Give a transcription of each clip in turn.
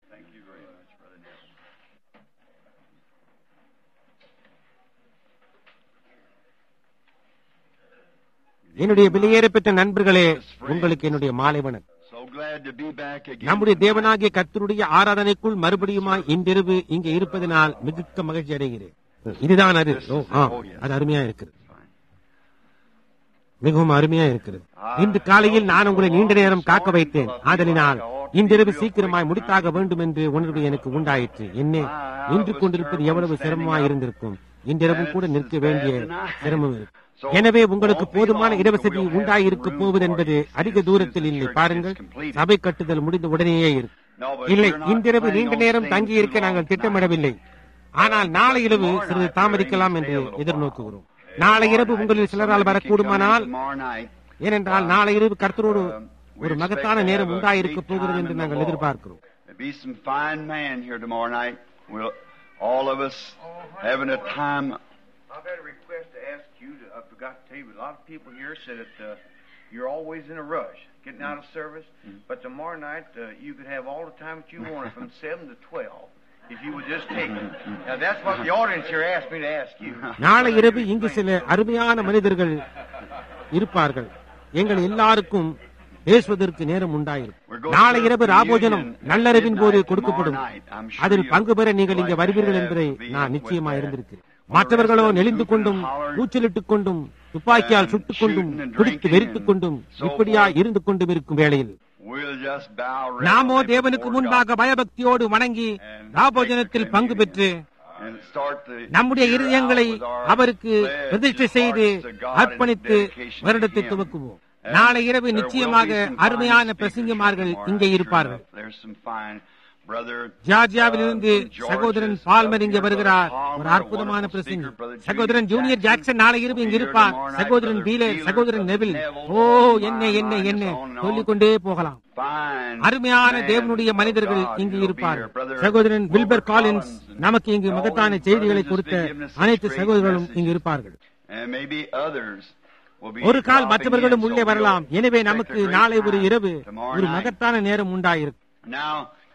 Thank you very much, Brother Neville. என்னுடைய வெளியேறப்பெற்ற நண்பர்களே உங்களுக்கு என்னுடைய மாலை வணக்கம் So glad to be back again. நம்முடைய தேவனாகிய கர்த்தருடைய ஆராதனைக்குள் மறுபடியுமாய் இன்றிரவு இங்கே இருப்பதனால் மிகுக்க மகிழ்ச்சி அடைகிறேன் இதுதான் அது ஓ, ஆம், அது அருமையா இருக்கிறது மிகவும் அருமையா இருக்கிறது இன்று காலையில் நான் உங்களை நீண்ட நேரம் காக்க வைத்தேன் ஆதலினால் இன்றிரவு சீக்கிரமாய் முடித்தாக வேண்டும் என்று உணர்வு எனக்கு உண்டாயிற்று என்ன நின்று கொண்டிருப்பது எவ்வளவு சிரமமாய் இருந்திருக்கும் இன்றிரவு கூட நிற்க வேண்டிய சிரமம் இருக்கும் எனவே உங்களுக்கு போதுமான இடவசதி உண்டாயிருக்க போவது என்பது அதிக தூரத்தில் இல்லை பாருங்கள் சபை கட்டுதல் முடிந்த உடனேயே இருக்கும் இல்லை இன்றிரவு நீண்ட நேரம் தங்கி இருக்க நாங்கள் திட்டமிடவில்லை ஆனால் நாளை இரவு சிறிது தாமதிக்கலாம் என்று எதிர்நோக்குகிறோம் நாளை இரவு உங்களில் சிலரால் வரக்கூடுமானால் Tomorrow night. ஏனென்றால் நாளை இரவு கர்த்தரோடு ஒரு மகத்தான நேரம் உண்டாயிருக்க போகிறது என்று நாங்கள் எதிர்பார்க்கிறோம் There'll be some fine man here tomorrow night. We'll all of us having a time. I've had a request to ask you. To, I forgot to tell you, a lot of people here said that uh, you're always in a rush getting out of service. But tomorrow night, uh, you could have all the time that you wanted from 7 to 12 if you would just take it. Now, that's what the audience here asked me to ask you. நாளை இரவு இங்கு சில அருமையான மனிதர்கள் இருப்பார்கள் எங்கள் எல்லாருக்கும் பேசுவதற்கு நேரம் உண்டாயிருக்கும் நாளை இரவு ராபோஜனம் நல்லறிவின் போது கொடுக்கப்படும் அதில் பங்கு பெற நீங்கள் இங்கே வருவீர்கள் என்பதை நான் நிச்சயமா இருந்திருக்கிறேன் மற்றவர்களோ நெளிந்து கொண்டும் கூச்சலிட்டுக் கொண்டும் துப்பாக்கியால் சுட்டுக் கொண்டும் குடித்து வெறித்துக் கொண்டும் இப்படியா இருந்து கொண்டும் இருக்கும் வேளையில் We'll just bow நாமோ reverently தேவனுக்கு before முன்பாக பயபக்தியோடு வணங்கி ராபோஜனத்தில் பங்கு பெற்று God and start the நம்முடைய year இருதயங்களை out with our அவருக்கு pledge பிரதிஷ்டை and செய்து hearts to God அர்ப்பணித்து and dedication to வருடத்தை Him. துவக்குவோம் And நாளை இரவு there will நிச்சயமாக be some fine அருமையான speakers பிரசங்கமார்கள் tomorrow இங்கே night. இருப்பார்கள் Sure enough, There's some fine brother ஜார்ஜியாவிலிருந்து uh, from Georgia, சகோதரன் பால்மர் இங்கே வருகிறார் Palmer, ஒரு a அற்புதமான wonderful பிரசங்கி speaker, Brother சகோதரன் Julius ஜூனியர் Jackson ஜாக்சன் நாளை இரவு will be இங்கு here இருப்பார் tomorrow night, சகோதரன் Brother பீலர் Beeler, சகோதரன் Brother நெவில் Neville, ஓ my என்ன என்ன mind is என்ன on and on. சொல்லிக் கொண்டே போகலாம் fine அருமையான man தேவனுடைய of மனிதர்கள் God இங்கு who will be இருப்பார் here. Brother சகோதரன் Wilbur Wilbur Collins Collins and நமக்கு இங்கு all மகத்தான these செய்திகளை brothers கொடுத்த just been giving us அனைத்து great சகோதரர்களும் messages. இங்கு இருப்பார்கள் And maybe others will be ஒரு கால் dropping மற்றவர்களும் in, so உள்ளே we'll வரலாம் எனவே expect நமக்கு a great நாளை ஒரு time இரவு tomorrow ஒரு night. மகத்தான நேரம் உண்டாயிருக்கும் Now,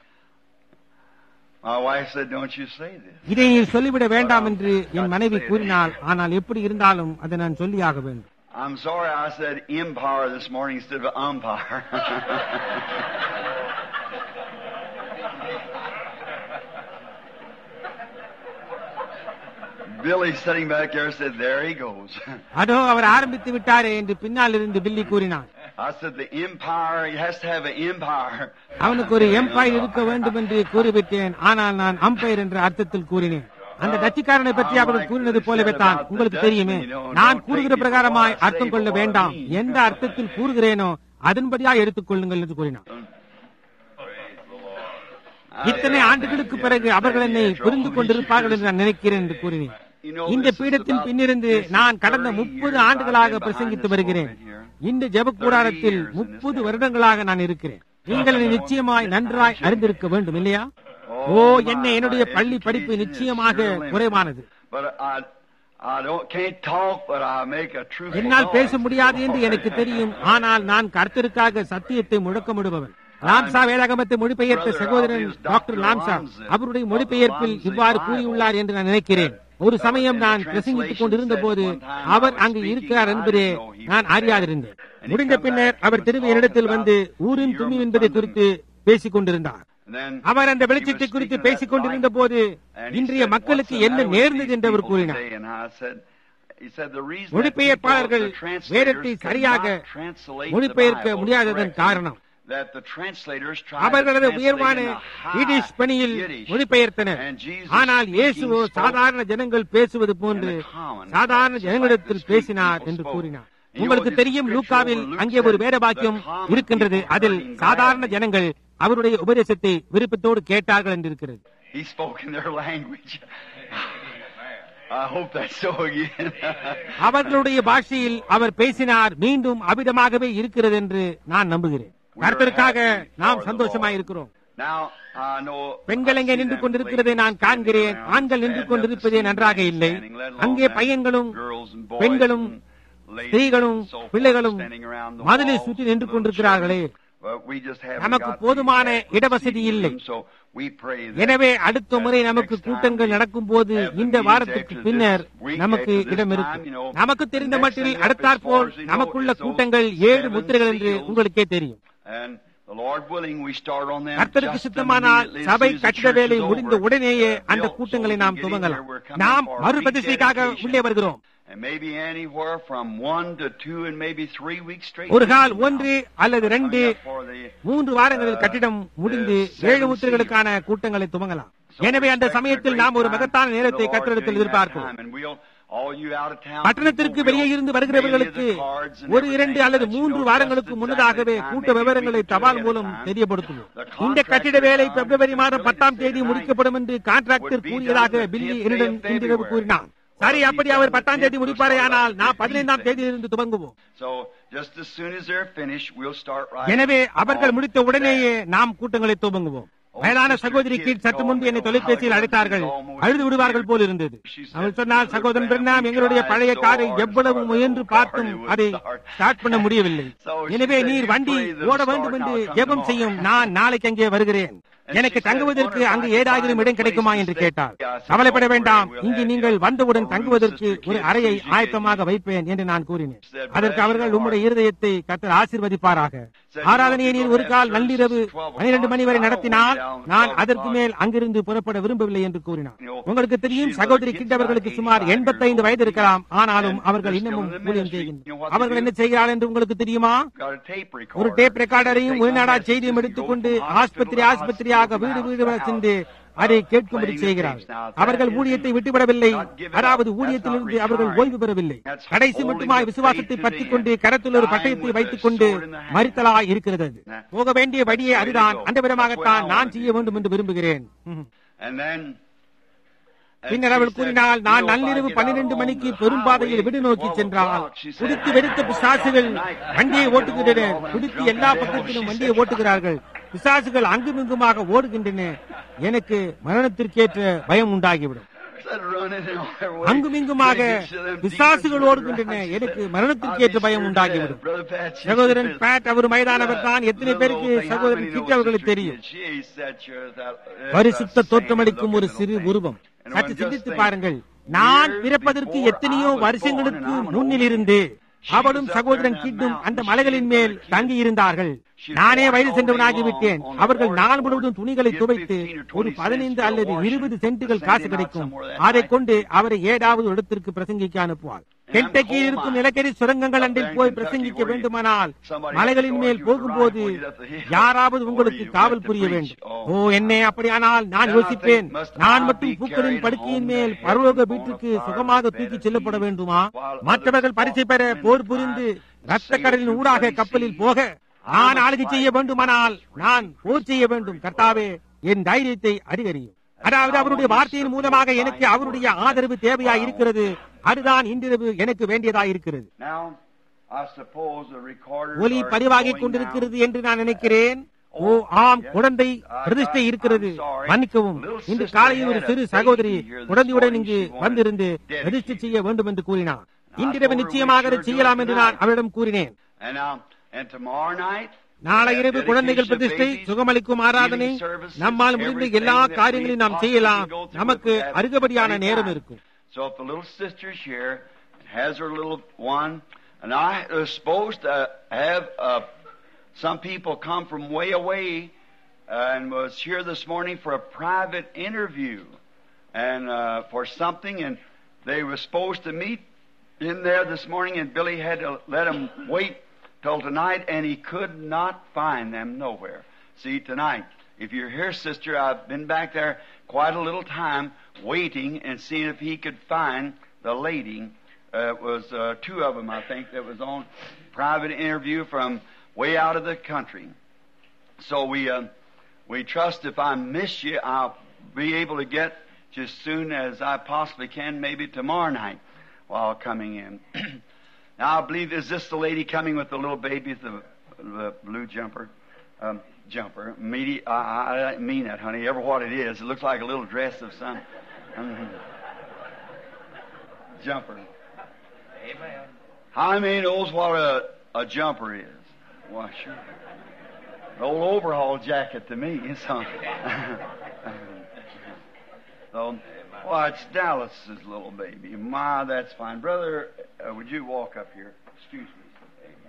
my wife said, "Don't you say this." இதை நீ சொல்லிவிட வேண்டாம் என்று என் மனைவி கூறினாள் ஆனால் எப்படி இருந்தாலும் அதை நான் சொல்லியாக வேண்டும் I'm sorry I said empire this morning instead of umpire. Billy sitting back there said, "There he goes." அதோ அவர் ஆரம்பித்து விட்டாரே என்று பின்னால் இருந்து பில்லி கூறினான் I said, "The empire he has to have an empire." அவனுக்கு ஒரு எம்பையர் இருக்க வேண்டும் என்று கூறிவிட்டேன் ஆனால் நான் அம்பையர் என்ற அர்த்தத்தில் கூறினேன் அந்த டச்சுக்காரனை பற்றி அவர்கள் கூறினது போலவே தான் உங்களுக்கு தெரியுமே நான் கூறுகிற பிரகாரமாய் அர்த்தம் கொள்ள வேண்டாம் எந்த அர்த்தத்தில் கூறுகிறேனோ அதன்படியா எடுத்துக் கொள்ளுங்கள் என்று கூறினான் இத்தனை ஆண்டுகளுக்கு பிறகு அவர்கள் என்னை புரிந்து கொண்டிருப்பார்கள் என்று நான் நினைக்கிறேன் என்று கூறினேன் இந்த பீடத்தின் பின்னிருந்து நான் கடந்த முப்பது ஆண்டுகளாக பிரசங்கித்து வருகிறேன் இந்த ஜெப கூடாரத்தில் முப்பது வருடங்களாக நான் இருக்கிறேன் நீங்கள் என்னை நிச்சயமாய் நன்றாய் அறிந்திருக்க வேண்டும் இல்லையா ஓ என்ன என்னுடைய பள்ளி படிப்பு நிச்சயமாக குறைவானது But I, I don't can't talk, but I make a true. என்னால் பேச முடியாது என்று எனக்கு தெரியும் ஆனால் நான் கர்த்தருக்காக சத்தியத்தை முழக்கமிடுபவன் லாம்சா வேதாகமத்தை மொழிபெயர்த்த சகோதரன் டாக்டர் லாம்சா அவருடைய மொழிபெயர்ப்பில் இவ்வாறு கூறியுள்ளார் என்று நான் நினைக்கிறேன் ஒரு சமயம் நான் பிரசங்கித்துக் கொண்டிருந்த போது அவர் அங்கு இருக்கிறார் என்பதே நான் அறியாதிருந்தேன் முடிந்த பின்னர் அவர் திரும்பி என்னிடத்தில் வந்து ஊரின் தும்மி என்பதை குறித்து பேசிக் கொண்டிருந்தார் And then அவர் அந்த he was வெளிச்சத்தை குறித்து speaking பேசிக் of that கொண்டிருந்த light. போது And he இன்றைய said, மக்களுக்கு "What's the என்ன matter with நேர்ந்தது these என்று அவர் people கூறினார் today?" And I said, he said, "The reason that மொழிபெயர்ப்பாளர்கள் people, the translators, வேதத்தை could சரியாக not translate the மொழிபெயர்க்க Bible முடியாததன் correctly, காரணம் that the translators tried அவர்களது to translate உயர்வான in a high ஈடிஷ் பணியில் Yiddish. மொழிபெயர்த்தனர் And Jesus ஆனால் speaking இயேசுவோ spoke சாதாரண ஜனங்கள் பேசுவது போன்று in the common, சாதாரண just ஜனங்களிடத்தில் like the street பேசினார் people என்று spoke. கூறினார் You know உங்களுக்கு what this தெரியும் scripture லூக்காவில் over Luke அங்கே ஒரு said, வேத வாக்கியம் "The common இருக்கின்றது people அதில் heard him சாதாரண gladly." ஜனங்கள் அவருடைய உபதேசத்தை விருப்பத்தோடு கேட்டார்கள் என்று இருக்கிறது He spoke in their language. I hope that's so again. அவர்களுடைய பாஷையில் அவர் பேசினார் மீண்டும் அபிதமாகவே இருக்கிறது என்று நான் நம்புகிறேன் கர்த்தருக்காக நாம் சந்தோஷமாய் இருக்கிறோம் now, I know பெண்கள் எங்கே நின்று கொண்டிருக்கிறதை நான் காண்கிறேன் ஆண்கள் நின்று கொண்டிருப்பதே நன்றாக இல்லை அங்கே பையன்களும் பெண்களும் ஸ்திரீகளும் பிள்ளைகளும் மதிலை சுற்றி நின்று கொண்டிருக்கிறார்களே But we just haven't நமக்கு got போதுமான the adequate இடவசதி seating இல்லை. room, so we pray that எனவே அடுத்த முறை that நமக்கு next time கூட்டங்கள் we நடக்கும் போது have the இந்த meetings வாரத்துக்கு after பின்னர் this week, நமக்கு after this இடம் time, இருக்கும் you know, நமக்கு தெரிந்த next மட்டில் thing up அடுத்தாற்போல் as far as you know நமக்குள்ள is those கூட்டங்கள் ஏழு seven முத்திரைகள் என்று seals. உங்களுக்கே தெரியும் And the Lord willing, we start on them கர்த்தருக்கு just சித்தமானால் immediately as சபை soon as the கட்டிட church வேலை is முடிந்த over. உடனேயே Uh, அந்த built, கூட்டங்களை so we நாம் can get in துவங்கலாம் here. We're coming நாம் for மறுபிரதிஷ்டைக்காக rededication. உள்ளே வருகிறோம் And maybe anywhere from one to two and maybe three weeks straight. ஒரு கால் ஒன்று அல்லது ரெண்டு Coming up for the மூன்று வாரங்களில் கட்டிடம் முடிந்து ஏழு முத்திரைகளுக்கான கூட்டங்களை துவங்கலாம் எனவே அந்த சமயத்தில் நாம் ஒரு மகத்தான நேரத்தை கத்திரத்தில் எதிர்பார்க்கிறோம் பட்டணத்திற்கு வெளியே இருந்து வருகிறவர்களுக்கு ஒரு இரண்டு அல்லது மூன்று வாரங்களுக்கு முன்னதாகவே கூட்ட விவரங்களை தபால் மூலம் தெரியப்படுத்துவோம் இந்த கட்டிட வேலை பிப்ரவரி மாதம் பத்தாம் தேதி முடிக்கப்படும் என்று கான்ட்ராக்டர் கூறியதாக பில்லி என்னிடம் இன்றிரவு கூறினார் சரி அப்படி அவர் பத்தாம் தேதி முடிப்பாரே ஆனால் நான் பதினைந்தாம் தேதியிலிருந்து துவங்குவோம் எனவே அவர்கள் முடித்த உடனேயே நாம் கூட்டங்களை துவங்குவோம் வயதான சகோதரி கீழ் சற்று முன்பு என்னை தொலைபேசியில் அழைத்தார்கள் அழுது விடுவார்கள் போல் இருந்தது அவள் சொன்னால் சகோதரன் பிரணாம் எங்களுடைய பழைய காரை எவ்வளவு முயன்று பார்த்தும் அதை ஸ்டார்ட் பண்ண முடியவில்லை எனவே நீர் வண்டி ஓட வேண்டும் என்று ஜெபம் செய்யும் நான் நாளைக்கு அங்கே வருகிறேன் எனக்கு தங்குவதற்கு அங்கு ஏதாகிலும் இடம் கிடைக்குமா என்று கேட்டார் கவலைப்பட வேண்டாம் இங்கு நீங்கள் வந்தவுடன் தங்குவதற்கு ஒரு அறையை ஆயத்தமாக வைப்பேன் என்று நான் கூறினேன் அதற்கு அவர்கள் உம்முடைய இருதயத்தை கத்தர் ஆசிர்வதிப்பாராக ஆராதனையை நீர் ஒரு கால் நள்ளிரவு பனிரெண்டு மணி வரை நடத்தினால் நான் அதற்கு மேல் அங்கிருந்து புறப்பட விரும்பவில்லை என்று கூறினார் உங்களுக்கு தெரியும் சகோதரி கிட்டவர்களுக்கு சுமார் எண்பத்தைந்து வயது இருக்கலாம் ஆனாலும் அவர்கள் இன்னமும் ஊழியம் செய்கின்றனர் அவர்கள் என்ன செய்கிறார்கள் என்று உங்களுக்கு தெரியுமா ஒரு டேப் ரெக்கார்டரையும் உள்நாடா செய்தியும் எடுத்துக்கொண்டு ஆஸ்பத்திரி ஆஸ்பத்திரியாக வீடு வீடு சென்று அதை கேட்கும்படி செய்கிறார்கள் அவர்கள் ஊழியத்தை விட்டுவிடவில்லை அதாவது ஊழியத்திலிருந்து அவர்கள் ஓய்வு பெறவில்லை கடைசி மட்டுமாய் விசுவாசத்தை பற்றிக் கொண்டு கரத்தில் ஒரு பட்டயத்தை வைத்துக் கொண்டு மறித்தலாய் இருக்கிறது போக வேண்டிய வழியே அதுதான் அந்த விதமாகத்தான் நான் செய்ய வேண்டும் என்று விரும்புகிறேன் பின்னர் அவள் கூறினால் நான் நள்ளிரவு பன்னிரண்டு மணிக்கு பெரும்பாதையில் விடு நோக்கி சென்றால் குடித்து வெடித்த பிசாசுகள் வண்டியை ஓட்டுகின்றன குடித்து எல்லா பக்கத்திலும் வண்டியை ஓட்டுகிறார்கள் பிசாசுகள் அங்குமிங்குமாக ஓடுகின்றன எனக்கு மரணத்திற்கேற்ற பயம் உண்டாகிவிடும் அங்குமிங்குமாக பிசாசுகள் ஓடுகின்றன எனக்கு மரணத்திற்கேற்ற பயம் உண்டாகிவிடும் சகோதரன் பேட் அவர் மைதானவர் தான் எத்தனை பேருக்கு சகோதரன் கிட்ட அவர்களுக்கு தெரியும் பரிசுத்த தோற்றமளிக்கும் ஒரு சிறு உருவம் சற்று சிந்தித்து பாருங்கள் நான் பிறப்பதற்கு எத்தனையோ வருஷங்களுக்கு முன்னில் இருந்து அவளும் சகோதரன் கிட்டும் அந்த மலைகளின் மேல் தங்கி இருந்தார்கள் நானே வயது சென்றவனாகிவிட்டேன் அவர்கள் நாள் முழுவதும் துணிகளை துவைத்து ஒரு பதினைந்து அல்லது இருபது சென்ட்டுகள் காசு கிடைக்கும் அதை கொண்டு அவரை ஏதாவது இடத்திற்கு பிரசங்கிக்க அனுப்புவார் கெட்டக்கி இருக்கும் நிலக்கரி சுரங்கங்கள் அன்றில் போய் பிரசங்கிக்க வேண்டுமானால் மலைகளின் மேல் போகும்போது யாராவது உங்களுக்கு காவல் புரிய வேண்டும் ஓ என்னே அப்படியானால் நான் யோசிப்பேன் நான் மட்டும் பூக்களின் படுக்கையின் மேல் பரலோக வீட்டுக்கு சுகமாக தூக்கி செல்லப்பட வேண்டுமா மற்றவர்கள் பரிசை பெற போர் புரிந்து ரத்த கடலின் ஊடாக கப்பலில் போக நான் ஆளுகை செய்ய வேண்டுமானால் நான் போர் செய்ய வேண்டும் கர்த்தாவே என் தைரியத்தை அதிகரியும் அதாவது அவருடைய வார்த்தையின் மூலமாக எனக்கு அவருடைய ஆதரவு தேவையா இருக்கிறது அதுதான் இன்றிரவு எனக்கு வேண்டியதா இருக்கிறது ஒலி பதிவாகிக் கொண்டிருக்கிறது என்று நான் நினைக்கிறேன் ஓ ஆம் குழந்தை பிரதிஷ்டை இருக்கிறது மன்னிக்கவும் இன்று காலையில் ஒரு சிறு சகோதரி குழந்தையுடன் இங்கு வந்திருந்து பிரதிஷ்டை செய்ய வேண்டும் என்று கூறினார் இன்றிரவு நிச்சயமாக செய்யலாம் என்று நான் அவரிடம் கூறினேன் நாளை இரவு குழந்தைகள் பிரதிஷ்டை சுகமளிக்கும் ஆராதனை நம்மால் முடிந்த எல்லா காரியங்களையும் நாம் செய்யலாம் நமக்கு அருகபடியான நேரம் இருக்கும் So if the little sister's here has her little one, and I was supposed to have uh, some people come from way away uh, and was here this morning for a private interview and uh, for something, and they were supposed to meet in there this morning, and Billy had to let them wait till tonight, and he could not find them nowhere. See, tonight, if you're here, sister, I've been back there quite a little time waiting and seeing if he could find the lady. Uh, it was uh, two of them, I think, that was on private interview from way out of the country. So we uh, we trust if I miss you, I'll be able to get just soon as I possibly can, maybe tomorrow night while coming in. now I believe is this the lady coming with the little baby, the, the blue jumper? Um, jumper. Meaty, I, I, I mean that, honey. Ever what it is. It looks like a little dress of some um, jumper. Amen. How many knows what a, a jumper is? Why, sure. An old overhaul jacket to me. So, so well, it's Dallas's little baby. My, that's fine. Brother, uh, would you walk up here? Excuse me.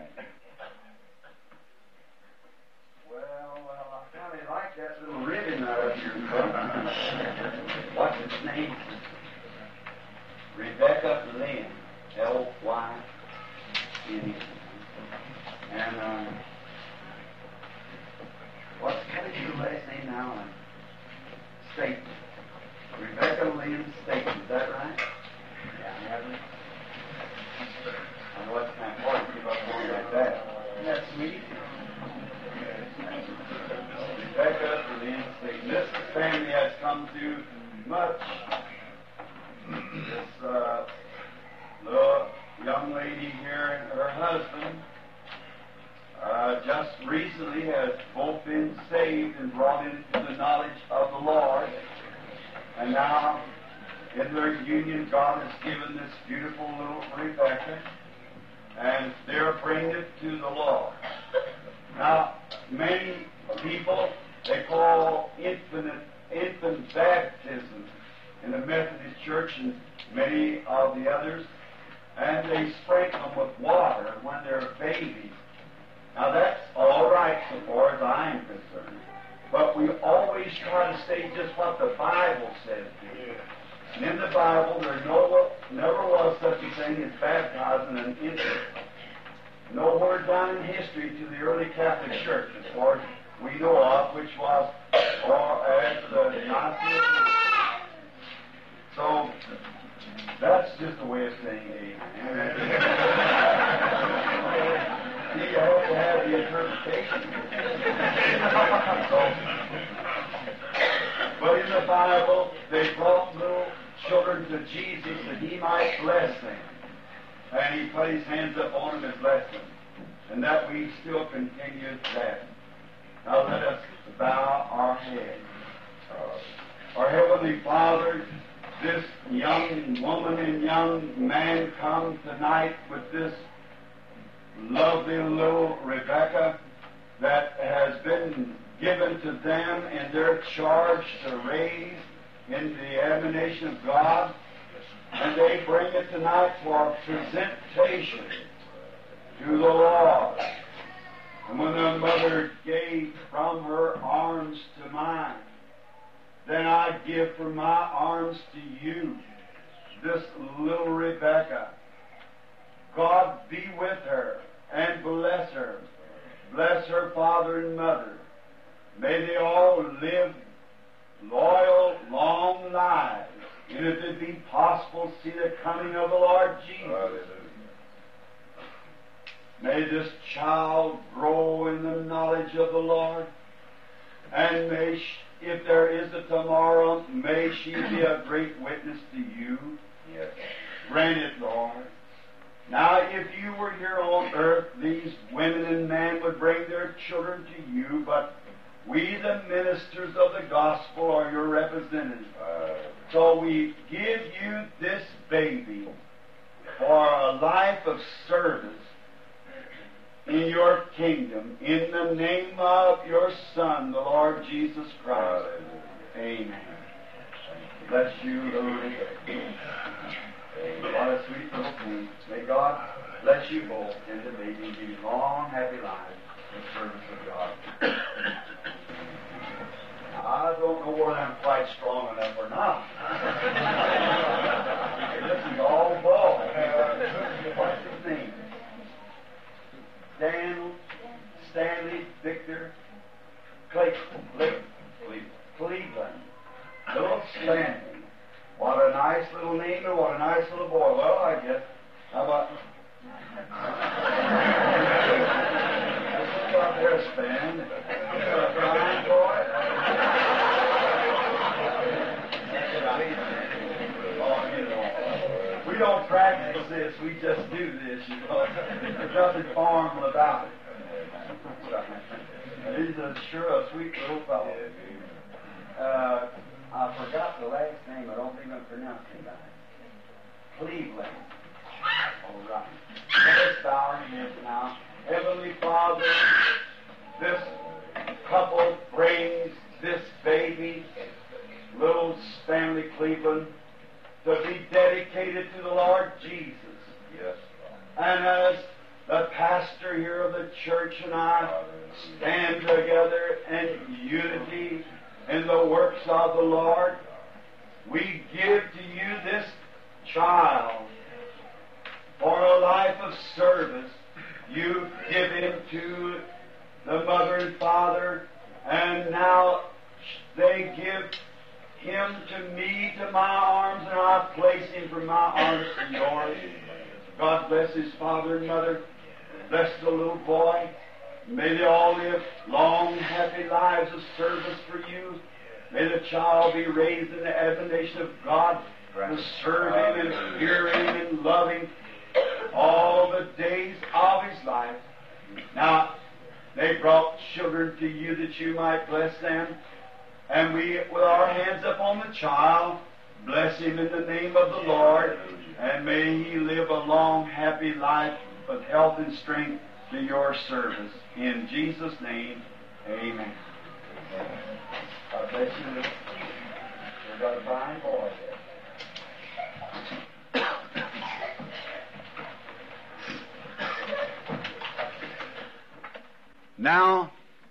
Well, well, I kind of like that little ribbon out of here. What's its name? Rebecca Lynn. L Y N E. And um, what's what is your last name now? Uh, Staten. Rebecca Lynn Staten. Is that right? Yeah, have it. I know it's kind of hard to keep up going like that. Isn't that sweet? Rebecca Lynn Staten. This family has come through much. This uh, little young lady here and her husband uh, just recently has both been saved and brought into the knowledge of the Lord. And now, in their union, God has given this beautiful little Rebecca, and they're bringing it to the Lord. Now, many people, they call infant, infant baptism in the Methodist Church and many of the others, and they sprinkle them with water when they're babies. Now that's all right so far as I am concerned. But we always try to say just what the Bible says. And in the Bible, there no, never was such a thing as baptizing an infant. Nowhere down in history to the early Catholic Church, as far as we know of, which was or as the Nazi. So that's just a way of saying amen. you have to have the interpretation. so, but in the Bible, they brought little children to Jesus that he might bless them. And he put his hands up on them and blessed them. And that we still continue that. Now let us bow our heads. Uh, our Heavenly Father, this young woman and young man come tonight with this lovely little Rebecca that has been given to them in their charge to raise in the admonition of God. And they bring it tonight for presentation to the Lord. And when the mother gave from her arms to mine, then I give from my arms to you this little Rebecca. God be with her and bless her. Bless her father and mother. May they all live loyal, long lives. And if it be possible, see the coming of the Lord Jesus. May this child grow in the knowledge of the Lord. And may, she, if there is a tomorrow, may she be a great witness to you. Yes. Grant it, Lord. Now, if you were here on earth, these women and men would bring their children to you, but we, the ministers of the gospel, are your representatives. So we give you this baby for a life of service in your kingdom, in the name of your Son, the Lord Jesus Christ. Amen. Bless you, Lord. What a sweet little thing. May God bless you both and the baby and give you long, happy lives in service of God. I don't know whether I'm quite strong enough or not. this is all ball. What's his name? Daniel, Stanley, Victor, Clayton, Cleveland, Cleveland, Little Stanley. What a nice little name and what a nice little boy. Well, I guess. How about. This about their span. A fine boy. Oh, you know. We don't practice this, we just do this, you know. There's nothing formal about it. He's a sure a sweet little fellow. Uh, I forgot the last name. I don't think I'm pronouncing that. Cleveland. All right. Let us bow our heads now. Heavenly Father, this baby, little Stanley Cleveland, to be dedicated to the Lord Jesus. Yes. And as the pastor here of the church and I stand together in unity in the works of the Lord, we give to you this child for a life of service. You give him to the mother and father, and now they give him to me, to my arms, and I place him from my arms to yours. God bless his father and mother. Bless the little boy. May they all live long, happy lives of service for you. May the child be raised in the admonition of God to serve Him and fear Him and love Him all the days of his life. Now, they brought children to you that you might bless them. And we, with our hands upon the child, bless him in the name of the Lord. And may he live a long, happy life with health and strength to your service. In Jesus' name, amen. God bless you. You've got a fine boy there. Now,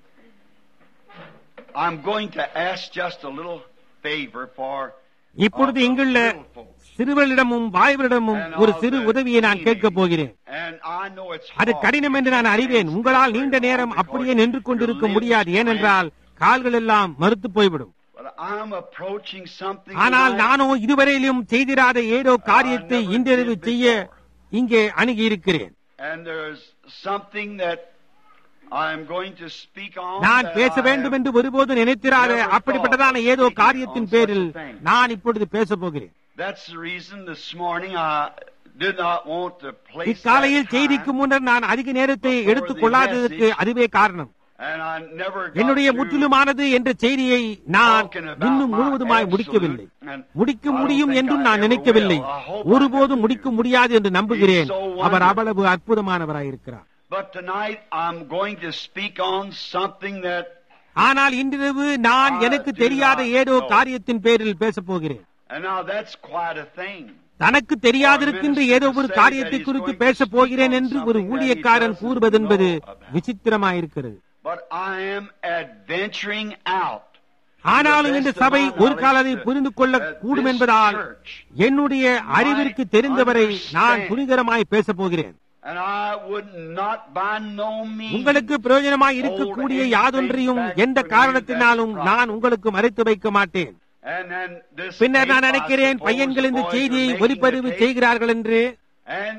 I'm going to ask just a little favor for இப்பொழுது இங்குள்ள சிறுவர்களிடமும் வாய்வரிடமும் ஒரு சிறு உதவியை நான் கேட்கப் போகிறேன் and I know it's அது hard. கடினம் என்று நான் அறிவேன் உங்களால் நீண்ட நேரம் அப்படியே நின்று கொண்டிருக்க முடியாது ஏனென்றால் கால்கள் எல்லாம் மறுத்து போய்விடும் But I'm approaching something ஆனால் tonight. நானோ இதுவரையிலும் செய்திராத ஏதோ காரியத்தை இன்றிரவு செய்ய இங்கே அணுகி இருக்கிறேன் And there's something that I'm going to speak on. நான் that பேச I வேண்டும் have- என்று ஒருபோது நினைத்திராத அப்படிப்பட்டதான ஏதோ காரியத்தின் பேரில் நான் இப்பொழுது பேசப் போகிறேன் That's the reason this morning I did not want to place இக்காலையில் that செய்திக்கு time, முன்னர் நான் அதிக நேரத்தை எடுத்துக் கொள்ளாததற்கு அதுவே காரணம் and I never got என்னுடைய to முற்றிலுமானது என்ற செய்தியை நான் talking about இன்னும் my முழுவதுமாய் absolute முடிக்கவில்லை and முடிக்க I don't முடியும் think என்றும் I நான் ever நினைக்கவில்லை will. I hope I ஒருபோதும் never முடிக்க do. முடியாது என்று நம்புகிறேன் He's so அவர் wonderful. அவ்வளவு அற்புதமானவராயிருக்கிறார் But tonight I'm going to speak on something that ஆனால் இன்றிரவு நான் I எனக்கு do தெரியாத not ஏதோ know. காரியத்தின் பேரில் பேசப் போகிறேன் and now that's quite a thing. தனக்கு தெரியாதிருக்கின்ற ஏதோ ஒரு காரியத்தை குறித்து பேசப் போகிறேன் என்று ஒரு ஊழியக்காரன் கூறுவதென்பது விசித்திரமாயிருக்கிறது But I am adventuring out. ஆனாலும் இந்த சபை ஒரு கால அதை புரிந்து கொள்ள கூடும் என்பதால் என்னுடைய அறிவிற்கு தெரிந்தவரை நான் துணிகரமாய் பேசப் போகிறேன் And I would not by no means உங்களுக்கு பிரயோஜனமாய் இருக்கக்கூடிய யாதொன்றையும் எந்த காரணத்தினாலும் நான் உங்களுக்கு மறைத்து வைக்க மாட்டேன் And then this பின்னர் நான் tape, I நினைக்கிறேன் suppose பையன்கள் இந்த the boys செய்தியை are making ஒலிப்பதிவு the tape. செய்கிறார்கள் என்று And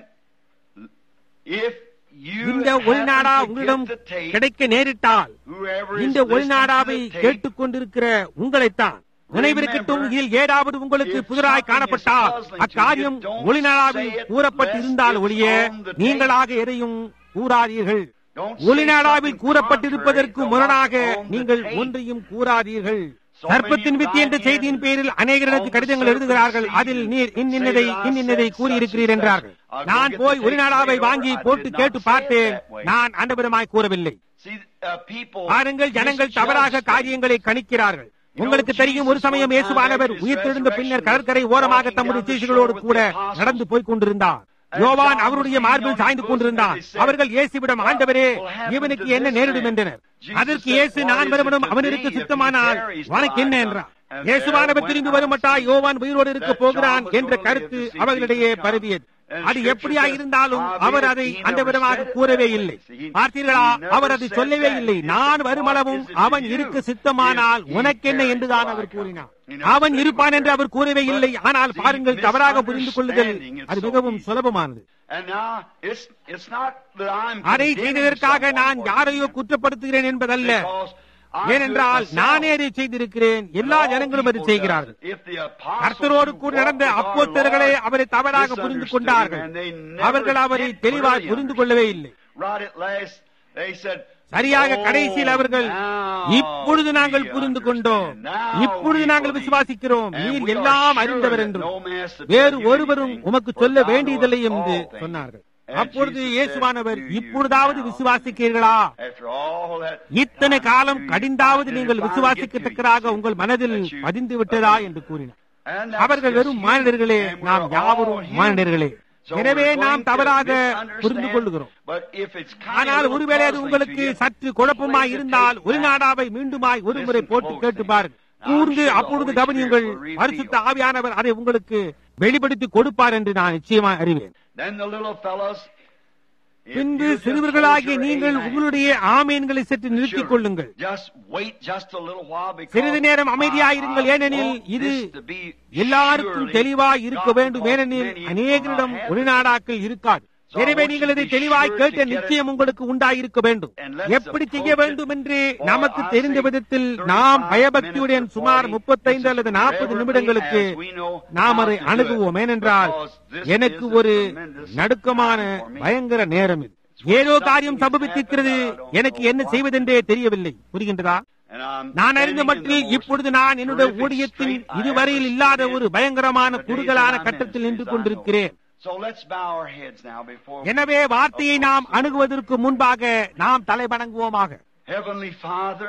if you இந்த happen ஒளிநாடா to உங்களிடம் get the tape, கிடைக்க நேரிட்டால் whoever is இந்த listening to ஒளிநாடாவை the tape, கேட்டுக் கொண்டிருக்கிற உங்களைத்தான் நினைவிருக்கட்டும் இதில் ஏதாவது உங்களுக்கு புதிராய் காணப்பட்டால் அக்காரியம் ஒளிநாடாவில் கூறப்பட்டிருந்தால் ஒழிய நீங்களாக எதையும் கூறாதீர்கள் ஒளிநாடாவில் கூறப்பட்டிருப்பதற்கு முரணாக நீங்கள் ஒன்றையும் கூறாதீர்கள் சர்ப்பத்தின் வித்தி என்ற செய்தியின் பேரில் அநேகருக்கு கடிதங்கள் எழுதுகிறார்கள் அதில் நீர் இன்னின்னதை இன்னின்னதை கூறியிருக்கிறீர் என்றார்கள் நான் போய் ஒளிநாடாவை வாங்கி போட்டு கேட்டு பார்த்தேன் நான் அண்டபுரமாய் கூறவில்லை See, uh, people பாருங்கள் ஜனங்கள் தவறாக காரியங்களை கணிக்கிறார்கள் உங்களுக்கு தெரியும் ஒரு சமயம் இயேசுவானவர் உயிர்த்தெழுந்த பின்னர் கடற்கரை ஓரமாக தம்முடைய சீசுகளோடு கூட நடந்து போய்க் கொண்டிருந்தார் யோவான் அவருடைய மார்பில் சாய்ந்து கொண்டிருந்தான் அவர்கள் இயேசுவிடம் ஆண்டவரே இவனுக்கு என்ன நேரிடும் என்றனர் அதற்கு இயேசு நான் வருவனும் அவனிற்கு சித்தமானால் உனக்கு என்ன என்றார் இயேசுவானவர் திரும்பி வருமட்டா யோவான் உயிரோடு இருக்க போகிறான் என்ற கருத்து அவர்களிடையே பரவியது அது எப்படியா இருந்தாலும் அவர் அதை அந்த விதமாக கூறவே இல்லை பார்த்தீர்களா அவர் அதை சொல்லவே இல்லை நான் வருமளவும் அவன் இருக்க சித்தமானால் உனக்கென்ன என்றுதான் அவர் கூறினார் அவன் இருப்பான் என்று அவர் கூறவே இல்லை ஆனால் பாருங்கள் தவறாக புரிந்து கொள்ளுதல் அது மிகவும் சுலபமானது And now it's it's not that I'm அதை condemning செய்ததற்காக நான் someone, யாரையோ குற்றப்படுத்துகிறேன் என்பதல்ல because I do it ஏனென்றால் myself. நானே அதை செய்திருக்கிறேன் எல்லா All ஜனங்களும் அதை people செய்கிறார்கள் does it. If the apostles கர்த்தரோடு who கூட walked நடந்த with our அப்போஸ்தலர்களே Lord அவரை தவறாக புரிந்து misunderstood கொண்டார்கள் him and they never அவர்கள் அவரை did தெளிவாய் clearly புரிந்து கொள்ளவே இல்லை Right at last, they said, சரியாக "Oh, கடைசியில் அவர்கள் now இப்பொழுது நாங்கள் we புரிந்து கொண்டோம் understand. Now இப்பொழுது we நாங்கள் believe. விசுவாசிக்கிறோம் And நீர் we are எல்லாம் sure அறிந்தவர் that என்றும் no man has to வேறு tell you ஒருவரும் anything, உமக்கு for சொல்ல thou வேண்டியதில்லை knowest என்று all things. சொன்னார்கள் அப்பொழுது இயேசுவானவர் இப்பொழுதாவது விசுவாசிக்கிறீர்களா After all that இத்தனை காலம் கடிந்தாவது நீங்கள் விசுவாசிக்கத்தக்கதாக உங்கள் மனதில் பதிந்து விட்டதா என்று கூறினார் And that's அவர்கள் just வெறும் human, மானிடர்களே and we're நாம் all யாவரும் human. மானிடர்களே So எனவே we're நாம் going to தவறாக misunderstand, புரிந்து கொள்கிறோம் but if it's kind of ஆனால் a little ஒருவேளை அது puzzling உங்களுக்கு to you, சற்று குழப்பமாய் please இருந்தால் take ஒரு back. நாடாவை மீண்டுமாய் ஒருமுறை Listen போட்டு closely. கேட்டு பாருங்கள் Now, I'm கூர்ந்து sure the அப்பொழுது Holy கவனியுங்கள் Spirit will reveal. பரிசுத்த ஆவியானவர் அதை உங்களுக்கு வெளிப்படுத்தி கொடுப்பார் என்று நான் நிச்சயமாய் அறிவேன் Then the little fellows, if பின்பு you just சிறுவர்களாகிய hold your நீங்கள் amen, உங்களுடைய ஆமேன்களை சற்று நிறுத்திக் கொள்ளுங்கள் Just wait just a little while because சிறிது நேரம் I- அமைதியாயிருங்கள் I ஏனெனில் want இது this to be எல்லாருக்கும் surely தெளிவாய் இருக்க God வேண்டும் because ஏனெனில் many அநேகரிடம் will not have ஒளிநாடாக்கள் இருக்காது So I எனவே want நீங்கள் you to இதை be தெளிவாய் sure கேட்ட to get it. நிச்சயம் உங்களுக்கு உண்டாயிருக்க வேண்டும் And let's எப்படி செய்ய approach it வேண்டும் என்று for நமக்கு I தெரிந்த say விதத்தில் 35 நாம் பயபக்தியுடன் minutes to சுமார் 40 முப்பத்தைந்து அல்லது நாற்பது reverently நிமிடங்களுக்கு as we know நாம் how அதை to do it. அணுகுவோம் ஏனென்றால் Because this எனக்கு is a ஒரு tremendous நடுக்கமான time for me. பயங்கர நேரம் இது ஏதோ காரியம் சம்பவித்திருக்கிறது எனக்கு என்ன செய்வதென்றே தெரியவில்லை புரிகின்றதா And I'm நான் அறிந்த standing in மட்டில் the most இப்பொழுது நான் என்னுடைய terrific ஊழியத்தின் strait I இதுவரையில் ever இல்லாத stood in ஒரு பயங்கரமான the days குறுகலான of my கட்டத்தில் நின்று ministries, I கொண்டிருக்கிறேன் know. So let's bow our heads now before we எனவே வார்த்தையை நாம் அணுகுவதற்கு முன்பாக நாம் தலைவணங்குவோமாக Heavenly Father,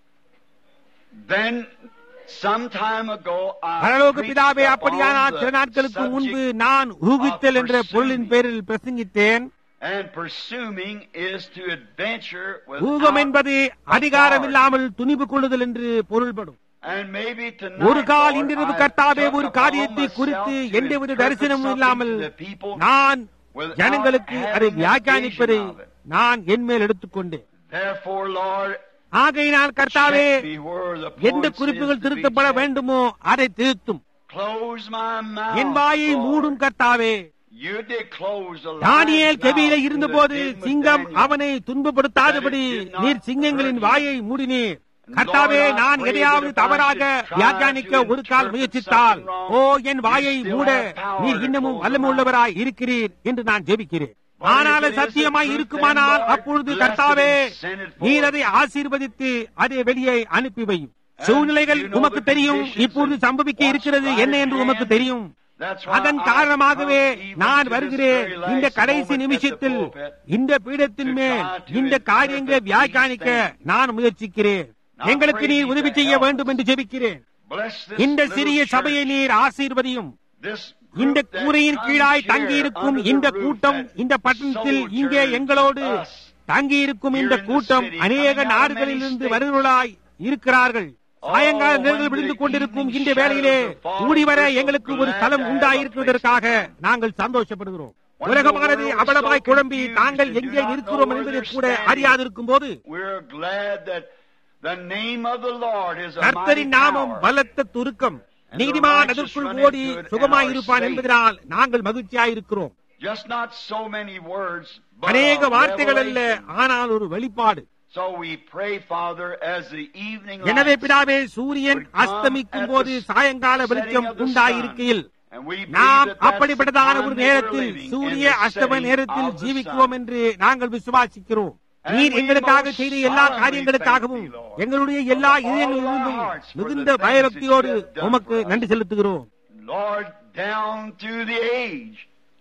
then some time ago I பரலோக preached பிதாவே upon அப்படியானால் the சில நாட்களுக்கு subject முன்பு நான் ஊகித்தல் என்ற பொருளின் பேரில் பிரசங்கித்தேன் And presuming is to adventure ஊகம் without என்பது அதிகாரம் இல்லாமல் துணிவு கொள்ளுதல் என்று பொருள்படும் And maybe tonight, ஒரு கால் Lord, இன்றிரவு I கர்த்தாவே took ஒரு upon காரியத்தை myself குறித்து to எந்தவித interpret தரிசனமும் something இல்லாமல் to the people நான் without ஜனங்களுக்கு அதை having a வியாக்கியானிப்பதை vision of it. நான் என் மேல் எடுத்துக்கொண்டேன் Therefore, Lord, ஆகையினால் கர்த்தாவே check me where the எந்த points குறிப்புகள் is to be திருத்தப்பட checked. வேண்டுமோ அதை திருத்தும் Close my mouth, என் வாயை Lord. மூடும் கர்த்தாவே You did close the Daniel lion's கெபியில mouth இருந்தபோது in the den with சிங்கம் Daniel. அவனை துன்பப்படுத்தாதபடி நீர் சிங்கங்களின் வாயை மூடினீர் கர்த்தாவே நான் எதையாவது தவறாக வியாக்கியானிக்க ஒரு கால் முயற்சித்தால் ஓ என் வாயை மூட நீர் இன்னமும் வல்லமுள்ளவராய் இருக்கிறீர் என்று நான் ஜெபிக்கிறேன் ஆனால் அது சத்தியமாய் இருக்குமானால் அப்பொழுது கர்த்தாவே நீர் அதை ஆசீர்வதித்து அதை வெளியே அனுப்பி வையும் சூழ்நிலைகள் உமக்கு தெரியும் இப்பொழுது சம்பவிக்க இருக்கிறது என்ன என்று உமக்கு தெரியும் That's why அதன் I காரணமாகவே come even நான் to this வருகிறேன் very last இந்த கடைசி moment at the நிமிஷத்தில் pulpit. இந்த பீடத்தின் to மேல் try to இந்த காரியங்களை interpret வியாக்கியானிக்க these things. நான் முயற்சிக்கிறேன் Now எங்களுக்கு pray நீர் thee உதவி to செய்ய help வேண்டும் us. என்று ஜெபிக்கிறேன் Bless this இந்த little சிறிய church. சபையை நீர் ஆசீர்வதியும் This இந்த group that கூரையின் comes கீழாய் here தங்கியிருக்கும் under the இந்த roof கூட்டம் that இந்த பட்டணத்தில் sojourns இங்கே எங்களோடு us. தங்கியிருக்கும் இந்த Here in the கூட்டம் city, அநேக coming out of நாடுகளிலிருந்து many states. வருகிறாய் இருக்கிறார்கள் சாயங்கால Oh, நேரங்கள் when விழுந்து the கொண்டிருக்கும் evening இந்த வேளையிலே shadows are falling, கூடிவர we're so எங்களுக்கு ஒரு glad ஸ்தலம் to have a உண்டாயிருப்பதற்காக place to நாங்கள் சந்தோஷப்படுகிறோம் When உலகமானது the world is அவ்வளவாய் so குழம்பி confused தாங்கள் and do எங்கே not know இருக்கிறோம் where என்பதை they're கூட standing. அறியாதிருக்கும் போது We're glad that the name of the Lord is a mighty கர்த்தரின் நாமம் power. பலத்த துருக்கம் And the நீதிமான் righteous அதற்குள் run ஓடி into it and சுகமாயிருப்பான் are safe. என்பதனால் நாங்கள் மகிழ்ச்சியாயிருக்கிறோம் Just not so many words, but அநேக a வார்த்தைகள் அல்ல revelation. ஆனால் ஒரு வெளிப்பாடு So we pray, Father, as the evening எனவே lights பிதாவே சூரியன் would come அஸ்தமிக்கும் at போது the சாயங்கால setting வெளிச்சம் of the உண்டாயிருக்கையில் sun. And we believe நாம் that that's அப்படிப்பட்டதான the ஒரு time that நேரத்தில் we're living, சூரிய in the அஸ்தம setting நேரத்தில் of the ஜீவிக்கிறோம் sun. என்று நாங்கள் விசுவாசிக்கிறோம் And நீர் we எங்களுக்காக most செய்த எல்லா solemnly காரியங்களுக்காகவும் thank thee, Lord, எங்களுடைய எல்லா for all இதயங்களிலிருந்தும் our hearts for மிகுந்த the things பயபக்தியோடு that you have done உமக்கு for us. நன்றி செலுத்துகிறோம் Lord, down through the age,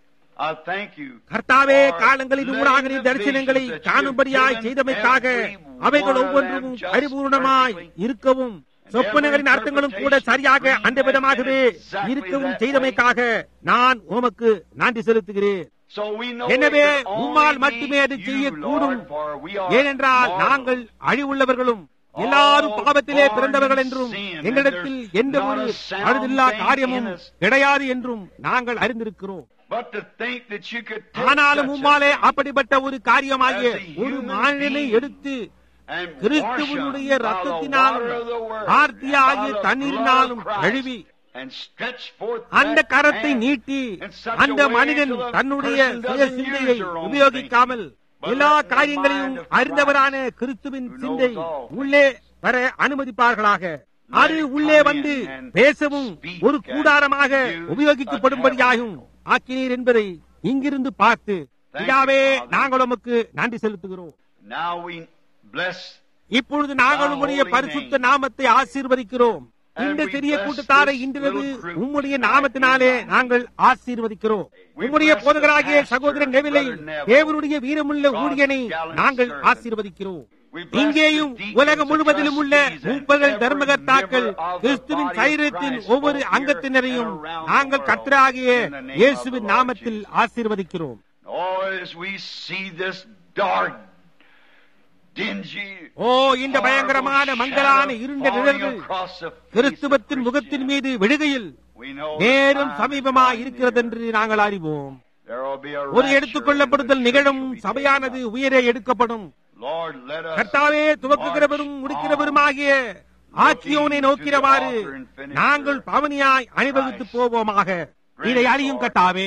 I thank you. கர்த்தாவே for காலங்களின் letting ஊடாக நீர் the தரிசனங்களை visions that you have காணும்படியாய் given செய்தமைக்காக every அவைகள் one of ஒவ்வொன்றும் them just பரிபூர்ணமாய் perfectly. இருக்கவும் சொப்பனங்களின் அர்த்தங்களும் கூட சரியாக அந்த விதமாகவே இருக்கவும் செய்தமைக்காக நான் உமக்கு நன்றி செலுத்துகிறேன் So we know எனவே it can உம்மால் only மட்டுமே அது be செய்ய you, கூடும் Lord, for we are ஏனென்றால் mortal. நாங்கள் அழிவுள்ளவர்களும் எல்லாரும் பாவத்திலே பிறந்தவர்கள் என்றும் எங்களிடத்தில் எந்த ஒரு அழுதில்லா காரியமும் கிடையாது என்றும் நாங்கள் அறிந்திருக்கிறோம் But to think that you could take ஆனாலும் such a உம்மாலே thing அப்படிப்பட்ட ஒரு காரியமாகிய as a ஒரு human மானிடனை being எடுத்து and wash கிறிஸ்துவனுடைய them by the ரத்தத்தினாலும் water of the word ஆர்த்தியாகிய and by the தண்ணீரினாலும் blood of Christ கழுவி and stretch forth அந்த that கரத்தை hand நீட்டி in such a அந்த way மனிதன் till the தன்னுடைய person சுய doesn't சிந்தையை use their own உபயோகிக்காமல் thinking, but எல்லா let the காரியங்களையும் mind of Christ அறிந்தவரான கிறிஸ்துவின் who சிந்தை knows all things. உள்ளே வர அனுமதிப்பார்களாக அது it உள்ளே come வந்து in and பேசவும் speak ஒரு and கூடாரமாக use உபயோகிக்கப்படும்படியாகும் ஆக்கினீர் என்பதை இங்கிருந்து பார்த்து Thank you, இதாவே Father. நாங்கள் உமக்கு நன்றி செலுத்துகிறோம் Now we bless இப்பொழுது நாங்கள் Thy உம்முடைய holy பரிசுத்த name. நாமத்தை ஆசீர்வதிக்கிறோம் இந்த சிறிய கூட்டத்தாரை இன்றிரவு உம்முடைய நாமத்தினாலே நாங்கள் ஆசீர்வதிக்கிறோம் உம்முடைய போதகராகிய சகோதரன் நெவிலை தேவனுடைய வீரமுள்ள ஊழியனை நாங்கள் ஆசீர்வதிக்கிறோம் இங்கேயும் உலகம் முழுவதிலும் உள்ள முப்பது தர்மகர்த்தாக்கள் கிறிஸ்துவின் சைரத்தின் ஒவ்வொரு அங்கத்தினரையும் நாங்கள் கர்த்தராகிய இயேசுவின் நாமத்தில் ஆசீர்வதிக்கிறோம் Oh, as we see this dark, dingy, ஓ இந்த பயங்கரமான மங்கலான இருண்ட நிழல்கள் கிறிஸ்துவத்தின் முகத்தின் மீது விழுகையில் நேரம் சமீபமாய் இருக்கிறது என்று நாங்கள் அறிவோம் ஒரு எடுத்துக் கொள்ளப்படுதல் நிகழும் சபையானது உயரே எடுக்கப்படும் கர்த்தாவே துவக்குகிறவரும் முடிக்கிறவருமாகிய ஆக்கியோனை நோக்கிறவாறு நாங்கள் பவனியாய் அணிவகுத்து போவோமாக இதை அறியும் கர்த்தாவே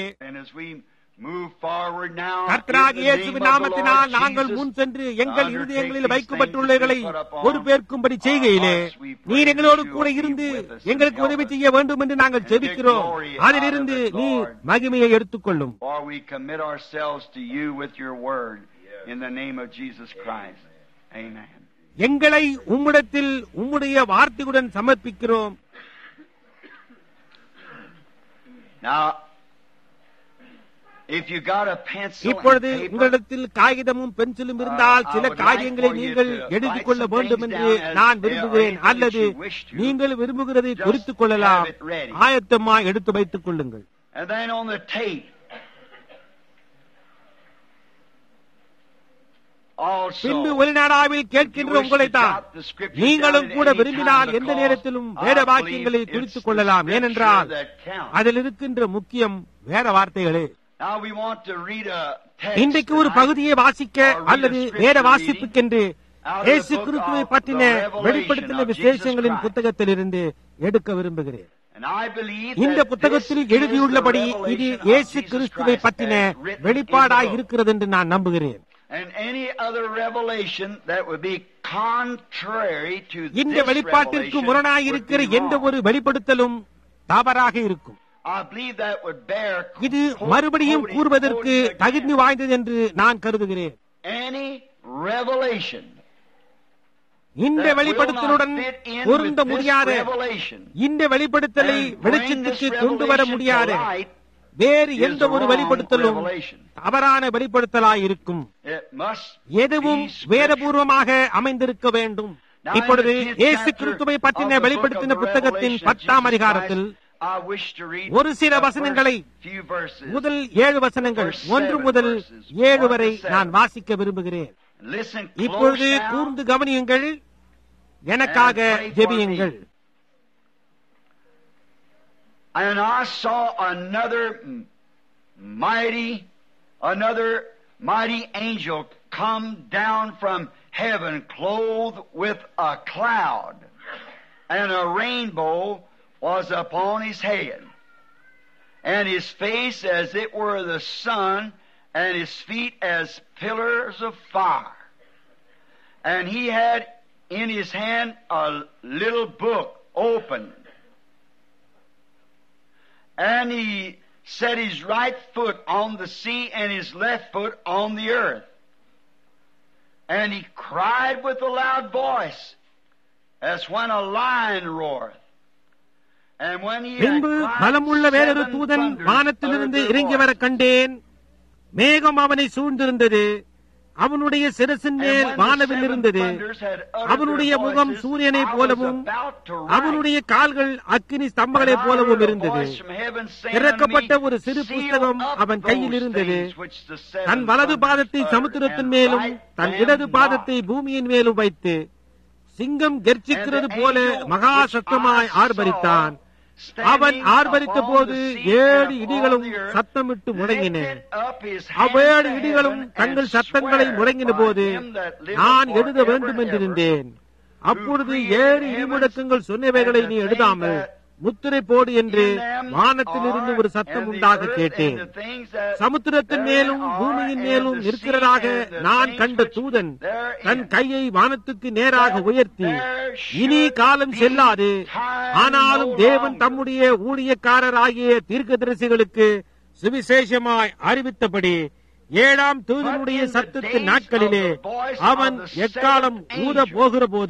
கர்த்தராக இயேசுவின் நாமத்தினால் நாங்கள் முன் சென்று எங்கள் இருதயங்களில் வைக்கப்பட்டுள்ளவர்களை பொறுப்பேற்கும்படி செய்கையிலே நீர் எங்களோடு கூட இருந்து எங்களுக்கு உதவி செய்ய வேண்டும் என்று நாங்கள் செபிக்கிறோம் அதிலிருந்து நீ மகிமையை எடுத்துக்கொள்ளும் For we commit ourselves to you with your word in the name of Jesus Christ. Amen. எங்களை உம்மிடத்தில் உம்முடைய வார்த்தையுடன் சமர்ப்பிக்கிறோம் Now, if you got a pencil இப்பொழுது and paper, உங்களிடத்தில் காகிதமும் பென்சிலும் இருந்தால் சில காரியங்களை நீங்கள் எழுதிக் கொள்ள வேண்டும் என்று நான் விரும்புகிறேன் அல்லது நீங்கள் விரும்புகிறதை குறித்துக் கொள்ளலாம் ஆயத்தமாய் எடுத்து வைத்துக் கொள்ளுங்கள் and then on the tape, also, பின்பு ஒளிநாடாவில் கேட்கின்ற உங்களைத்தான் நீங்களும் கூட விரும்பினால் எந்த நேரத்திலும் வேத வாக்கியங்களை குறித்துக் கொள்ளலாம் ஏனென்றால் அதில் இருக்கின்ற முக்கியம் வேத வார்த்தைகளே Now we want to read a text இன்றைக்கு ஒரு tonight. பகுதியை வாசிக்க அல்லது வேத வாசிப்புக்கென்று இயேசு கிறிஸ்துவை பற்றின வெளிப்படுத்தின விசேஷங்களின் புத்தகத்திலிருந்து எடுக்க விரும்புகிறேன் And I believe இந்த that புத்தகத்தில் this is எழுதியுள்ளபடி the revelation இது of இயேசு Jesus கிறிஸ்துவை Christ பற்றின as written in the வெளிப்பாடாய் book. இருக்கிறது என்று நான் நம்புகிறேன் And any other revelation that would be contrary to இந்த this வெளிப்பாட்டிற்கு revelation முரணாய் would இருக்கிற be எந்த wrong. ஒரு வெளிப்படுத்தலும் தவறாக இருக்கும் I believe that would bear இது quote- மறுபடியும் quoting- கூறுவதற்கு quoting again. தகுதி வாய்ந்தது என்று நான் கருதுகிறேன் Any revelation இந்த that will வெளிப்படுத்தலுடன் not fit in பொருந்த with this முடியாத revelation இந்த வெளிப்படுத்தலை and bring வெளிச்சத்துக்கு this கொண்டு வர revelation முடியாத to light வேறு is எந்த the ஒரு wrong வெளிப்படுத்தலும் revelation. தவறான வெளிப்படுத்தலாய் இருக்கும் It must எதுவும் be scripture. வேதபூர்வமாக அமைந்திருக்க வேண்டும் Now, in இப்பொழுது the tenth இயேசு chapter கிறிஸ்துவை of பற்றின the book வெளிப்படுத்தின of the புத்தகத்தின் Revelation of பத்தாம் Jesus அதிகாரத்தில் Christ, I wish to read ஒரு சில the first வசனங்களை few verses. முதல் ஏழு வசனங்கள் Verse ஒன்று seven முதல் verses, ஏழு one to வரை seven. நான் வாசிக்க விரும்புகிறேன் Listen இப்பொழுது close now. கூர்ந்து கவனியுங்கள் எனக்காக And pray for ஜெபியுங்கள் me. And I saw another m- mighty, another mighty angel come down from heaven clothed with a cloud, and a rainbow was upon his head, and his face as it were the sun, and his feet as pillars of fire. And he had in his hand a little book opened. And he set his right foot on the sea and his left foot on the earth. And he cried with a loud voice, as when a lion roareth. And when he had பின்பு cried, பலமுள்ள வேறொரு seven தூதன் thunders வானத்திலிருந்து uttered their இறங்கி வர voice. கண்டேன் மேகம் அவனை சூழ்ந்திருந்தது அவனுடைய சிரசின் And மேல் when the வானவில் seven இருந்தது thunders had uttered அவனுடைய their முகம் voices, சூரியனைப் I was போலவும் about to write. அவனுடைய கால்கள் அக்கினி ஸ்தம்பங்களைப் And I போலவும் heard a இருந்தது voice from heaven saying திறக்கப்பட்ட unto me, ஒரு சிறு "Seal புஸ்தகம் up அவன் those கையில் இருந்தது things which the seven தன் வலது thunders பாதத்தை uttered, சமுத்திரத்தின் and மேலும் write தன் them இடது not." பாதத்தை பூமியின் மேலும் வைத்து சிங்கம் கெர்ச்சிக்கிறது போல மகா சத்தமாய் ஆர்ப்பரித்தான் அவன் ஆர்ப்பரித்த போது ஏழு இடிகளும் சத்தமிட்டு முழங்கின அவ்வேழு இடிகளும் தங்கள் சத்தங்களை முழங்கின போது நான் எழுத வேண்டும் என்றிருந்தேன் அப்பொழுது ஏழு இடிமுழக்கங்கள் சொன்னவைகளை நீ எழுதாமல் முத்திரை போடு என்று வானத்திலிருந்து ஒரு சத்தம் உண்டாக கேட்டேன் சமுத்திரத்தின் மேலும் பூமியின் மேலும் இருக்கிறதாக நான் கண்ட தூதன் தன் கையை வானத்துக்கு நேராக உயர்த்தி இனி காலம் செல்லாது ஆனாலும் தேவன் தம்முடைய ஊழியக்காரராகிய தீர்க்கதரிசிகளுக்கு சுவிசேஷமாய் அறிவித்தபடி ஏழாம் தூதனுடைய சத்தத்தின் நாட்களிலே அவன் எக்காலம் ஊத போகிற போது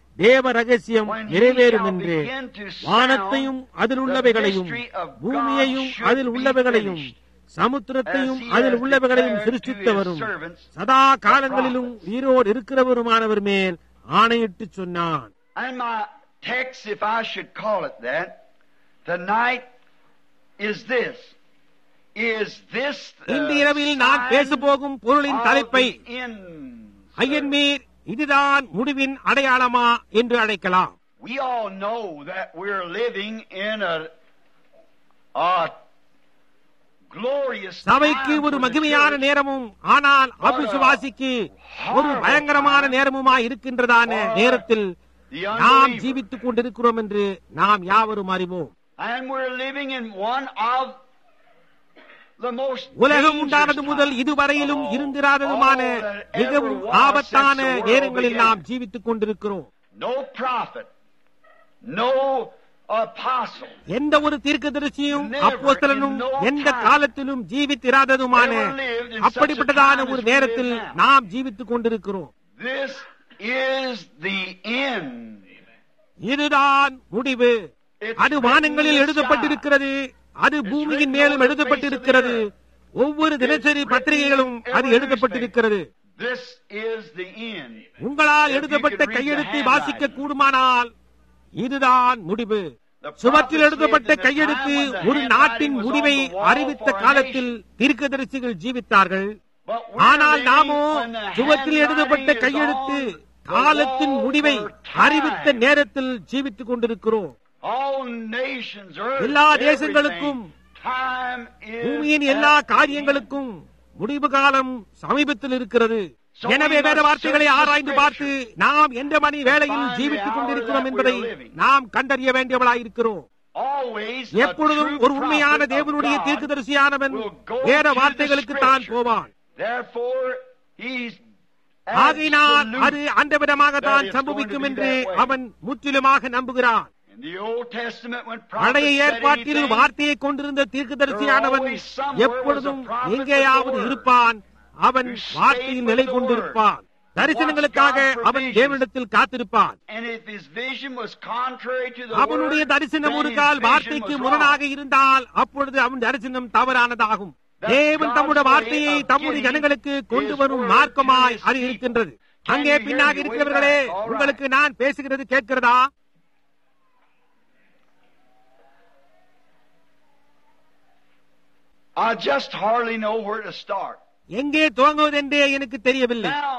தேவ ரகசியம் when he நிறைவேறும் shall என்று begin to வானத்தையும் sound அதில் the உள்ளவைகளையும் mystery of God பூமியையும் should அதில் be உள்ளவைகளையும் finished. சமுத்திரத்தையும் As he அதில் has உள்ளவைகளையும் declared to சிருஷ்டித்தவரும் his servants, சதா காலங்களிலும் உயிரோடு இருக்கிறவருமானவர் மேல் ஆணையிட்டு சொன்னான் And my text, if I should call it that, tonight is this. Is this the இந்த இரவில் நான் பேச போகும் பொருளின் sign தலைப்பை of the end? ஐயன்மீர் இதுதான் முடிவின் அடையாளமா என்று அழைக்கலாம் We all know that we're living in a, a glorious சபைக்கு time ஒரு for the மகிமையான church. நேரமும் ஆனால் அபிசுவாசிக்கு ஒரு பயங்கரமான நேரமுமாய் இருக்கின்றதான நேரத்தில் The நாம் unbeliever. ஜீவித்துக் கொண்டிருக்கிறோம் என்று நாம் யாவரும் அறிவோம் And we're living in one of the most உலகம் dangerous உண்டானது முதல் times இதுவரையிலும் of all இருந்திராததுமான that ever மிகவும் was ஆபத்தான since the world நேரங்களில் began. நாம் ஜீவித்துக் கொண்டிருக்கிறோம் No prophet, no apostle, எந்த ஒரு தீர்க்கதரிசியும் Never அப்போஸ்தலனும் in no எந்த time காலத்திலும் ஜீவித்திராததுமான ever lived in such a அப்படிப்பட்டதான time ஒரு as we நேரத்தில் live now. நாம் ஜீவித்துக் கொண்டிருக்கிறோம் this is the end. இதுதான் முடிவு It's அது written வானங்களில் in the எழுதப்பட்டிருக்கிறது அது பூமியின் மேலும் எழுதப்பட்டிருக்கிறது ஒவ்வொரு தினசரி பத்திரிகைகளும் அது எழுதப்பட்டிருக்கிறது This is the end. உங்களால் If you எழுதப்பட்ட could read the கையெழுத்தை handwriting. வாசிக்க கூடுமானால் இதுதான் முடிவு சுவற்றில் எழுதப்பட்ட கையெழுத்து ஒரு நாட்டின் முடிவை அறிவித்த காலத்தில் தீர்க்கதரிசிகள் ஜீவித்தார்கள் But we're ஆனால் living நாமோ when the சுவற்றில் எழுதப்பட்ட handwriting is கையெழுத்து on the காலத்தின் wall முடிவை for time. அறிவித்த நேரத்தில் ஜீவித்துக் கொண்டிருக்கிறோம் All nations, earth, எல்லா everything. தேசங்களுக்கும், Time is பூமியின் எல்லா at the காரியங்களுக்கும் முடிவு காலம் சமீபத்தில் இருக்கிறது So எனவே we வேத must வார்த்தைகளை search the ஆராய்ந்து பார்த்து நாம் எந்த மணி வேளையில் find the ஜீவித்துக் hour கொண்டிருக்கிறோம் that என்பதை we are living. நாம் கண்டறிய வேண்டியவளாயிருக்கிறோம் Always a எப்பொழுதும் true ஒரு உண்மையான prophet of தேவனுடைய God தீர்க்கதரிசியானவன் will go வேத to the வார்த்தைகளுக்கு தான் scripture. போவான் Therefore, he's ஆகையினால் absolute. அது அந்த விதமாகத்தான் that it's சம்பவிக்கும் going to be என்று that way. அவன் முற்றிலுமாக நம்புகிறான் In the Old Testament, when பழைய prophets said ஏற்பாட்டில் anything, வார்த்தையை கொண்டிருந்த தீர்க்கதரிசியானவன் There always somewhere எப்பொழுதும் was a prophet எங்கேயாவது with the word. இருப்பான் அவன் Who stayed வார்த்தையில் with நிலை the கொண்டிருப்பான் word. தரிசனங்களுக்காக Watched God for அவன் visions. தேவனிடத்தில் காத்திருப்பான் and if his vision was contrary to the அவனுடைய word, தரிசனம் then ஒரு his கால் vision வார்த்தைக்கு was முரணாக wrong. இருந்தால் அப்பொழுது அவன் தரிசனம் தவறானதாகும் That's தேவன் தம்முடைய God's way வார்த்தையை of தம்முடைய getting ஜனங்களுக்கு கொண்டு his வரும் word மார்க்கமாய் to his அது people. இருக்கின்றது Can அங்கே you hear பின்னாக me way இருக்கிறவர்களே back? All right. உங்களுக்கு நான் பேசுகிறது கேட்கிறதா I just hardly know where to start. எங்கே துவங்குவதென்றே எனக்கு தெரியவில்லை Now,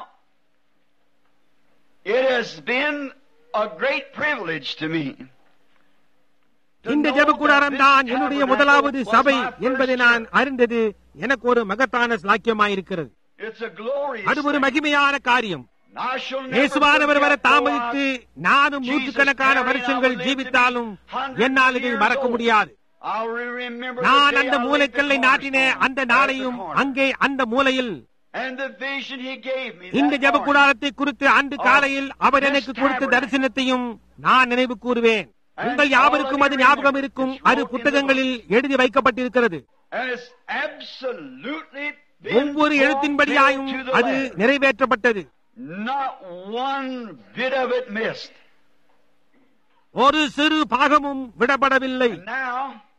it has been a great privilege to me. to இந்த know ஜெப that கூடாரம் this தான் என்னுடைய tabernacle முதலாவது was சபை my first என்பதை நான் church. அறிந்தது எனக்கு ஒரு மகத்தான ஸ்லாக்கியமாயிருக்கிறது It's a glorious அது ஒரு thing. மகிமையான காரியம் And I shall never இயேசுவானவர் வர forget, though தாமதித்து I- நானும் Jesus நூற்றுக்கணக்கான carried வருஷங்கள் on ஜீவித்தாலும் living hundreds என்னால் of இதை years மறக்க old. முடியாது I'll remember நான் the day அந்த I laid the மூலைக்கல்லை நாட்டின cornerstone அந்த at the நாளையும் corner. அங்கே அந்த மூலையில் And the vision he gave me இந்த that ஜெப morning. கூடாரத்தை குறித்து அன்று Oh, காலையில் அவர் this எனக்கு கொடுத்த tabernacle. தரிசனத்தையும் நான் நினைவு கூறுவேன் And உங்கள் all யாவருக்கும் of அது you ஞாபகம் remember. இருக்கும் It's அது wrote in the புத்தகங்களில் எழுதி வைக்கப்பட்டிருக்கிறது And it's absolutely been ஒவ்வொரு எழுத்தின்படியாயும் fulfilled to the அது letter. நிறைவேற்றப்பட்டது Not one bit of it missed. ஒரு சிறு பாகமும் விடப்படவில்லை And now,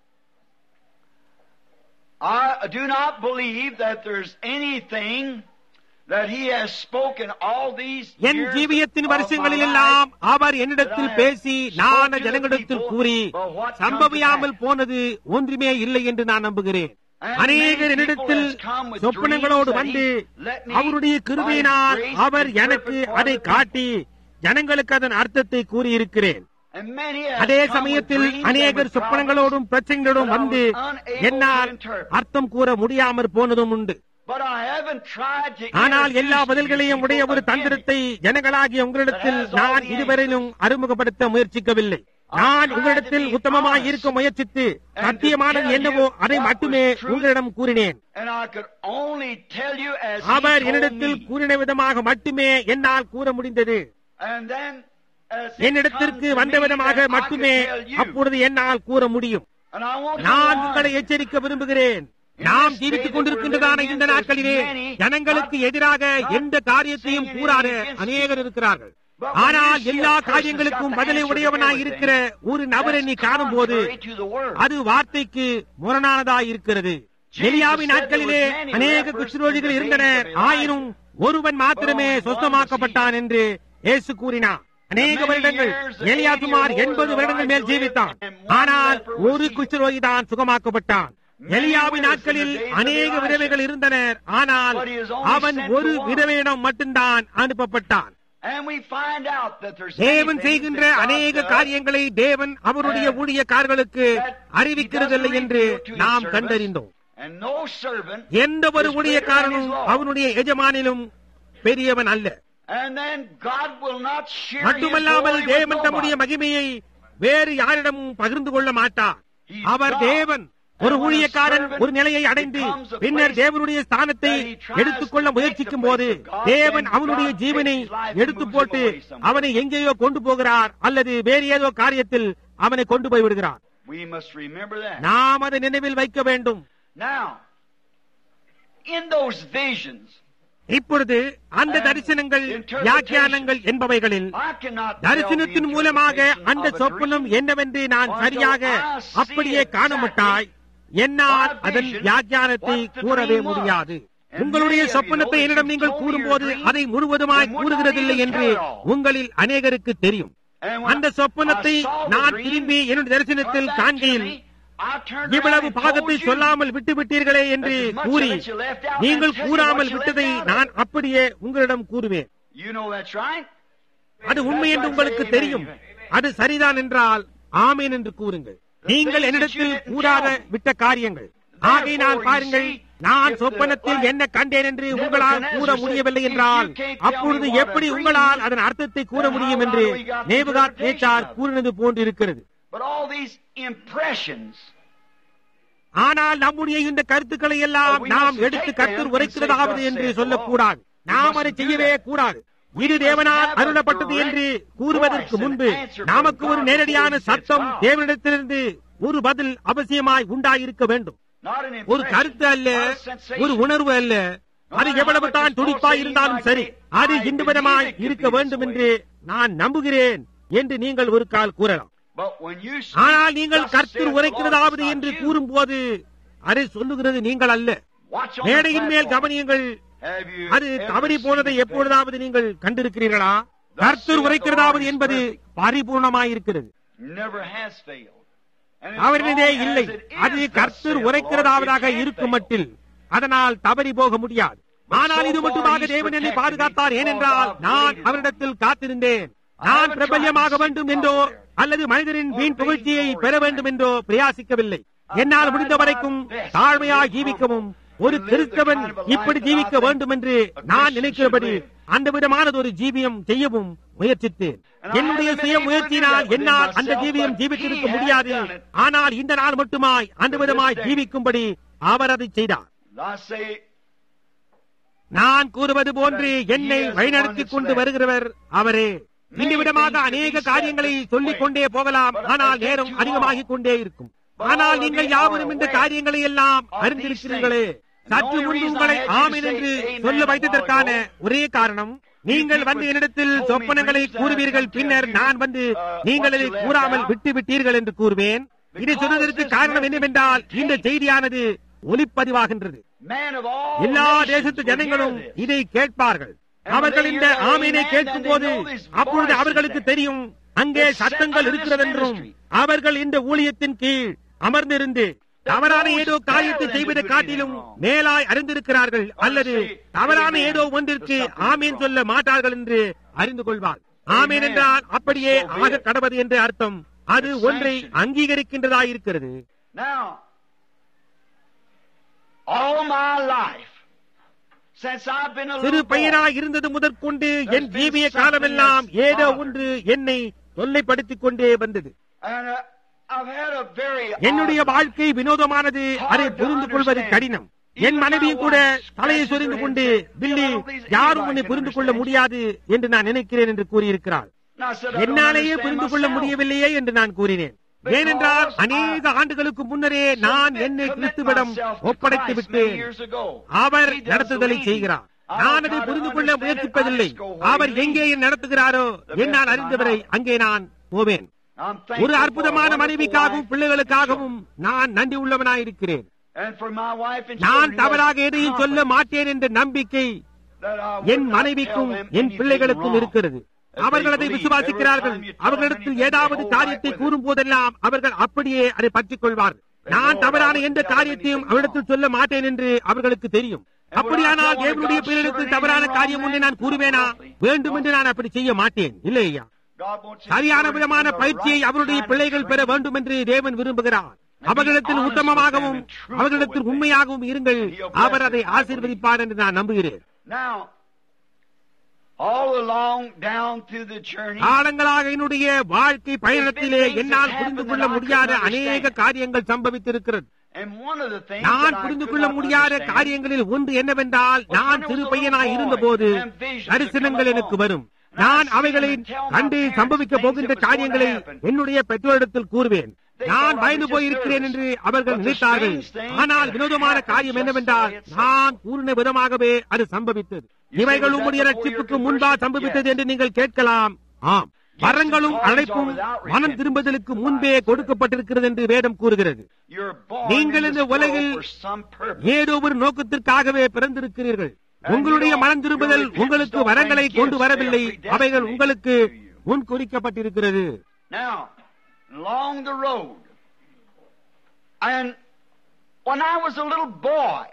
I do not believe that there's anything that he has spoken all these N years ஜீவியத்தின் of my வருஷங்களில் life எல்லாம் அவர் என்னிடத்தில் பேசி நான் ஜனங்களிடத்தில் கூறி சம்பவியாமல் போனது ஒன்றுமே இல்லை என்று நான் நம்புகிறேன் அநேகர் என்னிடத்தில் சொப்பனங்களோடு வந்து அவருடைய கிருபையினால் அவர் எனக்கு அதை காட்டி ஜனங்களுக்கு அதன் அர்த்தத்தை கூறியிருக்கிறேன் And many have அதே come சமயத்தில் with dreams அநேகர் and with சொப்பனங்களோடும் problems, பிரச்சனைகளோடும் வந்து என்னால் அர்த்தம் கூற முடியாமற் போனதும் உண்டு but I haven't tried to ஆனால் எல்லா introduce பதில்களையும் you உடைய people ஒரு again. தந்திரத்தை ஜனங்களாகிய உங்களிடத்தில் நான் இதுவரையிலும் அறிமுகப்படுத்த முயற்சிக்கவில்லை நான் உங்களிடத்தில் உத்தமமாய் இருக்க முயற்சித்து சத்தியமானது என்னவோ அதை மட்டுமே உங்களிடம் கூறினேன் And I could only tell you as he our told என்னிடத்தில் me. கூறின விதமாக மட்டுமே என்னால் கூற முடிந்தது And then, as it என்னிடத்திற்கு comes to வந்த me விதமாக that I மட்டுமே could tell you. அப்பொழுது என்னால் கூற முடியும் And I want to நான் warn உங்களை you. எச்சரிக்க விரும்புகிறேன் நாம் ஜீவித்துக் கொண்டிருக்கின்றதான இந்த நாட்களிலே ஜனங்களுக்கு எதிராக எந்த காரியத்தையும் கூறாத அநேகர் இருக்கிறார்கள் ஆனால் எல்லா காரியங்களுக்கும் பதிலை உடையவனாய் இருக்கிற ஒரு நபரை நீ காணும் போது அது வார்த்தைக்கு முரணானதாய் இருக்கிறது எலியாவின் நாட்களிலே அநேக குஷ்ரோகிகள் இருந்தனர் ஆயினும் ஒருவன் மாத்திரமே சொந்தமாக்கப்பட்டான் என்று இயேசு கூறினார் அநேக வருடங்கள் எலியா சுமார் எண்பது வருடங்கள் மேல் ஜீவித்தான் ஆனால் ஒரு குஷ்ரோகி தான் சுகமாக்கப்பட்டான் எலியாவின் நாட்களில் அநேக விதவைகள் இருந்தனர் ஆனால் அவன் ஒரு விதவையிடம் மட்டும்தான் அனுப்பப்பட்டான் தேவன் செய்கின்ற அநேக காரியங்களை தேவன் அவருடைய ஊழியக்காரர்களுக்கு அறிவிக்கிறதில்லை என்று நாம் கண்டறிந்தோம் எந்த ஒரு ஊழியக்காரனும் அவனுடைய எஜமானிலும் பெரியவன் அல்ல மட்டுமல்லாமல் தேவன் தம்முடைய மகிமையை வேறு யாரிடமும் பகிர்ந்து கொள்ள மாட்டார் அவர் தேவன் ஒரு ஊழியக்காரன் ஒரு நிலையை அடைந்து பின்னர் தேவனுடைய ஸ்தானத்தை எடுத்துக்கொள்ள முயற்சிக்கும் போது தேவன் அவனுடைய ஜீவனை எடுத்து போட்டு அவனை எங்கேயோ கொண்டு போகிறார் அல்லது வேறு ஏதோ காரியத்தில் அவனை கொண்டு போய் விடுகிறார் நாம் அதை நினைவில் வைக்க வேண்டும் இப்பொழுது அந்த தரிசனங்கள் வியாக்கியானங்கள் என்பவைகளில் தரிசனத்தின் மூலமாக அந்த சொப்பனம் என்னவென்று நான் சரியாக அப்படியே காணமாட்டாய் என்னால் அதன் வியாக்கியானத்தை கூறவே முடியாது உங்களுடைய சொப்பனத்தை என்னிடம் நீங்கள் கூறும்போது அதை முழுவதுமாய் கூறுகிறதில்லை என்று உங்களில் அநேகருக்கு தெரியும் அந்த சொப்பனத்தை நான் திரும்பி என்னுடைய தரிசனத்தில் காண்கையில் இவ்வளவு பாகத்தை சொல்லாமல் விட்டு விட்டீர்களே என்று கூறி நீங்கள் கூறாமல் விட்டதை நான் அப்படியே உங்களிடம் கூறுவேன் அது உண்மை என்று உங்களுக்கு தெரியும் அது சரிதான் என்றால் ஆமேன் என்று கூறுங்கள் நீங்கள் என்னிடத்தில் கூறாத விட்ட காரியங்கள் ஆகையினால் பாருங்கள் நான் சொப்பனத்தில் என்ன கண்டேன் என்று உங்களால் கூற முடியவில்லை என்றால் அப்பொழுது எப்படி உங்களால் அதன் அர்த்தத்தை கூற முடியும் என்று நேபுகாத் நேச்சார் கூறினது போன்று இருக்கிறது ஆனால் நம்முடைய இந்த கருத்துக்களை எல்லாம் நாம் எடுத்து கருத்து உரைக்கிறதாவது என்று சொல்லக்கூடாது நாம் அதை செய்யவே கூடாது இது தேவனால் அருளப்பட்டது என்று கூறுவதற்கு முன்பு நமக்கு ஒரு நேரடியான சத்தம் தேவனிடத்திலிருந்து ஒரு பதில் அவசியமாய் உண்டாயிருக்க வேண்டும் ஒரு கருத்து அல்ல ஒரு உணர்வு அல்ல அது எவ்வளவு தான் துடிப்பாய் இருந்தாலும் சரி அது இந்த விதமாய் இருக்க வேண்டும் என்று நான் நம்புகிறேன் என்று நீங்கள் ஒரு கால் கூறலாம் ஆனால் நீங்கள் கர்த்தர் உரைக்கிறதாவது என்று கூறும்போது அதை சொல்லுகிறது நீங்கள் அல்ல மேடையின் மேல் கவனியுங்கள் அது தவறி போனதை எப்பொழுதாவது நீங்கள் கண்டிருக்கிறீர்களா கர்த்தர் உரைக்கிறதாவது என்பது பரிபூர்ணமாயிருக்கிறது அவரினதே இல்லை அது கர்த்தர் உரைக்கிறதாவதாக இருக்கும் மட்டில் அதனால் தவறி போக முடியாது ஆனால் இது மட்டுமாக தேவன் என்னை பாதுகாத்தார் ஏனென்றால் நான் அவரிடத்தில் காத்திருந்தேன் நான் பிரபல்யமாக வேண்டும் என்றோ அல்லது மனிதரின் வீண் புகழ்ச்சியை பெற வேண்டும் என்றோ பிரயாசிக்கவில்லை என்னால் முடிந்த வரைக்கும் தாழ்மையாக ஜீவிக்கவும் ஒரு கிறிஸ்தவன் இப்படி ஜீவிக்க வேண்டும் என்று நான் நினைக்கிறபடி அந்த விதமானது ஒரு ஜீவியம் செய்யவும் முயற்சித்தேன் என்னுடைய சுய முயற்சியினால் என்னால் அந்த ஜீவியம் ஜீவித்திருக்க முடியாது ஆனால் இந்த நாள் மட்டுமாய் அந்த விதமாய் ஜீவிக்கும்படி அவர் அதை செய்தார் நான் கூறுவது போன்று என்னை வழிநடத்திக் கொண்டு வருகிறவர் அவரே இந்த விதமாக அநேக காரியங்களை சொல்லிக் கொண்டே போகலாம் ஆனால் நேரம் அதிகமாகிக் கொண்டே இருக்கும் ஆனால் நீங்கள் யாவரும் இந்த காரியங்களை எல்லாம் அறிந்திருக்கிறீர்களே சற்று முன்பு உங்களை ஆமீன் என்று சொல்ல வைத்ததற்கான ஒரே காரணம் நீங்கள் வந்து என்னிடத்தில் சொப்பனங்களை கூறுவீர்கள் பின்னர் நான் வந்து நீங்கள் அதை கூறாமல் விட்டு விட்டீர்கள் என்று கூறுவேன் இதை சொன்னதற்கு காரணம் என்னவென்றால் இந்த செய்தியானது ஒலிப்பதிவாகின்றது எல்லா தேசத்து ஜனங்களும் இதை கேட்பார்கள் அவர்கள் இந்த ஆமீனை கேட்கும் போது அப்பொழுது அவர்களுக்கு தெரியும் அங்கே சத்தங்கள் இருக்கிறதென்றும் அவர்கள் இந்த ஊழியத்தின் கீழ் அமர்ந்திருந்து தவறான ஏதோ காரியத்தை செய்வதை காட்டிலும் மேலாய் அறிந்திருக்கிறார்கள் அல்லது தவறான ஏதோ ஒன்றிற்கு ஆமீன் சொல்ல மாட்டார்கள் என்று அறிந்து கொள்வார் ஆமீன் என்றால் அப்படியே ஆக கடவது என்று அர்த்தம் அது ஒன்றை அங்கீகரிக்கின்றதா இருக்கிறது சிறு பையனாய் இருந்தது முதற்கொண்டு என் ஜீவிய காலமெல்லாம் ஏதோ ஒன்று என்னை தொல்லைப்படுத்திக் கொண்டே வந்தது என்னுடைய வாழ்க்கை வினோதமானது அதை புரிந்து கொள்வது கடினம் என் மனைவியும் கூட தலையை சொரிந்து கொண்டு பில்லி யாரும் உன்னை புரிந்து கொள்ள முடியாது என்று நான் நினைக்கிறேன் என்று கூறியிருக்கிறார் என்னாலேயே புரிந்து கொள்ள முடியவில்லையே என்று நான் கூறினேன் ஏனென்றால் அநேக ஆண்டுகளுக்கு முன்னரே நான் என்னை கிறிஸ்துவிடம் ஒப்படைத்து விட்டேன் அவர் நடத்துதலை செய்கிறார் நான் அதை புரிந்து கொள்ள முயற்சிப்பதில்லை அவர் எங்கே என்னை நடத்துகிறாரோ என்னால் அறிந்தவரை அங்கே நான் போவேன் I'm ஒரு thankful for a அற்புதமான wonderful மனைவிக்காகவும் wife. பிள்ளைகளுக்காகவும் நான் நன்றி உள்ளவனாயிருக்கிறேன் And for my wife and நான் children, தவறாக yes, எதையும் சொல்ல confidence மாட்டேன் என்ற நம்பிக்கை that I would N not மனைவிக்கும் tell them என் anything பிள்ளைகளுக்கும் wrong. இருக்கிறது அவர்கள் அதை விசுவாசிக்கிறார்கள் அவர்களிடத்தில் ஏதாவது காரியத்தை கூறும் போதெல்லாம் அவர்கள் அப்படியே அதை பற்றிக் கொள்வார்கள் நான் தவறான எந்த காரியத்தையும் அவரிடத்தில் சொல்ல மாட்டேன் என்று அவர்களுக்கு தெரியும் அப்படியானால் தேவனுடைய பேரிடத்தில் தவறான காரியம் ஒன்றை நான் கூறுவேனா வேண்டும் என்று நான் அப்படி செய்ய மாட்டேன் இல்லை ஐயா God wants his சரியான children விதமான to be the பயிற்சியை right அவருடைய kind of பிள்ளைகள் பெற training. வேண்டும் என்று தேவன் விரும்புகிறார் அவர்களிடத்தில் உத்தமமாகவும் அவர்களிடத்தில் உண்மையாகவும் இருங்கள் அவர் அதை ஆசீர்வதிப்பார் என்று நான் நம்புகிறேன் Now, all along down through the journey, காலங்களாக என்னுடைய வாழ்க்கை பயணத்திலே என்னால் புரிந்து கொள்ள முடியாத அநேக காரியங்கள் சம்பவித்திருக்கிறது and one of the things நான் that I புரிந்து could கொள்ள not முடியாத understand காரியங்களில் ஒன்று என்னவென்றால் நான் சிறு பையனாய் இருந்தபோது தரிசனங்கள் எனக்கு வரும் நான் அவைகளை கண்டு சம்பவிக்க போகின்ற காரியங்களை என்னுடைய பெற்றோரிடத்தில் கூறுவேன் நான் பயந்து போயிருக்கிறேன் என்று அவர்கள் நினைத்தார்கள் ஆனால் வினோதமான காரியம் என்னவென்றால் நான் கூறின விதமாகவே அது சம்பவித்தது இவைகள் உம்முடைய ரட்சிப்புக்கு முன்பா சம்பவித்தது என்று நீங்கள் கேட்கலாம் ஆம் வரங்களும் அழைப்பும் மனம் திரும்புதலுக்கு முன்பே கொடுக்கப்பட்டிருக்கிறது என்று வேதம் கூறுகிறது You're born நீங்கள் in இந்த this உலகில் world for some purpose. ஏதோ ஒரு நோக்கத்திற்காகவே பிறந்திருக்கிறீர்கள் உங்களுடைய மனம் திரும்புதல் உங்களுக்கு வரங்களை கொண்டு வரவில்லை அவைகள் உங்களுக்கு முன் குறிக்கப்பட்டிருக்கிறது Now, along the road, and when I was a little boy,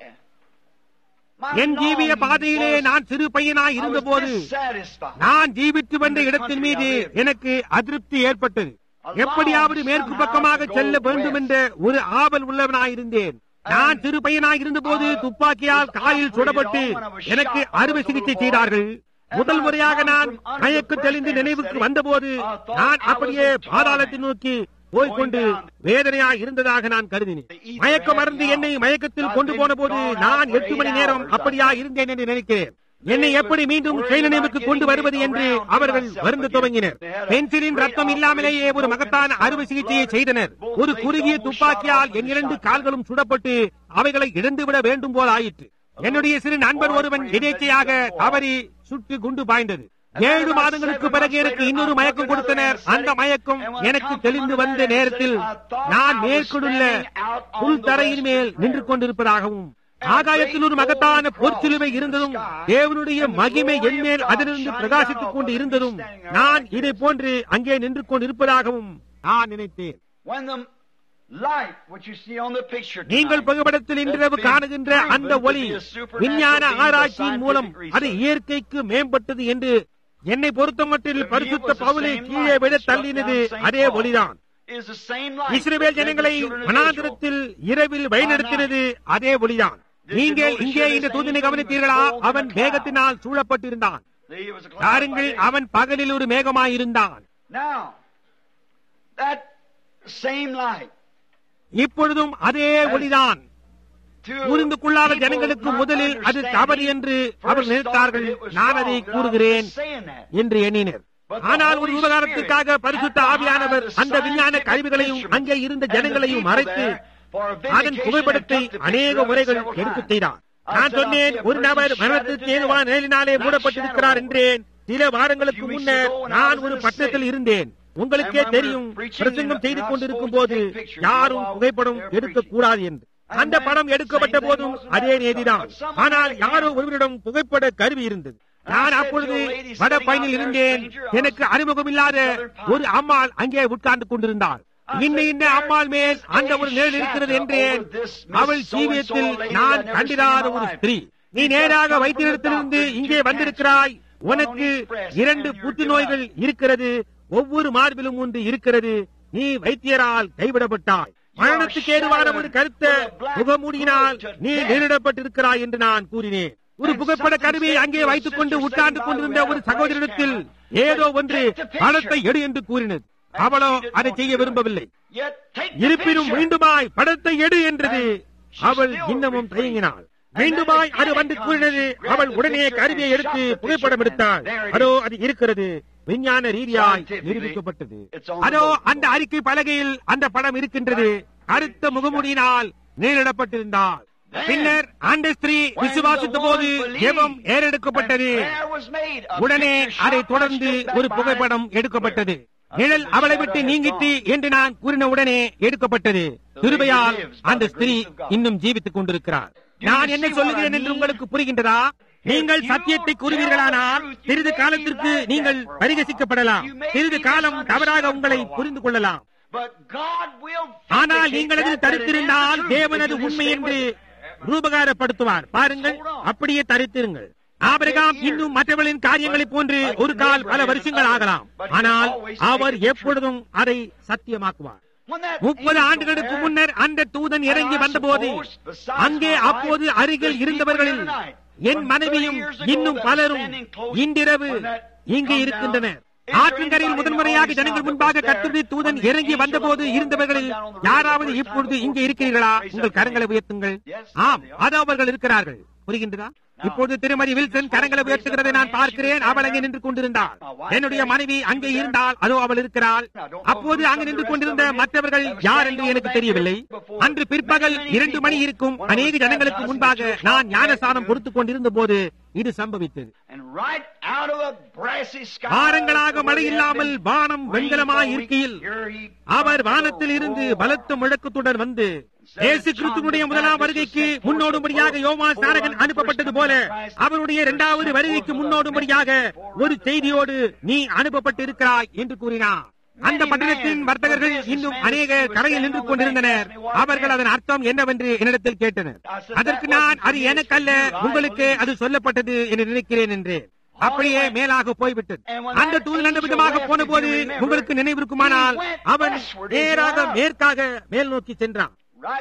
my என் ஜீவிய longing பாதையிலே was- நான் சிறு பையனாய் I was இருந்தபோது dissatisfied. நான் ஜீவித்து வந்த இடத்தின் மீது எனக்கு அதிருப்தி ஏற்பட்டது எப்படியாவது மேற்கு பக்கமாக செல்ல வேண்டும் என்ற ஒரு ஆவல் உள்ளவனாயிருந்தேன் நான் சிறு பையனாய் இருந்தபோது துப்பாக்கியால் காலில் சுடப்பட்டு எனக்கு அறுவை சிகிச்சை செய்தார்கள் முதல் முறையாக நான் மயக்கு தெளிந்து நினைவுக்கு வந்தபோது நான் அப்படியே பாதாளத்தை நோக்கி போய்கொண்டு வேதனையா இருந்ததாக நான் கருதினேன் மயக்க மருந்து என்னை மயக்கத்தில் கொண்டு போன போது நான் எட்டு மணி நேரம் அப்படியா இருந்தேன் என்று நினைக்கிறேன் என்னை எப்படி மீண்டும் சுயநினைவுக்கு கொண்டு வருவது என்று அவர்கள் வருந்த துவங்கினர் பென்சிலின் ரத்தம் இல்லாமலேயே ஒரு மகத்தான அறுவை சிகிச்சையை செய்தனர் ஒரு குறுகிய துப்பாக்கியால் என் இரண்டு கால்களும் சுடப்பட்டு அவைகளை இழந்துவிட வேண்டும் போல் ஆயிற்று என்னுடைய சிறு நண்பர் ஒருவன் எதேச்சையாக தவறி சுட்டு குண்டு பாய்ந்தது ஏழு மாதங்களுக்கு பிறகு எனக்கு இன்னொரு மயக்கம் கொடுத்தனர் அந்த மயக்கம் எனக்கு தெளிந்து வந்த நேரத்தில் நான் மேற்கொண்டுள்ள புல் தரையின் மேல் நின்று கொண்டிருப்பதாகவும் ஆகாயத்தில் ஒரு மகத்தான பொற்சிலுவை இருந்ததும் தேவனுடைய மகிமை என்மேல் அதிலிருந்து பிரகாசித்துக் கொண்டு இருந்ததும் நான் இதை போன்று அங்கே நின்று கொண்டிருப்பதாகவும் நான் நினைத்தேன் When the light, what you see on the picture நீங்கள் tonight, புகைப்படத்தில் இன்றிரவு காணுகின்ற அந்த ஒளி விஞ்ஞான ஆராய்ச்சியின் மூலம் அது இயற்கைக்கு மேம்பட்டது என்று என்னை பொறுத்தமட்டில் பரிசுத்த பவுலை கீழே விட தள்ளினது அதே ஒளிதான் is the same light. இஸ்ரவேல் ஜனங்களை Children of Israel. வனாந்திரத்தில் இரவில் வழிநடத்தினது அதே ஒளிதான் நீங்கள் இங்கே இந்த தூதனை கவனித்தீர்களா அவன் மேகத்தினால் சூழப்பட்டிருந்தான் He was a cloud பாருங்கள் by day. அவன் பகலில் ஒரு மேகமாயிருந்தான் Now, that same light இப்பொழுதும் அதே ஒளிதான் to புரிந்து கொள்ளாத people ஜனங்களுக்கு not முதலில் அது understanding, தவறு என்று அவர் first நினைத்தார்கள் thought it was நான் அதை wrong, and I was கூறுகிறேன் just saying that. என்று எண்ணினர் ஆனால் ஒரு விவகாரத்திற்காக பரிசுத்த ஆவியானவர் அந்த விஞ்ஞான கருவிகளையும் அங்கே இருந்த ஜனங்களையும் மறைத்து அதன் புகைப்படத்தை அநேக முறைகள் எடுத்து செய்தார் நான் சொன்னேன் ஒரு நபர் மரணத்திற்கு ஏதுவான நிலையினாலே மூடப்பட்டிருக்கிறார் என்றேன் சில வாரங்களுக்கு முன்னர் நான் ஒரு பட்டணத்தில் இருந்தேன் உங்களுக்கே தெரியும் பிரசங்கம் செய்து கொண்டிருக்கும் போது யாரும் புகைப்படம் எடுக்கக்கூடாது என்று அந்த படம் எடுக்கப்பட்ட போதும் அதே நேதிதான் ஆனால் யாரோ ஒருவரிடம் புகைப்பட கருவி இருந்தது நான் அப்பொழுது வட பயனில் இருந்தேன் எனக்கு அறிமுகம் இல்லாத ஒரு அம்மாள் அங்கே உட்கார்ந்து கொண்டிருந்தார் இன்ன இன்ன அம்மாள் மேல் அந்த ஒரு நிழல் இருக்கிறது என்றேன் அவள் ஜீவியத்தில் நான் கண்டிராத ஒரு ஸ்திரீ நீ நேராக வைத்தியத்திலிருந்து இங்கே வந்திருக்கிறாய் உனக்கு இரண்டு புற்றுநோய்கள் இருக்கிறது ஒவ்வொரு மார்பிலும் ஒன்று இருக்கிறது நீ வைத்தியரால் கைவிடப்பட்டாய் மரணத்துக்கு ஏதுவான ஒரு கருத்த முகமூடியினால் நீ நேரிடப்பட்டிருக்கிறாய் என்று நான் கூறினேன் ஒரு புகைப்பட கருவியை அங்கே வைத்துக் கொண்டு உட்கார்ந்து கொண்டிருந்த ஒரு சகோதரிடத்தில் ஏதோ ஒன்று பணத்தை எடு என்று கூறினது அவளோ அதை செய்ய விரும்பவில்லை Yet take the இருப்பினும் picture. மீண்டுமாய் படத்தை எடு என்றது அவள் இன்னமும் தயங்கினாள் மீண்டுமாய் அது வந்து கூறினது அவள் உடனே கருவியை எடுத்து புகைப்படம் எடுத்தாள் அதோ அது இருக்கிறது விஞ்ஞான ரீதியாய் நிரூபிக்கப்பட்டது அதோ அந்த அறிக்கை பலகையில் அந்த படம் இருக்கின்றது கருத்த முகமுடியினால் நேரிடப்பட்டிருந்தாள் பின்னர் அந்த ஸ்திரீ விசுவாசித்த போது ஜெபம் ஏறெடுக்கப்பட்டது உடனே அதை தொடர்ந்து ஒரு புகைப்படம் எடுக்கப்பட்டது நிழல் அவளை விட்டு நீங்கிட்டு என்று நான் கூறின உடனே எடுக்கப்பட்டது கிருபையால் அந்த ஸ்திரீ இன்னும் ஜீவித்துக் கொண்டிருக்கிறார் நான் என்ன சொல்லுகிறேன் என்று உங்களுக்கு புரிகின்றதா நீங்கள் சத்தியத்தை கூறுவீர்களானால் சிறிது காலத்திற்கு நீங்கள் பரிகசிக்கப்படலாம் சிறிது காலம் தவறாக உங்களை புரிந்து கொள்ளலாம் ஆனால் நீங்கள் அதில் தடுத்திருந்தால் தேவனது உண்மை என்று ரூபகாரப்படுத்துவார் பாருங்கள் அப்படியே தரித்திருங்கள் ஆபிரகாம் இன்னும் மற்றவர்களின் காரியங்களைப் போன்று ஒரு கால் பல வருஷங்கள் ஆகலாம் ஆனால் அவர் எப்பொழுதும் அதை சத்தியமாக்குவார் முப்பது ஆண்டுகளுக்கு முன்னர் அந்த தூதன் இறங்கி வந்தபோது அங்கே அப்போது அருகில் இருந்தவர்களில் என் மனைவியும் இன்னும் பலரும் இன்றிரவு இங்கே இருக்கின்றனர் ஆற்றங்கரையில் முதன்முறையாக ஜனங்கள் முன்பாக கத்துடைய தூதன் இறங்கி வந்தபோது இருந்தவர்களில் யாராவது இப்பொழுது இங்கே இருக்கிறீர்களா உங்கள் கரங்களை உயர்த்துங்கள் ஆம் அது அவர்கள் இருக்கிறார்கள் புரிகின்றதா இப்போது திருமதி வில்சன் கரங்களை உயர்த்துகிறதை நான் பார்க்கிறேன் அவள் அங்கே நின்று கொண்டிருந்தாள் என்னுடைய மனைவி அங்கே இருந்தால் அதோ அவள் இருக்கிறாள் அப்போது அங்கு நின்று கொண்டிருந்த மற்றவர்கள் யார் என்று எனக்கு தெரியவில்லை அன்று பிற்பகல் இரண்டு மணி இருக்கும் அநேக ஜனங்களுக்கு முன்பாக நான் ஞானசானம் கொடுத்துக் கொண்டிருந்த போது இது சம்பவித்தது வாரங்களாக மழை இல்லாமல் வானம் வெண்கலமாய் இருக்கையில் அவர் வானத்தில் இருந்து பலத்த முழக்கத்துடன் வந்து இயேசு கிறிஸ்துவனுடைய முதலாம் வருகைக்கு முன்னோடும்படியாக யோமா சாரகன் அனுப்பப்பட்டது போல அவருடைய இரண்டாவது வருகைக்கு முன்னோடும்படியாக ஒரு செய்தியோடு நீ அனுப்பப்பட்டு இருக்கிறாய் என்று கூறினார் அந்த பட்டணத்தின் வர்த்தகர்கள் இன்னும் அநேக கரையில் நின்று கொண்டிருந்தனர் அவர்கள் அதன் அர்த்தம் என்னவென்று என்னிடத்தில் கேட்டனர் அதற்கு நான் அது எனக்கல்ல உங்களுக்கு அது சொல்லப்பட்டது என்று நினைக்கிறேன் என்று அப்படியே மேலாக போய்விட்டது அந்த தூதன் அந்த விதமாக போன போது உங்களுக்கு நினைவிருக்குமானால் அவன் நேராக மேற்காக மேல் நோக்கி சென்றான்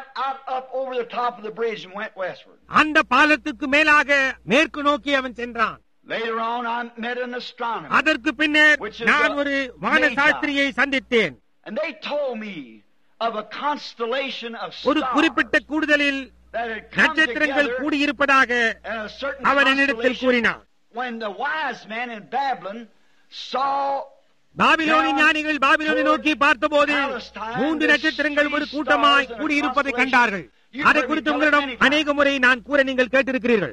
அந்த பாலத்துக்கு மேலாக மேற்கு நோக்கி அவன் சென்றான் அதற்கு பின்னர் நான் ஒரு வானசாஸ்திரியை சந்தித்தேன் ஒரு குறிப்பிட்ட கூடுதலில் நட்சத்திரங்கள் கூடியிருப்பதாக அவர் என்னிடத்தில் கூறினார் பாபிலோனின் ஞானிகள் பாபிலோனை நோக்கி பார்த்தபோது மூன்று நட்சத்திரங்கள் ஒரு கூட்டமாய் கூடியிருப்பதை கண்டார்கள் அதை குறித்து உங்களிடம் அநேக முறை நான் கூற நீங்கள் கேட்டிருக்கிறீர்கள்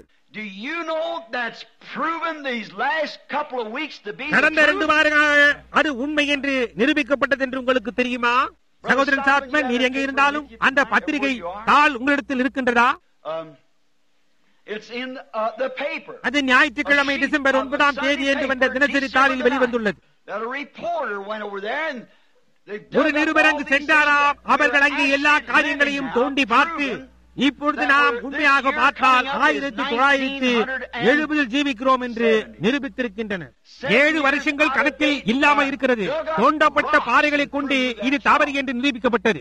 கடந்த இரண்டு வாரங்களாக அது உண்மை என்று நிரூபிக்கப்பட்டது என்று உங்களுக்கு தெரியுமா சகோதரன் சாத்மன் நீர் எங்கே இருந்தாலும் அந்த பத்திரிகை தாள் உங்களிடத்தில் இருக்கின்றதா அது ஞாயிற்றுக்கிழமை டிசம்பர் ஒன்பதாம் தேதி என்று வந்த தினசரி தாளில் வெளிவந்துள்ளது ஒரு நிருபர் அங்கு சென்றாராம் அவர்கள் அங்கே எல்லா காரியங்களையும் தோண்டி பார்த்து இப்பொழுது நாம் உண்மையாக பார்த்தால் ஆயிரத்தி தொள்ளாயிரத்தி எழுபதில் ஜீவிக்கிறோம் என்று நிரூபித்திருக்கின்றனர் ஏழு வருஷங்கள் கணக்கில் இல்லாமல் இருக்கிறது தோண்டப்பட்ட பாறைகளை கொண்டு இது தவறு என்று நிரூபிக்கப்பட்டது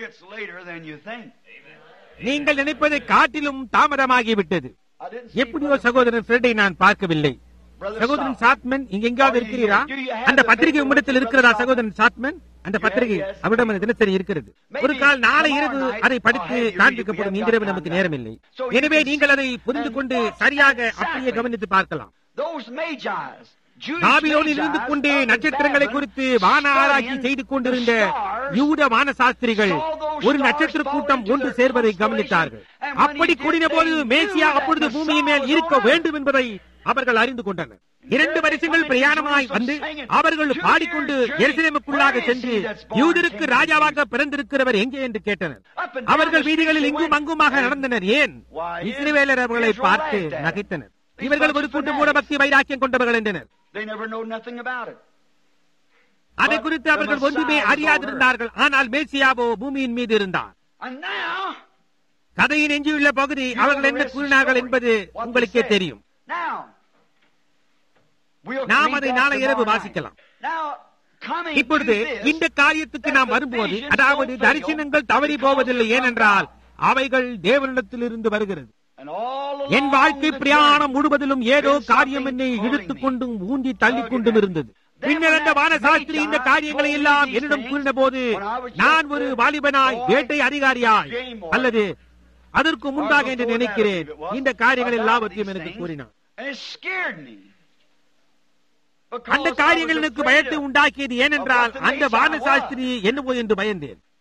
நீங்கள் நினைப்பதை காட்டிலும் தாமதமாகிவிட்டது எப்படியோ சகோதரன் ஃப்ரெண்டை நான் பார்க்கவில்லை சகோதரன் சாத்மன் இங்க எங்காவது இருக்கிறீரா அந்த பத்திரிகை உம்மிடத்தில் இருக்கிறதா சகோதரன் சாத்மன் அந்த பத்திரிகை அவரிடம் தினசரி இருக்கிறது ஒரு கால் நாளை இரவு அதை படித்து காண்பிக்கப்படும் இன்றிரவு நமக்கு நேரம் இல்லை எனவே நீங்கள் அதை புரிந்து கொண்டு சரியாக அப்படியே கவனித்து பார்க்கலாம் பாபிலோனில் இருந்து கொண்டு நட்சத்திரங்களை குறித்து வான ஆராய்ச்சி செய்து கொண்டிருந்த யூத வான சாஸ்திரிகள் ஒரு நட்சத்திர கூட்டம் ஒன்று சேர்வதை கவனித்தார்கள் அப்படி கூடின போது மேசியா அப்பொழுது பூமியின் மேல் இருக்க வேண்டும் என்பதை அவர்கள் அறிந்து கொண்டனர் இரண்டு வருஷங்கள் பிரயாணமாய் வந்து அவர்கள் பாடிக்கொண்டு எருசலேமுக்குள்ளாக சென்று யூதருக்கு ராஜாவாக பிறந்திருக்கிறவர் எங்கே என்று கேட்டனர் அவர்கள் வீதிகளில் இங்கும் அங்குமாக நடந்தனர் ஏன் இஸ்ரேலர் அவர்களை பார்த்து நகைத்தனர் இவர்கள் ஒரு கூட்டம் மூட பக்தி வைராக்கியம் கொண்டவர்கள் என்றனர் அதை குறித்து அவர்கள் ஒன்றுமே அறியாதிருந்தார்கள் ஆனால் மேசியாவோ பூமியின் மீது இருந்தார் கதையின் எஞ்சியுள்ள பகுதி அவர்கள் என்ன கூறினார்கள் என்பது உங்களுக்கே தெரியும் நாம் அதை நாளை இரவு வாசிக்கலாம் இப்பொழுது இந்த காரியத்துக்கு நாம் வரும்போது அதாவது தரிசனங்கள் தவறி போவதில்லை ஏனென்றால் அவைகள் தேவனிடத்திலிருந்து வருகிறது என் வாழ்க்கை பிரயாணம் முழுவதிலும் ஏதோ காரியம் என்னை இழுத்துக் கொண்டும் ஊந்தி தள்ளிக் கொண்டும் இருந்தது பின்னர் அந்த வானசாஸ்திரி இந்த காரியங்களை எல்லாம் என்னிடம் கூறின போது நான் ஒரு வாலிபனாய் வேட்டை அதிகாரியாய் அல்லது அதற்கு முன்பாக என்று நினைக்கிறேன் இந்த காரியங்கள் எல்லாவற்றையும் எனக்கு கூறினான் அந்த காரியங்கள் எனக்கு பயத்தை உண்டாக்கியது ஏனென்றால் அந்த வானசாஸ்திரி என்னவோ என்று பயந்தேன்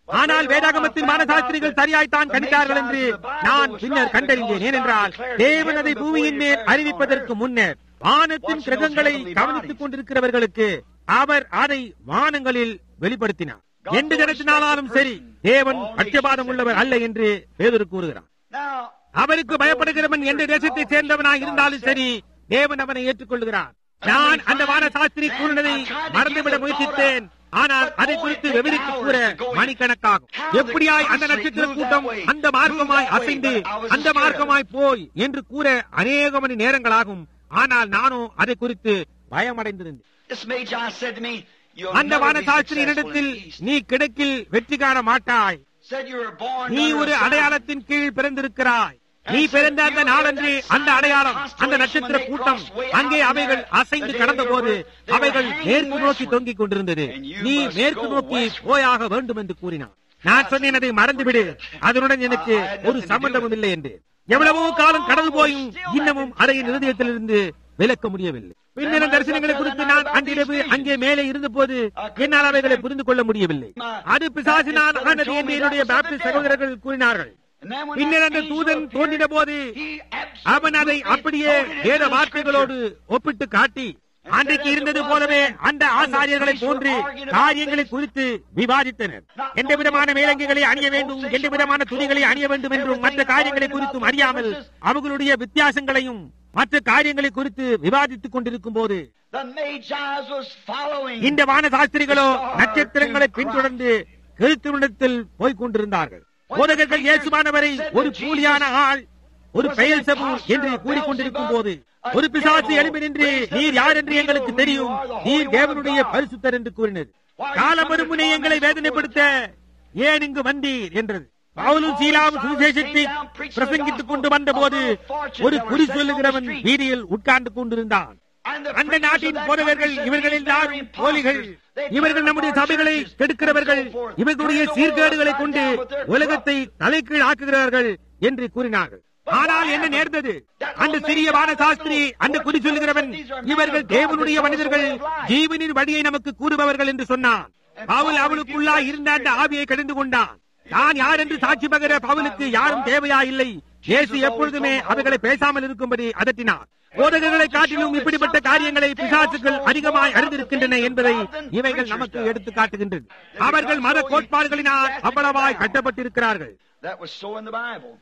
ஆனால் வேதாகமத்தின் மனசாஸ்திரிகள் சரியாய்த்தான் கணித்தார்கள் என்று நான் பின்னர் கண்டறிந்தேன் ஏனென்றால் தேவன் அதை பூமியின் மேல் அறிவிப்பதற்கு முன்னர் வானத்தின் கிரகங்களை கவனித்துக் கொண்டிருக்கிறவர்களுக்கு அவர் அதை வானங்களில் வெளிப்படுத்தினார் எந்த ஜனத்தினாலும் சரி தேவன் பட்சபாதம் உள்ளவர் அல்ல என்று பேதர் கூறுகிறார் Now, அவருக்கு பயப்படுகிறவன் எந்த தேசத்தை சேர்ந்தவனாய் இருந்தாலும் சரி தேவன் அவனை ஏற்றுக்கொள்கிறார் நான் அந்த வான சாஸ்திரி கூறினதை மறந்துவிட முயற்சித்தேன் ஆனால் அதை குறித்து விவரித்து கூற மணிக்கணக்காகும் எப்படியாய் அந்த நட்சத்திர கூட்டம் அந்த மார்க்கமாய் அசைந்து அந்த மார்க்கமாய் போய் என்று கூற அநேக மணி நேரங்களாகும் ஆனால் நானும் அதை குறித்து பயமடைந்திருந்தேன் this Magi said to me, You'll அந்த never வான be சாஸ்திரி successful in இடத்தில் the East. நீ கிழக்கில் வெற்றி காண மாட்டாய் Said you were born நீ under ஒரு a sign. அடையாளத்தின் கீழ் பிறந்திருக்கிறாய் நீ பிறந்த அந்த நாளன்று அந்த அடையாளம் அந்த நட்சத்திர கூட்டம் அங்கே அவைகள் அசைந்து கடந்த போது அவைகள் மேற்கு நோக்கி தொங்கிக் கொண்டிருந்தது நீ மேற்கு நோக்கி போயாக வேண்டும் என்று கூறினான் நான் சொன்னேன் அதை மறந்துவிடு அதனுடன் எனக்கு ஒரு சம்பந்தமும் இல்லை என்று எவ்வளவோ காலம் கடந்து போயும் இன்னமும் அறையின் இருதயத்திலிருந்து விலக்க முடியவில்லை பின்னர் தரிசனங்களை குறித்து நான் அன்றிரவு அங்கே மேலே இருந்த போது என்னால் அவைகளை புரிந்து கொள்ள முடியவில்லை அது பிசாசினால் ஆனது என்று என்னுடைய பாப்டிஸ்ட் சகோதரர்கள் கூறினார்கள் And then when பின்னர் that அந்த angel தூதன் appeared, தோன்றின போது he அவன் அதை absolutely அப்படியே quoted it வேத in the வார்த்தைகளோடு ஒப்பிட்டு காட்டி அன்றைக்கு இருந்தது போலவே அந்த ஆசாரியர்களை போன்று காரியங்களை குறித்து விவாதித்தனர் எந்த விதமான மேலங்கிகளை அணிய வேண்டும் எந்த விதமான துணிகளை அணிய வேண்டும் என்றும் மற்ற காரியங்களை குறித்தும் அறியாமல் அவர்களுடைய வித்தியாசங்களையும் மற்ற காரியங்களை குறித்து விவாதித்துக் கொண்டிருக்கும் போது The Magi's was following. இந்த வான சாஸ்திரிகளோ நட்சத்திரங்களை பின்தொடர்ந்து கிறிஸ்துவனிடத்தில் போய்க் கொண்டிருந்தார்கள் போதகர்கள் இயேசுவானவரை ஒரு கூலியான ஆள் ஒரு பெயர் சபு என்று கூறிக்கொண்டிருக்கும் போது ஒரு பிசாசு எழுப்பி நின்று நீர் யார் என்று எங்களுக்கு தெரியும் நீர் தேவனுடைய பரிசுத்தர் என்று கூறினது காலம் வரும் முன்னே எங்களை வேதனைப்படுத்த ஏன் இங்கு வந்தீர் என்றது பவுலும் சீலாவும் சுவிசேஷத்தை பிரசங்கித்துக் கொண்டு வந்தபோது ஒரு குறி சொல்லுகிறவன் வீதியில் உட்கார்ந்து கொண்டிருந்தான் அந்த நாட்டின் போதகர்கள் இவர்கள் எல்லாரும் போலிகள் இவர்கள் நம்முடைய சபைகளை கெடுக்கிறவர்கள் இவர்களுடைய சீர்கேடுகளை கொண்டு உலகத்தை தலைகீழ் ஆக்குகிறார்கள் என்று கூறினார்கள் ஆனால் என்ன நேர்ந்தது அந்த சிறிய வான சாஸ்திரி அந்த குறி சொல்லுகிறவன் இவர்கள் தேவனுடைய மனிதர்கள் ஜீவனின் வழியை நமக்கு கூறுபவர்கள் என்று சொன்னான் பவுல் அவளுக்குள்ளா இருந்த அந்த ஆவியை கடந்து கொண்டான் தான் யார் என்று சாட்சி பகர பவுலுக்கு யாரும் தேவையா இல்லை இயேசு எப்பொழுதுமே அவைகளை பேசாமல் இருக்கும்படி அதட்டினார் போதகர்களை காட்டிலும் இப்படிப்பட்ட காரியங்களை பிசாசுகள் அதிகமாய் அறிந்திருக்கின்றன என்பதை இவைகள் நமக்கு எடுத்து காட்டுகின்றது அவர்கள் மத கோட்பாடுகளினால் அவ்வளவாய் கட்டப்பட்டிருக்கிறார்கள் That was so in the Bible.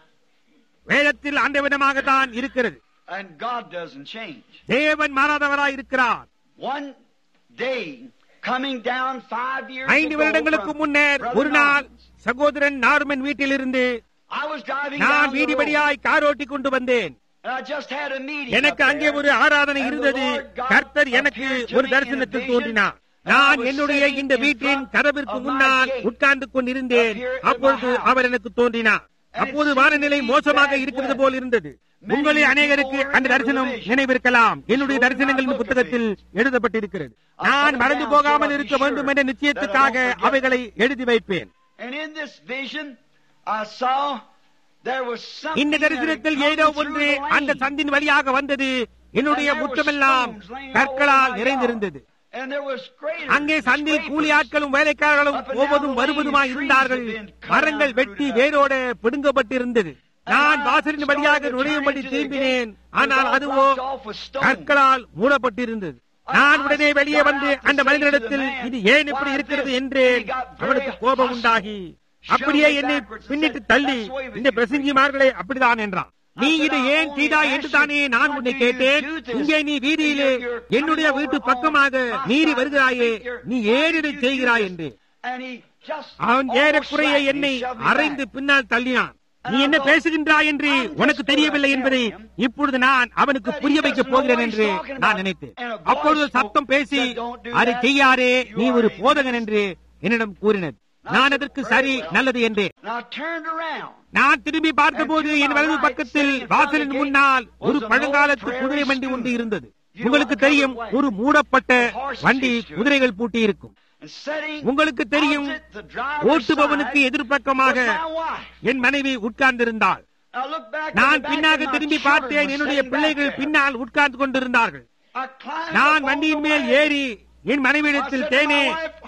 வேதத்தில் அந்த விதமாகத்தான் இருக்கிறது And God doesn't change. தேவன் மாறாதவராய் இருக்கிறார் One day, coming down five years ஐந்து ago வருடங்களுக்கு from முன்னர் Brother ஒரு நாள் Norman's, சகோதரன் நார்மன் வீட்டிலிருந்து I was driving நான் down the வீதி road, வழியாய் கார் ஓட்டி கொண்டு வந்தேன் and I just had a meeting எனக்கு up அங்கே there, ஒரு ஆராதனை and the இருந்தது Lord God கர்த்தர் எனக்கு appeared to ஒரு me in a தரிசனத்தில் vision, தோன்றினார் and I நான் was என்னுடைய sitting இந்த in வீட்டின் front கதவிற்கு of my முன்னால் gate உட்கார்ந்து கொண்டிருந்தேன் up here in my அப்பொழுது house. அவர் எனக்கு தோன்றினார் And it அப்போது seemed வானநிலை to be மோசமாக bad இருக்கிறது weather. போல் இருந்தது Many உங்களில் people அநேகருக்கு were in அந்த the தரிசனம் vision. நினைவிருக்கலாம் என்னுடைய Showed தரிசனங்களின் my book of புத்தகத்தில் எழுதப்பட்டிருக்கிறது I நான் put it மறந்து down so போகாமல் I'll be இருக்க sure வேண்டும் என்ற that I நிச்சயத்துக்காக don't forget. அவைகளை எழுதி வைப்பேன் And in this vision, I saw there was something இந்த that had தரிசனத்தில் come ஏதோ through ஒன்று the அந்த lane. சந்தின் வழியாக வந்தது என்னுடைய And there were முற்றமெல்லாம் stones laying all கற்களால் over my நிறைந்திருந்தது yard. And there was graders அங்கே and சந்தில் scrapers. கூலி ஆட்களும் வேலைக்காரர்களும் Up and down போவதும் the வருவதுமாய் lane, இருந்தார்கள் trees had been cut மரங்கள் down வெட்டி through the- வேரோட பிடுங்கப்பட்டிருந்தது நான் And I வாசலின் வழியாக started நுழையும்படி turning to the திரும்பினேன் gate. ஆனால் It was all அதுவோ blocked off with stone. கற்களால் மூடப்பட்டிருந்தது நான் உடனே வெளியே வந்து அந்த மனிதனிடத்தில் இது ஏன் இப்படி இருக்கிறது என்றேன் அவனுக்கு கோபம் உண்டாகி அப்படியே என்னை பின்னிட்டு தள்ளி இந்த பிரசங்கிமார்களே அப்படிதான் என்றான் நீ இதை ஏன் செய்தாய் என்று தானே நான் உன்னை கேட்டேன் இங்கே நீ வீதியிலே என்னுடைய வீட்டு பக்கமாக மீறி வருகிறாயே நீ ஏன் இதை செய்கிறாய் என்று And he just அவன் almost ஏறக்குறைய slapped me, என்னை shoved me அரைந்து back. பின்னால் தள்ளினான் நீ என்ன பேசுகின்றாய் என்று உனக்கு தெரியவில்லை என்பதை இப்பொழுது நான் அவனுக்கு புரிய வைக்கப் போகிறேன் என்று நான் நினைத்தேன் அப்பொழுது சத்தம் பேசி அதை செய்யாரே நீ ஒரு போதகன் என்று என்னிடம் கூறினது நான் அதற்கு சரி நல்லது என்றேன் And I turned around. நான் திரும்பி பார்த்தபோது என் வலது பக்கத்தில் வாசலின் முன்னால் ஒரு பழங்காலத்து குதிரை வண்டி ஒன்று இருந்தது உங்களுக்கு தெரியும் ஒரு மூடப்பட்ட வண்டி குதிரைகள் பூட்டி இருக்கும் And sitting உங்களுக்கு தெரியும் opposite the driver's ஓட்டுபவனுக்கு side எதிர்ப்பக்கமாக was my wife. என் மனைவி உட்கார்ந்திருந்தாள் I looked back in நான் the back பின்னாக and my திரும்பி children பார்த்தேன் were என்னுடைய sitting back பிள்ளைகள் there. பின்னால் உட்கார்ந்து கொண்டிருந்தார்கள் I climbed நான் up on வண்டியின் the மேல் wagon. ஏறி என் மனைவியிடத்தில் தேனே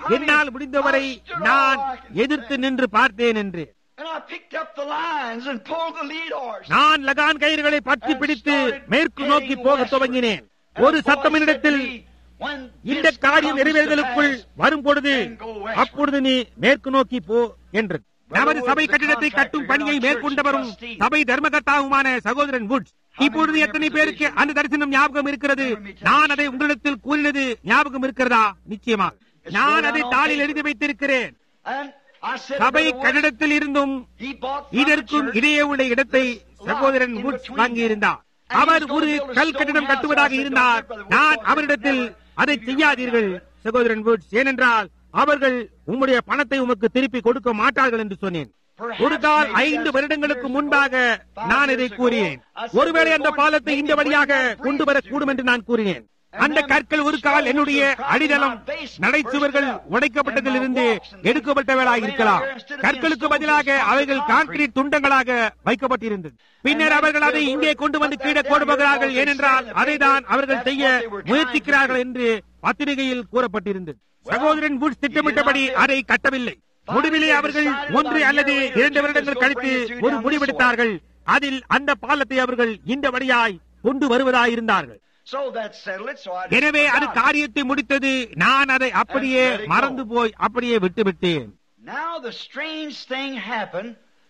என்னால் முடிந்தவரை நான் எதிர்த்து நின்று பார்த்தேன் என்று And I picked up the lines and pulled the lead horse. நான் லகான் கயிறுகளை பற்றி பிடித்து மேற்கு நோக்கி போக துவங்கினேன் ஒரு சத்தமினிடத்தில் இந்த காரியம் நிறைவேறுதலுக்குள் வரும் பொழுது அப்பொழுது நீ மேற்கு நோக்கி போ என்று நமது சபை கட்டிடத்தை கட்டும் பணியை மேற்கொண்டவரும் சபை தர்மகர்த்தாவுமான சகோதரன் வுட்ஸ் இப்பொழுது எத்தனை பேருக்கு அந்த தரிசனம் ஞாபகம் இருக்கிறது நான் அதை உங்களிடத்தில் கூறினது ஞாபகம் இருக்கிறதா நிச்சயமாக நான் அதை தாளில் எழுதி வைத்திருக்கிறேன் And I said, சபை "Brother Woods, கட்டிடத்தில் இருந்தும் he bought from the இதற்கும் church இடையே உள்ள இடத்தை சகோதரன் வுட்ஸ் வாங்கியிருந்தார் அவர் ஒரு கல் கட்டிடம் கட்டுவதாக இருந்தார் நான் அவரிடத்தில் அதை செய்யாதீர்கள் சகோதரன் வுட்ஸ் ஏனென்றால் அவர்கள் உம்முடைய பணத்தை உமக்கு திருப்பி கொடுக்க மாட்டார்கள் என்று சொன்னேன் ஒரு கால் ஐந்து வருடங்களுக்கு முன்பாக நான் இதை கூறினேன் ஒருவேளை அந்த பாலத்தை இந்த வழியாக கொண்டு வரக்கூடும் என்று நான் கூறினேன் அந்த கற்கள் ஒரு கால் என்னுடைய அடித்தளம் நடைச்சுவர்கள் உடைக்கப்பட்டதிலிருந்து எடுக்கப்பட்டவர்களாக இருக்கலாம் கற்களுக்கு பதிலாக அவைகள் கான்கிரீட் துண்டங்களாக வைக்கப்பட்டிருந்தது பின்னர் அவர்கள் அதை இங்கே கொண்டு வந்து கீழே போடுகிறார்கள் ஏனென்றால் அதை தான் அவர்கள் செய்ய முயற்சிக்கிறார்கள் என்று பத்திரிகையில் கூறப்பட்டிருந்தது சகோதரன் புஷ் திட்டமிட்டபடி அதை கட்டவில்லை முடிவிலே அவர்கள் ஒன்று அல்லது இரண்டு வருடங்கள் கழித்து ஒரு முடிவெடுத்தார்கள் அதில் அந்த பாலத்தை அவர்கள் இந்த வழியாய் கொண்டு வருவதாயிருந்தார்கள் So that settled it. So I just எனவே அது forgot. காரியத்தை முடித்தது நான் அதை அப்படியே மறந்து போய் அப்படியே விட்டுவிட்டேன் Now the strange thing happened.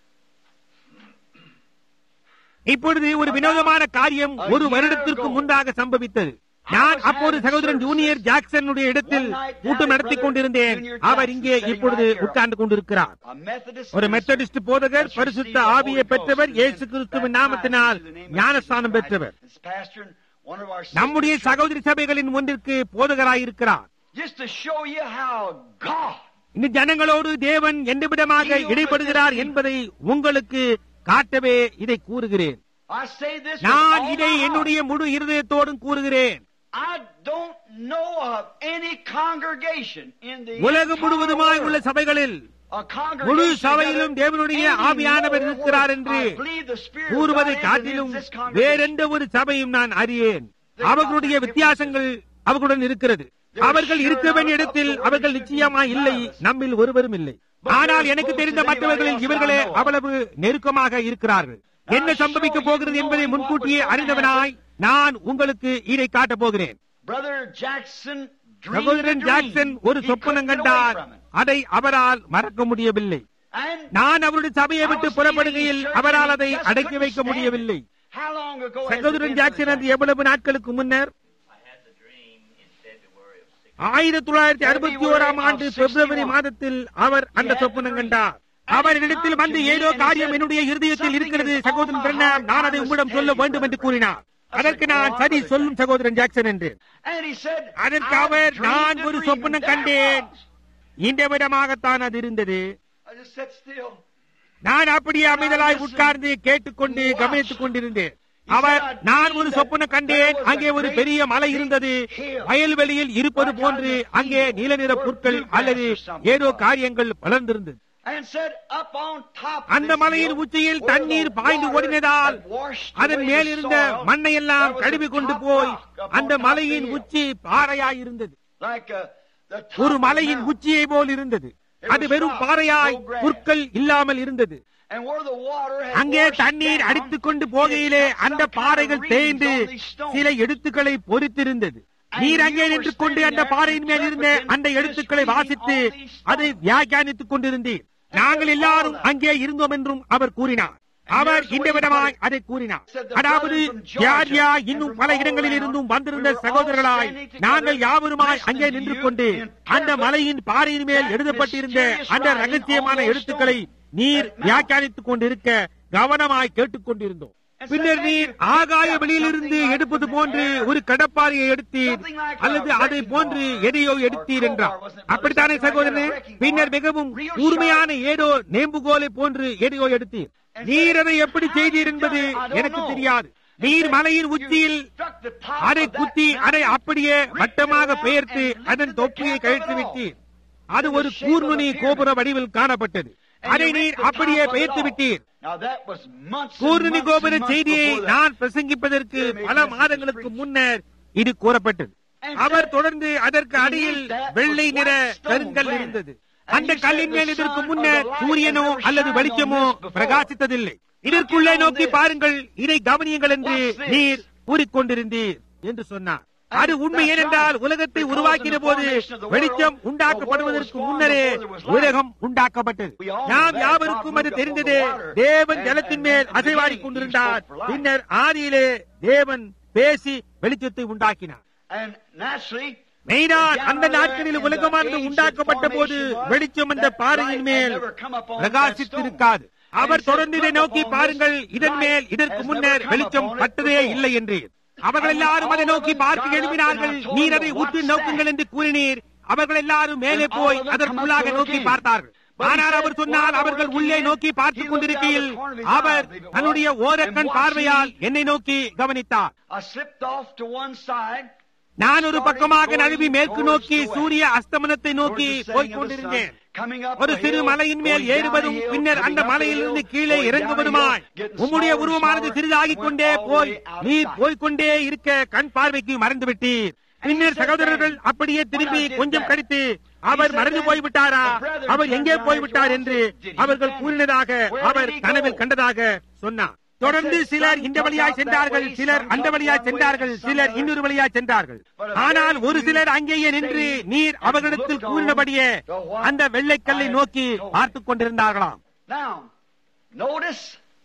இப்பொழுது ஒரு வினோதமான காரியம் ஒரு வருடத்திற்கு முன்பாக சம்பவித்தது நான் அப்போது சகோதரன் ஜூனியர் ஜாக்சனுடைய இடத்தில் கூட்டம் நடத்திக் கொண்டிருந்தேன் அவர் இங்கே இப்பொழுது உட்கார்ந்து கொண்டிருக்கிறார் A Methodist ஒரு minister மெத்தடிஸ்ட் போதகர் பரிசுத்த ஆவியை பெற்றவர் இயேசு கிறிஸ்துவின் நாமத்தினால் ஞானஸ்தானம் பெற்றவர் This pastor in one of our நம்முடைய sister சகோதரி சபைகளின் ஒன்றிற்கு போதகராயிருக்கிறார் churches. just to show you how God இந்த ஜனங்களோடு தேவன் எந்த விதமாக இடைப்படுகிறார் என்பதை உங்களுக்கு காட்டவே இதை கூறுகிறேன் I say this with நான் all இதை my heart. என்னுடைய முழு இருதயத்தோடும் கூறுகிறேன் I don't know of any congregation in the உலகம் entire முழுவதுமாய் world, உள்ள சபைகளில் a congregation முழு that சபையிலும் got தேவனுடைய any ஆவியானவர் more இருக்கிறார் work. என்று I believe the Spirit of கூறுவதை God entered காட்டிலும் into this congregation. வேறெந்த ஒரு சபையும் நான் அறியேன் அவர்களுடைய வித்தியாசங்கள் அவர்களுடன் இருக்கிறது அவர்கள் இருக்க வேண்டிய இடத்தில் அவர்கள் நிச்சயமா இல்லை நம்மில் ஒருவரும் இல்லை ஆனால் எனக்கு தெரிந்த மற்றவர்களில் இவர்களே அவ்வளவு நெருக்கமாக இருக்கிறார்கள் என்ன சம்பவிக்க போகிறது என்பதை முன்கூட்டியே அறிந்தவனாய் நான் உங்களுக்கு இதை காட்டப் போகிறேன் Brother Jackson dreamed சகோதரன் a dream. ஜாக்சன் ஒரு He சொப்பனம் couldn't get away கண்டார் from it. அதை அவரால் மறக்க முடியவில்லை And நான் அவருடைய சபையை விட்டு புறப்படுகையில் அவரால் அதை அடக்கி வைக்க முடியவில்லை how long ago has it சகோதரன் been, ஜாக்சன் Brother அது எவ்வளவு நாட்களுக்கு முன்னர் ஆயிரத்தி தொள்ளாயிரத்தி அறுபத்தி ஓராம் ஆண்டு பிப்ரவரி மாதத்தில் அவர் அந்த சொப்பனம் கண்டார் அவர் என்னிடத்தில் வந்து ஏதோ காரியம் என்னுடைய இருதயத்தில் இருக்கிறது சகோதரன் பிரண்ணாம் நான் அதை உங்களிடம் சொல்ல வேண்டும் என்று கூறினார் அதற்கு நான் சரி சொல்லும் சகோதரன் ஜாக்சன் என்று And he said, அதற்கு "I அவர் dreamed நான் a ஒரு dream." சொப்பனம் There it கண்டேன் was. இந்த விதமாகத்தான் அது இருந்தது I just sat still. நான் அப்படியே அமைதலாய் உட்கார்ந்து கேட்டுக்கொண்டு கவனித்துக் கொண்டிருந்தேன் அவர் நான் ஒரு சொப்பனம் கண்டேன் அங்கே ஒரு பெரிய மலை இருந்தது வயல்வெளியில் இருப்பது போன்று அங்கே நீல நிற புற்கள் அல்லது ஏதோ காரியங்கள் வளர்ந்திருந்தது And said, "Up on top of அந்த this மலையின் hill, உச்சியில் where தண்ணீர் the பாய்ந்து water ஓடினதால் had washed அதன் away மேல் the இருந்த soil, மண்ணையெல்லாம் there was கழுவி a கொண்டு top போய் rock up அந்த on top of மலையின் the hill. உச்சி பாறையாயிருந்தது Like, uh, the top ஒரு of the மலையின் mountain. உச்சியை போல் இருந்தது அது வெறும் பாறையாய் புற்கள் இல்லாமல் இருந்தது And where the water had அங்கே washed தண்ணீர் down, அடித்துக் கொண்டு it போகையிலே had some அந்த kind of பாறைகள் reeds தேய்ந்து on these stones. சில எழுத்துக்களை பொறித்திருந்தது நீர் அங்கே நின்று கொண்டு அந்த பாறையின் மேல் இருந்த அந்த எழுத்துக்களை வாசித்து அதை வியாக்கியானித்துக் கொண்டிருந்தீர் நாங்கள் எல்லாரும் அங்கே இருந்தோம் என்றும் அவர் கூறினார் அவர் இந்த விதமாய் அதை கூறினார் அதாவது ஜார்ஜியா இன்னும் பல இடங்களில் இருந்தும் வந்திருந்த சகோதரர்களாய் நாங்கள் யாவருமாய் அங்கே நின்று கொண்டு அந்த மலையின் பாறையின் மேல் எழுதப்பட்டிருந்த அந்த ரகசியமான எழுத்துக்களை நீர் வியாக்கியானித்துக் கொண்டிருக்க கவனமாய் கேட்டுக் கொண்டிருந்தோம் பின்னர் நீர் ஆகாய வெளியிலிருந்து எடுப்பது போன்று ஒரு கடப்பாறையை எடுத்தீர் அல்லது அதை போன்று எதையோ எடுத்தீர் என்றார் அப்படித்தானே சகோதரனே பின்னர் மிகவும் கூர்மையான ஏதோ நேம்புகோலை போன்று எதையோ எடுத்தீர் நீர் அதை எப்படி செய்தீர் என்பது எனக்கு தெரியாது நீர் மலையின் உச்சியில் அதை குத்தி அதை அப்படியே வட்டமாக பெயர்த்து அதன் தொப்பியை கழித்து விட்டீர் அது ஒரு கூர்நுனி கோபுர வடிவில் காணப்பட்டது அதை நீர் அப்படியே பெயர்த்து விட்டீர் Now that was months and கூர்நுனி months கோபுர and months செய்தியை before that. நான் பிரசங்கிப்பதற்கு பல மாதங்களுக்கு முன்னர் இது கூறப்பட்டது அவர் தொடர்ந்து அதற்கு அடியில் வெள்ளை நிற கருங்கல் இருந்தது அந்த கல்லின் மேல் இதற்கு முன்னர் சூரியனோ அல்லது வெளிச்சமோ பிரகாசித்ததில்லை இதற்குள்ளே நோக்கி பாருங்கள் இதை கவனியுங்கள் என்று நீர் கூறிக்கொண்டிருந்தீர் என்று சொன்னார் அது உண்மை ஏனென்றால் உலகத்தை உருவாக்கின போது வெளிச்சம் உண்டாக்கப்படுவதற்கு முன்னரே உலகம் உண்டாக்கப்பட்டது நாம் யாவருக்கும் அது தெரிந்ததே தேவன் ஜலத்தின் மேல் அசைவாடிக் கொண்டிருந்தார் பின்னர் ஆதியிலே தேவன் பேசி வெளிச்சத்தை உண்டாக்கினார் And naturally, மெய்தான் அந்த நாட்களில் உலகமானது உண்டாக்கப்பட்ட போது வெளிச்சம் அந்த பாறையின் மேல் பிரகாசித்திருக்காது அவர் தொடர்ந்து இதை நோக்கி பாருங்கள் இதன் மேல் இதற்கு முன்னர் வெளிச்சம் பட்டதே இல்லை என்று அவர்கள் எல்லாரும் அதை நோக்கி பார்க்க எழுப்பினார்கள் நீர் அதை ஊற்றி நோக்குங்கள் என்று கூறினீர் அவர்கள் எல்லாரும் மேலே போய் அதற்குள்ளாக நோக்கி பார்த்தார்கள் ஆனால் அவர் சொன்னால் அவர்கள் உள்ளே நோக்கி பார்த்துக் கொண்டிருக்கையில் அவர் தன்னுடைய ஓரக்கண் பார்வையால் என்னை நோக்கி கவனித்தார் I slipped off to one side. நான் ஒரு பக்கமாக நழுவி மேற்கு நோக்கி சூரிய அஸ்தமனத்தை நோக்கி போய்க் கொண்டிருந்தேன் ஒரு சிறு மலையின் மேல் ஏறுவதும் பின்னர் அந்த மலையிலிருந்து கீழே இறங்குவதுமாய் உம்முடைய உருவமானது சிறிதாகிக் கொண்டே போய் நீர் போய்க்கொண்டே இருக்க கண் பார்வைக்கு மறந்துவிட்டீர் பின்னர் சகோதரர்கள் அப்படியே திரும்பி கொஞ்சம் கழித்து அவர் மறந்து போய்விட்டாரா அவர் எங்கே போய்விட்டார் என்று அவர்கள் கூறினதாக அவர் கனவில் கண்டதாக சொன்னார் தொடர்ந்து சிலர் இந்த வழியாய் சென்றார்கள் சிலர் அந்த வழியாய் சென்றார்கள் சிலர் இன்னொரு வழியாய் சென்றார்கள் ஆனால் ஒரு சிலர் அங்கேயே நின்று நீர் அவர்களிடத்தில் கூறினபடியே அந்த வெள்ளைக்கல்லை நோக்கி பார்த்துக் கொண்டிருந்தார்களாம் Now, notice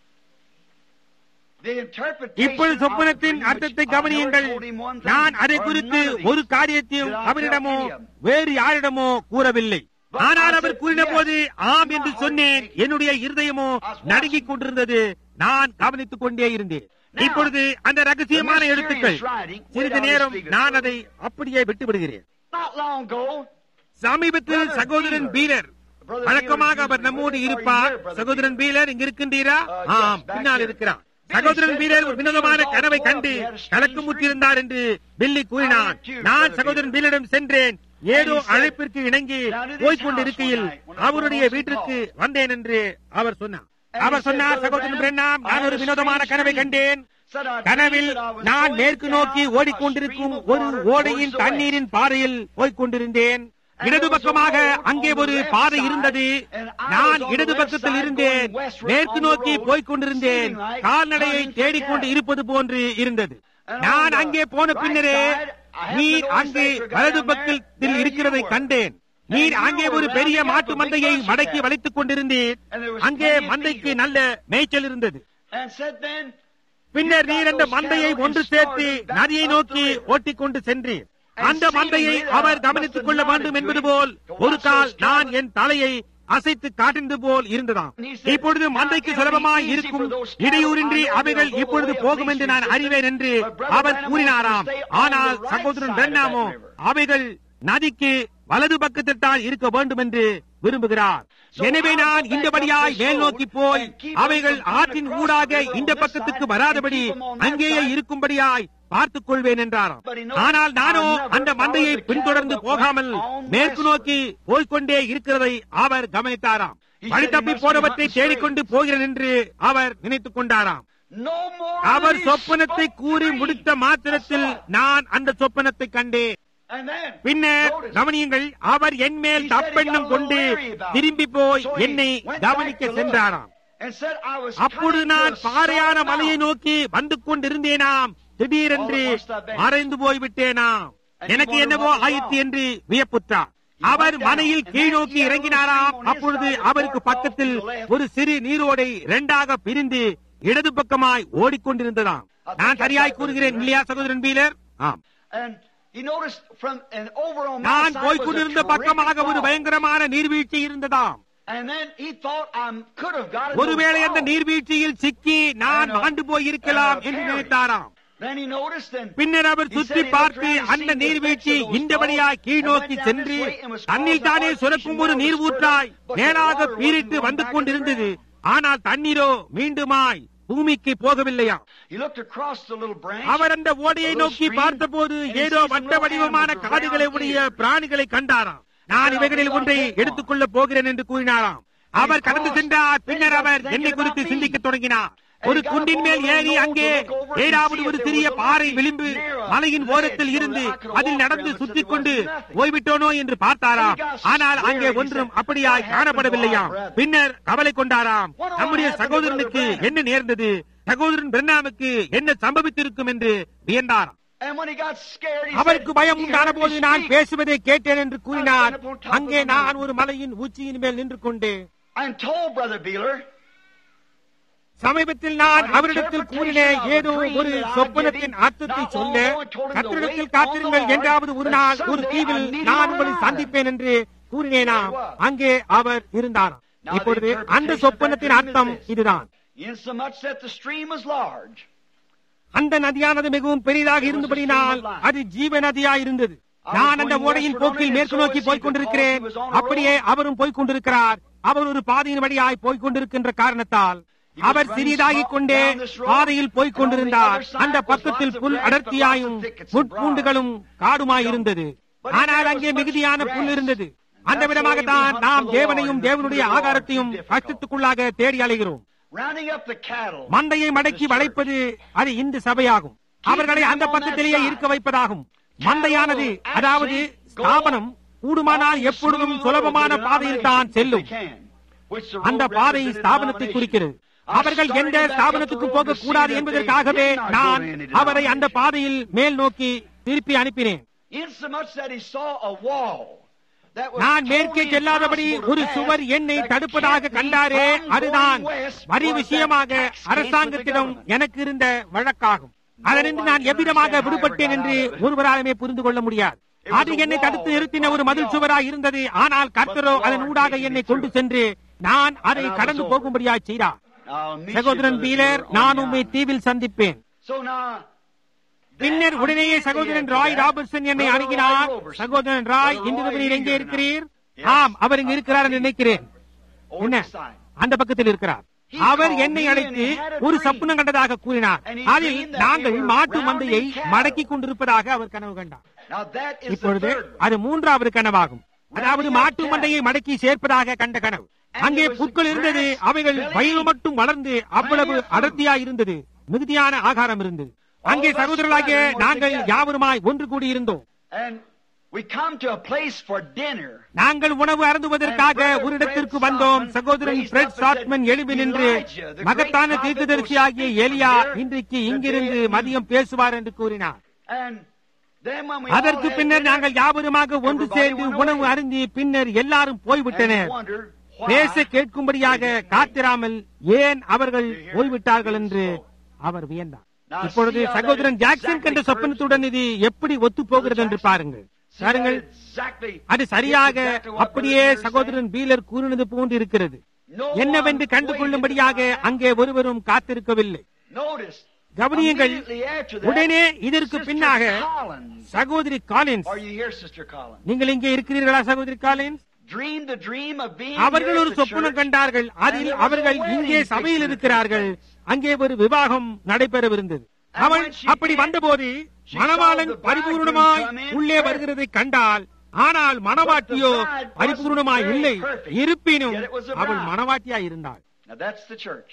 the interpretation இப்பொழுது of சொப்பனத்தின் the dream அர்த்தத்தை which I கவனியுங்கள் never told him one thing, நான் அதை or குறித்து none of these. ஒரு காரியத்தையும் Did I tell அவரிடமோ any of them? வேறு யாரிடமோ கூறவில்லை But ஆனால் I அவர் said, கூறின yes. போது ஆம் என்று My சொன்னேன் heart என்னுடைய இருதயமோ I was watching. நடுங்கிக் கொண்டிருந்தது நான் கவனித்துக் கொண்டே இருந்தேன் Now, இப்பொழுது அந்த ரகசியமான the mysterious எழுத்துக்கள் writing, சிறிது wait, I'll நேரம் just leave it. நான் அதை அப்படியே விட்டு விடுகிறேன் Not long ago, சமீபத்தில் Brother சகோதரன் Beeler. பீலர் Brother வழக்கமாக Beeler அவர் is நம்மோடு usually இருப்பார் with us. Are you சகோதரன் பீலர் இங்க இருக்கின்றீரா Uh, yes, ஆம் back பின்னால் here. இருக்கிறார் Billy சகோதரன் said பீலர் ஒரு Brother வினோதமான Beeler was கனவை all கண்டு full of. He had a strange கலக்கு முற்றிருந்தார் என்று பில்லி கூறினான் I went to நான் Brother சகோதரன் Beeler. பீலரிடம் சென்றேன் ஏதோ And he said, அழைப்பிற்கு இணங்கி "Now to this போய்க் கொண்டிருக்கையில் house one night when I அவருடைய was வீட்டிற்கு called." வந்தேன் என்று அவர் சொன்னார் And he அவர் said, சொன்னார் "Brother சகோதரன் Branham, பிரண்ணாம் I நான் had ஒரு a வினோதமான strange கனவை dream. கண்டேன் Said, "I கனவில் dreamed that I was நான் going மேற்கு down நோக்கி a ஓடிக்கொண்டிருக்கும் stream of ஒரு water ஓடையின் towards the தண்ணீரின் பாறையில் போய்க் கொண்டிருந்தேன் இடது பக்கமாக அங்கே ஒரு பாதை இருந்தது நான் இடது பக்கத்தில் இருந்தேன் மேற்கு நோக்கி போய்க் கொண்டிருந்தேன் கால்நடையை தேடிக்கொண்டு இருப்பது போன்று இருந்தது நான் அங்கே போன பின்னரே நீர் அங்கே வலது பக்கத்தில் இருக்கிறதை கண்டேன் நீர் அங்கே ஒரு பெரிய மாட்டு மந்தையை மடக்கி வளைத்துக் கொண்டிருந்தீர் அங்கே மந்தைக்கு நல்ல மேய்ச்சல் இருந்தது And said then, பின்னர் நீர் அந்த மந்தையை ஒன்று சேர்த்து நதியை நோக்கி ஓட்டிக்கொண்டு சென்றீர் அந்த மந்தையை அவர் கவனித்துக் கொள்ள வேண்டும் என்பது போல் ஒரு கால் நான் என் தலையை அசைத்து காட்டினது போல் இருந்ததாம் இப்பொழுது மந்தைக்கு சுலபமாய் இருக்கும் இடையூறின்றி அவைகள் இப்பொழுது போகும் என்று நான் அறிவேன் என்று அவர் கூறினாராம் ஆனால் சகோதரன் பிரண்ணாமோ அவைகள் நதிக்கு வலது பக்கத்தில் தான் இருக்க வேண்டும் என்று விரும்புகிறார் எனவே நான் இந்தபடியாய் மேல் நோக்கி போய் அவைகள் ஆற்றின் ஊடாக இந்த பக்கத்துக்கு வராதபடி அங்கேயே இருக்கும்படியாய் பார்த்துக் கொள்வேன் என்றாராம் ஆனால் நானோ அந்த மந்தையை பின்தொடர்ந்து போகாமல் மேற்கு நோக்கி போய்க்கொண்டே இருக்கிறதை அவர் கவனித்தாராம் வழி தப்பி போனவற்றை தேடிக்கொண்டு போகிறேன் என்று அவர் நினைத்துக் கொண்டாராம் no more our than he சொப்பனத்தை spoke கூறி dream. முடித்த மாத்திரத்தில் I saw it. நான் அந்த சொப்பனத்தை கண்டேன் And then, பின்னர் notice, கவனியுங்கள் அவர் என் மேல் He said he தப்பெண்ணம் got a கொண்டு little leery about it. திரும்பி போய் So he என்னை went கவனிக்க back to look சென்றாராம் and said, I was அப்பொழுது coming to நான் a பாறையான solid மலையை mountain. நோக்கி வந்து கொண்டிருந்தேனாம் திடீரென்று All at once I vanished. மறைந்து போய்விட்டேனாம் And எனக்கு he என்னவோ wondered what was ஆயிற்று wrong. என்று வியப்புற்றார் He அவர் went down. மலையில் And கீழ் then நோக்கி he had a இறங்கினாராம் little stream on his அப்பொழுது side that அவருக்கு forked off பக்கத்தில் to the left. ஒரு சிறு நீரோடை இரண்டாக பிரிந்து இடது பக்கமாய் ஓடிக்கொண்டிருந்ததாம் நான் சரியாய் கூறுகிறேன் இல்லையா சகோதரன் பீலர் ஆம் And he noticed from and over on my நான் side was a போய்க்கொண்டிருந்த terrific பக்கமாக ஒரு fall. பயங்கரமான நீர்வீழ்ச்சி இருந்ததாம் And then he thought I could have got into ஒருவேளை a அந்த fall. நீர்வீழ்ச்சியில் சிக்கி நான் And, uh, மாண்டு போய் இருக்கலாம் and, uh, என்று Harry. நினைத்தாராம் Then he noticed and பின்னர் அவர் He சுற்றி said he பார்த்து looked around, அந்த seen the நீர்வீழ்ச்சி effects of those இந்தபடியா falls, கீழ் and நோக்கி went down சென்று this way and was தண்ணில் caused தானே the சுரக்கும் ஒரு artesian well was நீர்வூற்றாய் split up, but the மேலாக water wasn't பீரிட்டு going வந்து back கொண்டிருந்தது in the ஆனால் தண்ணீரோ மீண்டுமாய் பூமிக்கு போகவில்லையா He looked across the little branch. அவர் அந்த ஓடையை நோக்கி பார்த்தபோது ஏதோ வட்ட வடிவமான காதுகளை உடைய பிராணிகளை கண்டாராம் நான் இவைகளில் ஒன்றை எடுத்துக்கொள்ள போகிறேன் என்று கூறினாராம் அவர் கடந்து சென்றார் பின்னர் அவர் என்னை குறித்து சிந்திக்க தொடங்கினார் ஒரு குண்டின் மேல் ஏறி அங்கே ஏழாவது ஒரு சிறிய பாறை விளிம்பு மலையின் ஓரத்தில் இருந்து அதில் நடந்து சுற்றி கொண்டு போய்விட்டோனோ என்று பார்த்தாராம் ஆனால் அங்கே ஒன்றும் அப்படியாய் காணப்படவில்லையாம் பின்னர் கவலை கொண்டாராம் நம்முடைய சகோதரனுக்கு என்ன நேர்ந்தது சகோதரன் பிரண்ணாமுக்கு என்ன சம்பவித்திருக்கும் என்று வியந்தாராம் And when he got scared, he அவருக்கு said, பயம் he உண்டான heard me போது நான் speak பேசுவதை கேட்டேன் என்று கூறினார் அங்கே நான் ஒரு மலையின் உச்சியின் மேல் நின்று கொண்டு and told Brother Beeler, சமீபத்தில் நான் அவரிடத்தில் கூறினேன் ஏதோ ஒரு சொப்பனத்தின் அர்த்தத்தை சொல்ல கத்திரிடத்தில் காத்திருங்கள் என்றாவது ஒரு நாள் ஒரு தீவில் நான் உங்களை சந்திப்பேன் என்று கூறினேனாம் அங்கே அவர் இருந்தாராம் இப்பொழுது அந்த சொப்பனத்தின் அர்த்தம் இதுதான் insomuch that the stream was large. அந்த நதியானது மிகவும் பெரிதாக இருந்தபடினால் அது ஜீவ நதியா இருந்தது நான் அந்த ஓடையின் போக்கில் மேற்கு நோக்கி போய்க் கொண்டிருக்கிறேன் அப்படியே அவரும் போய்க் கொண்டிருக்கிறார் அவர் ஒரு பாதையின் வழியாய் போய்க் கொண்டிருக்கின்ற காரணத்தால் அவர் சிறிதாகிக் கொண்டே பாதையில் போய்க் கொண்டிருந்தார் அந்த பக்கத்தில் புல் அடர்த்தியாயும் முட்பூண்டுகளும் காடுமாய் இருந்தது ஆனால் அங்கே மிகுதியான புல் இருந்தது அந்த விதமாகத்தான் நாம் தேவனையும் தேவனுடைய ஆகாரத்தையும் கஷ்டத்துக்குள்ளாக தேடி அலைகிறோம் Rounding up the cattle. மந்தையை மடக்கி வளைப்பது அது இந்த சபையாகும் அவர்களை அந்த பக்கத்திலேயே இருக்க வைப்பதாகும் மந்தையானது அதாவது ஸ்தாபனம் கூடுமானால் எப்பொழுதும் சுலபமான பாதையில் தான் செல்லும் அந்த பாதை ஸ்தாபனத்தை குறிக்கிறது அவர்கள் எந்த ஸ்தாபனத்துக்கு போக கூடாது என்பதற்காகவே நான் அவரை அந்த பாதையில் மேல் நோக்கி திருப்பி அனுப்பினேன் Insomuch that he saw a wall that was நான் மேற்கே totally செல்லாதபடி impossible ஒரு to சுவர் pass என்னை that தடுப்பதாக kept me Kandare from அதுதான் going west வரி was that விஷயமாக tax case with the அரசாங்கத்திடம் government. எனக்கு இருந்த வழக்காகும் அதனின்று நான் எவ்விதமாக விடுபட்டேன் என்று ஒருவராலுமே புரிந்து கொள்ள முடியாது அது என்னை தடுத்து நிறுத்தின ஒரு மதில் சுவராய் இருந்தது ஆனால் கர்த்தரோ அதன் ஊடாக என்னை கொண்டு சென்று நான் அதை கடந்து போகும்படியாய் செய்தார் I'll meet you, சகோதரன் Brother பீலர் Beeler, நான் on உம்மை the தீவில் சந்திப்பேன் So now, பின்னர் உடனேயே சகோதரன் ராய் ராபர்ட்சன் என்னை அணுகினார் சகோதரன் ராய் இன்று நீர் எங்கே இருக்கிறீர் ஆம் அவர் இங்கு இருக்கிறார் என்று நினைக்கிறேன் over என்ன the side. அந்த பக்கத்தில் இருக்கிறார் அவர் என்னை அழைத்து ஒரு சப்புனம் கண்டதாக கூறினார் அதில் நாங்கள் மாட்டு மந்தையை மடக்கிக் கொண்டிருப்பதாக அவர் கனவு கண்டார் Now that is the இப்பொழுது third one. அது மூன்றாவது கனவாகும் அதாவது மாட்டு மந்தையை மடக்கி சேர்ப்பதாக கண்ட கனவு அங்கே புற்கள் இருந்தது அவைகள் வயது மட்டும் வளர்ந்து அவ்வளவு அடர்த்தியா இருந்தது மிகுதியான ஆகாரம் இருந்தது அங்கே சகோதரர்களாகிய நாங்கள் யாவருமாய் ஒன்று கூடி இருந்தோம் And we come to a place for dinner. நாங்கள் உணவு அருந்துவதற்காக ஒரு இடத்திற்கு வந்தோம் சகோதரன் பிரெட் சாட்மன் எழுப்பி நின்று மகத்தான தீர்க்கதரிசியாகிய எலியா இன்றைக்கு இங்கிருந்து மதியம் பேசுவார் என்று கூறினார் And then when we அதற்கு all had பின்னர் dinner, நாங்கள் யாவருமாக ஒன்று சேர்ந்து உணவு அருந்தி பின்னர் எல்லாரும் and போய்விட்டனர் wondered பேச why கேட்கும்படியாக காத்திராமல் ஏன் அவர்கள் போய்விட்டார்கள் என்று அவர் வியந்தார் இப்பொழுது சகோதரன் ஜாக்சன் கண்ட சொப்பனத்துடன் இது எப்படி ஒத்து போகிறது என்று பாருங்கள் See, பாருங்கள் that exactly அது சரியாக exactly what அப்படியே Brother Beeler சகோதரன் பீலர் கூறினது போன்று இருக்கிறது said. No என்னவென்று one கண்டு கொள்ளும்படியாக waited to அங்கே ஒருவரும் காத்திருக்கவில்லை find. Notice, கவனியுங்கள் immediately after that, உடனே இதற்கு Sister பின்னாக Collins. சகோதரி Collins Are you here, Sister Collins? நீங்கள் இங்கே இருக்கிறீர்களா சகோதரி Collins Dreamed the dream of being அவர்கள் here ஒரு at the சொப்பனம் church. கண்டார்கள் அதில் அவர்கள் இங்கே சபையில் இருக்கிறார்கள் அங்கே ஒரு விவாகம் நடைபெறவிருந்தது அவள் அப்படி வந்தபோது மணவாளன் பரிபூர்ணமாய் உள்ளே வருகிறதை கண்டால் ஆனால் மணவாட்டியோ பரிபூர்ணமாய் இல்லை இருப்பினும் அவள் மணவாட்டியாய் இருந்தாள் Now that's the church.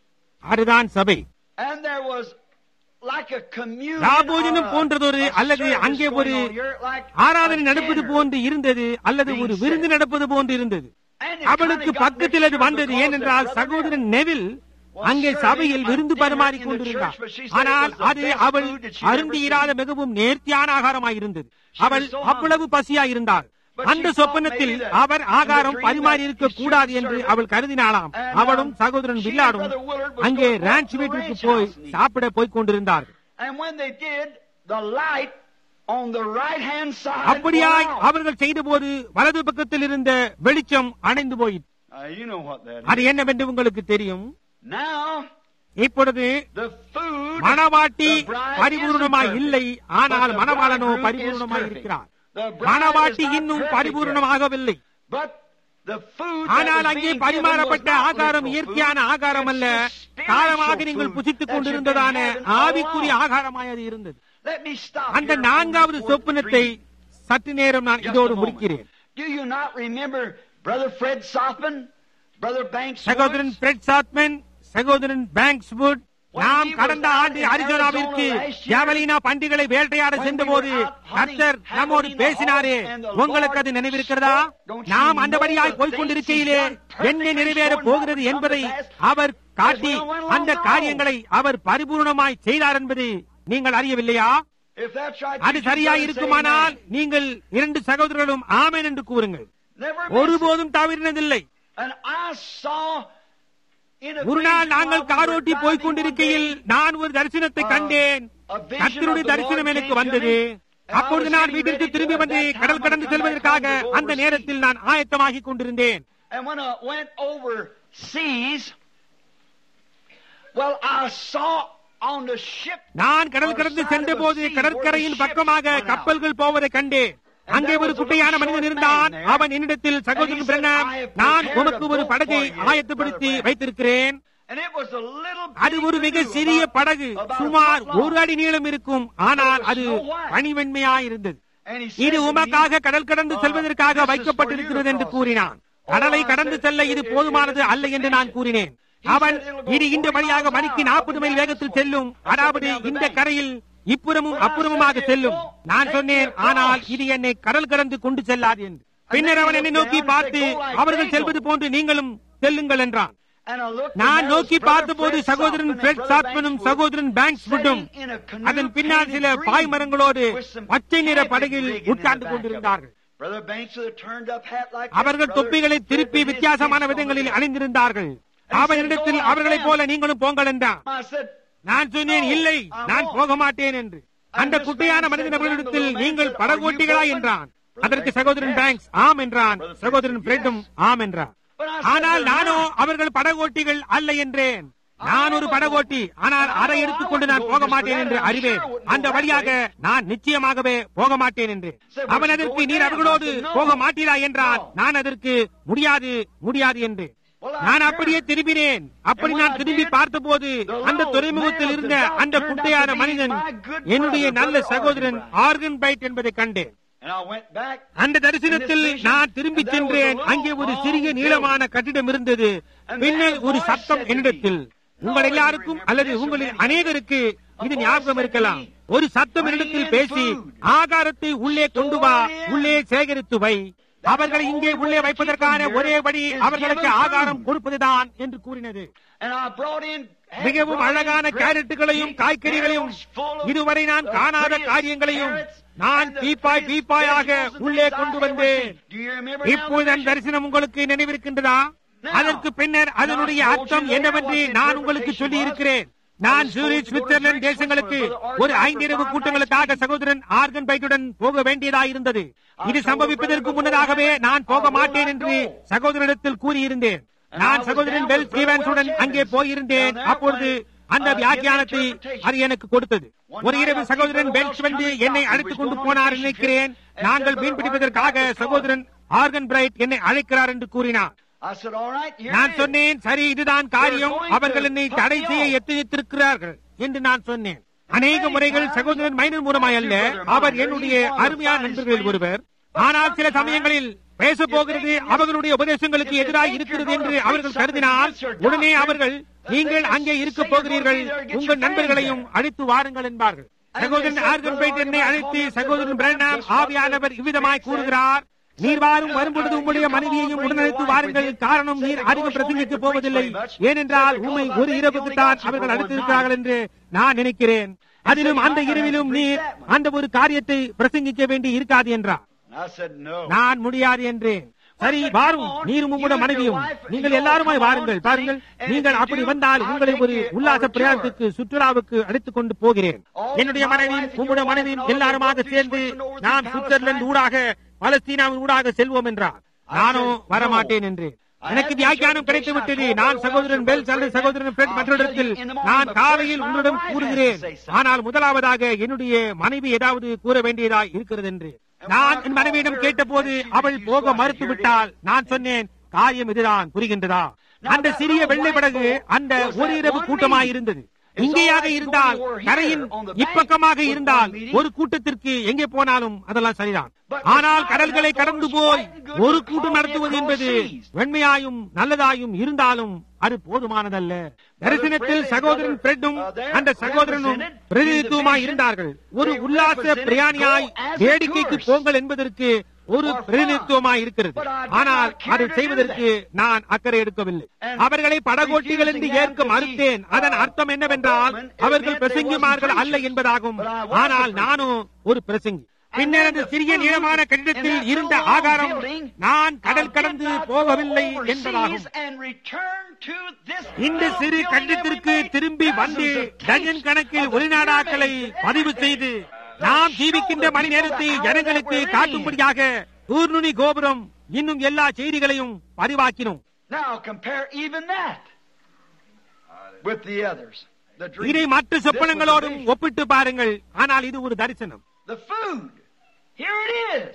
அதுதான் சபை And there was like a communion ராபோஜனம் or a- போன்றதொரு a அல்லது service அங்கே going ஒரு on here, like ஆராதனை a நடப்பது dinner. போன்று இருந்தது அல்லது ஒரு விருந்து நடப்பது போன்று இருந்தது And it அவளுக்கு kinda got பக்கத்தில் அது mixed up வந்தது because ஏனென்றால் that brother சகோதரன் Neville நெவில் was அங்கே serving சபையில் a விருந்து dinner பரிமாறிக் in the கொண்டிருந்தார் church, but she said it ஆனால் was the அது best அவள் food that she'd ever அருந்தி seen. இராத மிகவும் நேர்த்தியான ஆகாரமாயிருந்தது அவள் so அவ்வளவு பசியாயிருந்தாள் But அந்த she thought சொப்பனத்தில் maybe that our in the ஆகாரம் dream பரிமாறி that இருக்க he கூடாது should என்று serve it. அவள் கருதினாளாம் And, அவளும் um, சகோதரன் she and வில்லாடும் Brother Willard was அங்கே going to ரான்ச் the வீட்டிற்கு ranch போய் house and eat. சாப்பிட போய்க் கொண்டிருந்தார்கள் And when they did, the light on the right hand side அப்படியாய் went out. அவர்கள் செய்தபோது வலது பக்கத்தில் இருந்த வெளிச்சம் அணைந்து போயிற்று Uh, you know what that அது என்னவென்று உங்களுக்கு தெரியும் Now, இப்பொழுது the food, மணவாட்டி the bride பரிபூர்ணமாய் isn't இல்லை perfect, ஆனால் but the மணவாளனோ bridegroom is பரிபூர்ணமாய் perfect. இருக்கிறார் The bride மணவாட்டி is not இன்னும் perfect பரிபூர்ணமாகவில்லை yet. But the food that ஆனால் was அங்கே being பரிமாறப்பட்ட given was not ஆகாரம் literal இயற்கையான food. ஆகாரம் அல்ல It's the காலமாக spiritual நீங்கள் food புசித்துக் that you've been கொண்டிருந்ததான having all ஆவிக்குரிய along. ஆகாரமாய் அது இருந்தது Let me stop அந்த here on நான்காவது the fourth சொப்பனத்தை dream. சற்று நேரம் நான் Just இதோடு a moment. முடிக்கிறேன் Do you not remember Brother Fred Sothman, Brother Banks? சகோதரன் Woods? பிரெட் சாத்மன் சகோதரன் பேங்க்ஸ்வுட் நாம் கடந்த ஆண்டு அரிசோனாவிற்கு ஜாவலினா பண்டிகளை வேட்டையாட சென்றபோது கர்த்தர் நம்மோடு பேசினாரே உங்களுக்கு அது நினைவிருக்கிறதா நாம் அந்த வழியாய் போய்கொண்டிருக்கையிலே என்ன நிறைவேற போகிறது என்பதை அவர் காட்டி அந்த காரியங்களை அவர் பரிபூர்ணமாய் செய்தார் என்பதை நீங்கள் அறியவில்லையா If that's right, அது you should சரியாய் say இருக்குமானால் amen. நீங்கள் இரண்டு சகோதரர்களும் ஆமென் என்று கூறுங்கள் Never miss it. ஒருபோதும் தவறினதில்லை And I saw in a ஒரு நாள் vision நாங்கள் while we கார் were ஓட்டி driving போய்க் one கொண்டிருக்கையில் day, நான் ஒரு தரிசனத்தை கண்டேன் a vision கர்த்தருடைய of the தரிசனம் Lord எனக்கு came to வந்தது me, and I அப்பொழுது was நான் getting வீட்டிற்கு ready to- திரும்பி at வந்து that time கடல் I கடந்து come back செல்வதற்காக home to go அந்த overseas. நேரத்தில் நான் ஆயத்தமாகிக் கொண்டிருந்தேன் And when I went overseas, well, I saw on the ship. நான் கடல் கடந்து சென்ற போது கடற்கரையின் பக்கமாக கப்பல்கள் போவதை கண்டேன் அங்கே ஒரு குட்டையான மனிதன் இருந்தான் அவன் என்னிடத்தில் சகோதரன் பிரண்ணாம் நான் உனக்கு ஒரு படகை ஆயத்தப்படுத்தி வைத்திருக்கிறேன் And it was a little அது ஒரு மிக சிறிய படகு சுமார் ஒரு அடி நீளம் இருக்கும் ஆனால் அது பனிவெண்மையாயிருந்தது And he இது said to me, உமக்காக கடல் கடந்து செல்வதற்காக வைக்கப்பட்டிருக்கிறது என்று கூறினான் கடலை கடந்து செல்ல இது போதுமானது அல்ல என்று நான் கூறினேன் அவன் இது இந்த வழியாக மணிக்கு நாற்பது மைல் வேகத்தில் செல்லும் அதாவது இந்த கரையில் இப்புறமும் அப்புறமுமாக செல்லும் நான் சொன்னேன் ஆனால் இது என்னை கடல் கடந்து கொண்டு செல்லாது என்று பின்னர் அவன் என்னை நோக்கி பார்த்து அவர்கள் செல்வது போன்று நீங்களும் செல்லுங்கள் என்றான் And I looked, and நான் there நோக்கி was Brother பார்த்தபோது Fred சகோதரன் Softman and பிரெட் Brother சாத்மனும் Banks சகோதரன் பேங்க்ஸ் புட்டும் sitting in a canoe அதன் பின்னால் சில painted bye green மரங்களோடு with some பச்சை நிற camping படகில் rigging in the உட்கார்ந்து back of it. கொண்டிருந்தார்கள் Brother Banks with a turned up hat like that, அவர்கள் Brother தொப்பிகளை Fred திருப்பி with his வித்தியாசமான kids on விதங்களில் the- அணிந்திருந்தார்கள் அவனிடத்தில் அவர்களைப் போல நீங்களும் போங்கள் என்றான் I said, நான் சொன்னேன் இல்லை நான் போக மாட்டேன் என்று அந்த குட்டையான மனிதன் அவர்களிடத்தில் நீங்கள் படகோட்டிகளா என்றான் அதற்கு சகோதரன் பேங்க்ஸ் ஆம் என்றான் சகோதரன் பிரெட்டும் ஆம் என்றான் ஆனால் நானோ அவர்கள் படகோட்டிகள் அல்ல என்றேன் நான் ஒரு படகோட்டி ஆனால் அதை எடுத்துக்கொண்டு நான் போக மாட்டேன் என்று அறிவேன் அந்த வழியாக நான் நிச்சயமாகவே போக மாட்டேன் என்று அவன் அதற்கு நீர் அவர்களோடு போக மாட்டீரா என்றான் நான் அதற்கு முடியாது முடியாது என்று நான் அப்படியே திரும்பினேன் அப்படி நான் திரும்பி பார்த்தபோது அந்த துறைமுகத்தில் இருந்த அந்த குட்டையான மனிதன் என்னுடைய நல்ல சகோதரன் ஆர்கன் பைட் என்பதை கண்டேன் and I went back. அந்த தரிசனத்தில் நான் திரும்பி சென்றேன் அங்கே ஒரு சிறிய நீளமான கட்டிடம் இருந்தது பின்னர் ஒரு சத்தம் என்னிடத்தில் உங்கள் எல்லாருக்கும் அல்லது உங்களில் அநேகருக்கு இது ஞாபகம் இருக்கலாம் ஒரு சத்தம் என்னிடத்தில் பேசி ஆகாரத்தை உள்ளே கொண்டு வா உள்ளே சேகரித்து வை அவர்களை இங்கே உள்ளே வைப்பதற்கான ஒரே வழி அவர்களுக்கு ஆகாரம் கொடுப்பதுதான் என்று கூறினது And I brought in மிகவும் அழகான கேரட்டுகளையும் காய்கறிகளையும் இதுவரை நான் காணாத காரியங்களையும் நான் பீப்பாய் பீப்பாயாக உள்ளே கொண்டு வந்தேன் Do you remember now? இப்போது அந்த தரிசனம் உங்களுக்கு நினைவிருக்கின்றதா அதற்கு பின்னர் அதனுடைய அர்த்தம் என்னவென்று நான் உங்களுக்கு சொல்லி இருக்கிறேன் நான் சூரிச் சுவிட்சர்லாந்து தேசங்களுக்கு ஒரு ஐந்திரவு கூட்டங்களுக்காக சகோதரன் ஆர்கன் பைக்குடன் போக வேண்டியதாயிருந்தது இது சம்பவிப்பதற்கு முன்னதாகவே நான் போக மாட்டேன் என்று சகோதரனிடத்தில் கூறியிருந்தேன் நான் சகோதரன் பெல் ஸ்டீவன்ஸுடன் அங்கே போயிருந்தேன் அப்பொழுது அந்த வியாக்கியானத்தை அது எனக்கு கொடுத்தது ஒரு இரவு சகோதரன் பெல்ஸ் வந்து என்னை அழைத்துக் கொண்டு போனார் நினைக்கிறேன் நாங்கள் மீன் பிடிப்பதற்காக சகோதரன் ஆர்கன் பிரைட் என்னை அழைக்கிறார் என்று கூறினார் I said, all right, here நான் it is. சொன்னேன் சரி இதுதான் காரியம் அவர்கள் என்னை தடை செய்ய எத்தனித்திருக்கிறார்கள் என்று நான் சொன்னேன் அநேக முறைகள் சகோதரன் மைனர் மூலமாய் அல்ல அவர் என்னுடைய அருமையான நண்பர்களில் ஒருவர் ஆனால் சில சமயங்களில் பேச போகிறது அவர்களுடைய உபதேசங்களுக்கு எதிராக இருக்கிறது என்று அவர்கள் கருதினால் உடனே அவர்கள் நீங்கள் அங்கே இருக்க போகிறீர்கள் உங்கள் நண்பர்களையும் அழைத்து வாருங்கள் என்பார்கள் சகோதரன் ஆர்கன் பைட் என்னை அழைத்து சகோதரன் பிரணாம் ஆவியானவர் இவ்விதமாய் கூறுகிறார் நீர் வாரும் வரும்பொழுது உம்முடைய மனைவியையும் உடனழைத்து வாருங்கள் காரணம் நீர் அதிகம் பிரசங்கிக்க போவதில்லை ஏனென்றால் உண்மை ஒரு இரவுக்கு தான் அவர்கள் அழைத்திருக்கிறார்கள் என்று நான் நினைக்கிறேன் அதிலும் அந்த இரவிலும் நீர் அந்த ஒரு காரியத்தை பிரசங்கிக்க வேண்டி இருக்காது என்றார் And I said, no. நான் முடியாது என்றேன் சரி வாரும் நீரும் உம்முடைய மனைவியும் நீங்கள் எல்லாருமாய் வாருங்கள் பாருங்கள் நீங்கள் அப்படி வந்தால் உங்களை ஒரு உல்லாச பிரயாணத்துக்கு சுற்றுலாவுக்கு அழைத்துக் கொண்டு போகிறேன் என்னுடைய மனைவியும் உம்முடைய மனைவியும் எல்லாருமாக சேர்ந்து நாம் சுவிட்சர்லாந்து ஊடாக பலஸ்தீனாவின் ஊடாக செல்வோம் என்றார் நானும் வரமாட்டேன் என்று எனக்கு வியாக்கியானம் கிடைத்து விட்டது நான் சகோதரன் பெல்ஸ் அல்லது சகோதரன் பிரெட் மற்றொரு நான் காலையில் உன்னிடம் கூறுகிறேன் ஆனால் முதலாவதாக என்னுடைய மனைவி ஏதாவது கூற வேண்டியதாய் இருக்கிறது என்று நான் என் மனைவியிடம் கேட்டபோது அவள் போக மறுத்து விட்டால் நான் சொன்னேன் காரியம் இதுதான் புரிகின்றதா அந்த சிறிய வெள்ளை படகு அந்த ஒரு இரவு கூட்டமாய் இருந்தது இங்கேயாக இருந்தால் கரையின் இப்பக்கமாக இருந்தால் ஒரு கூட்டத்திற்கு எங்கே போனாலும் அதெல்லாம் சரிதான் ஆனால் கடல்களை கடந்து போய் ஒரு கூட்டம் நடத்துவது என்பது வெண்மையாயும் நல்லதாயும் இருந்தாலும் அது போதுமானதல்ல தரிசனத்தில் சகோதரன் பிரெட்டும் அந்த சகோதரனும் பிரதிநிதித்துவமாய் இருந்தார்கள் ஒரு உல்லாச பிரயாணியாய் வேடிக்கைக்கு போங்கள் என்பதற்கு ஒரு பிரதிநிதித்துவமாய் இருக்கிறது ஆனால் அதை செய்வதற்கு நான் அக்கறை எடுக்கவில்லை அவர்களை படகோட்டிகள் என்று ஏற்க மறுத்தேன் அதன் அர்த்தம் என்னவென்றால் அவர்கள் பிரசங்கிமார்கள் அல்ல என்பதாகும் ஆனால் நானும் ஒரு பிரசங்கி பின்னர் அந்த சிறிய நீளமான கட்டிடத்தில் இருந்த ஆகாரம் நான் கடல் கடந்து போகவில்லை என்பதாகும் இந்த சிறு கட்டிடத்திற்கு திரும்பி வந்து டஜன் கணக்கில் வெளிநாடாக்களை பதிவு செய்து நாம் ஜீவிக்கின்ற மணி நேரத்தை ஜனங்களுக்கு காட்டும்படியாக ஊர்நுனி கோபுரம் இன்னும் எல்லா செய்திகளையும் பதிவாக்கினோம் Now compare even that with the others. The இதை dream, மற்ற சொப்பனங்களோடும் ஒப்பிட்டு பாருங்கள் ஆனால் இது ஒரு தரிசனம் the food. Here it is.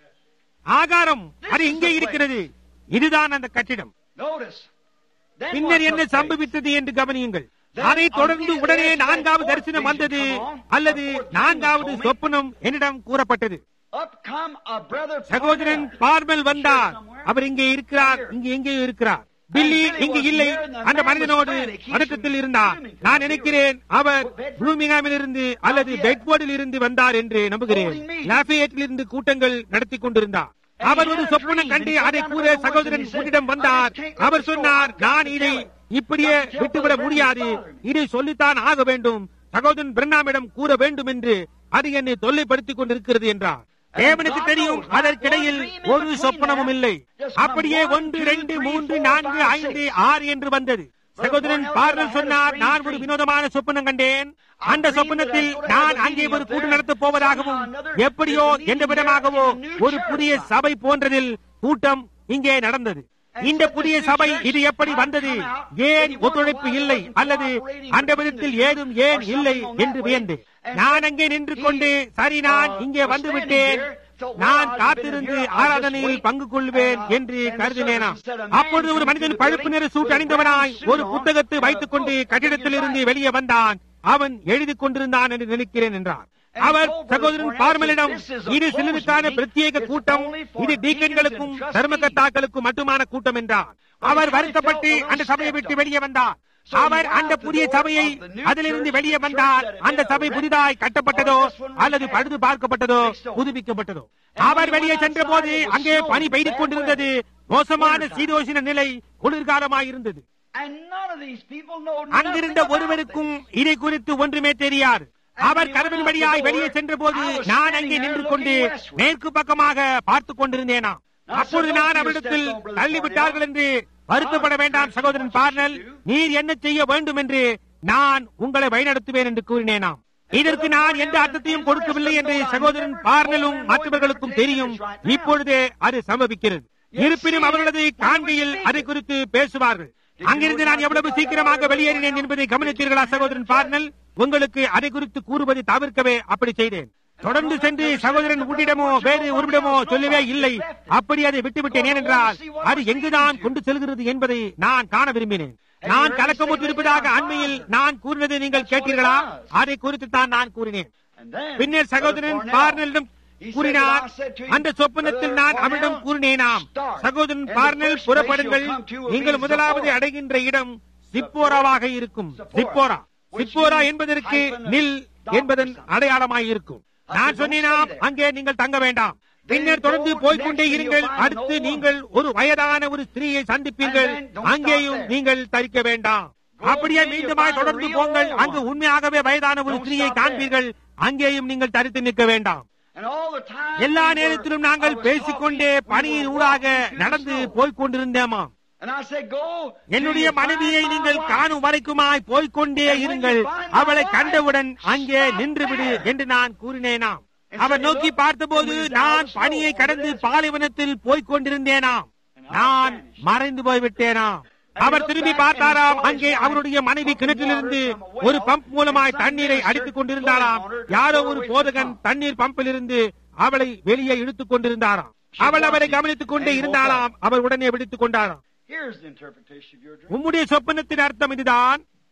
ஆகாரம் அது இங்கே இருக்கிறது இதுதான் அந்த கட்டிடம் Notice. Then பின்னர் what என்ன took place? சம்பவித்தது என்று கவனியுங்கள் அதை தொடர்ந்து உடனே நான்காவது தரிசனம் வந்தது அல்லது நான்காவது சொப்பனம் என்னிடம் கூறப்பட்டது Up come a brother சகோதரன் Parnell. பார்மல் வந்தார் அவர் இங்கே இருக்கிறார் இங்கே எங்கேயோ இருக்கிறார் பில்லி இங்கு இல்லை அந்த மனிதனோடு பதட்டத்தில் இருந்தார் நான் நினைக்கிறேன் அவர் ப்ளூமிங்ஹாமில் இருந்து அல்லது பெட்வோர்டில் இருந்து வந்தார் என்று நம்புகிறேன் லாஃபேட்டில் இருந்து கூட்டங்கள் நடத்தி கொண்டிருந்தார் அவர் ஒரு சொப்பனம் கண்டு அதை கூற சகோதரன் கூட்டிடம் வந்தார் அவர் சொன்னார் நான் இதை இப்படியே விட்டுவிட முடியாது இதை சொல்லித்தான் ஆக வேண்டும் சகோதரன் பிரண்ணாமிடம் கூற வேண்டும் என்று அது என்னை தொல்லைப்படுத்திக் கொண்டிருக்கிறது என்றார் தேவனுக்கு தெரியும் அதற்கிடையில் ஒரு சொப்பனமும் இல்லை அப்படியே ஒன்று இரண்டு மூன்று நான்கு ஐந்து ஆறு என்று வந்தது சகோதரன் பார்னல் சொன்னார் நான் ஒரு வினோதமான சொப்பனம் கண்டேன் அந்த சொப்பனத்தில் நான் அங்கே ஒரு கூட்டு நடத்தப் போவதாகவும் எப்படியோ எந்த விதமாகவோ ஒரு புதிய சபை போன்றதில் கூட்டம் இங்கே நடந்தது இந்த புதிய சபை இது எப்படி வந்தது ஏன் ஒத்துழைப்பு இல்லை அல்லது அந்த விதத்தில் ஏதும் ஏன் இல்லை என்று வியந்து நான் அங்கே நின்று கொண்டு சரி நான் இங்கே வந்து விட்டேன் நான் காத்திருந்து ஆராதனையில் பங்கு கொள்வேன் என்று கருதினேனா அப்பொழுது ஒரு மனிதன் பழுப்பு நிற சூட் அணிந்தவனாய் ஒரு புத்தகத்தை வைத்துக் கொண்டு கட்டிடத்தில் இருந்து வெளியே வந்தான் அவன் எழுதி கொண்டிருந்தான் என்று நினைக்கிறேன் என்றார் அவர் சகோதரன் பார்மலிடம் இது சிலருக்கான பிரத்யேக கூட்டம் இது டீக்கன்களுக்கும் தர்மகர்த்தாக்களுக்கும் மட்டுமான கூட்டம் என்றார் அவர் வருத்தப்பட்டு அந்த சபையை விட்டு வெளியே வந்தார் அவர் அந்த புதிய சபையை அதிலிருந்து வெளியே வந்தார் அந்த சபை புதிதாய் கட்டப்பட்டதோ அல்லது பழுது பார்க்கப்பட்டதோ புதுப்பிக்கப்பட்டதோ அவர் வெளியே சென்ற போது அங்கே பனி பெய்து கொண்டிருந்தது மோசமான சீதோஷண நிலை குளிர்காலமாயிருந்தது And none of these people know அங்கிருந்த nothing about ஒருவருக்கும் இதை குறித்து ஒன்றுமே தெரியாது அவர் கதவின் வழியாய் வெளியே சென்ற போது நான் அங்கே நின்று கொண்டு மேற்கு பக்கமாக பார்த்துக் கொண்டிருந்தேனா அப்பொழுது நான் அவரிடத்தில் தள்ளிவிட்டார்கள் என்று வருத்தப்பட வேண்டாம் சகோதரன் பார்னல் நீர் என்ன செய்ய வேண்டும் என்று நான் உங்களை வழிநடத்துவேன் என்று கூறினேனாம் இதற்கு நான் எந்த அர்த்தத்தையும் கொடுக்கவில்லை என்று சகோதரன் பார்னலும் மற்றவர்களுக்கும் தெரியும் இப்பொழுதே அது சம்பவிக்கிறது இருப்பினும் அவர்களது காண்கையில் அதை குறித்து பேசுவார்கள் அங்கிருந்து நான் எவ்வளவு சீக்கிரமாக வெளியேறினேன் என்பதை கவனித்தீர்களா சகோதரன் பார்னல் உங்களுக்கு அதை குறித்து கூறுவதை தவிர்க்கவே அப்படி செய்தேன் தொடர்ந்து சென்று சகோதரன் உன்னிடமோ வேறு ஒருவிடமோ சொல்லவே இல்லை அப்படி அதை விட்டுவிட்டேன் ஏனென்றால் அது எங்குதான் கொண்டு செல்கிறது என்பதை நான் காண விரும்பினேன் நான் கலக்கமுற்று இருப்பதாக அண்மையில் நான் கூறினதை நீங்கள் கேட்டீர்களா அதை குறித்து தான் நான் கூறினேன் And then, பின்னர் சகோதரன் பார்னலிடம் கூறினார் அந்த சொப்பனத்தில் நான் அவரிடம் கூறினேனாம் சகோதரன் பார்னல் புறப்படுங்கள் நீங்கள் முதலாவது அடைகின்ற இடம் சிப்போராவாக இருக்கும் சிப்போரா சிப்போரா என்பதற்கு நில் என்பதன் அடையாளமாய் இருக்கும் நான் சொன்னேனாம் அங்கே நீங்கள் தங்க வேண்டாம் பின்னர் தொடர்ந்து போய்க்கொண்டே இருங்கள் அடுத்து நீங்கள் ஒரு வயதான ஒரு ஸ்திரீயை சந்திப்பீர்கள் அங்கேயும் நீங்கள் தரிக்க வேண்டாம் அப்படியே மீண்டுமாய் தொடர்ந்து போங்கள் அங்கு உண்மையாகவே வயதான ஒரு ஸ்திரீயை காண்பீர்கள் அங்கேயும் நீங்கள் தரித்து நிற்க வேண்டாம் and all the time எல்லா we were- நேரத்திலும் I நாங்கள் was பேசிக்கொண்டே talking, we பணியின் were ஊடாக walking through நடந்து the snow. போய்க் கொண்டிருந்தேமா And I said, go till என்னுடைய you find மனைவியை my நீங்கள் wife. காணும் வரைக்குமாய் போய்க்கொண்டே And when இருங்கள் you find my அவளை wife, கண்டவுடன் அங்கே stop நின்றுவிடு there. என்று நான் கூறினேனாம் And அவர் so நோக்கி look, பார்த்தபோது and we was நான் out of பணியை snow கடந்து over this. பாலைவனத்தில் போய்க் கொண்டிருந்தேனாம் And I நான் vanished. மறைந்து போய்விட்டேனாம் And he அவர் looked திரும்பி back and பார்த்தாராம் he saw அங்கே his wife அவருடைய மனைவி pumping கிணற்றிலிருந்து water from a well, ஒரு பம்ப் மூலமாய் and some தண்ணீரை minister அடித்துக் கொண்டிருந்தாராம் flowing water to யாரோ pour ஒரு away from போதகன் the pump. தண்ணீர் பம்பில் இருந்து அவளை வெளியே இழுத்துக் கொண்டிருந்தாராம் அவள் அவரை கவனித்துக் கொண்டே And he woke இருந்தாராம் அவர் உடனே விடுத்துக் கொண்டாராம் Here's the interpretation of your dream. உம்முடைய சொப்பனத்தின் அர்த்தம் இதுதான்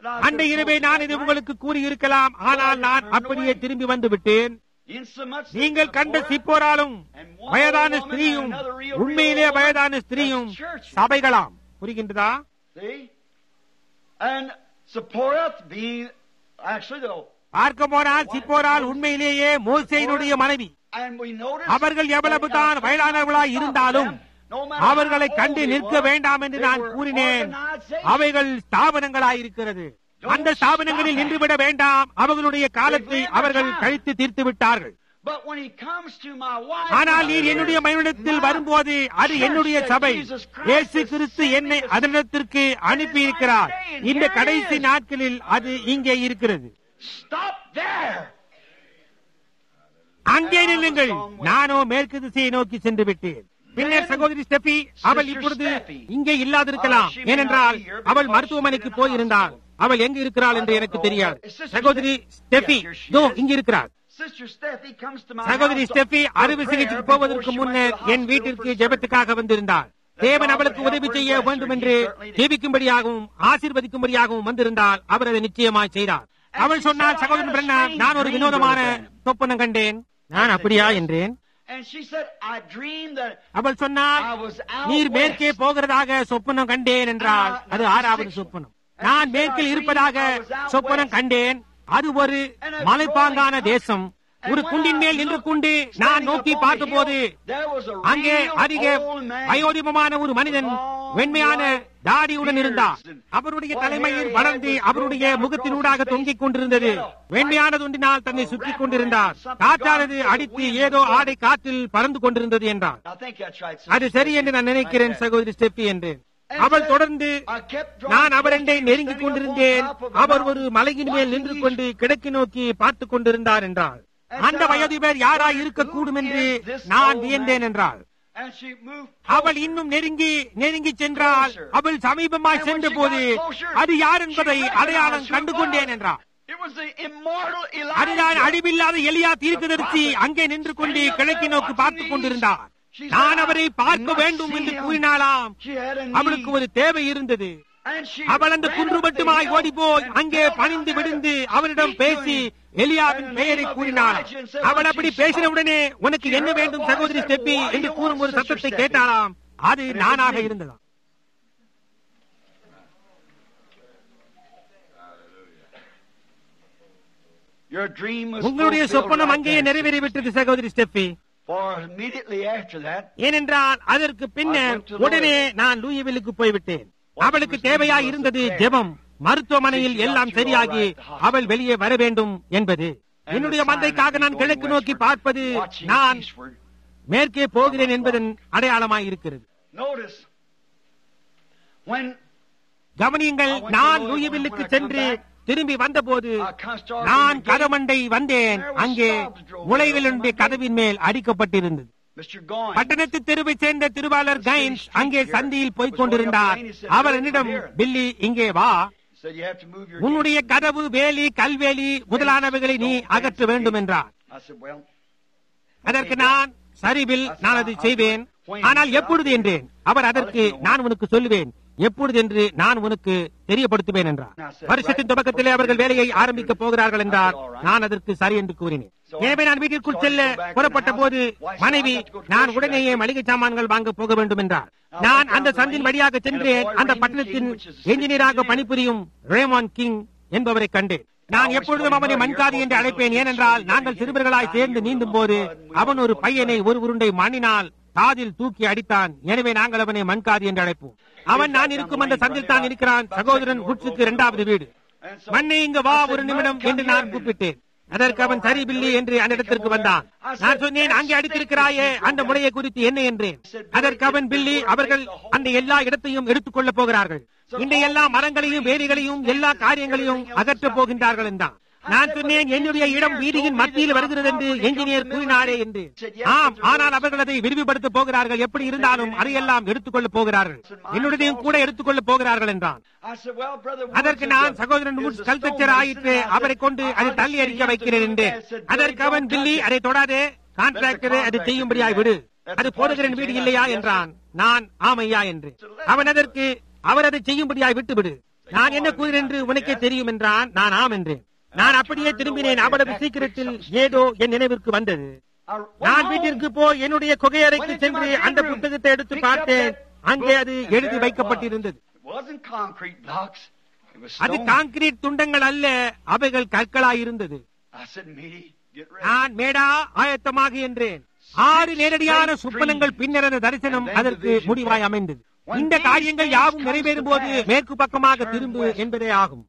அன்றை இரவே நான் இது உங்களுக்கு கூறியிருக்கலாம் ஆனால் நான் அப்படியே திரும்பி வந்து விட்டேன் Insomuch that நீங்கள் கண்ட Zipporah சிப்போராலும் and one வயதான old woman ஸ்திரீயும் and another real, உண்மையிலே real வயதான woman, ஸ்திரீயும் that's church. சபைகளாம் புரிகின்றதா See? And Zipporah being actually the பார்க்க போனால் சிப்போரால் உண்மையிலேயே மோசையினுடைய மனைவி and we notice அவர்கள் எவ்வளவுதான் வயதானவர்களாய் இருந்தாலும் அவர்களை கண்டு நிற்க வேண்டாம் என்று நான் கூறினேன் அவைகள் ஸ்தாபனங்களாயிருக்கிறது அந்த ஸ்தாபனங்களில் நின்றுவிட வேண்டாம் அவர்களுடைய காலத்தை அவர்கள் கழித்து தீர்த்து விட்டார்கள் But when he comes to my wife, ஆனால் நீர் என்னுடைய மனிதத்தில் வரும்போது அது என்னுடைய சபை இயேசு கிறிஸ்து என்னை அதனிடத்திற்கு அனுப்பி இருக்கிறார் இந்த கடைசி நாட்களில் அது இங்கே இருக்கிறது stop there. அங்கே நில்லுங்கள் நானோ மேற்கு திசையை நோக்கி சென்று விட்டேன் பின்னர் சகோதரி ஸ்டெபி அவள் இப்பொழுது இங்கே இல்லாதிருக்கலாம் ஏனென்றால் அவள் மருத்துவமனைக்கு போயிருந்தாள் அவள் எங்கு இருக்கிறாள் என்று எனக்கு தெரியாது சகோதரி ஸ்டெபி தோ இங்கு இருக்கிறார் Sister Steffi comes to my சகோதரி house ஸ்டெஃபி for அறுவை prayer சிகிச்சைக்கு before போவதற்கு she முன்னர் went to the என் hospital வீட்டிற்கு to ஜெபத்துக்காக வந்திருந்தார் தேவன் அவளுக்கு உதவி செய்ய வேண்டும் என்று ஜெபிக்கும்படியாகவும் ஆசீர்வதிக்கும்படியாகவும் வந்திருந்தால் அவர் அதை நிச்சயமாய் செய்தார் அவள் சொன்னாள் சகோதரன் பிரண்ணா நான் ஒரு வினோதமான சொப்பனம் கண்டேன் நான் அப்படியா என்றேன் And she said, I dreamed that அவள் சொன்னால் I was out நீர் west. மேற்கே போகிறதாக சொப்பனம் கண்டேன் என்றால் அது ஆறாவது சொப்பனம் நான் மேற்கில் இருப்பதாக சொப்பனம் கண்டேன் அது ஒரு மலைப்பாங்கான தேசம் ஒரு குண்டின் மேல் நின்று கொண்டு நான் நோக்கி பார்த்தபோது அங்கே அதிக வயோதிபமான ஒரு மனிதன் வெண்மையான தாடியுடன் இருந்தார் அவருடைய தலைமையில் வளர்ந்து அவருடைய முகத்தினூடாக தொங்கிக் கொண்டிருந்தது வெண்மையான துண்டினால் தன்னை சுற்றிக் கொண்டிருந்தார் காற்றானது அடித்து ஏதோ ஆடை காற்றில் பறந்து கொண்டிருந்தது என்றார் I think that's right. அது சரி என்று நான் நினைக்கிறேன் சகோதரி ஸ்டெப்பி என்று அவள் தொடர்ந்து நான் அவரண்டை நெருங்கிக் கொண்டிருந்தேன் அவர் ஒரு மலையின் மேல் நின்று கொண்டு கிழக்கு நோக்கி பார்த்துக் கொண்டிருந்தார் என்றார் அந்த வயோதிபர் யாராய் இருக்கக்கூடும் என்று நான் வியந்தேன் என்றார் And she moved அவள் இன்னும் நெருங்கி நெருங்கி சென்றால் அவள் சமீபமாய் சென்ற போது அது யார் என்பதை அடையாளம் கண்டு கொண்டேன் என்றார் It was the immortal அதுதான் Elijah. அழிவில்லாத எலியா தீர்க்கதரிசி அங்கே நின்று கொண்டு கிழக்கு நோக்கி பார்த்துக் கொண்டிருந்தார் நான் அவரை பார்க்க வேண்டும் என்று கூறினாலாம் She had a அவளுக்கு need. ஒரு தேவை இருந்தது And she அவள் அந்த ran குன்று up the மட்டுமாய் hill ஓடி போய் and அங்கே fell பணிந்து down there விழுந்து to அவரிடம் speak to பேசி him. எலியாவின் And the பெயரை name of கூறினாள் Elijah and said, அவள் "What அப்படி she பேசின saw." உடனே உனக்கு She என்ன heard a வேண்டும் voice சகோதரி said, ஸ்டெப்பி "What do என்று you கூறும் want, ஒரு Sister சத்தத்தை Steffi?" கேட்டாளாம் அது And it was நானாக me. இருந்ததாம் Your dream was உங்களுடைய fulfilled சொப்பனம் right அங்கேயே there. நிறைவேறிவிட்டது சகோதரி ஸ்டெப்பி For immediately after that, ஏனென்றால் அதற்கு பின்னர் I went to the உடனே நான் லூயிவிலுக்கு போய்விட்டேன் அவளுக்கு தேவையாய் இருந்தது ஜெபம் மருத்துவமனையில் எல்லாம் சரியாகி அவள் வெளியே வர வேண்டும் என்பது என்னுடைய மந்தைக்காக நான் கிழக்கு நோக்கி பார்ப்பது watching நான் eastward. மேற்கே போகிறேன் என்பதன் அடையாளமாய் இருக்கிறது Notice, when கவனியுங்கள் நான் லூயிவில்லுக்கு சென்று திரும்பி வந்தபோது I come started நான் in the gate, கதவண்டை வந்தேன் அங்கே முளைவிலுடைய கதவின் மேல் அடிக்கப்பட்டிருந்தது Mr. Goins, பட்டணத்து தெருவை சேர்ந்த திருவாளர் கைன்ஸ் அங்கே சந்தியில் போய்க் கொண்டிருந்தார் அவர் என்னிடம் பில்லி இங்கே வா said you have to move your உன்னுடைய gate. கதவு வேலி கல்வேலி முதலானவைகளை நீ அகற்ற வேண்டும் என்றார் I said, well, அதற்கு நான் சரிவில் நான் அதை செய்வேன் ஆனால் எப்பொழுது என்றேன் அவர் அதற்கு நான் உனக்கு சொல்லுவேன் எப்பொழுது என்று நான் உனக்கு தெரியப்படுத்துவேன் என்றார் வருஷத்தின் துவக்கத்திலே அவர்கள் வேலையை ஆரம்பிக்க போகிறார்கள் என்றார் நான் அதற்கு சரி என்று கூறினேன் எனவே நான் வீட்டிற்குள் செல்ல புறப்பட்ட போது மனைவி நான் உடனேயே மளிகை சாமான்கள் வாங்க போக வேண்டும் என்றார் நான் அந்த சந்தின் வழியாக சென்றேன் அந்த பட்டணத்தின் என்ஜினியராக பணிபுரியும் ரேமான் கிங் என்பவரை கண்டேன் நான் எப்பொழுதும் அவனை மண்காதி என்று அழைப்பேன் ஏனென்றால் நாங்கள் சிறுவர்களாய் சேர்ந்து நீந்தும் போது அவன் ஒரு பையனை ஒரு உருண்டை மண்ணினால் காதில் தூக்கி அடித்தான் எனவே நாங்கள் அவனை மண்காதி என்று அழைப்போம் அவன் நான் இருக்கும் அந்த சந்தில் தான் இருக்கிறான் சகோதரன் குட்ஸுக்கு இரண்டாவது வீடு மண்ணை இங்க வா ஒரு நிமிடம் என்று நான் கூப்பிட்டேன் அதற்கு அவன் சரி பில்லி என்று அந்த இடத்திற்கு வந்தான் நான் சொன்னேன் அங்கே அடித்திருக்கிறாயே அந்த முறையை குறித்து என்ன என்றேன் அதற்கு அவன் பில்லி அவர்கள் அந்த எல்லா இடத்தையும் எடுத்துக் கொள்ளப் போகிறார்கள் இந்த எல்லா மரங்களையும் வேலிகளையும் எல்லா காரியங்களையும் அகற்றப் போகின்றார்கள் என்றான் நான் சொன்னேன் என்னுடைய இடம் வீதியின் மத்தியில் வருகிறது என்று என்ஜினியர் கூறினாரே என்று ஆம் ஆனால் அவர்கள் அதை விரிவுபடுத்த போகிறார்கள் எப்படி இருந்தாலும் அதையெல்லாம் எடுத்துக்கொள்ளப் போகிறார்கள் என்னுடையதையும் கூட எடுத்துக்கொள்ளப் போகிறார்கள் என்றான் I said, well, brother, அதற்கு நான் சகோதரன் முன் ஸ்கல்ப்சர் ஆயிற்று அவரை கொண்டு அதை தள்ளி அடிக்க வைக்கிறேன் என்று அதற்கு அவன் பில்லி அதை தொடாதே கான்ட்ராக்டரே அதை செய்யும்படியாய் விடு அது போடுகிறன் வீடு இல்லையா என்றான் நான் ஆமையா என்று அவன் அதற்கு அவர் அதை செய்யும்படியாய் விட்டு விடு நான் என்ன கூறுகிறேன் என்று உனக்கே தெரியும் என்றான் நான் ஆம் என்றேன் நான் அப்படியே திரும்பினேன் அவ்வளவு சீக்கிரத்தில் ஏதோ என் நினைவிற்கு வந்தது I went நான் home. வீட்டிற்கு போய் என்னுடைய குகையறைக்கு சென்று அந்த புத்தகத்தை எடுத்து பார்த்தேன் அங்கே அது எழுதி வைக்கப்பட்டிருந்தது It wasn't concrete blocks. It was அது stone. கான்கிரீட் துண்டங்கள் அல்ல அவைகள் கற்களாயிருந்தது I said, me, get ready. நான் மேடா ஆயத்தமாக என்றேன் ஆறு நேரடியான சொப்பனங்கள் பின்னர் அந்த தரிசனம் அதற்கு முடிவாய் அமைந்தது இந்த காரியங்கள் யாவும் நிறைவேறும் போது மேற்கு பக்கமாக திரும்பு என்பதே ஆகும்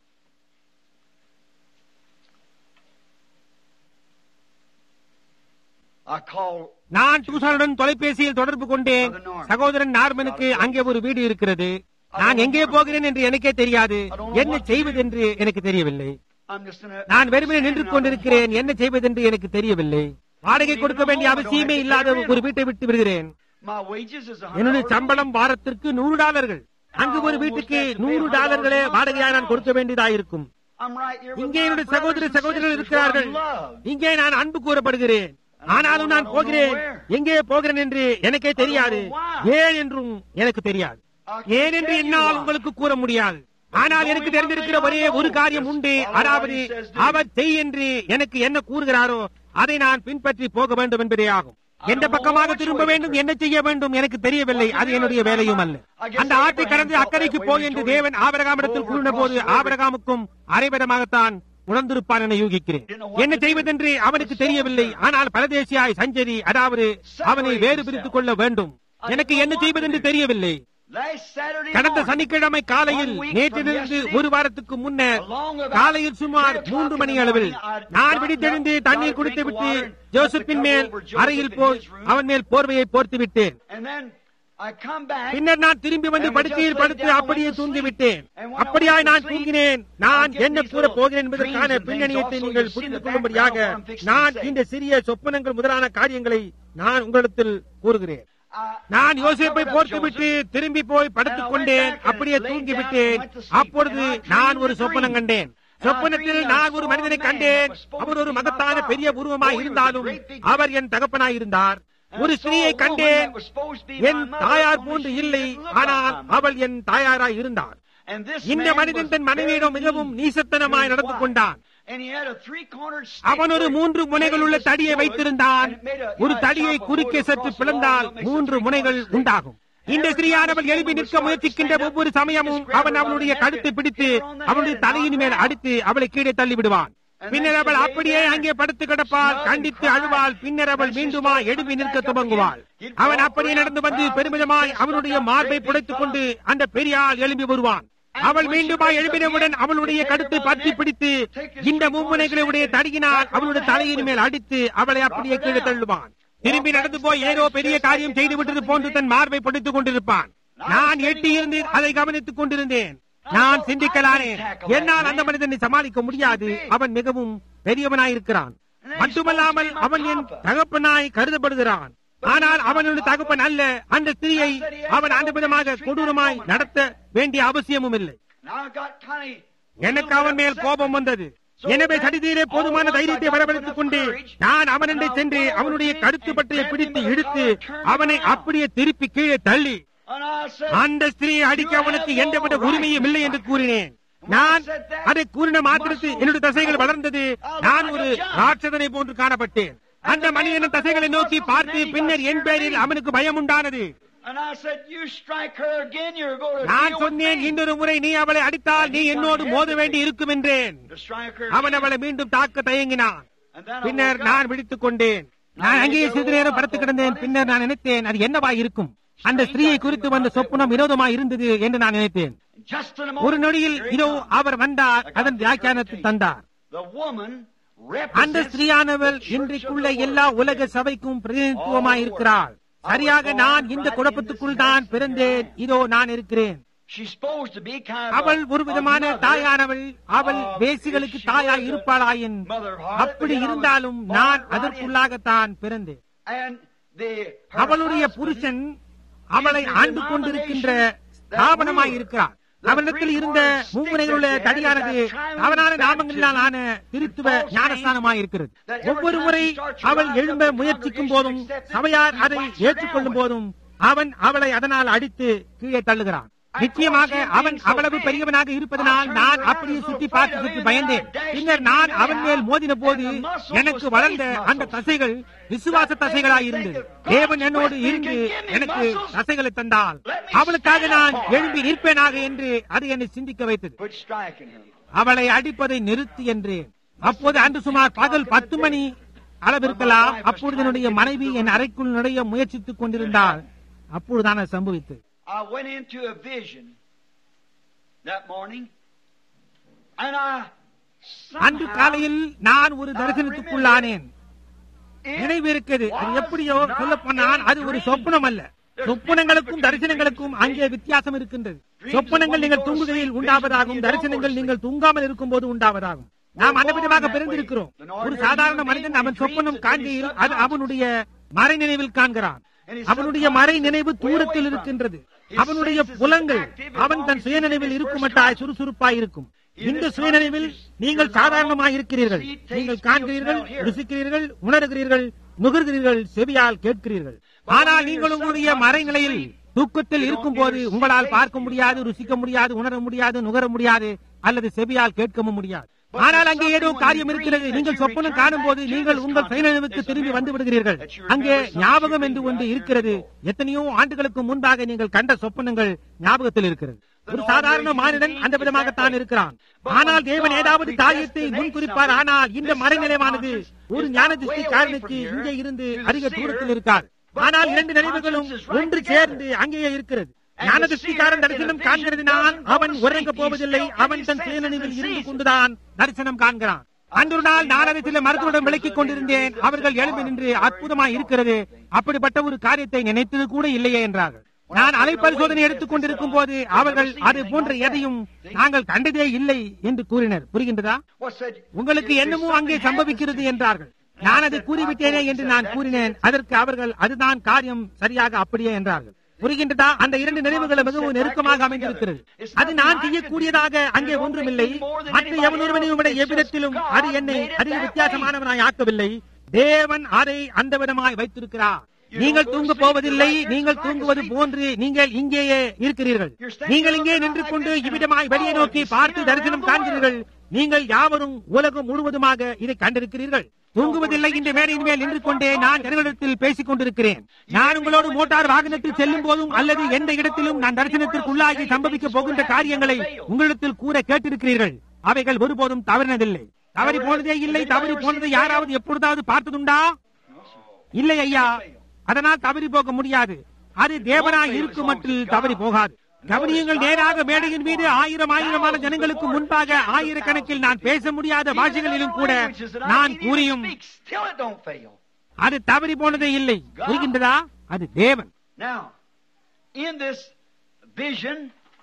I called நான் டூசானுடன் தொலைபேசியில் தொடர்பு கொண்டேன் சகோதரன் நார்மனுக்கு அங்கே ஒரு வீடு இருக்கிறது நான் எங்கே போகிறேன் என்று எனக்கே தெரியாது என்ன செய்வதென்று எனக்கு தெரியவில்லை I'm just in a, நான் வெறுமனே நின்று கொண்டிருக்கிறேன் என்ன செய்வதென்று எனக்கு தெரியவில்லை வாடகை கொடுக்க வேண்டிய அவசியமே இல்லாத ஒரு வீட்டை விட்டு விடுகிறேன் my wages is a என்னுடைய hundred சம்பளம் வாரத்திற்கு நூறு டாலர்கள் அங்கு ஒரு வீட்டுக்கு நூறு டாலர்களே வாடகையா நான் கொடுக்க வேண்டியதாயிருக்கும் I'm right here with இங்கே my என்னுடைய brothers சகோதர and சகோதரர்கள் sisters இருக்கிறார்கள் who I love. இங்கே நான் அன்பு கூறப்படுகிறேன் ஆனாலும் நான் போகிறேன் எங்கே போகிறேன் என்று எனக்கே தெரியாது ஏன் என்றும் எனக்கு தெரியாது ஏன் என்று என்னால் உங்களுக்கு கூற முடியாது ஆனால் எனக்கு தெரிந்திருக்கிற ஒரே ஒரு காரியம் உண்டு அதாவது அவர் செய் என்று எனக்கு என்ன கூறுகிறாரோ அதை நான் பின்பற்றி போக வேண்டும் என்பதே ஆகும் எந்த பக்கமாக திரும்ப வேண்டும் என்ன செய்ய வேண்டும் எனக்கு தெரியவில்லை அது என்னுடைய வேலையும் அல்ல அந்த ஆற்றை கடந்து அக்கறைக்கு போய் என்று தேவன் ஆபரகாமிடத்தில் கூறின போது ஆபரகாமுக்கும் அரைவிதமாகத்தான் உணர்ந்திருப்பான் என யூகிக்கிறேன் என்ன செய்வதென்று அவனுக்கு தெரியவில்லை ஆனால் பரதேசியாய் சஞ்சரி அதாவது அவனை வேறு பிரித்துக் கொள்ள வேண்டும் எனக்கு என்ன செய்வதென்று தெரியவில்லை Last Saturday கடந்த morning, சனிக்கிழமை காலையில் நேற்றிலிருந்து ஒரு வாரத்துக்கு முன்னர் காலையில் சுமார் மூன்று மணி அளவில் நான் விழித்தெழுந்து தண்ணீர் குடித்துவிட்டு ஜோசப்பின் மேல் அறையில் போய் அவன் மேல் போர்வையை போர்த்து விட்டேன் and then I come back. பின்னர் நான் திரும்பி வந்து படுக்கையில் படுத்து அப்படியே தூங்கி விட்டேன் அப்படியாய் நான் தூங்கினேன் நான் என்ன கூற போகிறேன் என்பதற்கான பின்னணியத்தை நீங்கள் புரிந்து கொள்ளும்படியாக நான் இந்த சிறிய சொப்பனங்கள் முதலான காரியங்களை நான் உங்களிடத்தில் கூறுகிறேன் I, நான் யோசிப்பை போர்த்துவிட்டு திரும்பி போய் படுத்துக் கொண்டேன் அப்படியே தூங்கி விட்டேன் அப்பொழுது நான் ஒரு சொப்பனம் கண்டேன் சொப்பனத்தில் நான் ஒரு மனிதனை கண்டேன் அவர் ஒரு மகத்தான பெரிய உருவமாய் இருந்தாலும் அவர் என் தகப்பனாய் இருந்தார் ஒரு ஸ்திரீயை கண்டேன் என் தாயார் போன்று இல்லை ஆனால் அவள் என் தாயாராய் இருந்தார் and this இந்த man மனிதன் was தன் மனைவியிடம் very மிகவும் rude நீசத்தனமாய் to his நடந்து wife. கொண்டான் And he had a three-cornered stick அவன் ஒரு where he மூன்று முனைகள் உள்ள made this தடியை wood, வைத்திருந்தான் and it made a- ஒரு you know, தடியை chop a குறுக்கே wood சற்று across the பிளந்தால் wall, makes a மூன்று three-cornered முனைகள் stick. உண்டாகும் இந்த ஸ்திரீயானவள் எழுப்பி நிற்க முயற்சிக்கின்ற ஒவ்வொரு சமயமும் அவன் அவளுடைய கழுத்தை பிடித்து அவளுடைய தலையின் மேல் அடித்து அவளை கீழே தள்ளி விடுவான் பின்னர் அவள் அப்படியே அங்கே படுத்து கிடப்பாள் கண்டித்து அழுவாள் பின்னர் அவள் மீண்டுமா எழுப்பி நிற்க துவங்குவாள் அவன் அப்படியே நடந்து வந்து பெருமிதமாய் அவனுடைய மார்பை புடைத்துக் கொண்டு அந்த பெரிய ஆள் எழும்பி வருவான் அவள் மீண்டுமா எழுப்பினவுடன் அவளுடைய கழுத்தை பற்றி பிடித்து இந்த மும்முனைகளை உடைய தடியினால் அவளுடைய தலையின் மேல் அடித்து அவளை அப்படியே கீழே தள்ளுவான் திரும்பி நடந்து போய் ஏதோ பெரிய காரியம் செய்து விட்டது போன்று தன் மார்பை பிடித்துக் கொண்டிருப்பான் நான் எட்டி இருந்து அதை கவனித்துக் கொண்டிருந்தேன் நான் சிந்திக்கலானேன் என்னால் அந்த மனிதனை சமாளிக்க முடியாது அவன் மிகவும் பெரியவனாயிருக்கிறான் மட்டுமல்லாமல் அவன் என் தகப்பனாய் கருதப்படுகிறான் ஆனால் அவனுடைய தகப்பன் அல்ல அந்த ஸ்திரீயை அவன் அந்த விதமாக கொடூரமாய் நடத்த வேண்டிய அவசியமும் இல்லை Now I got kind of எனக்கு அவன் மேல் கோபம் வந்தது எனவே சடிதீரே போதுமான தைரியத்தை வரவழைத்துக் கொண்டு நான் அவனண்டை சென்று அவனுடைய கருத்து பற்றிய பிடித்து இழுத்து அவனை அப்படியே திருப்பி கீழே தள்ளி and I said, அந்த ஸ்திரீயை அடிக்க அவனுக்கு எந்தவித உரிமையும் இல்லை என்று கூறினேன் நான் அதை கூறின மாத்திரத்தில் என்னுடைய தசைகள் வளர்ந்தது நான் ஒரு ராட்சதனை போன்று காணப்பட்டேன் அந்த மனிதனின் தசைகளை நோக்கி பார்த்து பின்னர் என் பேரில் அவனுக்கு பயம் உண்டானது and I said, you strike her again, you're going to நான் deal with சொன்னேன் me. இன்னொரு முறை நீ அவளை அடித்தால் நீ என்னோடு மோத வேண்டி இருக்கும் என்றேன் To strike her அவன் again. அவளை மீண்டும் தாக்க தயங்கினான் And then I பின்னர் woke up. நான் விழித்துக் கொண்டேன் நான் அங்கேயே சிறிது நேரம் படுத்து கிடந்தேன் பின்னர் நான் நினைத்தேன் அது என்னவா இருக்கும் அந்த ஸ்திரீயை குறித்து வந்த சொப்பனம் வினோதமாய் இருந்தது என்று நான் நினைத்தேன் Just in a ஒரு moment, நொடியில் here he இதோ comes. அவர் வந்தார் அதன் வியாக்கியானத்தை தந்தார் The woman அந்த represents ஸ்திரீயானவள் the church of இன்றைக்குள்ள the எல்லா world. உலக சபைக்கும் பிரதிநிதித்துவமாய் இருக்கிறாள் சரியாக நான் இந்த குழப்பத்துக்குள் தான் பிறந்தேன் இதோ நான் இருக்கிறேன் She's supposed to be kind of அவள் a- ஒரு விதமான a mother தாயானவள் அவள் of- வேசிகளுக்கு if she தாயாய் was a இருப்பாளாயின் mother of harlot, அப்படி then I was இருந்தாலும் born நான் right in- அதற்குள்ளாகத்தான் பிறந்தேன் And the, her அவளுடைய husband புருஷன் அவளை ஆண்டு கொண்டிருக்கின்ற ஸ்தாபனமாய் இருக்கிறார் அவனிடத்தில் இருந்த மூமுனைகளுள்ள தடியானது அவனான நாமங்களினால் ஆன திருத்துவ ஞானஸ்தானமாய் இருக்கிறது ஒவ்வொரு முறை அவள் எழும்ப முயற்சிக்கும் போதும் சபையார் அதை ஏற்றுக்கொள்ளும் போதும் அவன் அவளை அதனால் அடித்து கீழே தள்ளுகிறான் நிச்சயமாக அவன் அவ்வளவு பெரியவனாக இருப்பதனால் நான் அப்படியே சுற்றி பார்த்து சுற்றி பயந்தேன் பின்னர் நான் அவன் மேல் மோதின போது எனக்கு வளர்ந்த அந்த தசைகள் விசுவாச தசைகளாய் இருந்தது தேவன் என்னோடு இருந்து எனக்கு தசைகளை தந்தால் அவளுக்காக நான் எழும்பி நிற்பேனாக என்று அது என்னை சிந்திக்க வைத்தது Quit striking her. அவளை அடிப்பதை நிறுத்து என்றேன் அப்போது அன்று சுமார் பகல் பத்து மணி அளவிருக்கலாம் அப்பொழுது என்னுடைய மனைவி என் அறைக்குள் நுழைய முயற்சித்துக் கொண்டிருந்தால் அப்பொழுதான சம்பவித்தது I went into a vision that morning, and I. அன்று காலையில் நான் ஒரு தரிசனத்துக்குள்ளானேன் நினைவு இருக்குது அது எப்படியோ சொல்ல போனால் அது ஒரு சொப்பனம் அல்ல சொப்பனங்களுக்கும் தரிசனங்களுக்கும் அங்கே வித்தியாசம் இருக்கின்றது சொப்பனங்கள் நீங்கள் தூங்குகையில் உண்டாவதாகும் தரிசனங்கள் நீங்கள் தூங்காமல் இருக்கும் போது உண்டாவதாகும் நாம் அந்த விதமாக பிறந்திருக்கிறோம் ஒரு சாதாரண மனிதன் அவன் சொப்பனம் காண்கையில் அது அவனுடைய மறை நினைவில் காண்கிறான் அவனுடைய மறை நினைவு தூரத்தில் இருக்கின்றது அவனுடைய புலங்கள் அவன் தன் சுயநினைவில் இருக்குமட்டாய் சுறுசுறுப்பாய் இருக்கும் இந்த சுயநினைவில் நீங்கள் சாதாரணமாக இருக்கிறீர்கள் நீங்கள் காண்கிறீர்கள் ருசிக்கிறீர்கள் உணர்கிறீர்கள் நுகர்கிறீர்கள் செவியால் கேட்கிறீர்கள் ஆனால் நீங்கள் உங்களுடைய மறைநிலையில் தூக்கத்தில் இருக்கும் போது உங்களால் பார்க்க முடியாது ருசிக்க முடியாது உணர முடியாது நுகர முடியாது அல்லது செவியால் கேட்கவும் முடியாது ஆனால் அங்கே ஏதோ காரியம் இருக்கிறது நீங்கள் சொப்பனம் காணும் போது நீங்கள் உங்கள் சுயநினைவுக்கு திரும்பி வந்து விடுகிறீர்கள் அங்கே ஞாபகம் என்று ஒன்று இருக்கிறது எத்தனையோ ஆண்டுகளுக்கு முன்பாக நீங்கள் கண்ட சொப்பனங்கள் ஞாபகத்தில் இருக்கிறது ஒரு சாதாரண மானிடன் அந்த விதமாகத்தான் இருக்கிறான் ஆனால் தேவன் ஏதாவது காரியத்தை முன்குறிப்பார் ஆனால் இந்த மறைநிலைவானது ஒரு ஞான திருஷ்டிக்காரனுக்கு இங்கே இருந்து அதிக தூரத்தில் இருக்கார் ஆனால் இரண்டு நினைவுகளும் ஒன்று சேர்ந்து அங்கேயே இருக்கிறது ஞான திருஷ்டிக்காரன் தரிசனம் காண்கிறதினால் அவன் உறங்க போவதில்லை அவன் தன் சுயநினைவில் இருந்து கொண்டுதான் தரிசனம் காண்கிறான் அன்று ஒரு நாள் நான் அதை சில மருத்துவரிடம் விளக்கிக் கொண்டிருந்தேன் அவர்கள் எழுந்து நின்று அற்புதமாய் இருக்கிறது அப்படிப்பட்ட ஒரு காரியத்தை நினைத்தது கூட இல்லையே என்றார்கள் நான் அலை பரிசோதனை எடுத்துக் கொண்டிருக்கும் போது அவர்கள் அது போன்ற எதையும் நாங்கள் கண்டதே இல்லை என்று கூறினர் புரிகின்றதா What's that? உங்களுக்கு என்னமோ அங்கே சம்பவிக்கிறது என்றார்கள் நான் அதை கூறிவிட்டேனே என்று நான் கூறினேன் அதற்கு அவர்கள் அதுதான் காரியம் சரியாக அப்படியே என்றார்கள் புரிகின்றதா அந்த இரண்டு நினைவுகள் மிகவும் நெருக்கமாக அமைந்திருக்கிறது அது நான் செய்யக்கூடியதாக அங்கே ஒன்றுமில்லை மற்ற எவனொருவனையும் விட எவ்விதத்திலும் அது என்னை அதிக வித்தியாசமானவனாய் ஆக்கவில்லை தேவன் அதை அந்த விதமாய் வைத்திருக்கிறார் நீங்கள் தூங்க போவதில்லை நீங்கள் தூங்குவது போன்று நீங்கள் இங்கேயே இருக்கிறீர்கள் நீங்கள் இங்கே நின்று கொண்டு இவ்விதமாய் வெளியே நோக்கி பார்த்து தரிசனம் காண்கிறீர்கள் நீங்கள் யாவரும் உலகம் முழுவதுமாக இதை கண்டிருக்கிறீர்கள் தூங்குவதில்லை இந்த மேடையின் மேல் நின்று கொண்டே நான் ஜனங்களிடத்தில் பேசிக் கொண்டிருக்கிறேன் நான் உங்களோடு மோட்டார் வாகனத்தில் செல்லும் போதும் அல்லது எந்த இடத்திலும் நான் தரிசனத்திற்கு உள்ளாகி சம்பவிக்க போகின்ற காரியங்களை உங்களிடத்தில் கூற கேட்டிருக்கிறீர்கள் அவைகள் ஒருபோதும் தவறினதில்லை தவறி போனதே இல்லை தவறி போனதை யாராவது எப்பொழுதாவது பார்த்ததுண்டா இல்லை ஐயா அதனால் தவறி போக முடியாது அது தேவனாய் இருக்கும் மட்டில் தவறி போகாது கவனியங்கள் நேராக மேடையின் மீது ஆயிரம் ஆயிரமான ஜனங்களுக்கு முன்பாக ஆயிரக்கணக்கில் நான் பேச முடியாத பாஷைகளிலும் கூட நான் கூறியும் Still, it don't fail. அது தவறி போனதே இல்லை புரிகின்றதா அது தேவன் Now, in this vision,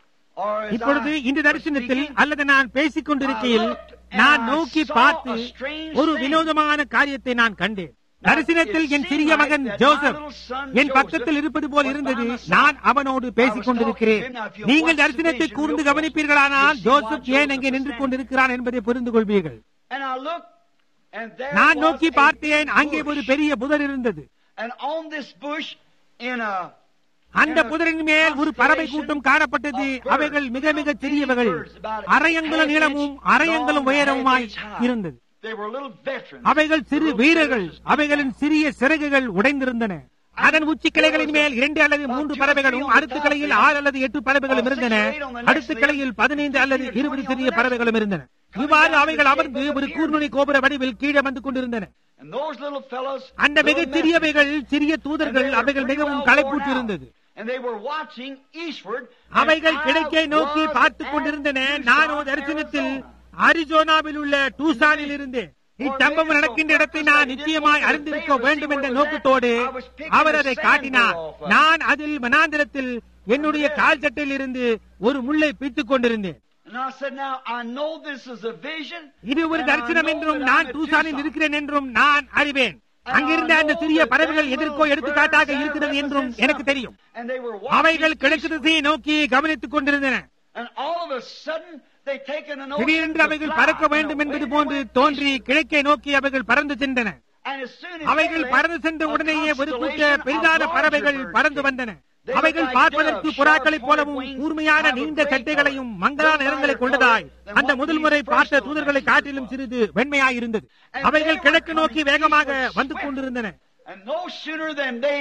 or as இப்பொழுது I இந்த was தரிசனத்தில் speaking, அல்லது நான் பேசிக் கொண்டிருக்கையில் நான் நோக்கி பார்த்து ஒரு வினோதமான காரியத்தை நான் கண்டேன் தரிசனத்தில் என் சிறிய மகன் ஜோசப் என் பக்கத்தில் இருப்பது போல் இருந்தது நான் அவனோடு பேசிக் கொண்டிருக்கிறேன் நீங்கள் தரிசனத்தை கூர்ந்து கவனிப்பீர்களானால் ஜோசப் ஏன் அங்கே நின்று கொண்டிருக்கிறான் என்பதை புரிந்து கொள்வீர்கள் and I looked, and there நான் was நோக்கி a பார்த்தேன் அங்கே ஒரு bush. பெரிய புதர் இருந்தது And on this bush, in a அந்த புதரின் மேல் ஒரு பறவை கூட்டம் காணப்பட்டது அவைகள் மிக மிக சிறியவைகள் அரையங்குல நீளமும் அரையங்குலம் உயரமுமாய் இருந்தது they were little veterans. அவைகள் சிறு வீரர்கள் அவைகளின் சிறிய சிறகுகள் உடைந்திருந்தன அதன் உச்சி கிளைகளின் மேல் இரண்டு அல்லது மூன்று பறவைகளும் அடுத்த கிளையில் ஆறு அல்லது எட்டு பறவைகளும் இருந்தன அடுத்த கிளையில் பதினைந்து அல்லது இருபது சிறிய பறவைகளும் இருந்தன இவ்வாறு அவைகள் அமர்ந்து ஒரு கூர்நுனி கோபுர வடிவில் கீழே வந்து கொண்டிருந்தன And those little fellows, அந்த மிக little சிறியவைகள் சிறிய and தூதர்கள் they were அவைகள் pretty மிகவும் well களைப்பூட்டு worn இருந்தது out. And they were watching eastward. and அவைகள் I கிழக்கே நோக்கி was பார்த்துக் at கொண்டிருந்தன Tucson, நானோ தரிசனத்தில் Arizona. அரிசோனாவில் உள்ள டூசானில் இருந்தேன் இச்சம்பவம் நடக்கின்ற இடத்தை நான் நிச்சயமாய் அறிந்திருக்க வேண்டும் என்ற நோக்கத்தோடு அவர் அதை காட்டினார் நான் அதில் மனாந்திரத்தில் என்னுடைய கால் சட்டையில் இருந்து ஒரு முள்ளை பித்துக் கொண்டிருந்தேன் And I said, now I know this is a vision. இது ஒரு and I தரிசனம் know என்றும் that நான் I'm at டூசானில் Tucson. இருக்கிறேன் என்றும் நான் அறிவேன் அங்கிருந்த அந்த சிறிய பறவைகள் எதற்கோ எடுத்துக்காட்டாக இருக்கிறது என்றும் எனக்கு தெரியும் And they were அவைகள் watching கிழக்கு eastward. திசையை நோக்கி கவனித்துக் கொண்டிருந்தன And all of a sudden, they taken an திடீரென்று அவைகள் பறக்க வேண்டும் என்பது போன்று தோன்றி கிழக்கே நோக்கி அவைகள் பறந்து சென்றன And as soon as அவைகள் they பறந்து left, சென்ற a உடனேயே ஒரு கூட்ட constellation of பெரிதான larger பறவைகள் birds பறந்து came. வந்தன அவைகள் பார்ப்பதற்கு புறாக்களைப் போலவும் கூர்மையான நீண்ட சட்டைகளையும் மங்கலான நிறங்களை கொண்டதாய் அந்த முதல் முறை பார்த்த தூதர்களை காட்டிலும் சிறிது வெண்மையாய் இருந்தது அவைகள் கிழக்கு நோக்கி வேகமாக வந்து கொண்டிருந்தன And no sooner than they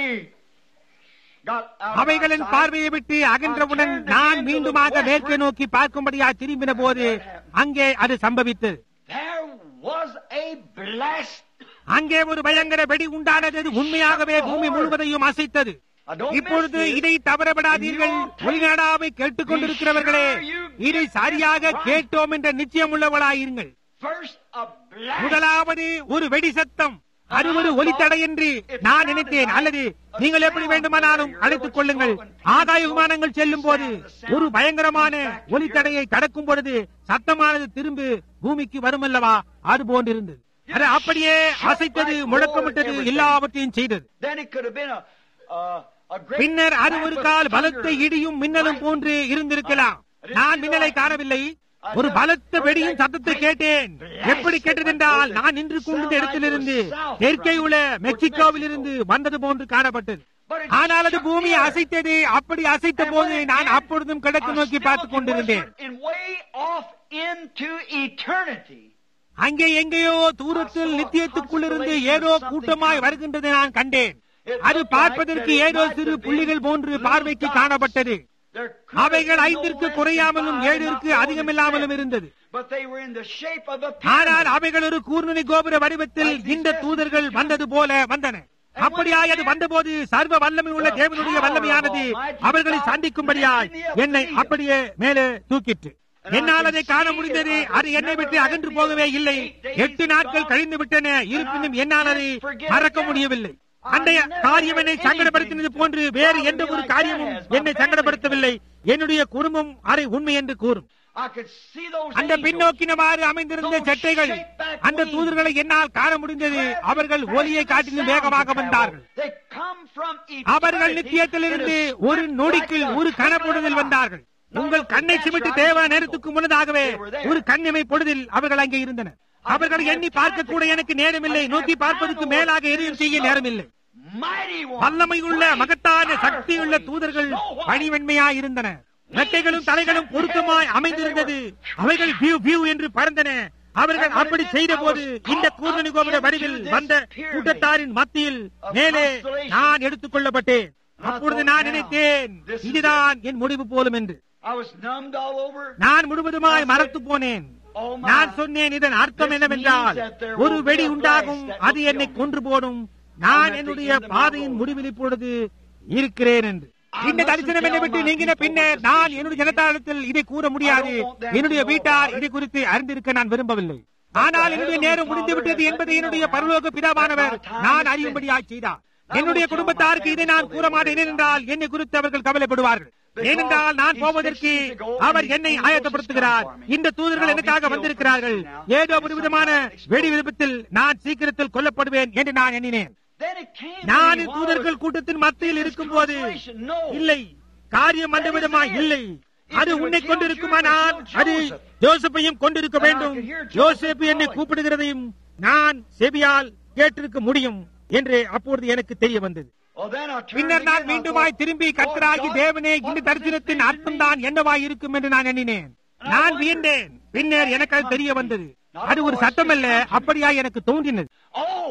got out of அவைகளின் my sight, பார்வையை விட்டு அகன்றவுடன் நான் மீண்டுமாக மேற்கே நோக்கி பார்க்கும்படியா திரும்பின போது அங்கே அது சம்பவித்தது there was a blast. அங்கே ஒரு பயங்கர வெடி உண்டானது அது உண்மையாகவே பூமி முழுவதையும் அசைத்தது Now, don't இப்பொழுது miss this. இதை தவறவிடாதீர்கள் ஒளிநாடாவை கேட்டுக் கொண்டிருக்கிறவர்களே இதை சரியாக கேட்டோம் என்ற நிச்சயம் உள்ளவளாயிருங்கள் First, a blast. முதலாவது ஒரு வெடி சத்தம் அது ஒரு ஒலித்தடை என்று நான் நினைத்தேன் அல்லது நீங்கள் எப்படி வேண்டுமானாலும் அழைத்துக் கொள்ளுங்கள் ஆகாய விமானங்கள் செல்லும் போது ஒரு பயங்கரமான ஒலித்தடையை கடக்கும் பொழுது சத்தமானது திரும்பி பூமிக்கு வருமல்லவா அது போன்றிருந்தது அது அப்படியே அசைத்தது முழக்கமிட்டது எல்லாவற்றையும் செய்தது Then it could have been a, a, a great பின்னர் அது ஒரு கால் thunder. பலத்த இடியும் மின்னலும் போன்று இருந்திருக்கலாம் நான் மின்னலை காணவில்லை ஒரு பலத்த வெடியின் சத்தத்தை கேட்டேன் எப்படி கேட்டதென்றால் நான் நின்று கொண்டிருந்த இடத்திலிருந்து தெற்கே உள்ள மெக்சிகோவில் இருந்து வந்தது போன்று காணப்பட்டது ஆனால் அது பூமியை அசைத்தது அப்படி அசைத்த போது நான் அப்பொழுதும் கிழக்கு நோக்கி பார்த்துக் கொண்டிருந்தேன் In way off into eternity. அங்கே எங்கேயோ தூரத்தில் நித்தியத்துக்குள்ளிருந்து ஏதோ கூட்டமாய் வருகின்றதை நான் கண்டேன் அது பார்ப்பதற்கு ஏதோ சிறு புள்ளிகள் போன்று பார்வைக்கு காணப்பட்டது There could அவைகள் have been no ஐந்திற்கு less குறையாமலும் than five, ஏழிற்கு not more அதிகமில்லாமலும் than இருந்தது seven. But they were in the shape of a ஆனால் pyramid. அவைகள் ஒரு கூர்நுனி கோபுர வடிவத்தில் இந்த தூதர்கள் வந்தது போல வந்தன அப்படியாய் அது வந்தபோது சர்வ வல்லமை உள்ள தேவனுடைய வல்லமையானது அவர்களை சந்திக்கும்படியாய் என்னை அப்படியே மேலே தூக்கிற்று என்னால் அதை காண முடிந்தது அது என்னை விட்டு அகன்று போகவே இல்லை எட்டு நாட்கள் கழிந்து விட்டன இருப்பினும் என்னால் அதை மறக்க முடியவில்லை அன்றைய காரியம் என்னை சங்கடப்படுத்தினது போன்று வேறு எந்த ஒரு காரியமும் என்னை சங்கடப்படுத்தவில்லை என்னுடைய குடும்பம் அதை உண்மை என்று கூறும் I could see those அந்த angels. பின்னோக்கினவாறு அமைந்திருந்த சட்டைகள் அந்த தூதர்களை என்னால் காண முடிந்தது அவர்கள் ஒலியை காட்டிலும் வேகமாக வந்தார்கள் They come from அவர்கள் eternity நித்தியத்திலிருந்து in a ஒரு sprint நொடிக்குள் like the ஒரு blink கணப்பொழுதில் of an eye. வந்தார்கள் உங்கள் கண்ணை சிமிட்டு தேவ நேரத்துக்கு முன்னதாகவே ஒரு கண்ணிமை பொழுதில் அவர்கள் அங்கே இருந்தனர் அவர்களை எண்ணி பார்க்க கூட எனக்கு நேரமில்லை நோக்கி பார்ப்பதற்கு மேலாக எதையும் செய்ய நேரமில்லை Mighty one. வல்லமையுள்ள மகத்தான சக்தியுள்ள தூதர்கள் பணிவன்மையாய் இருந்தன ரெக்கைகளும் தலைகளும் பொருத்தமாய் அமைந்திருந்தது அவைகள் வியூ வியூ என்று பறந்தன அவர்கள் அப்படி செய்த போது இந்த கூர்ணனி கோபுர வடிவில் வந்த கூட்டத்தாரின் மத்தியில் மேலே நான் எடுத்துக் கொள்ளப்பட்டேன் அப்பொழுது நான் நினைத்தேன் இதுதான் என் முடிவு போலும் என்று I was numbed all over. நான் முழுவதுமாய் மறத்து போனேன் நான் சொன்னேன் இதன் அர்த்தம் என்னவென்றால் ஒரு வெடி உண்டாகும் அது என்னை கொன்று போடும் நான் என்னுடைய பாதையின் முடிவில் இப்பொழுது இருக்கிறேன் என்று இந்த தரிசனம் என்னை விட்டு நீங்கின பின்னர் நான் என்னுடைய ஜனதாளத்தில் இதை கூற முடியாது என்னுடைய வீட்டார் இதை குறித்து அறிந்திருக்க நான் விரும்பவில்லை ஆனால் என்னுடைய நேரம் முடிந்து விட்டது என்பதை என்னுடைய பரலோக பிதாவானவர் நான் அறியும்படியாய் செய்தார் என்னுடைய குடும்பத்தாருக்கு இதை நான் கூற மாட்டேன் என்றால் என்னை குறித்து அவர்கள் கவலைப்படுவார்கள் ஏனென்றால் நான் போவதற்கு அவர் என்னை ஆயத்தப்படுத்துகிறார் இந்த தூதர்கள் எனக்காக வந்திருக்கிறார்கள் ஏதோ ஒரு விதமான வெடி விபத்தில் நான் சீக்கிரத்தில் கொல்லப்படுவேன் என்று நான் எண்ணினேன் Then it came to நான் me இந்த while தூதர்கள் கூட்டத்தின் மத்தியில் இருக்கும் போது constellation. No. இல்லை காரியம் அந்த விதமா இல்லை அது உன்னை கொண்டிருக்குமானால் அது ஜோசப்பையும் கொண்டிருக்க வேண்டும் யோசேப்பு என்னை கூப்பிடுகிறதையும் நான் செவியால் கேட்டிருக்க முடியும் என்று அப்பொழுது எனக்கு தெரிய வந்தது Well, then I turned பின்னர் நான் again, I மீண்டுமாய் thought, திரும்பி Lord கத்தராகி God, தேவனே what இந்த does தரிசனத்தின் this அர்த்தம் தான் என்னவாய் இருக்கும் என்று நான் எண்ணினேன் நான் வியந்தேன் பின்னர் எனக்கு அது தெரிய வந்தது அது ஒரு சத்தமல்ல அப்படியா எனக்கு தோன்றினது Oh,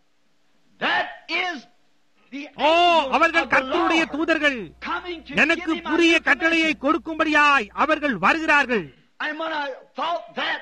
that is the O angels அவர்கள் of the கர்த்தருடைய Lord தூதர்கள் coming to எனக்கு give me my புதிய information. கட்டளையை கொடுக்கும்படியாய் அவர்கள் வருகிறார்கள் And when I thought that,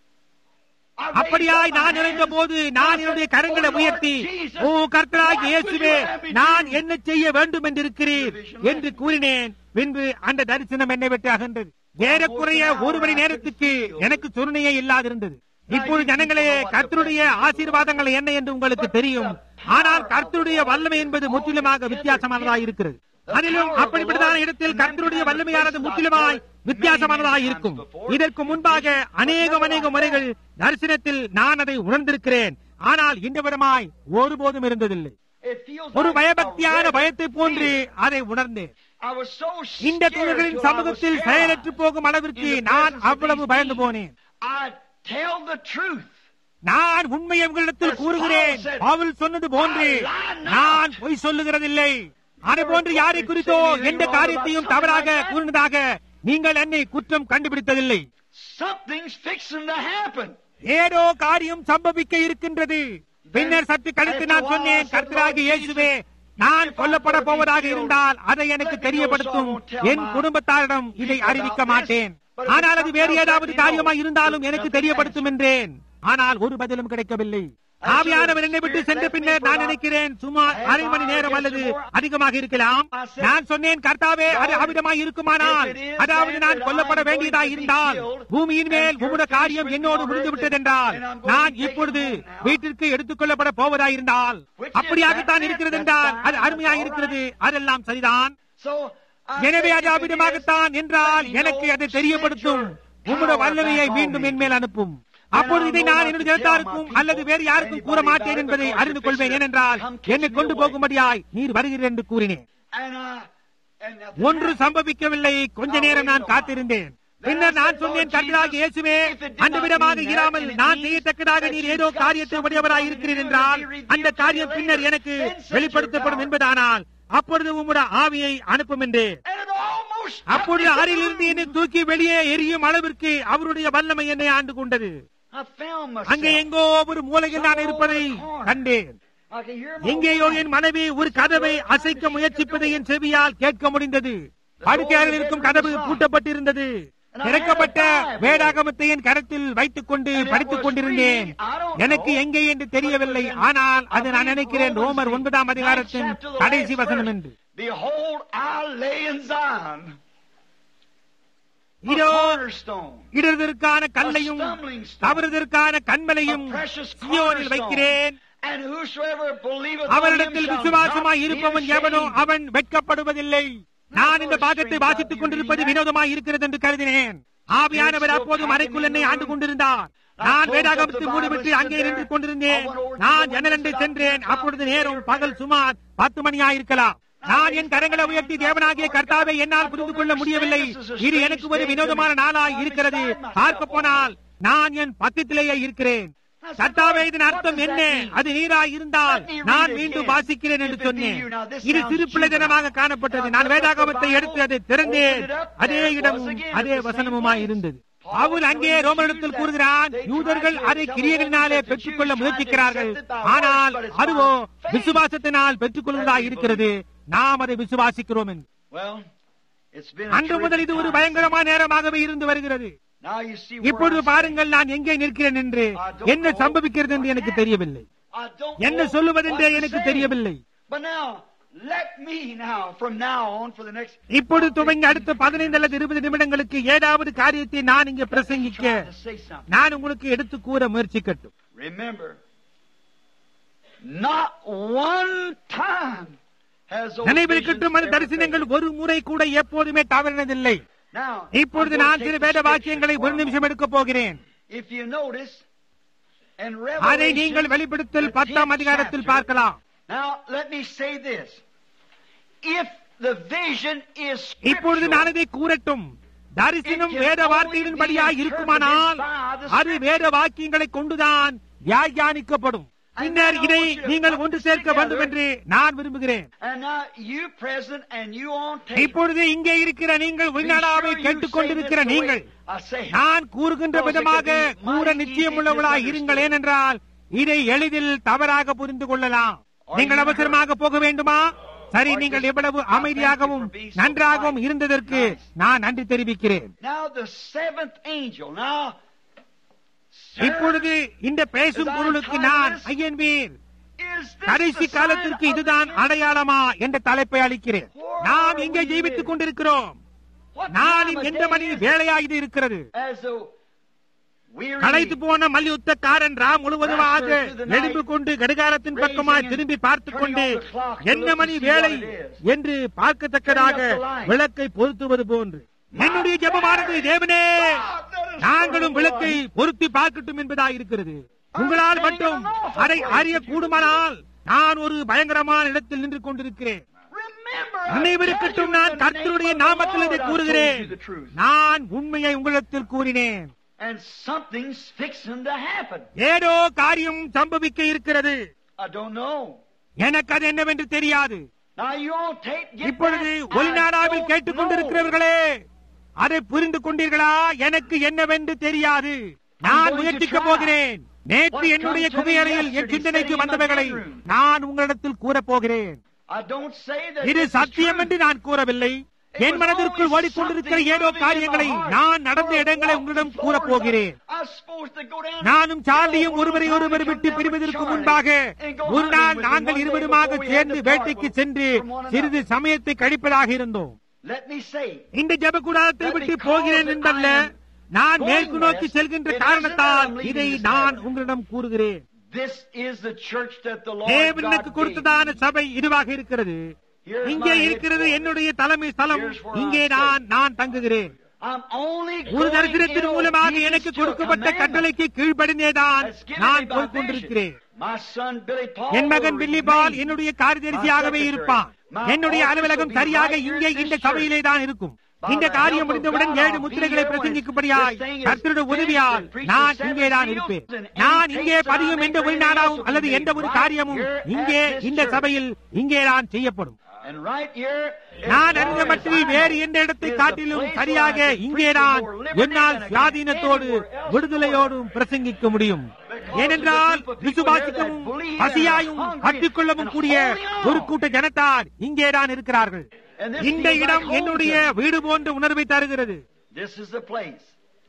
I raised அப்படியாய் up my நான் இருந்த hands. போது நான் என்னுடைய கரங்களை Oh, Lord உயர்த்தி Jesus, ஓ கர்த்தராகி what இயேசுவே would you have me நான் do? என்ன செய்ய வேண்டும் என்றிருக்கிறீர் என்று கூறினேன் பின்பு அந்த தரிசனம் என்னை விட்டு அகன்றது ஏறக்குறைய ஒரு மணி நேரத்துக்கு எனக்கு சுருணையே இல்லாதிருந்தது இப்பொழுது ஜனங்களே கர்த்தருடைய ஆசீர்வாதங்கள் என்ன என்று உங்களுக்கு தெரியும் ஆனால் கர்த்தருடைய வல்லமை என்பது முற்றிலுமாக வித்தியாசமானதாக இருக்கிறது அதிலும் அப்படிப்பட்டதான இடத்தில் கர்த்தருடைய வல்லமையானது முற்றிலுமாய் வித்தியாசமானதாக இருக்கும் இதற்கு முன்பாக அநேகம் அநேக முறைகள் தரிசனத்தில் நான் அதை உணர்ந்திருக்கிறேன் ஆனால் இந்த விதமாய் ஒருபோதும் இருந்ததில்லை It feels ஒரு like பயபக்தியான a red பயத்தை போன்று fear. அதை உணர்ந்தேன் I was so இந்த scared தூதர்களின் till I was சமூகத்தில் paralyzed. செயலற்று போகும் அளவிற்கு In the நான் presence of அவ்வளவு these பயந்து beings. போனேன் I tell the truth. நான் உண்மை உங்களிடத்தில் As கூறுகிறேன் Paul said, பவுல் சொன்னது போன்று I lie not. நான் பொய் சொல்லுகிறதில்லை அதுபோன்று யாரை குறித்தோ எந்த காரியத்தையும் தவறாக கூறினதாக நீங்கள் என்னை குற்றம் கண்டுபிடித்ததில்லை Something's fixing to happen. ஏதோ காரியம் சம்பவிக்க இருக்கின்றது பின்னர் சற்று கழித்து நான் சொன்னேன் கர்த்தராகி இயேசுவே நான் கொல்லப்பட போவதாக இருந்தால் அதை எனக்கு தெரியப்படுத்தும் என் குடும்பத்தாரிடம் இதை அறிவிக்க மாட்டேன் ஆனால் அது வேறு ஏதாவது காரியமாய் இருந்தாலும் எனக்கு தெரியப்படுத்தும் என்றேன் ஆனால் ஒரு பதிலும் கிடைக்கவில்லை ஆவியானவர் என்னை விட்டு சென்ற பின்னர் நான் நினைக்கிறேன் சுமார் அரை மணி நேரம் அல்லது அதிகமாக இருக்கலாம் நான் சொன்னேன் கர்த்தாவே அது அவிதமாய் இருக்குமானால் அதாவது நான் கொல்லப்பட வேண்டியதாய் இருந்தால் பூமியின் மேல் உம்முடைய காரியம் என்னோடு முடிந்து விட்டதென்றால் நான் இப்பொழுது வீட்டிற்கு எடுத்துக் கொள்ளப்பட போவதாய் இருந்தால் அப்படியாகத்தான் இருக்கிறது என்றால் அது அருமையாய் இருக்கிறது அதெல்லாம் சரிதான் So, I எனவே said, அது அபிதமாகத்தான் என்றால் எனக்கு அதை தெரியப்படுத்தும் உம்முடைய வல்லமையை மீண்டும் என் மேல் அனுப்பும் அப்பொழுது இதை நான் என்னுடைய ஜனத்தாருக்கும் அல்லது வேறு யாருக்கும் கூற மாட்டேன் என்பதை அறிந்து கொள்வேன் ஏனென்றால் என்னை கொண்டு போகும்படியாய் நீர் வருகிறீர் என்று கூறினேன் And I, and nothing ஒன்று சம்பவிக்கவில்லை கொஞ்ச நேரம் நான் காத்திருந்தேன் பின்னர் நான் சொன்னேன் கர்த்தராகிய இயேசுவே அந்த விதமாக இராமல் நான் செய்யத்தக்கதாக நீர் ஏதோ காரியத்தை உடையவராய் இருக்கிறீர் என்றால் அந்த காரியம் பின்னர் எனக்கு வெளிப்படுத்தப்படும் என்பதானால் அப்பொழுது உம்முடைய ஆவியை அனுப்பும் என்றேன் And it almost அப்பொழுது ஆறிலிருந்து என்னை தூக்கி வெளியே எரியும் அளவிற்கு அவருடைய வல்லமை என்னை ஆண்டு கொண்டது I found அங்கே myself. எங்கோ ஒரு மூலையில் நான் இருப்பதை கண்டேன் I can hear my எங்கேயோ என் மனைவி ஒரு கதவை அசைக்க முயற்சிப்பதை என் செவியால் கேட்க முடிந்தது படுக்கையில் இருக்கும் கதவு பூட்டப்பட்டிருந்தது திறக்கப்பட்ட வேதாகமத்தை என் கரத்தில் வைத்துக் கொண்டு படித்துக் கொண்டிருந்தேன் எனக்கு எங்கே என்று தெரியவில்லை ஆனால் அது நான் நினைக்கிறேன் ரோமர் ஒன்பதாம் அதிகாரத்தின் கடைசி வசனம் என்று Behold, I lay in Zion a இதோ cornerstone, இடதற்கான கல்லையும் தவறுதற்கான கண்மலையும் a precious சியோனில் வைக்கிறேன் cornerstone. And whosoever believeth on him அவரிடத்தில் shall விசுவாசமாய் not be இருப்பவன் எவனோ ashamed. அவன் வெட்கப்படுவதில்லை நான் இந்த பாகத்தை வாசித்துக் கொண்டிருப்பது வினோதமாய் இருக்கிறது என்று கருதினேன் ஆவியானவர் அப்போதும் அறைக்குள் என்னை ஆண்டு கொண்டிருந்தார் நான் வேதாகமத்தை மூடிவிட்டு அங்கே நின்று கொண்டிருந்தேன் நான் ஜன்னலண்டை சென்றேன் அப்பொழுது நேரம் பகல் சுமார் பத்து மணியாயிருக்கலாம் நான் என் கரங்களை உயர்த்தி தேவனாகிய கர்த்தாவை என்னால் புரிந்து கொள்ள முடியவில்லை இது எனக்கு ஒரு வினோதமான நாளாய் இருக்கிறது பார்க்க போனால் நான் என் பக்கத்திலேயே இருக்கிறேன் கர்த்தாவே இதன் அர்த்தம் என்ன அது நீராய் இருந்தால் நான் மீண்டும் வாசிக்கிறேன் என்று சொன்னேன் இது சிறு பிள்ளைதனமாக காணப்பட்டது நான் வேதாகமத்தை எடுத்து அதை திறந்தேன் அதே இடமும் அதே வசனமுமாய் இருந்தது பவுல் அங்கே ரோமனிடத்தில் கூறுகிறான் யூதர்கள் அதை கிரியைகளினாலே பெற்றுக்கொள்ள முயற்சிக்கிறார்கள் ஆனால் அதுவோ விசுவாசத்தினால் பெற்றுக்கொள்வதா இருக்கிறது நாம் அதை விசுவாசிக்கிறோம் என்று Well, it's been a அன்று முதல் இது ஒரு terrific time. பயங்கரமான நேரமாகவே இருந்து வருகிறது Now you see where இப்பொழுது I stand. பாருங்கள் நான் எங்கே நிற்கிறேன் என்று என்ன சம்பவிக்கிறது என்று எனக்கு தெரியவில்லை I don't என்ன know சொல்லுவதென்றே what to எனக்கு say. தெரியவில்லை But now, let me now, from now on, for the next இப்பொழுது துவங்கி அடுத்த பதினைந்து அல்லது இருபது நிமிடங்களுக்கு ஏதாவது காரியத்தை நான் இங்கே பிரசங்கிக்க try to say something. நான் உங்களுக்கு எடுத்து கூற முயற்சிக்கட்டும் Remember, not one time has those நினைவிருக்கட்டும் அந்த visions ever தரிசனங்கள் failed. ஒரு முறை கூட எப்போதுமே தவறினதில்லை Now, இப்பொழுது I'm going நான் to சில take வேத the வாக்கியங்களை scripture ஒரு for a நிமிஷம் எடுக்க போகிறேன் moment. If you notice, in அதை Revelation, நீங்கள் வெளிப்படுத்தல் the பத்தாம் 10th அதிகாரத்தில் chapter, பார்க்கலாம் Now, let me say this. If the vision is இப்பொழுது scriptural, நான் அதை கூறட்டும் தரிசனம் வேத வார்த்தைகளின்படியாய் இருக்குமானால் அது வேத வாக்கியங்களை கொண்டுதான் வியாக்கியானிக்கப்படும் பின்னர் இதை நீங்கள் ஒன்று சேர்க்க வேண்டும் என்று நான் விரும்புகிறேன் and now you present and you on tape. இப்பொழுது இங்கே இருக்கிற நீங்கள் be உள்நாடாவை sure you கேட்டுக்கொண்டிருக்கிற say this the நீங்கள் way I say it. நான் கூறுகின்ற விதமாக கூற நிச்சயமுள்ளவளாய் இருங்கள் ஏனென்றால் இதை எளிதில் தவறாக புரிந்து கொள்ளலாம் நீங்கள் அவசரமாக போக வேண்டுமா சரி நீங்கள் எவ்வளவு அமைதியாகவும் நன்றாகவும் இருந்ததற்கு நான் நன்றி தெரிவிக்கிறேன் Now the seventh angel. Now, sir, இப்பொழுது இந்த பேசும் பொருளுக்கு நான் ஐயன்வீர் is this கடைசி the காலத்திற்கு sign of இதுதான் the end? அடையாளமா என்ற தலைப்பை அளிக்கிறேன் நாம் இங்கே ஜீவித்துக் கொண்டிருக்கிறோம் What நான் time of எந்த day மணி is it? வேலையா இது இருக்கிறது As though weary களைத்து போன மல்யுத்தக்காரன் ராம் முழுவதுமாக எழும்பு கொண்டு கடிகாரத்தின் பக்கமாய் திரும்பி பார்த்துக் கொண்டு என்ன மணி வேலை என்று பார்க்கத்தக்கதாக விளக்கை பொருத்துவது போன்று என்னுடைய ஜெபமானது தேவனே நாங்களும் விளக்கை பொருத்தி பார்க்கட்டும் என்பதாக இருக்கிறது உங்களால் மட்டும் அதை அறிய கூடுமானால் நான் ஒரு பயங்கரமான இடத்தில் நின்று கொண்டிருக்கிறேன் Remember, நினைவிருக்கட்டும் நான் கர்த்தருடைய நாமத்தில் இதை கூறுகிறேன் நான் உண்மையை உங்களிடத்தில் கூறினேன் and something's fixing to happen. ஏதோ காரியம் சம்பவிக்க இருக்கிறது I don't know. எனக்கு அது என்னவென்று தெரியாது Now you all take get இப்பொழுது that. ஒளிநாடாவில் I கேட்டுக் don't கொண்டிருக்கிறவர்களே அதை புரிந்து கொண்டீர்களா எனக்கு என்னவென்று தெரியாது நான் முயற்சிக்கப் போகிறேன் நேற்று என்னுடைய குவியறையில் என் சிந்தனைக்கு வந்தவைகளை நான் உங்களிடத்தில் கூறப் போகிறேன் know. I don't say that இது this is சத்தியம் true. என்று நான் கூறவில்லை என் மனதிற்குள் ஓடிக்கொண்டிருக்கிற ஏதோ காரியங்களை நான் நடந்த இடங்களை உங்களிடம் கூறப் போகிறேன் I was supposed to go down நானும் சார்லியும் ஒருவரை ஒருவர் விட்டு பிரிவதற்கு முன்பாக ஒரு நாள் நாங்கள் இருவருமாக சேர்ந்து வேட்டைக்கு சென்று சிறிது சமயத்தை கழிப்பதாக இருந்தோம் Let me say, இந்த ஜபகுடாரத்தை விட்டு போகிறேன் என்பல்ல நான் மேற்கு நோக்கி செல்கின்ற காரணத்தால் இதை நான் உங்களிடம் கூறுகிறேன் this is the church that the Lord தேவன் எனக்கு God gave. கொடுத்ததான சபை இதுவாக இருக்கிறது இங்கே இருக்கிறது என்னுடைய தலைமை ஸ்தலம் இங்கே நான் நான் தங்குகிறேன் I'm only ஒரு going தரிசனத்தின் in மூலமாக obedience எனக்கு to a கொடுக்கப்பட்ட commandment கட்டளைக்கு கீழ்ப்படிந்தேதான் that's given நான் me by போய் கொண்டிருக்கிறேன் vision. My son Billy Paul என் மகன் will பில்லி பால் remain என்னுடைய காரியதரிசியாகவே இருப்பான் என்னுடைய அலுவலகம் சரியாக இங்கே இந்த சபையிலே தான் இருக்கும் இந்த காரியம் முடிந்தவுடன் ஏழு முத்திரைகளை பிரசங்கிக்கும்படியாய் கர்த்தருடைய உதவியால் நான் இங்கே தான் இருப்பேன் நான் இங்கே பதியும் எந்த ஒரு நாடாவும் அல்லது எந்த ஒரு காரியமும் இங்கே இந்த சபையில் இங்கே தான் செய்யப்படும் And right here, நான் அறிந்த மட்டில் வேறு எந்த இடத்தை காட்டிலும் சரியாக இங்கேதான் என்னால் சுவாதீனத்தோடு விடுதலையோடும் பிரசங்கிக்க முடியும் ஏனென்றால் விசுவாசிக்கவும் பசியாயும் பற்றிக்கொள்ளவும் கூடிய ஒரு கூட்ட ஜனத்தார் இங்கேதான் இருக்கிறார்கள் இந்த இடம் என்னுடைய வீடு போன்ற உணர்வை தருகிறது this is the place.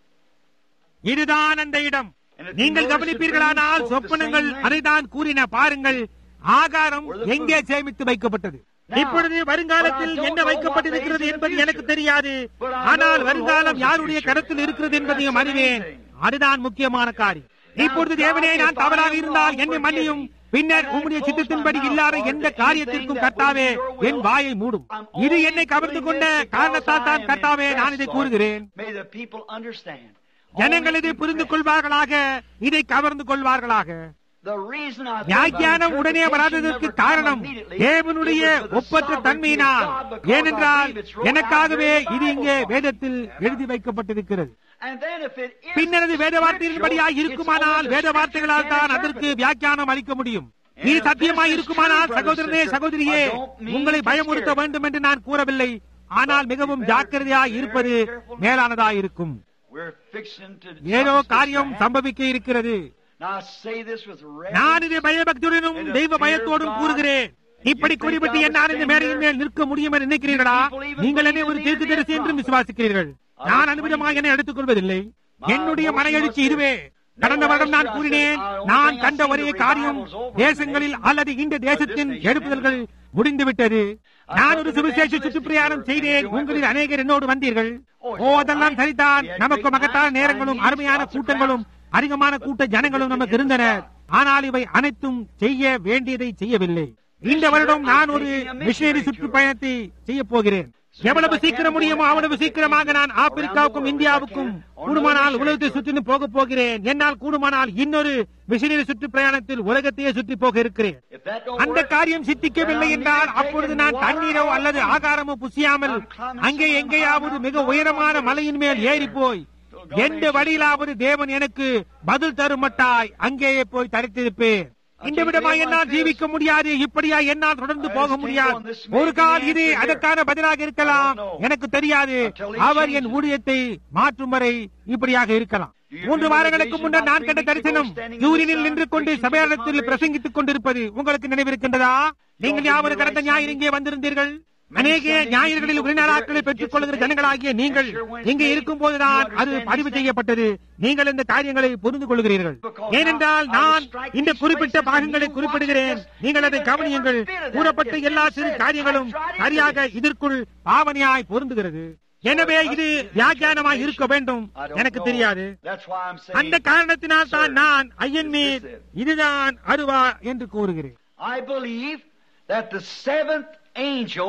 இதுதான் அந்த இடம் நீங்கள் கவனிப்பீர்களானால் சொப்பனங்கள் அதைதான் கூறின பாருங்கள் ஆகாரம் எங்கே சேமித்து வைக்கப்பட்டது இப்பொழுது வருங்காலத்தில் என்ன வைக்கப்பட்டிருக்கிறது என்பது எனக்கு தெரியாது ஆனால் வருங்காலம் யாருடைய கருத்தில் இருக்கிறது என்பதையும் அறிவேன் அதுதான் முக்கியமான காரியம் இப்பொழுது தேவனே நான் தவறாக இருந்தால் என்னை மன்னியும் பின்னர் உம்முடைய சித்தத்தின்படி இல்லாத எந்த காரியத்திற்கும் கர்த்தாவே என் வாயை மூடும் இது என்னை கவர்ந்து கொண்ட காரணத்தால் தான் கர்த்தாவே நான் இதை கூறுகிறேன் May the people understand. ஜனங்கள் இதை புரிந்து கொள்வார்களாக இதை கவர்ந்து கொள்வார்களாக The reason I வியாக்கியானம் உடனே வராததற்கு காரணம் தேவனுடைய ஒப்பற்ற தன்மையினால் ஏனென்றால் எனக்காகவே இது இங்கே வேதத்தில் எழுதி வைக்கப்பட்டிருக்கிறது And then if it is பின்னர் அது வேத வார்த்தையின்படியாய் இருக்குமானால் வேத வார்த்தைகளால் தான் அதற்கு வியாக்கியானம் அளிக்க முடியும் இது சத்தியமாய் இருக்குமானால் சகோதரனே சகோதரியே உங்களை பயமுறுத்த வேண்டும் என்று நான் கூறவில்லை ஆனால் மிகவும் ஜாக்கிரதையாய் இருப்பது மேலானதாய் இருக்கும் we're fixing to ஏதோ something's காரியம் to happen. சம்பவிக்க இருக்கிறது Now I say this with நான் இதை பயபக்தியுடனும் தெய்வ பயத்தோடும் கூறுகிறேன் இப்படி குறிப்பிட்டு என்னால் இந்த மேடையின் மேல் நிற்க முடியும் என்று நினைக்கிறீர்களா நீங்கள் என்னை ஒரு தீர்க்கதரிசி என்றும் விசுவாசிக்கிறீர்கள் நான் அனுமதமாக என்னை எடுத்துக் கொள்வதில்லை என்னுடைய மனையெழுச்சி இதுவே கடந்த வருடம் நான் கூறினேன் நான் கண்ட ஒரே காரியம் தேசங்களில் அல்லது இந்த தேசத்தின் எழுப்புதல்கள் முடிந்துவிட்டது நான் ஒரு சுவிசேஷ சுற்றுப்பிரயாணம் செய்தேன் உங்களில் அநேகர் என்னோடு வந்தீர்கள் ஓ அதெல்லாம் சரிதான் நமக்கு மகத்தான நேரங்களும் அருமையான கூட்டங்களும் அதிகமான கூட்ட ஜனங்களும் நமக்கு இருந்தனர் ஆனால் இவை அனைத்தும் செய்ய வேண்டியதை செய்யவில்லை இந்த வருடம் நான் ஒரு மிஷனரி சுற்றுப்பயணத்தை செய்ய போகிறேன் எவ்வளவு சீக்கிரம் முடியுமோ அவ்வளவு சீக்கிரமாக நான் ஆப்பிரிக்காவுக்கும் இந்தியாவுக்கும் கூடுமானால் உலகத்தை சுற்றி போக போகிறேன் என்னால் கூடுமானால் இன்னொரு மிஷனரி சுற்றுப்பிரயாணத்தில் உலகத்தையே சுற்றி போக இருக்கிறேன் If that don't அந்த work, காரியம் சித்திக்கவில்லை என்றால் அப்பொழுது நான் தண்ணீரோ அல்லது ஆகாரமோ புசியாமல் அங்கே எங்கேயாவது மிக உயரமான மலையின் மேல் ஏறி போய் எந்த வழியிலாவது தேவன் எனக்கு பதில் தரும் மட்டாய் அங்கேயே போய் தரித்திருப்பேன் இந்த விடமா என்னால் ஜீவிக்க முடியாது இப்படியா என்னால் தொடர்ந்து போக முடியாது ஒரு கால் இது அதற்கான பதிலாக இருக்கலாம் எனக்கு தெரியாது அவர் என் ஊழியத்தை மாற்றும் வரை இப்படியாக இருக்கலாம் மூன்று வாரங்களுக்கு முன்னர் நான் கண்ட தரிசனம் யூரியனில் நின்று கொண்டு சபையாளத்தில் பிரசங்கித்துக் கொண்டிருப்பது உங்களுக்கு நினைவிருக்கின்றதா நீங்கள் யாவது கடந்த ஞாயிறு இங்கே வந்திருந்தீர்கள் அநேக ஞாயிறுகளில் உரிநாளாக்களை பெற்றுக் கொள்கிற ஜனங்களாகிய நீங்கள் இங்கே இருக்கும் போதுதான் அது பதிவு செய்யப்பட்டது நீங்கள் இந்த காரியங்களை புரிந்து கொள்கிறீர்கள் ஏனென்றால் நான் இந்த குறிப்பிட்ட பாகங்களை குறிப்பிடுகிறேன் நீங்கள் அதை கவனியுங்கள் கூறப்பட்ட எல்லா சிறு காரியங்களும் சரியாக இதற்குள் பாவனையாய் பொருந்துகிறது எனவே இது வியாக்கியானமாய் இருக்க வேண்டும் எனக்கு தெரியாது That's why I'm saying அந்த காரணத்தினால் தான் நான் ஐயன் மீர் இதுதான் அருவா என்று கூறுகிறேன் I believe that the seventh angel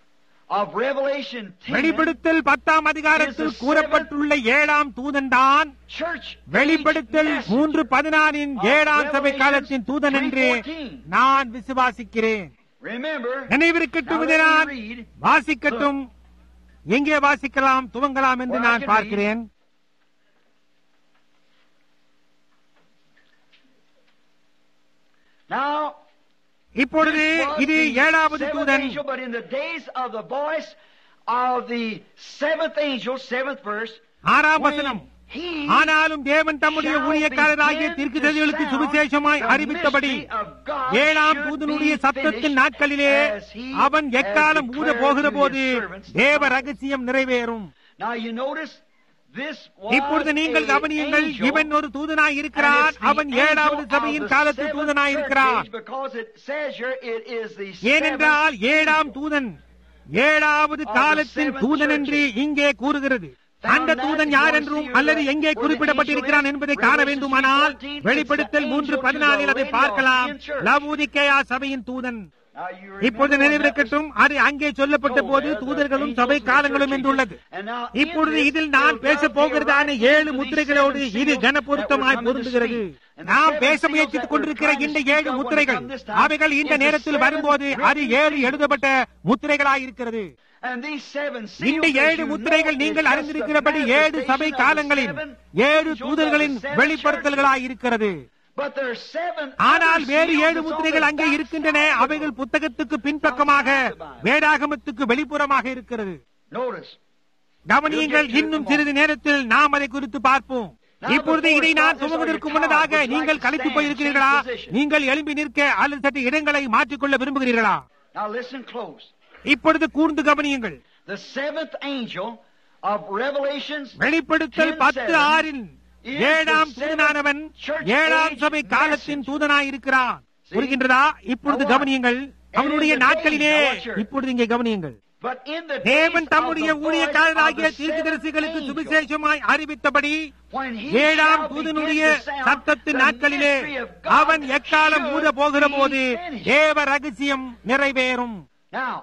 of Revelation 10 வெளிப்படுத்தல் பத்தாம் அதிகாரத்தில் கூறப்பட்டுள்ள ஏழாம் தூதன் தான் church வெளிப்படுத்தல் age மூன்று பதினாறின் ஏழாம் சபை காலத்தின் தூதன் என்று நான் விசுவாசிக்கிறேன் Remember, நினைவிருக்கட்டும் இதை நான் வாசிக்கட்டும் எங்கே வாசிக்கலாம் துவங்கலாம் என்று நான் பார்க்கிறேன் now இப்பொழுது இது ஏழாவது seventh தூதன் angel, but in the days of the voice of the seventh angel, seventh verse, ஆறாம் when வசனம் he ஆனாலும் தேவன் தம்முடைய ஊழியக்காரராகிய தீர்க்கதரிசிகளுக்கு சுவிசேஷமாய் அறிவித்தபடி ஏழாம் தூதனுடைய சத்தத்தின் நாட்களிலே அவன் எக்காலம் ஊத போகிற போது தேவ ரகசியம் நிறைவேறும் Now you notice this was இப்பொழுது நீங்கள் a கவனியுங்கள் angel, இவன் ஒரு தூதனாய் and இருக்கிறான் it's the அவன் angel ஏழாவது of சபையின் the காலத்து seventh தூதனாய் church இருக்கிறான் age, Because it says here it is the ஏனென்றால் seventh ஏழாம் angel. தூதன் ஏழாவது காலத்தின் தூதன் என்று இங்கே கூறுகிறது அந்த தூதன் யார் என்றும் அல்லது எங்கே குறிப்பிடப்பட்டிருக்கிறான் என்பதை காண வேண்டுமானால் வெளிப்படுத்தல் மூன்று பதினாலில் அதை பார்க்கலாம் லவோதிக்கேயா சபையின் தூதன் Now you இப்பொழுது remember when that was நினைவிருக்கட்டும் அது அங்கே சொல்லப்பட்ட போது தூதர்களும் சபை காலங்களும் என்றுள்ளது இப்பொழுது இதில் நான் பேச போகிறதான ஏழு முத்திரைகளோடு இது கனப்பொருத்தமாய் பொருந்துகிறது நாம் பேச முயற்சித்துக் கொண்டிருக்கிற இந்த ஏழு முத்திரைகள் அவைகள் இந்த நேரத்தில் வரும்போது அது ஏழு எழுதப்பட்ட முத்திரைகளாயிருக்கிறது இந்த ஏழு முத்திரைகள் நீங்கள் அறிந்திருக்கிறபடி ஏழு சபை காலங்களின் ஏழு தூதர்களின் வெளிப்படுத்தல்களாயிருக்கிறது ஆனால் வேறு ஏழு முத்திரைகள் அங்கே இருக்கின்றன அவைகள் புத்தகத்துக்கு பின்பக்கமாக வேதாகமத்துக்கு வெளிப்புறமாக இருக்கிறது கவனியுங்கள் இன்னும் சிறிது நேரத்தில் நாம் அதை குறித்து பார்ப்போம் இப்பொழுது இதை நான் துவங்குவதற்கு முன்னதாக நீங்கள் கலைத்து போயிருக்கிறீர்களா நீங்கள் எழும்பி நிற்க அல்லது சற்று இடங்களை மாற்றிக்கொள்ள விரும்புகிறீர்களா Now listen close. இப்பொழுது கூர்ந்து கவனியுங்கள் The seventh angel of Revelations வெளிப்படுத்தல் பத்து ஆறில் ஏழாம் தூதனானவன் ஏழாம் சபை காலத்தின் தூதனாய் இருக்கிறான் புரிகின்றதா இப்பொழுது கவனியுங்கள் அவனுடைய நாட்களிலே இப்பொழுது இங்கே கவனியுங்கள் But in the தேவன் days of தம்முடைய the voice ஊழியக்காரராகிய of the தீர்க்கதரிசிகளுக்கு seventh angel, சுவிசேஷமாய் அறிவித்தபடி when he ஏழாம் shall தூதனுடைய begin to sound சத்தத்தின் the நாட்களிலே mystery of God அவன் எக்காலம் should ஊத போகிற be போது finished. தேவ ரகசியம் நிறைவேறும் Now,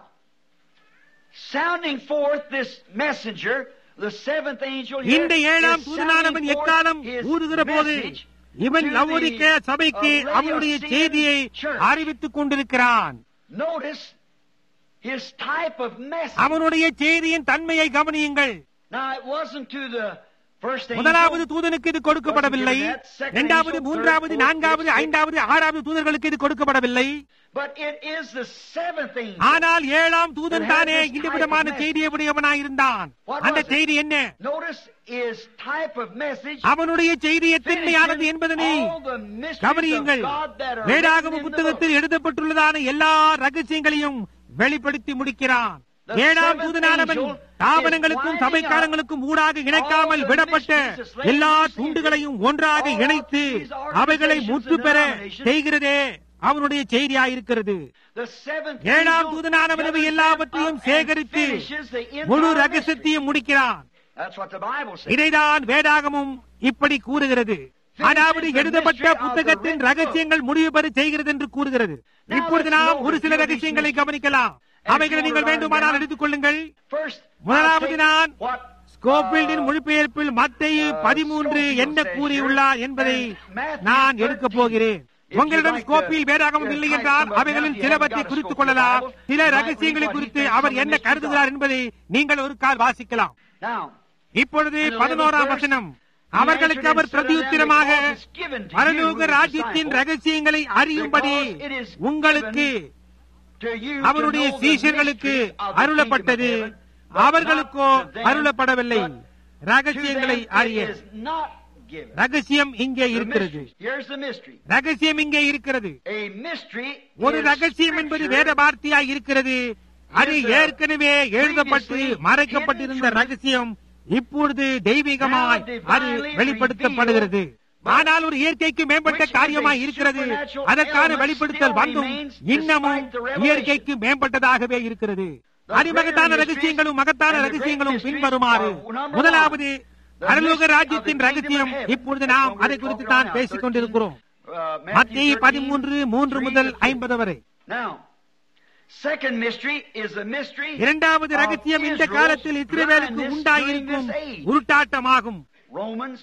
sounding forth this messenger, the seventh angel here இந்த ஏழாம் is தூதனானவன் sounding எக்காலம் forth his ஊதுகிற போது message இவன் to லவோதிக்க the, சபைக்கு uh, அவனுடைய Laodicean செய்தியை church. அறிவித்துக் கொண்டிருக்கிறான் Notice his type of message. அவனுடைய செய்தியின் தன்மையை கவனியுங்கள் Now, it wasn't to the first angel. முதலாவது தூதனுக்கு இது கொடுக்கப்படவில்லை இரண்டாவது மூன்றாவது நான்காவது ஐந்தாவது ஆறாவது தூதர்களுக்கு இது கொடுக்கப்படவில்லை But it is the seventh angel. ஆனால் ஏழாம் தூதன் தானே இந்த விதமான செய்தியை உடையவனாயிருந்தான் அந்த செய்தி என்ன Notice his type of message. அவனுடைய செய்தி எத்தன்மையானது என்பதனை all the mysteries கவனியுங்கள் of God that are வேதாகம written in the புத்தகத்தில் எழுதப்பட்டுள்ளதான எல்லா ரகசியங்களையும் வெளிப்படுத்தி முடிக்கிறான் ஏழாம் தூதனானவன் தாபனங்களுக்கும் சபைக்காரங்களுக்கும் ஊடாக இணைக்காமல் விடப்பட்ட எல்லா துண்டுகளையும் ஒன்றாக இணைத்து அவைகளை முற்று பெற செய்கிறதே அவனுடைய செய்தியாயிருக்கிறது The seventh ஏழாம் angel தூதனானவனவை gathers எல்லாவற்றையும் them up and சேகரித்து finishes the முழு entire mystery. ரகசியத்தையும் முடிக்கிறான் That's what the Bible says. இதைதான் வேதாகமும் இப்படி கூறுகிறது அதாவது எழுதப்பட்ட புத்தகத்தின் ரகசியங்கள் முடிவு பெற செய்கிறது என்று கூறுகிறது இப்பொழுது நாம் ஒரு சில ரகசியங்களை கவனிக்கலாம் அவைகளை நீங்கள் வேண்டுமானால் எடுத்துக் கொள்ளுங்கள் First, முதலாவது I'll take நான் what, ஸ்கோபில்டின் மொழிபெயர்ப்பில் மத்தையு பதிமூன்று என்ன கூறியுள்ளார் என்பதை நான் எடுக்கப் போகிறேன் உங்களிடம் ஸ்கோப்பில் வேதாகமம் இல்லை என்றால் அவைகளில் சிலவற்றை குறித்துக் கொள்ளலாம் சில ரகசியங்களை குறித்து அவர் என்ன கருதுகிறார் என்பதை நீங்கள் ஒரு கால் வாசிக்கலாம் now, இப்பொழுது பதினோராம் வசனம் அவர்களுக்கு அவர் பிரதியுத்திரமாக பரலோக ராஜ்யத்தின் ரகசியங்களை அறியும்படி உங்களுக்கு to you to அவருடைய know the சீஷர்களுக்கு mysteries of the அருளப்பட்டது kingdom of heaven, but அவர்களுக்கோ not to them, அருளப்படவில்லை but to ரகசியங்களை them it அறிய is not given. ரகசியம் இங்கே The இருக்கிறது mystery. Here's the mystery. ரகசியம் இங்கே இருக்கிறது A mystery ஒரு is ரகசியம் என்பது scripture வேத வார்த்தையாய் இருக்கிறது அது is a ஏற்கனவே எழுதப்பட்டு previously மறைக்கப்பட்டிருந்த hidden truth. ரகசியம் இப்பொழுது தெய்வீகமாய் Now அது divinely வெளிப்படுத்தப்படுகிறது revealed, ஆனால் ஒரு இயற்கைக்கு மேம்பட்ட which is a காரியமாய் இருக்கிறது supernatural அதற்கான element வெளிப்படுத்தல் still வந்தும் remains இன்னமும் despite the revelation. இயற்கைக்கு மேம்பட்டதாகவே இருக்கிறது The அதிமகத்தான greater ரகசியங்களும் mysteries மகத்தான and the great ரகசியங்களும் mysteries பின்வருமாறு are number முதலாவது one, the பரலோக mystery of ராஜ்யத்தின் the kingdom ரகசியம் of heaven. இப்பொழுது That's நாம் what we're அதை குறித்து talking தான் about now, பேசிக் கொண்டிருக்கிறோம் 13, uh, மத்திய 13, பதிமூன்று மூன்று three முதல் to six. ஐம்பது வரை Now, second mystery is the mystery இரண்டாவது of ரகசியம் இந்த Israel's காலத்தில் இஸ்ரவேலுக்கு blindness உண்டாயிருக்கும் during this age. உருட்டாட்டமாகும் Romans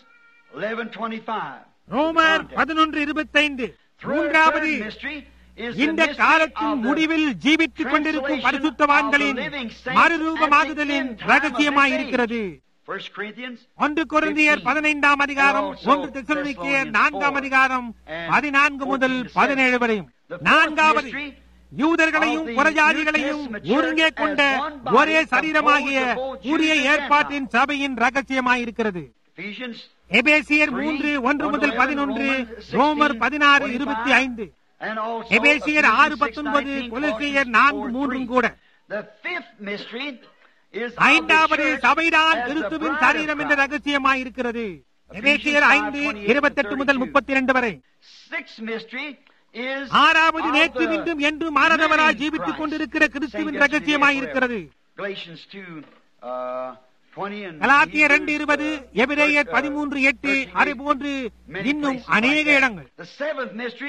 11:25. ரோமர் பதினொன்று இருபத்தைந்து Third, மூன்றாவது third mystery is the இந்த mystery காலத்தின் of the முடிவில் ஜீவித்துக் கொண்டிருக்கும் translation பரிசுத்தவான்களின் of the living saints மறுரூபமாகுதலின் at the end time of ரகசியமாய் this இருக்கிறது First Corinthians ஒன்று கொரிந்தியர் 15. பதினைந்தாம் அதிகாரம் And also ஒன்று தெசலோனிக்கேயர் Thessalonians நான்காம் 4 அதிகாரம் and பதினான்கு முதல் 14 to 7. பதினேழு வரையும் நான்காவது யூதர்களையும் புறஜாதிகளையும் ஒருங்கே கொண்ட ஒரே சரீரமாகிய புதிய ஏற்பாட்டின் சபையின் ரகசியமாயிருக்கிறது Ephesians எபேசியர் மூன்று ஒன்று முதல் பதினொன்று ரோமர் பதினாறு இருபத்தி ஐந்து and also எபேசியர் ஆறு Ephesians 6, பத்தொன்பது 19, கொலோசியர் 44, நான்கு மூன்றும் கூட The fifth mystery is of ஐந்தாவது the church சபைதான் as the கிறிஸ்துவின் bride of சரீரம் என்ற Christ. ரகசியமாயிருக்கிறது எபேசியர் ஐந்து இருபத்தெட்டு முதல் முப்பத்தி இரண்டு வரை Sixth mystery is ஆறாவது of நேற்று the இன்றும் என்று மாறாதவராய் living ஜீவித்துக் Christ. கொண்டிருக்கிற கிறிஸ்துவின் Saint yesterday, ரகசியமாயிருக்கிறது forever. Galatians 2, uh, 20 and கலாத்தியர் ரெண்டு Hebrews, இருபது uh, எபிரேயர் uh, பதிமூன்று எட்டு 38, அதே போன்று many இன்னும் places like அநேக that. இடங்கள் The seventh mystery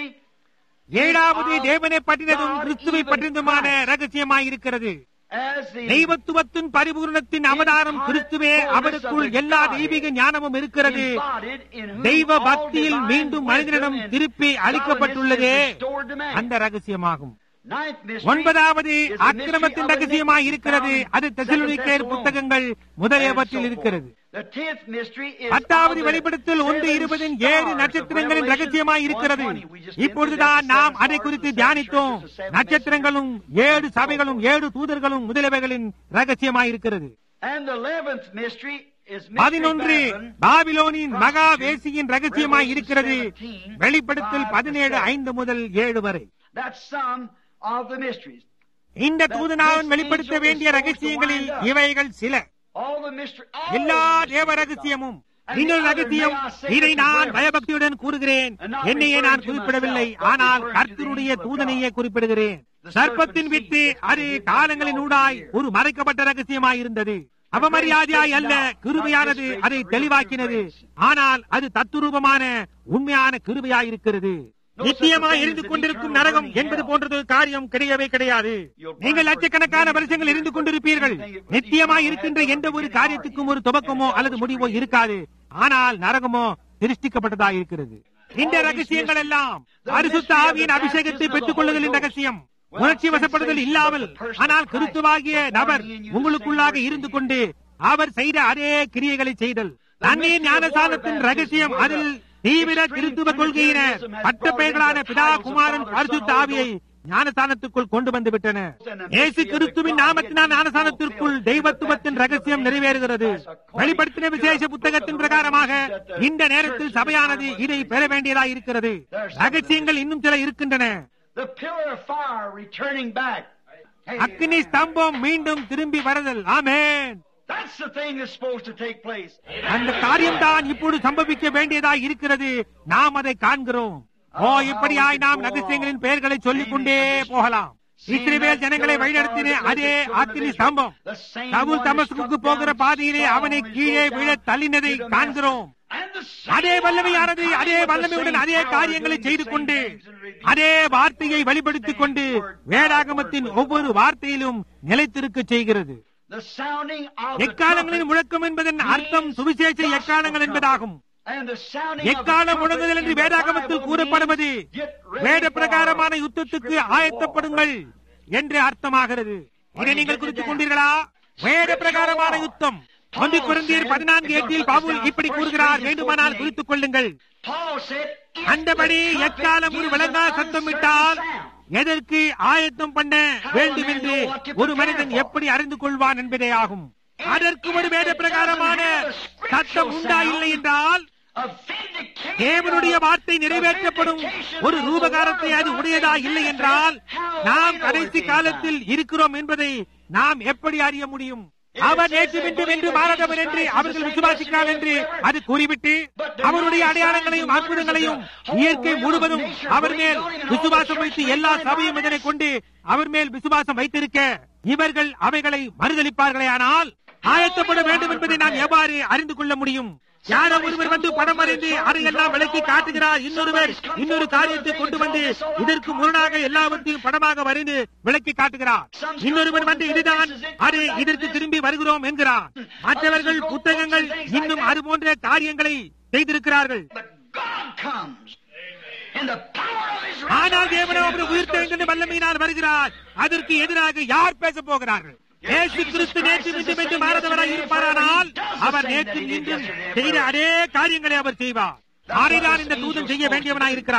ஏழாவது of தேவனை பற்றினதும் God, கிறிஸ்துவை even பற்றினதுமான Christ. ரகசியமாயிருக்கிறது as the தெய்வத்துவத்தின் பரிபூர்ணத்தின் அவதாரம் கிறிஸ்துவே அவருக்குள் எல்லா தெய்வீக ஞானமும் இருக்கிறது embodied in whom தெய்வ all பக்தியில் divine மீண்டும் மனிதனிடம் wisdom and திருப்பி அளிக்கப்பட்டுள்ளதே godliness is restored to man. அந்த ரகசியமாகும் Ninth mystery ஒன்பதாவது is the mystery அக்கிரமத்தின் of ரகசியமாய் iniquity இருக்கிறது found in அது Second தெசலோனிக்கேயர் Thessalonians புத்தகங்கள் and முதலியவற்றில் so இருக்கிறது forth. The tenth mystery is பத்தாவது of the வெளிப்படுத்தல் ஒன்று seven இருபதின் stars ஏழு of நட்சத்திரங்களின் Revelation ரகசியமாய் இருக்கிறது 1:20. We just இப்பொழுதுதான் entered நாம் the அதை seven குறித்து stars of the தியானித்தோம் seven churches, the seven நட்சத்திரங்களும் ஏழு சபைகளும் ஏழு தூதர்களும் முதலியவைகளின் ரகசியமாய் இருக்கிறது And the eleventh mystery is mystery பதினொன்று Babylon, பாபிலோனின் மகா வேசியின் ரகசியமாய் இருக்கிறது வெளிப்படுத்தல் பதினேழு ஐந்து முதல் ஏழு வரை That's some of the mysteries. இந்த தூதனாவன் வெளிப்படுத்த வேண்டிய ரகசியங்களில் இவைகள் சில All the mystery, all எல்லா the mysteries தேவ of God. ரகசியமும் And இன்னொரு the other ரகசியம் may I say இதை with நான் reverence, பயபக்தியுடன் கூறுகிறேன் and not என்னையே referring நான் to குறிப்பிடவில்லை myself, but ஆனால் referring to the கர்த்தருடைய angel of தூதனையே God. குறிப்பிடுகிறேன் The சர்ப்பத்தின் serpent வித்து seed அது that was காலங்களின் hidden ஊடாய் all ஒரு மறைக்கப்பட்ட ரகசியமாயிருந்தது அவமரியாதையாய் அல்ல கிருபையானது அதை தெளிவாக்கினது ஆனால் அது தத்துரூபமான உண்மையான கிருபையாயிருக்கிறது நித்தியமாய் எரிந்து கொண்டிருக்கும் நரகம் என்பது போன்றது காரியம் கிடையவே கிடையாது நீங்கள் லட்சக்கணக்கான வருஷங்கள் இருந்து கொண்டிருப்பீர்கள் நித்தியமாய் இருக்கின்ற எந்த ஒரு காரியத்துக்கும் ஒரு துவக்கமோ அல்லது முடிவோ இருக்காது ஆனால் நரகமோ திருஷ்டிக்கப்பட்டதா இருக்கிறது இந்த ரகசியங்கள் எல்லாம் பரிசுத்த ஆவியின் அபிஷேகத்தை பெற்றுக் கொள்ளுதலின் ரகசியம் உணர்ச்சி வசப்படுதல் இல்லாமல் ஆனால் கிறிஸ்துவாகிய நபர் உங்களுக்குள்ளாக இருந்து கொண்டு அவர் செய்த அதே கிரியைகளை செய்தல் தண்ணீர் ஞானசானத்தின் ரகசியம் அதில் தீவிர கிறிஸ்துவ கொள்கையினர் பட்ட பெயர்களான பிதா குமாரன் பரிசுத்த ஆவியை ஞானசானத்துக்குள் கொண்டு வந்து விட்டன இயேசு கிறிஸ்துவின் நாமத்தினால் ஞானசானத்திற்குள் தெய்வத்துவத்தின் ரகசியம் நிறைவேறுகிறது வெளிப்படுத்தின விசேஷ புத்தகத்தின் பிரகாரமாக இந்த நேரத்தில் சபையானது இதை பெற வேண்டியதாக இருக்கிறது ரகசியங்கள் இன்னும் சில இருக்கின்றன The pillar of fire returning back. Hey, அக்னி ஸ்தம்பம் மீண்டும் திரும்பி வருதல் ஆமென் that's the thing that's supposed to take place. அந்த காரியம்தான் இப்பொழுது சம்பவிக்க வேண்டியதாய் இருக்கிறது நாம் அதை காண்கிறோம் ஓ இப்படியாய் நாம் ரகசியங்களின் பெயர்களை சொல்லிக் கொண்டே போகலாம் இஸ்ரவேல் ஜனங்களை வழிநடத்தின அதே அக்னி ஸ்தம்பம் The same Saul one that தமஸ்குக்கு struck போகிற down பாதையிலே Saul அவனை on his கீழே road விழ down தள்ளினதை to காண்கிறோம் Damascus. And the same அதே வல்லமையானது one அதே with the வல்லமையுடன் same அதே power காரியங்களை doing the செய்து same கொண்டு things and revealing அதே வார்த்தையை வெளிப்படுத்திக் கொண்டு வேதாகமத்தின் ஒவ்வொரு வார்த்தையிலும் நிலைத்திருக்க செய்கிறது The sounding of the எக்காலங்களின் trumpet முழக்கம் என்பதன் அர்த்தம் சுவிசேஷ எக்காலங்கள் என்பதாகும் and the sounding of the எக்காலம் trumpet முழங்குதல் என்று in the வேதாகமத்தில் Bible கூறப்படுவது means get ready வேத for பிரகாரமான யுத்தத்துக்கு scripture ஆயத்தப்படுங்கள் என்று அர்த்தமாகிறது இதை நீங்கள் குறித்துக் கொண்டீர்களா வேத பிரகாரமான யுத்தம் ஒன்று குருந்தியர் பதினான்கு எட்டில் பவுல் இப்படி கூறுகிறார் வேண்டுமானால் குறித்துக் கொள்ளுங்கள் Paul said, if அந்தபடி the trumpet எக்காலம் ஒரு gives விளங்கா an சத்தம் uncertain விட்டால் sound, எதற்கு ஆயத்தம் பண்ண வேண்டும் என்று ஒரு மனிதன் எப்படி அறிந்து கொள்வான் என்பதே ஆகும் அதற்கு ஒரு வேத பிரகாரமான சத்தம் உண்டா இல்லை என்றால் a vindication தேவனுடைய of- வார்த்தை a நிறைவேற்றப்படும் vindication ஒரு of the ரூபகாரத்தை word அது of உடையதா God இல்லை is என்றால் how நாம் we know கடைசி it is காலத்தில் done. இருக்கிறோம் என்பதை நாம் எப்படி அறிய முடியும் அவர் நேற்று மீண்டும் என்று மாறாதவர் என்று அவர்கள் விசுவாசிக்கிறார் என்று அது கூறிவிட்டு அவருடைய அடையாளங்களையும் அற்புதங்களையும் இயற்கை முழுவதும் அவர் மேல் விசுவாசம் வைத்து எல்லா சபையும் இதனை கொண்டு அவர் மேல் விசுவாசம் வைத்திருக்க இவர்கள் அவைகளை மறுதளிப்பார்களே ஆனால் ஆயத்தப்பட வேண்டும் என்பதை நாம் எவ்வாறு அறிந்து கொள்ள முடியும் யாரோ ஒருவர் வந்து படம் வரைந்து அதையெல்லாம் விளக்கி காட்டுகிறார் இன்னொருவர் இன்னொரு காரியத்தை கொண்டு வந்து இதற்கு முரணாக எல்லாவற்றையும் படமாக வரைந்து விளக்கி காட்டுகிறார் இன்னொருவர் வந்து இதுதான் அது இதற்கு திரும்பி வருகிறோம் என்கிறார் மற்றவர்கள் புத்தகங்கள் இன்னும் அது போன்ற காரியங்களை செய்திருக்கிறார்கள் But God comes in the power of His ஆனால் தேவனோ அவர் resurrection. உயிர்த்தெழுந்த வல்லமையினால் வருகிறார் அதற்கு எதிராக யார் பேச போகிறார்கள் இயேசு கிறிஸ்து நேற்று மீண்டும் என்று மாறதவராய் இருப்பாரானால் அவர் நேற்று மீண்டும் செய்த அதே காரியங்களை அவர் செய்வார் ஆரைதான் இந்த தூதன் செய்ய வேண்டியவனாய் இருக்கிறான்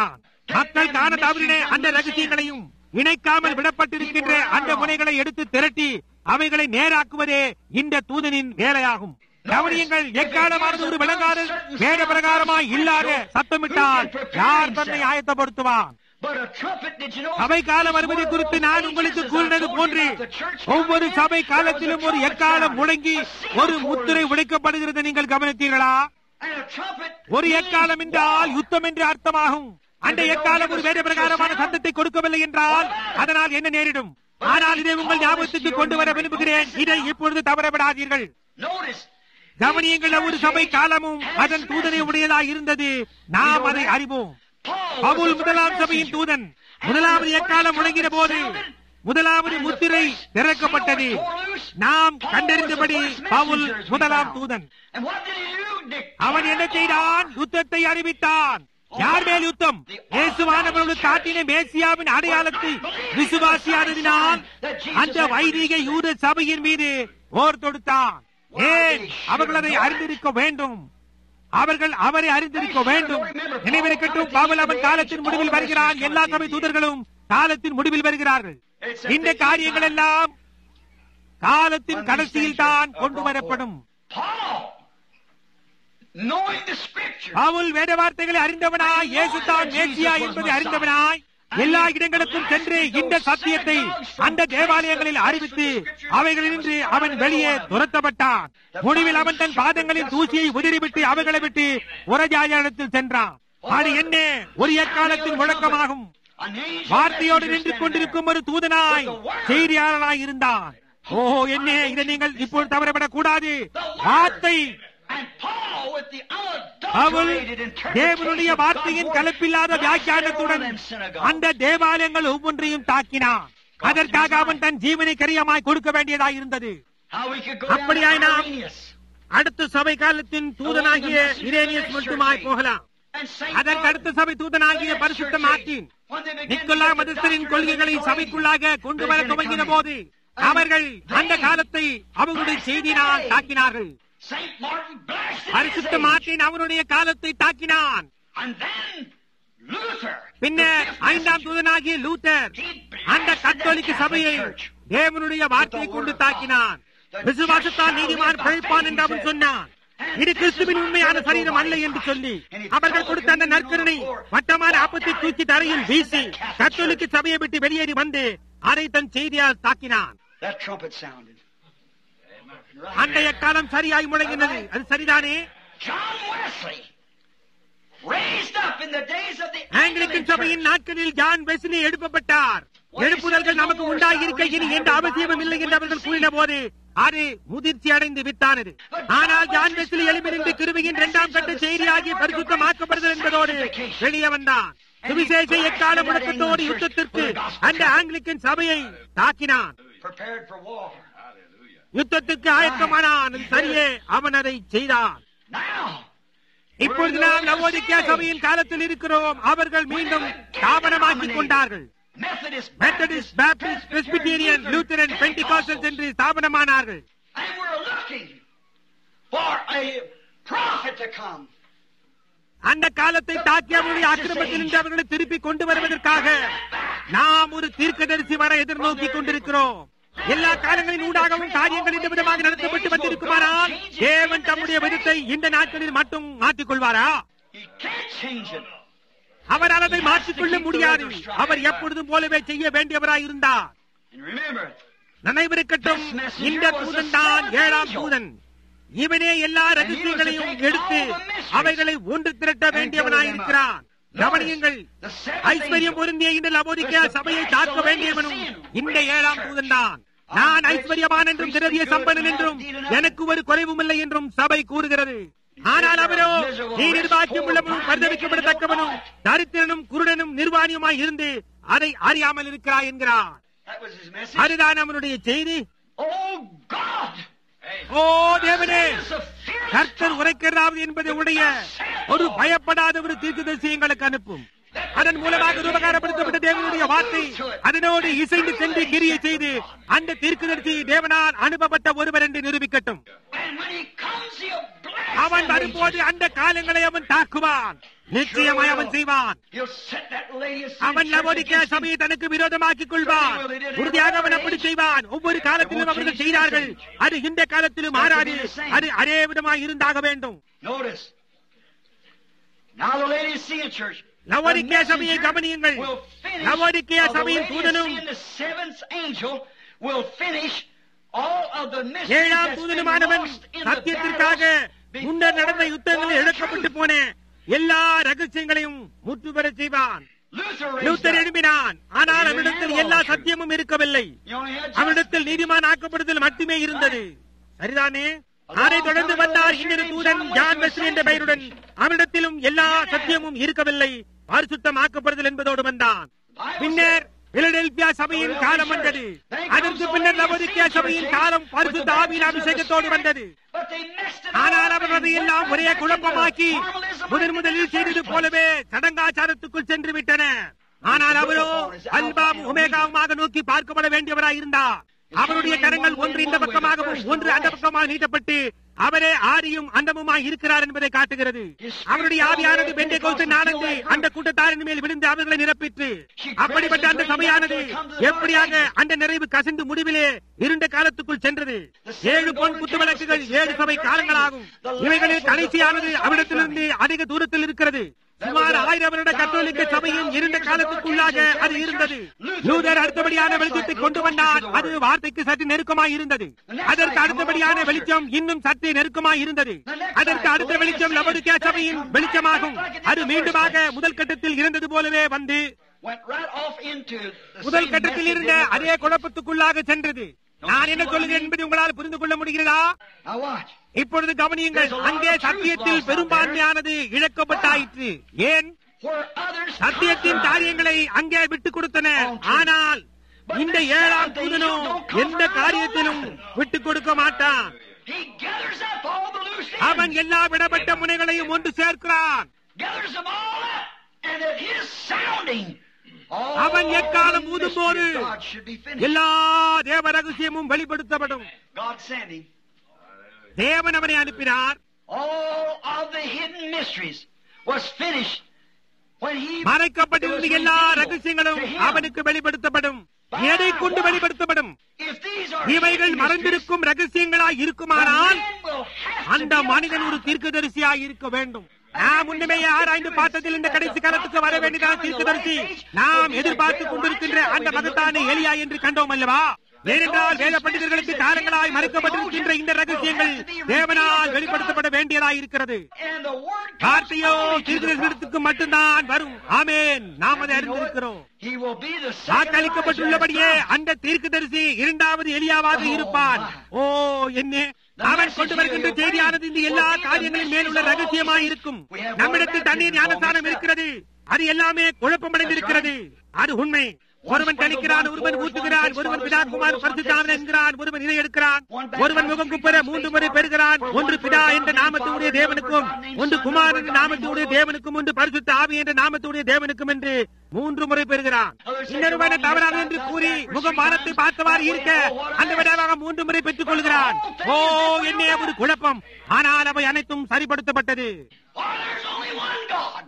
மக்கள் காண தவறின அந்த ரகசியங்களையும் இணைக்காமல் விடப்பட்டிருக்கின்ற அந்த முனைகளை எடுத்து திரட்டி அவைகளை நேராக்குவதே இந்த தூதனின் வேலையாகும் கவனியங்கள் எக்காலமானது ஒரு விளங்காத வேத பிரகாரமாய் இல்லாத சத்தமிட்டால் யார் தன்னை ஆயத்தப்படுத்துவான் But a trumpet, did you know? சபை காலம் வருவதை குறித்து நான் உங்களுக்கு கூறினது போன்று ஒவ்வொரு சபை காலத்திலும் ஒரு எக்காலம் முழங்கி ஒரு முத்திரை உடைக்கப்படுகிறது நீங்கள் கவனித்தீர்களா And a trumpet. ஒரு எக்காலம் என்றால் யுத்தம் என்று அர்த்தமாகும் அந்த எக்காலம் ஒரு வேத பிரகாரமான சத்தத்தை கொடுக்கவில்லை என்றால் அதனால் என்ன நேரிடும் ஆனால் இதை உங்கள் ஞாபகத்துக்கு கொண்டு வர விரும்புகிறேன் இதை இப்பொழுது தவறவிடாதீர்கள் Notice. கவனியங்கள் ஒரு சபை காலமும் அதன் தூதனை உடையதாய் இருந்தது நாம் அதை அறிவோம் Paul பவுல் was the முதலாம் first சபையின் messenger. தூதன் முதலாவது எக்காலம் முழங்கின போது முதலாவது முத்திரை திறக்கப்பட்டது நாம் கண்டறிந்தபடி பவுல் முதலாம் தூதன் And what did he do? Dick? அவன் என்ன செய்தான் யுத்தத்தை அறிவித்தான் யார் மேல் யுத்தம் இயேசுவானவர்களுக்கு காட்டின மேசியாவின் அடையாளத்தை விசுவாசியானதினால் அந்த வைதிக யூத சபையின் மீது போர் தொடுத்தான் ஏன் அவர்கள் அதை அறிந்திருக்க வேண்டும் அவர்கள் அவரை அறிந்திருக்க வேண்டும் நினைவிருக்கட்டும் பவுல் அவன் காலத்தின் முடிவில் வருகிறான் எல்லா சபை தூதர்களும் காலத்தின் முடிவில் வருகிறார்கள் இந்த காரியங்கள் எல்லாம் காலத்தின் கடைசியில் தான் கொண்டு வரப்படும் Paul, knowing the scripture, Pavul வேத வார்த்தைகளை அறிந்தவனாய் இயேசு தான் மேசியா என்பதை அறிந்தவனாய் எல்லா இடங்களுக்கும் சென்று இந்த சத்தியத்தை அந்த தேவாலயங்களில் அறிவித்து அவைகளினின்று அவன் வெளியே துரத்தப்பட்டான் முடிவில் அவன் தன் பாதங்களின் தூசியை உதிரிவிட்டு அவைகளை விட்டு உரஜாயனத்தில் சென்றான் அது என்ன ஒரு எக்காலத்தின் முழக்கமாகும் an angel வார்த்தையோடு messenger நின்று standing கொண்டிருக்கும் ஒரு there. தூதனாய் செய்தியாளனாய் இருந்தான் ஓஹோ என்ன இதை நீங்கள் இப்போது தவறவிடக் கூடாது வார்த்தை And Paul, with the அவள் unadulterated தேவனுடைய interpretation of வார்த்தையின் God's word, கலப்பில்லாத blasted வியாக்கியானத்துடன் over them synagogues. அந்த தேவாலயங்கள் ஒவ்வொன்றையும் தாக்கினான் அதற்காக அவன் தன் ஜீவனை கரியமாய் கொடுக்க வேண்டியதாய் இருந்தது How we could go down to அப்படியாய் நாம் Irenaeus அடுத்த சபை காலத்தின் தூதனாகிய இரேனியஸ் மட்டுமாய் போகலாம் and Saint அதற்கு Martin. அடுத்த சபை தூதனாகிய பரிசுத்த மார்ட்டின் When they began நிக்கோலா to get the மதஸ்தரின் doctrine கொள்கைகளை of the சபைக்குள்ளாக கொண்டு வர They're gonna துவங்கின come in. போது அவர்கள் அந்த காலத்தை அவர்களுடைய செய்தினால் தாக்கினார்கள் Saint Martin blasted பரிசுத்த his age. மார்ட்டின் அவனுடைய காலத்தை தாக்கினான் And then Luther. பின்னர் the fifth ஐந்தாம் messenger, தூதனாகிய லூத்தர் he அந்த blasted கத்தோலிக்க the சபையை Catholic Church. தேவனுடைய வார்த்தையை கொண்டு தாக்கினான் விசுவாசத்தால் நீதிமான் பிழைப்பான் என்று அவன் சொன்னான் இது கிறிஸ்துவின் உண்மையான சரீரம் அல்ல என்று சொல்லி அவர்கள் கொடுத்த அந்த நற்கருணை வட்டமான ஆப்பத்தை தூக்கி தரையில் வீசி கத்தோலிக்க சபையை விட்டு வெளியேறி வந்து அதை தன் செய்தியால் தாக்கினான் That trumpet sounded. அந்த எக்காலம் சரியாய் முழங்கினது அது சரிதானே John Wesley raised up in the days of the Anglican சபையின் நாட்களில் ஜான் வெஸ்லி எழுப்பப்பட்டார் எழுப்புதல்கள் நமக்கு உண்டாகியிருக்க இனி எந்த அவசியமும் இல்லை என்று அவர்கள் கூறின போது அது முதிர்ச்சி அடைந்து விட்டானது ஆனால் ஜான் வெஸ்லி எழுப்பிருந்து கிருபையின் இரண்டாம் கட்ட செய்தியாகி பரிசுத்தமாக்கப்படுதல் என்பதோடு வெளியே வந்தான் சுவிசேஷ எக்கால முழக்கத்தோடு யுத்தத்திற்கு அந்த ஆங்கிலிக்கன் சபையை தாக்கினான் prepared for war. யுத்தத்திற்கு ஆயத்தமானான் அது சரியே அவன் அதை செய்தான் Now, இப்பொழுது நாம் நவோதிக்கா சபையின் காலத்தில் இருக்கிறோம் அவர்கள் மீண்டும் ஸ்தாபனமாக்கிக் கொண்டார்கள் Methodist, Methodist Baptist Presbyterian Lutheran Pentecostals என்று ஸ்தாபனமானார்கள் and we're looking for a prophet to come. அந்த காலத்தை தாக்கி அவருடைய அக்கிரமத்தில் இருந்து அவர்களை திருப்பி கொண்டு வருவதற்காக நாம் ஒரு தீர்க்கதரிசி வர எதிர்நோக்கி கொண்டிருக்கிறோம் எல்லா காலங்களின் ஊடாகவும் காரியங்கள் இந்த விதமாக நடத்தப்பட்டு வந்திருக்குமானால் தேவன் தம்முடைய விதத்தை இந்த நாட்களில் மட்டும் மாற்றிக் கொள்வாரா He can't change it. அவரால் அதை மாற்றிக்கொள்ள முடியாது அவர் எப்பொழுதும் போலவே செய்ய வேண்டியவராய் இருந்தார் And remember, நினைவிருக்கட்டும் இந்த தூதன் தான் ஏழாம் தூதன் இவனே எல்லா ரகசியங்களையும் எடுத்து அவைகளை ஒன்று திரட்ட வேண்டியவனாயிருக்கிறான் கவனியுங்கள் the seventh ஐஸ்வர்யம் angel, பொருந்திய இந்த லபோதிக்க சபையை தாக்க வேண்டியவனும் இந்த ஏழாம் தூதன் தான் நான் ஐஸ்வர்யவான் என்றும் திரவிய சம்பனன் என்றும் எனக்கு ஒரு குறைவும் இல்லை என்றும் சபை கூறுகிறது ஆனால் அவரோ நீ நிர்வாகியம் உள்ளவனும் பரிதவிக்கப்படத்தக்கவனும் தரித்திரனும் குருடனும் நிர்வாணியுமாய் இருந்து அதை அறியாமல் இருக்கிறாய் என்கிறார் that was his message. அதுதான் அவனுடைய செய்தி Oh God! ஓ தேவனே It's a fearless கர்த்தர் உரைக்கிறாவது என்பதை உடைய ஒரு பயப்படாத ஒரு தீர்க்கதரிசி எங்களுக்கு அனுப்பும் அதன் மூலமாக உபகாரப்படுத்தப்பட்ட தேவனுடைய வார்த்தை அதனோடு இசைந்து சென்று கிரியை செய்து அந்த தீர்க்கதரிசி தேவனால் அனுப்பப்பட்ட ஒருவர் என்று நிரூபிக்கட்டும் And when he comes, he'll blast அவன் them வரும்போது அந்த காலங்களை அவன் தாக்குவான் நிச்சயமாய் அவன் செய்வான் He'll set that lady of sin அவன் church லவோதிக்கே against him. சபையை தனக்கு விரோதமாக்கிக் கொள்வான் உறுதியாக அவன் அப்படி செய்வான் ஒவ்வொரு காலத்திலும் அவர்கள் செய்தார்கள் அது இந்த காலத்திலும் மாறாது அது அதே விதமாய் இருந்தாக வேண்டும் Notice. Now the lady of sin church. லவோதிக்கே the சபையை messenger கவனியுங்கள் will finish- லவோதிக்கே of the சபையின் lady of தூதனும் sin, the seventh angel will finish all of the mysteries ஏழாம் that's been தூதனுமானவன் lost in the சத்தியத்திற்காக battles முன்னர் நடந்த before யுத்தங்களில் for the இழக்கப்பட்டு truth. போன எல்லா ரகசியங்களையும் முற்று பெறச் செய்வான் Luther raised லூத்தர் up. எழுப்பினான் ஆனால் அவனிடத்தில் எல்லா சத்தியமும் இருக்கவில்லை He only had just- அவனிடத்தில் நீதிமான் ஆக்கப்படுதல் மட்டுமே இருந்தது சரிதானே அதை தொடர்ந்து வந்தார் இன்னொரு தூதன் ஜான் வெஸ்லி என்ற பெயருடன் அவனிடத்திலும் எல்லா சத்தியமும் இருக்கவில்லை பரிசுத்தம் ஆக்கப்படுதல் என்பதோடு வந்தான் பின்னர் பிலடெல்பியா சபையின் காலம் வந்தது அதற்கு பின்னர் லவோதிக்கேயா சபையின் காலம் பரிசுத்த ஆவியின் அபிஷேகத்தோடு வந்தது But they messed it ஆனால் all அவர் up அதையெல்லாம் and ஒரே done குழப்பமாக்கி formalism முதன் முதலில் செய்தது போலவே சடங்காச்சாரத்துக்குள் சென்று விட்டன ஆனால் அவரோ அல்பாம் உமேகாவுமாக நோக்கி பார்க்கப்பட வேண்டியவராய் இருந்தார் அவருடைய கரங்கள் ஒன்று இந்த பக்கமாகவும் ஒன்று அந்த பக்கமாக நீட்டப்பட்டு அவரே ஆரியும் அந்தமுமாய் இருக்கிறார் என்பதை காட்டுகிறது அவருடைய ஆவியானது பெண்டை கோத்து நாளந்து அந்த கூட்டத்தாரின் மேல் விழுந்து அவர்களை நிரப்பிற்று அப்படிப்பட்ட அந்த சபையானது எப்படியாக அந்த நிறைவு கசிந்து முடிவிலே இருண்ட காலத்துக்குள் சென்றது ஏழு பொன் குத்துவிளக்குகள் ஏழு சபை காலங்களாகும் இவைகளில் கடைசியானது அவ்விடத்திலிருந்து அதிக தூரத்தில் இருக்கிறது சுமார் ஆயிரம் வருட கத்தோலிக்க சபையின் இருண்ட காலத்துக்குள்ளாக அது இருந்தது லூதர் அடுத்தபடியான வெளிச்சத்தை கொண்டு வந்தார் அது வார்த்தைக்கு சற்று நெருக்கமாய் இருந்தது அதற்கு அடுத்தபடியான வெளிச்சம் இன்னும் சற்று நெருக்கமாய் இருந்தது அதற்கு அடுத்த வெளிச்சம் லபடுக்கே சபையின் வெளிச்சமாகும் அது மீண்டுமாக முதல் கட்டத்தில் இருந்தது போலவே வந்து went right off into the முதல் same கட்டத்தில் message இருந்த in the- அதே குழப்பத்துக்குள்ளாக சென்றது நான் என்ன சொல்கிறேன் என்பதை உங்களால் புரிந்து கொள்ள முடிகிறதா Now watch. இப்பொழுது கவனியுங்கள் அங்கே சத்தியத்தில் பெரும்பான்மையானது இழக்கப்பட்டாயிற்று ஏன் Where others சத்தியத்தின் காரியங்களை அங்கே விட்டுக் கொடுத்தன ஆனால் இந்த ஏழாம் தூதனோ எந்த காரியத்திலும் விட்டுக் கொடுக்க மாட்டான் He gathers up all the loose அவன் ends, எல்லா விடப்பட்ட முனைகளையும் ஒன்று சேர்க்கிறான் gathers them all up, and at his sounding, all அவன் எக்காலம் the ஊதும்போது mystery of God should be finished. எல்லா தேவ ரகசியமும் வெளிப்படுத்தப்படும் God sent him. தேவன் அவனை அனுப்பினார் All of the hidden mysteries was finished when he மறைக்கப்பட்டிருந்த it was எல்லா revealed ரகசியங்களும் to him. அவனுக்கு வெளிப்படுத்தப்படும் எதை கொண்டு வெளிப்படுத்தப்படும் If these are இவைகள் hidden mysteries, மறைந்திருக்கும் ரகசியங்களாய் the இருக்குமானால் man will have to அந்த be a மனிதன் ஒரு prophet. தீர்க்கதரிசியாய் இருக்க வேண்டும் நாம் முன்னமே ஆராய்ந்து பார்த்ததில் இந்த கடைசி காலத்துக்கு வர வேண்டியதான தீர்க்கதரிசி நாம் எதிர்பார்த்து கொண்டிருக்கின்ற அந்த மகத்தான எலியா என்று கண்டோம் அல்லவா ஏனென்றால் வேத பண்டிதர்களுக்கு காலங்களாய் மறைக்கப்பட்டிருக்கின்ற இந்த ரகசியங்கள் தேவனால் வெளிப்படுத்தப்பட வேண்டியதாய் இருக்கிறது And the word comes வார்த்தையோ only to the prophet. தீர்க்கதரிசனத்துக்கு மட்டும்தான் வரும் ஆமேன் நாம் அதை அறிந்திருக்கிறோம் He will be the second வாக்களிக்கப்பட்டுள்ளபடியே Elijah. அந்த தீர்க்கதரிசி இரண்டாவது எலியாவாக இருப்பான் ஓ என்ன அவன் கொண்டு வருகின்ற செய்தியானது இந்த எல்லா காரியங்களின் மேலுள்ள ரகசியமாய் இருக்கும் நம்மிடத்தில் தண்ணீர் ஞானஸ்தானம் இருக்கிறது அது எல்லாமே குழப்பமடைந்திருக்கிறது அது உண்மை ஒருவன் தணிக்கிறான் ஒருவன் ஊற்றுகிறான் ஒருவன் பிதாகுமார் பரிசுத்தாவன் என்கிறான் ஒருவன் இதை எடுக்கிறான் ஒருவன் முகம் குப்பர மூன்று முறை பெறுகிறான் ஒன்று பிதா என்ற நாமத்துடைய தேவனுக்கும் ஒன்று குமார் என்ற நாமத்துடைய தேவனுக்கும் ஒன்று பரிசுத்த ஆவி என்ற நாமத்துடைய தேவனுக்கும் என்று மூன்று முறை பெறுகிறான் இன்னொருவன தவறான என்று கூறி முகம் வானத்தை பார்த்தவாறு இருக்க அந்த விடமாக மூன்று முறை பெற்றுக் கொள்கிறான் ஓ என்ன ஒரு குழப்பம் ஆனால் அவை அனைத்தும் சரிப்படுத்தப்பட்டது For there's only one God.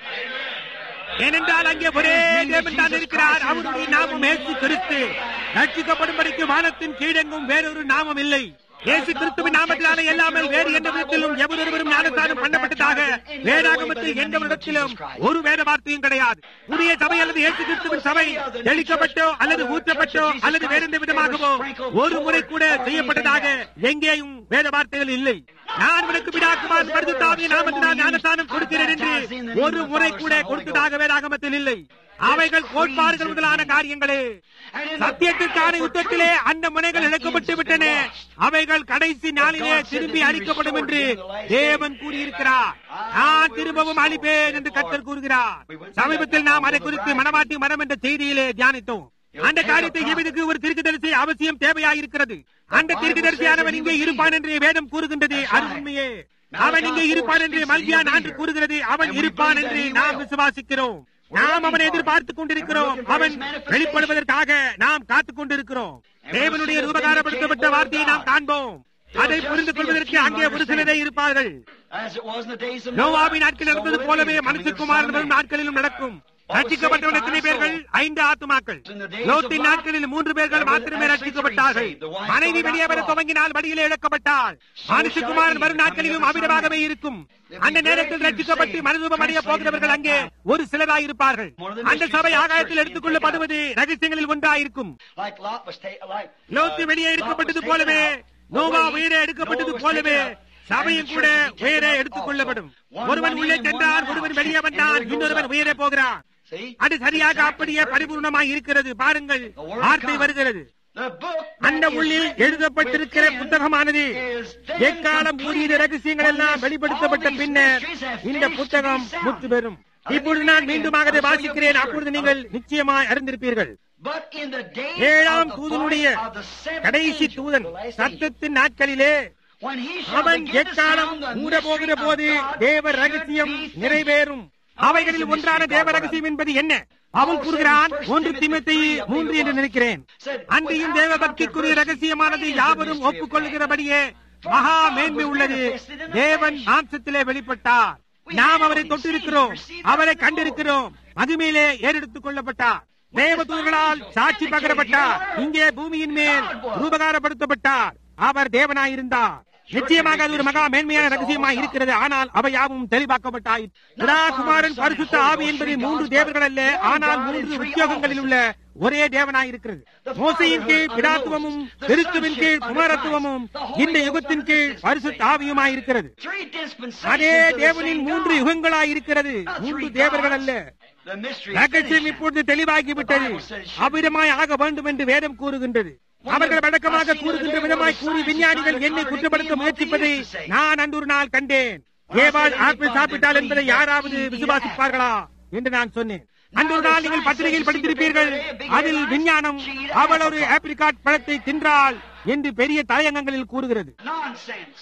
ஏனென்றால் அங்கே ஒரே தேவன் தான் இருக்கிறார் அவருடைய நாமம் ஏசு கிறிஸ்து ரட்சிக்கப்படும்படிக்கு வானத்தின் கீழெங்கும் வேறொரு நாமம் இல்லை இயேசு கிறிஸ்துவின் நாமத்திலான எல்லாமல் வேறு எந்த விதத்திலும் எவரொருவரும் ஞானஸ்தானம் பண்ணப்பட்டதாக வேதாகமத்தில் எந்த விதத்திலும் ஒரு வேத வார்த்தையும் கிடையாது புதிய சபை அல்லது இயேசு கிறிஸ்துவின் சபை தெளிக்கப்பட்டோ அல்லது ஊற்றப்பட்டோ அல்லது வேற எந்த விதமாகவோ ஒரு முறை கூட செய்யப்பட்டதாக எங்கேயும் வேத வார்த்தைகள் இல்லை நான் உனக்கு பிதாக்குமார் பரிசுத்தாவிய நாமத்தினால் ஞானஸ்தானம் கொடுக்கிறேன் என்று ஒரு முறை கூட கொடுத்ததாக வேதாகமத்தில் இல்லை அவைகள் கோட்பாடுகள் முதலான காரியங்களே சத்தியத்திற்கான யுத்தத்திலே அந்த முனைகள் இழக்கப்பட்டு விட்டன அவைகள் கடைசி நாளிலே திரும்பி அளிக்கப்படும் என்று தேவன் கூறியிருக்கிறார் நான் திரும்பவும் அளிப்பேன் என்று கர்த்தர் கூறுகிறார் சமீபத்தில் நாம் அதை குறித்து மனமாட்டி மரம் என்ற செய்தியிலே தியானித்தோம் அந்த காரியத்தை செய்வதற்கு ஒரு தீர்க்கதரிசி அவசியம் தேவையாயிருக்கிறது அந்த தீர்க்கதரிசியானவன் இங்கே இருப்பான் என்று வேதம் கூறுகின்றது அது உண்மையே அவன் இங்கே இருப்பான் என்று மல்கியா நான்கு கூறுகிறது அவன் இருப்பான் என்று நாம் விசுவாசிக்கிறோம் நாம் அவனை எதிர்பார்த்துக் கொண்டிருக்கிறோம் அவன் வெளிப்படுவதற்காக நாம் காத்துக் கொண்டிருக்கிறோம் தேவனுடைய ரூபகாரப்படுத்தப்பட்ட வார்த்தையை நாம் காண்போம் அதை புரிந்து கொள்வதற்கு அங்கே ஒரு சிலரே இருப்பார்கள் As it was in the days of நோவாவின் Noah, நாட்கள் நடந்தது so will it போலவே be in the மனுஷகுமாரன் Son of வரும் Man. நாட்களிலும் நடக்கும் ரட்சிக்கப்பட்டவன் எத்தனை பேர்கள் ஐந்து ஆத்துமாக்கள் லோத்தின் நாட்களில் மூன்று பேர்கள் மாத்திரமே ரட்சிக்கப்பட்டார்கள் மனைவி வெளியே வர துவங்கினால் வழியிலே இழக்கப்பட்டாள் மனுஷகுமாரன் வரும் நாட்களிலும் அமிதமாகவே இருக்கும் அந்த நேரத்தில் ரட்சிக்கப்பட்டு மனரூபம் அடைய போகிறவர்கள் அங்கே ஒரு சிலராய் இருப்பார்கள் அந்த சபை ஆகாயத்தில் எடுத்துக் கொள்ளப்படுவது ரகசியங்களில் ஒன்றாயிருக்கும் Like Lot was taken, like Lot uh, வெளியே Lot was எடுக்கப்பட்டது taken போலவே out. நோவா Away. உயிரே எடுக்கப்பட்டது Noah was போலவே taken out. சபையும் And the கூட church will be உயிரே taken out எடுத்துக் also. கொள்ளப்படும் One ஒருவன் went உள்ளே in and சென்றான் one ஒருவன் out. வெளியே And வந்தான் there it goes இன்னொருவன் up. உயிரே போகிறான் See? அது சரியாக Exactly அப்படியே perfect. பரிபூர்ணமாய் இருக்கிறது பாருங்கள் The word of வார்த்தை God. வருகிறது The book அந்த that is உள்ளில் written எழுதப்பட்டிருக்கிற within புத்தகமானது is then எக்காலம் கூறிய completed ரகசியங்கள் எல்லாம் when this- வெளிப்படுத்தப்பட்ட all these பின்னர் mysteries have இந்த finished புத்தகம் to be sound. முத்து பெறும் Let me இப்பொழுது read நான் again. மீண்டுமாக அதை I'm so you'll be வாசிக்கிறேன் sure. அப்பொழுது நீங்கள் நிச்சயமாய் அறிந்திருப்பீர்கள் But in the days ஏழாம் of the தூதனுடைய voice of the seventh கடைசி angel, தூதன் the last angel, சத்தத்தின் நாட்களிலே when he shall அவன் begin to எக்காலம் sound the மூட போகிற mystery of போது God தேவ should ரகசியம் be finished. நிறைவேறும் அவைகளில் ஒன்றான தேவ ரகசியம் என்பது என்ன அவன் கூறுகிறான் ஒன்று திமுத்தை மூன்று என்று நினைக்கிறேன் அன்றையும் தேவ பக்திக்குரிய ரகசியமானது யாவரும் ஒப்புக்கொள்கிறபடியே மகா மேன்மை உள்ளது தேவன் மாம்சத்திலே வெளிப்பட்டார் நாம் அவரை தொட்டிருக்கிறோம் அவரை கண்டிருக்கிறோம் மகிமையிலே ஏறெடுத்துக் கொள்ளப்பட்டார் தேவதூர்களால் சாட்சி பகரப்பட்டார் இங்கே பூமியின் மேல் ரூபகாரப்படுத்தப்பட்டார் அவர் தேவனாயிருந்தார் நிச்சயமாக அது ஒரு மகா மேன்மையான ரகசியமாய் இருக்கிறது ஆனால் அவை யாவும் தெளிவாக்கப்பட்டாய் குமாரன் பரிசுத்த ஆவி என்பது மூன்று தேவர்கள் அல்ல ஆனால் மூன்று உத்தியோகங்களில் உள்ள ஒரே தேவனாய் இருக்கிறது மோசையின் கீழ் பிடாத்துவமும் கிறிஸ்துவின் கீழ் குமாரத்துவமும் இந்த யுகத்தின் கீழ் பரிசுத்த ஆவியுமாய் இருக்கிறது Three dispensations அதே of the தேவனின் same மூன்று God. யுகங்களாய் இருக்கிறது மூன்று தேவர்கள் அல்ல The mystery is ரகசியம் finished. இப்பொழுது தெளிவாகிவிட்டது அவ்விதமாய் ஆக வேண்டும் என்று வேதம் கூறுகின்றது அவர்கள் வழக்கமாக கூறுகின்ற விதமாய் கூறி விஞ்ஞானிகள் என்னை குற்றப்படுத்த முயற்சிப்பதை நான் அன்று ஒரு நாள் கண்டேன் ஏவாள் ஆப்பிள் சாப்பிட்டாள் என்பதை யாராவது விசுவாசிப்பார்களா என்று நான் சொன்னேன் அன்று ஒரு நாள் நீங்கள் பத்திரிகையில் படித்திருப்பீர்கள் அதில் விஞ்ஞானம் அவள் ஒரு ஆப்ரிகாட் பழத்தை தின்றாள் என்று பெரிய தலையங்கங்களில் கூறுகிறது Nonsense.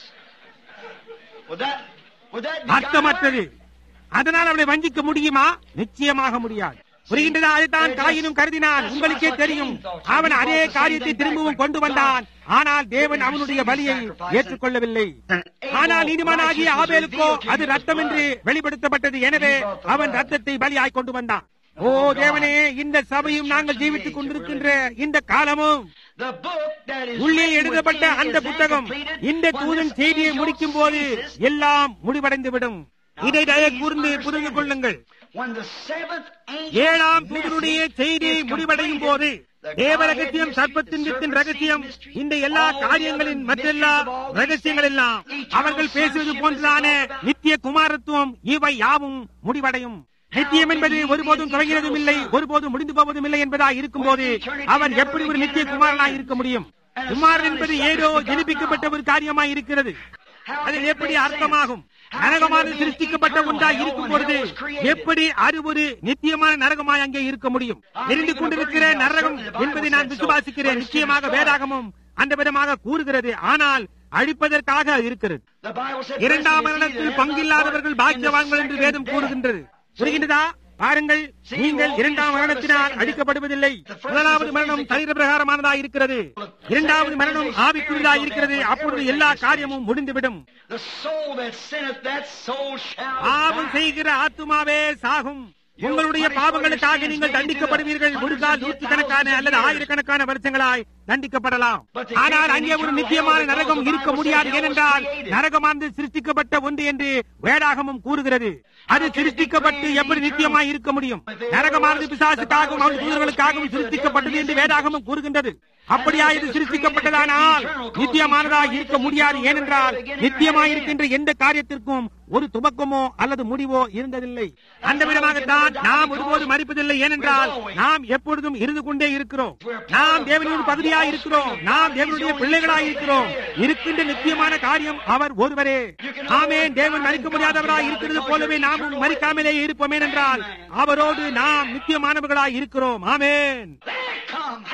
Would that, would that be God's அர்த்தமற்றது word? அதனால் அவளை வஞ்சிக்க முடியுமா நிச்சயமாக முடியாது புரிகின்றதா அதைத்தான் காயினும் கருதினான் உங்களுக்கே தெரியும் அவன் அதே காரியத்தை திரும்பவும் கொண்டு வந்தான் ஆனால் தேவன் அவனுடைய பலியை ஏற்றுக்கொள்ளவில்லை ஆனால் நீதிமானாகிய ஆபேலுக்கோ அது ரத்தம் என்று வெளிப்படுத்தப்பட்டது எனவே அவன் ரத்தத்தை பலியாய் கொண்டு வந்தான் ஓ தேவனே இந்த சபையும் நாங்கள் ஜீவித்துக் கொண்டிருக்கின்ற இந்த காலமும் The book that is உள்ளே written எழுதப்பட்ட within அந்த is then புத்தகம் completed இந்த when தூதன் this செய்தியை angel முடிக்கும் போது ceases. எல்லாம் முடிவடைந்துவிடும் இதை தயவு கூர்ந்து புரிந்து கொள்ளுங்கள் When the seventh angel ஏழாம் தூதனுடைய செய்தி முடிவடையும் போது தேவ ரகசியம் சர்ப்பத்தின் வித்தின் ரகசியம் இந்த எல்லா காரியங்களின் மற்றெல்லா ரகசியங்கள் எல்லாம் அவர்கள் பேசுவது போன்றதான நித்திய குமாரத்துவம் இவை யாவும் முடிவடையும் நித்தியம் என்பது ஒருபோதும் தொடங்கியதும் இல்லை ஒருபோதும் முடிந்து போவதும் இல்லை என்பதாய் இருக்கும்போது அவன் எப்படி ஒரு நித்திய குமாரனாய் இருக்க முடியும் குமாரன் என்பது ஏதோ ஜெனிப்பிக்கப்பட்ட ஒரு காரியமாய் இருக்கிறது அதில் எப்படி அர்த்தமாகும் நரகமானது சிருஷ்டிக்கப்பட்ட ஒன்றாய் இருக்கும் பொழுது எப்படி அது ஒரு நித்தியமான நரகமாய் அங்கே இருக்க முடியும் எரிந்து கொண்டிருக்கிற நரகம் என்பதை நான் விசுவாசிக்கிறேன் நிச்சயமாக வேதாகமும் அந்த விதமாக கூறுகிறது ஆனால் அழிப்பதற்காக அது இருக்கிறது The Bible said, இரண்டாம் "Blessed is he மரணத்தில் that hath பங்கில்லாதவர்கள் not part in the பாக்கியவான்கள் என்று second வேதம் death." கூறுகின்றது புரிகின்றதா பாருங்கள் நீங்கள் இரண்டாம் மரணத்தினால் அடிக்கப்படுவதில்லை முதலாவது மரணம் சரீர பிரகாரமானதா இருக்கிறது இரண்டாவது மரணம் ஆவிக்குரியதா இருக்கிறது அப்பொழுது எல்லா காரியமும் முடிந்துவிடும் The soul that sinneth, that soul shall பாவம் die. செய்கிற ஆத்துமாவே சாகும் உங்களுடைய பாவங்களுக்காக நீங்கள் தண்டிக்கப்படுவீர்கள் ஒரு கால் நூற்றுக்கணக்கான அல்லது ஆயிரக்கணக்கான வருஷங்களாய் தண்டிக்கப்படலாம் ஆனால் அங்கே ஒரு நித்தியமான நரகம் இருக்க முடியாது ஏனென்றால் நரகமானது சிருஷ்டிக்கப்பட்ட ஒன்று என்று வேதாகமும் கூறுகிறது அது சிருஷ்டிக்கப்பட்டு எப்படி நித்தியமாய் இருக்க முடியும் நரகமானது பிசாசுக்காகவும் அவன் தூதர்களுக்காகவும் சிருஷ்டிக்கப்பட்டது என்று வேதாகமும் கூறுகின்றது அப்படியா இது சிருஷ்டிக்கப்பட்டதானால் நித்தியமானதாக இருக்க முடியாது ஏனென்றால் நித்தியமாயிருக்கின்ற எந்த காரியத்திற்கும் ஒரு துவக்கமோ அல்லது முடிவோ இருந்ததில்லை அந்த விதமாகத்தான் நாம் ஒருபோதும் மறிப்பதில்லை ஏனென்றால் நாம் எப்பொழுதும் இருந்து கொண்டே இருக்கிறோம் நாம் தேவனின் பகுதியாய் இருக்கிறோம் நாம் தேவனுடைய பிள்ளைகளாய் இருக்கிறோம் இருக்கின்ற நித்தியமான காரியம் அவர் ஒருவரே ஆமேன் தேவன் மறிக்க முடியாதவராய் இருக்கிறது போலவே நாமும் மறிக்காமலே இருப்போம் ஏனென்றால் அவரோடு நாம் நித்தியமானவர்களாய் இருக்கிறோம் ஆமேன் There come.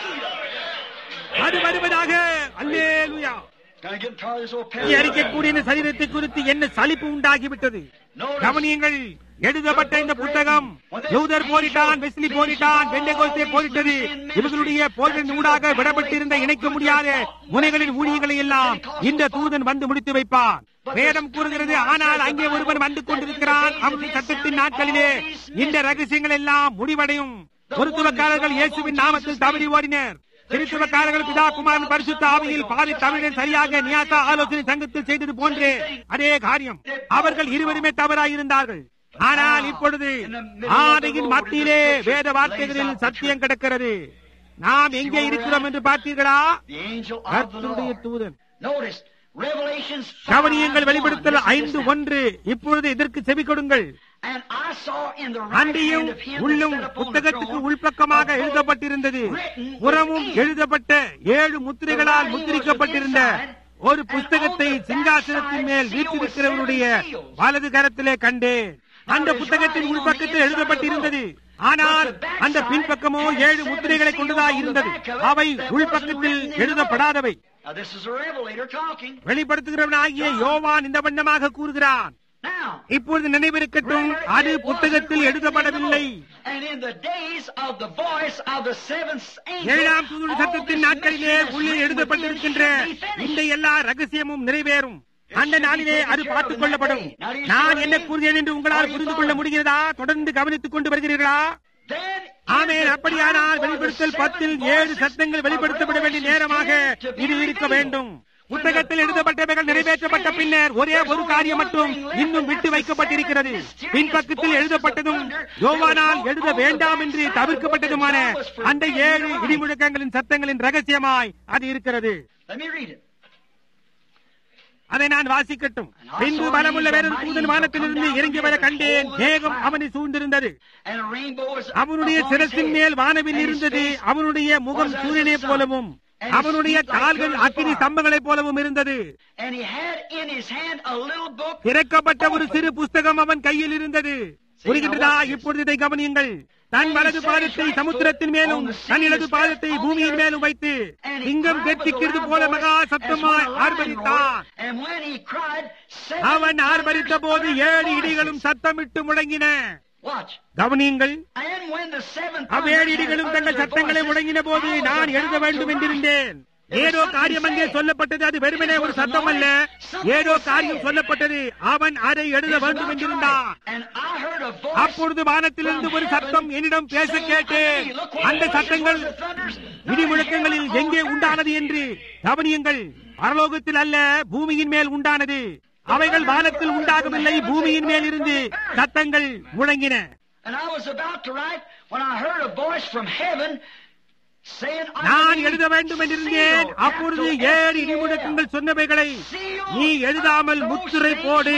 அது வருவதாக அல்லேலுயா Can I get tired of this old நீ அறிக்கக்கூடிய இந்த சரீரத்தை குறித்து என்ன சலிப்பு உண்டாகிவிட்டது கவனியங்கள் எழுதப்பட்ட இந்த புத்தகம் லூதர் போரிட்டான் வெஸ்லி போரிட்டான் பெண்டகோஸ்தே போரிட்டது இவர்களுடைய போரின் ஊடாக விடப்பட்டிருந்த இணைக்க முடியாத முனைகளின் ஊழியர்களை எல்லாம் இந்த தூதன் வந்து முடித்து வைப்பான் வேதம் கூறுகிறது ஆனால் அங்கே ஒருவன் வந்து கொண்டிருக்கிறான் அவருடைய சட்டத்தின் நாட்களிலே இந்த ரகசியங்கள் எல்லாம் முடிவடையும் மருத்துவக்காரர்கள் இயேசுவின் நாமத்தில் தவறி ஓடினர் திருத்துவக்காரர்கள் பிதா குமாரன் பரிசுத்த ஆவியில் பாதி தமிழர் சரியாக நியாசா ஆலோசனை சங்கத்தில் செய்தது போன்றே அதே காரியம் அவர்கள் இருவருமே தவறாய் இருந்தார்கள் ஆனால் இப்பொழுது ஆடையின் மத்தியிலே வேத வார்த்தைகளில் சத்தியம் கிடக்கிறது நாம் எங்கே இருக்கிறோம் என்று பார்த்தீர்களா The angel of the கர்த்தருடைய Lord. தூதன் Notice, Revelations 5, கவனியங்கள் 1. வெளிப்படுத்தல் Listen, ஐந்து listen. ஒன்று இப்பொழுது இதற்கு செவி கொடுங்கள் And I saw in the right அன்றியும் hand of him that உள்ளும் sat upon the புத்தகத்துக்கு throne உள்பக்கமாக a book எழுதப்பட்டிருந்தது written புறமும் within. எழுதப்பட்ட ஏழு முத்திரைகளால் முத்திரிக்கப்பட்டிருந்த ஒரு புஸ்தகத்தை சிங்காசனத்தின் மேல் வீற்றிருக்கிறவருடைய வலது கரத்திலே கண்டேன் அந்த புத்தகத்தின் உள்பக்கத்தில் எழுதப்பட்டிருந்தது ஆனால் அந்த பின்பக்கமோ ஏழு முத்திரைகளை கொண்டதா இருந்தது அவை உள்பக்கத்தில் எழுதப்படாதவை Now, this is a revelator talking. வெளிப்படுத்துகிறவனாகிய யோவான் இந்த வண்ணமாக கூறுகிறான் Now, இப்பொழுது நினைவிருக்கட்டும் அது புத்தகத்தில் எழுதப்படவில்லை And in the days of the voice of the seventh angel, ஏழாம் தூதர் all சத்தத்தின் this நாட்களிலே mission that's உள்ளே written எழுதப்பட்டிருக்கின்ற within shall be இந்த finished. எல்லா ரகசியமும் நிறைவேறும் அந்த நாளிலே அது பார்த்துக் கொள்ளப்படும் நான் என்ன கூறுகிறேன் என்று உங்களால் புரிந்து கொள்ள முடிகிறதா தொடர்ந்து கவனித்துக் கொண்டு வருகிறீர்களா Then ஆமேன் அப்படியானால் வெளிப்படுத்தல் பத்தில் ஏழு சத்தங்கள் வெளிப்படுத்தப்பட வேண்டிய நேரமாக இது இருக்க வேண்டும் புத்தகத்தில் எழுதப்பட்டவைகள் நிறைவேற்றப்பட்ட பின்னர் ஒரே ஒரு காரியம் மட்டும் இன்னும் விட்டு வைக்கப்பட்டிருக்கிறது பின்பக்கத்தில் எழுதப்பட்டதும் யோவானால் எழுத வேண்டாம் என்று தவிர்க்கப்பட்டதுமான அந்த ஏழு இடிமுழக்கங்களின் சத்தங்களின் ரகசியமாய் அது இருக்கிறது Let me read it. அதை நான் வாசிக்கட்டும் பின்பு பலமுள்ள வேறொரு தூதன் வானத்திலிருந்து இறங்கி வர கண்டேன் மேகம் அவனை சூழ்ந்திருந்தது And a rainbow was அவனுடைய upon his சிரசின் head. மேல் வானவில் And his இருந்தது face அவனுடைய முகம் was as சூரியனை the sun. போலவும் And his அவனுடைய feet like கால்கள் pillars of அக்கினி fire. ஸ்தம்பங்களைப் போலவும் இருந்தது And he had in his hand a little book. திறக்கப்பட்ட ஒரு சிறு புஸ்தகம் அவன் கையில் இருந்தது புரிகின்றதா இப்பொழுது இதை கவனியுங்கள் தன் வலது பாதத்தை சமுத்திரத்தின் மேலும் தன் இடது பாதத்தை பூமியின் மேலும் வைத்து சிங்கம் கெர்ச்சிக்கிறது போல மகா சத்தமாய் ஆர்ப்பரித்தான் And when he cried, அவன் ஆர்ப்பரித்த போது ஏழு இடிகளும் சத்தமிட்டு முழங்கின Watch. கவனியுங்கள் And when the seventh அவ்வேழு இடிகளும் தங்கள் சத்தங்களை முழங்கின போது நான் எழுத வேண்டும் என்றிருந்தேன் ஏதோ காரியம் அங்கே சொல்லப்பட்டது அது வெறுமனே ஒரு சத்தம் அல்ல ஏதோ காரியம் சொல்லப்பட்டது அவன் அதை எழுத வேண்டும் என்றிருந்தான் And I heard a voice அப்பொழுது வானத்திலிருந்து ஒரு சத்தம் என்னிடம் பேச கேட்டேன் அந்த சத்தங்கள் இடி முழக்கங்களில் எங்கே உண்டானது என்று கவனியுங்கள் பரலோகத்தில் அல்ல பூமியின் மேல் உண்டானது அவைகள் வானத்தில் உண்டாகவில்லை பூமியின் மேல் இருந்து சத்தங்கள் முழங்கின And I was about to write when I heard a voice from heaven saying, நான் எழுத வேண்டும் என்றிருந்தேன் அப்பொழுது ஏழு இடிமுழக்கங்கள் சொன்னவைகளை நீ எழுதாமல் முத்திரை போடு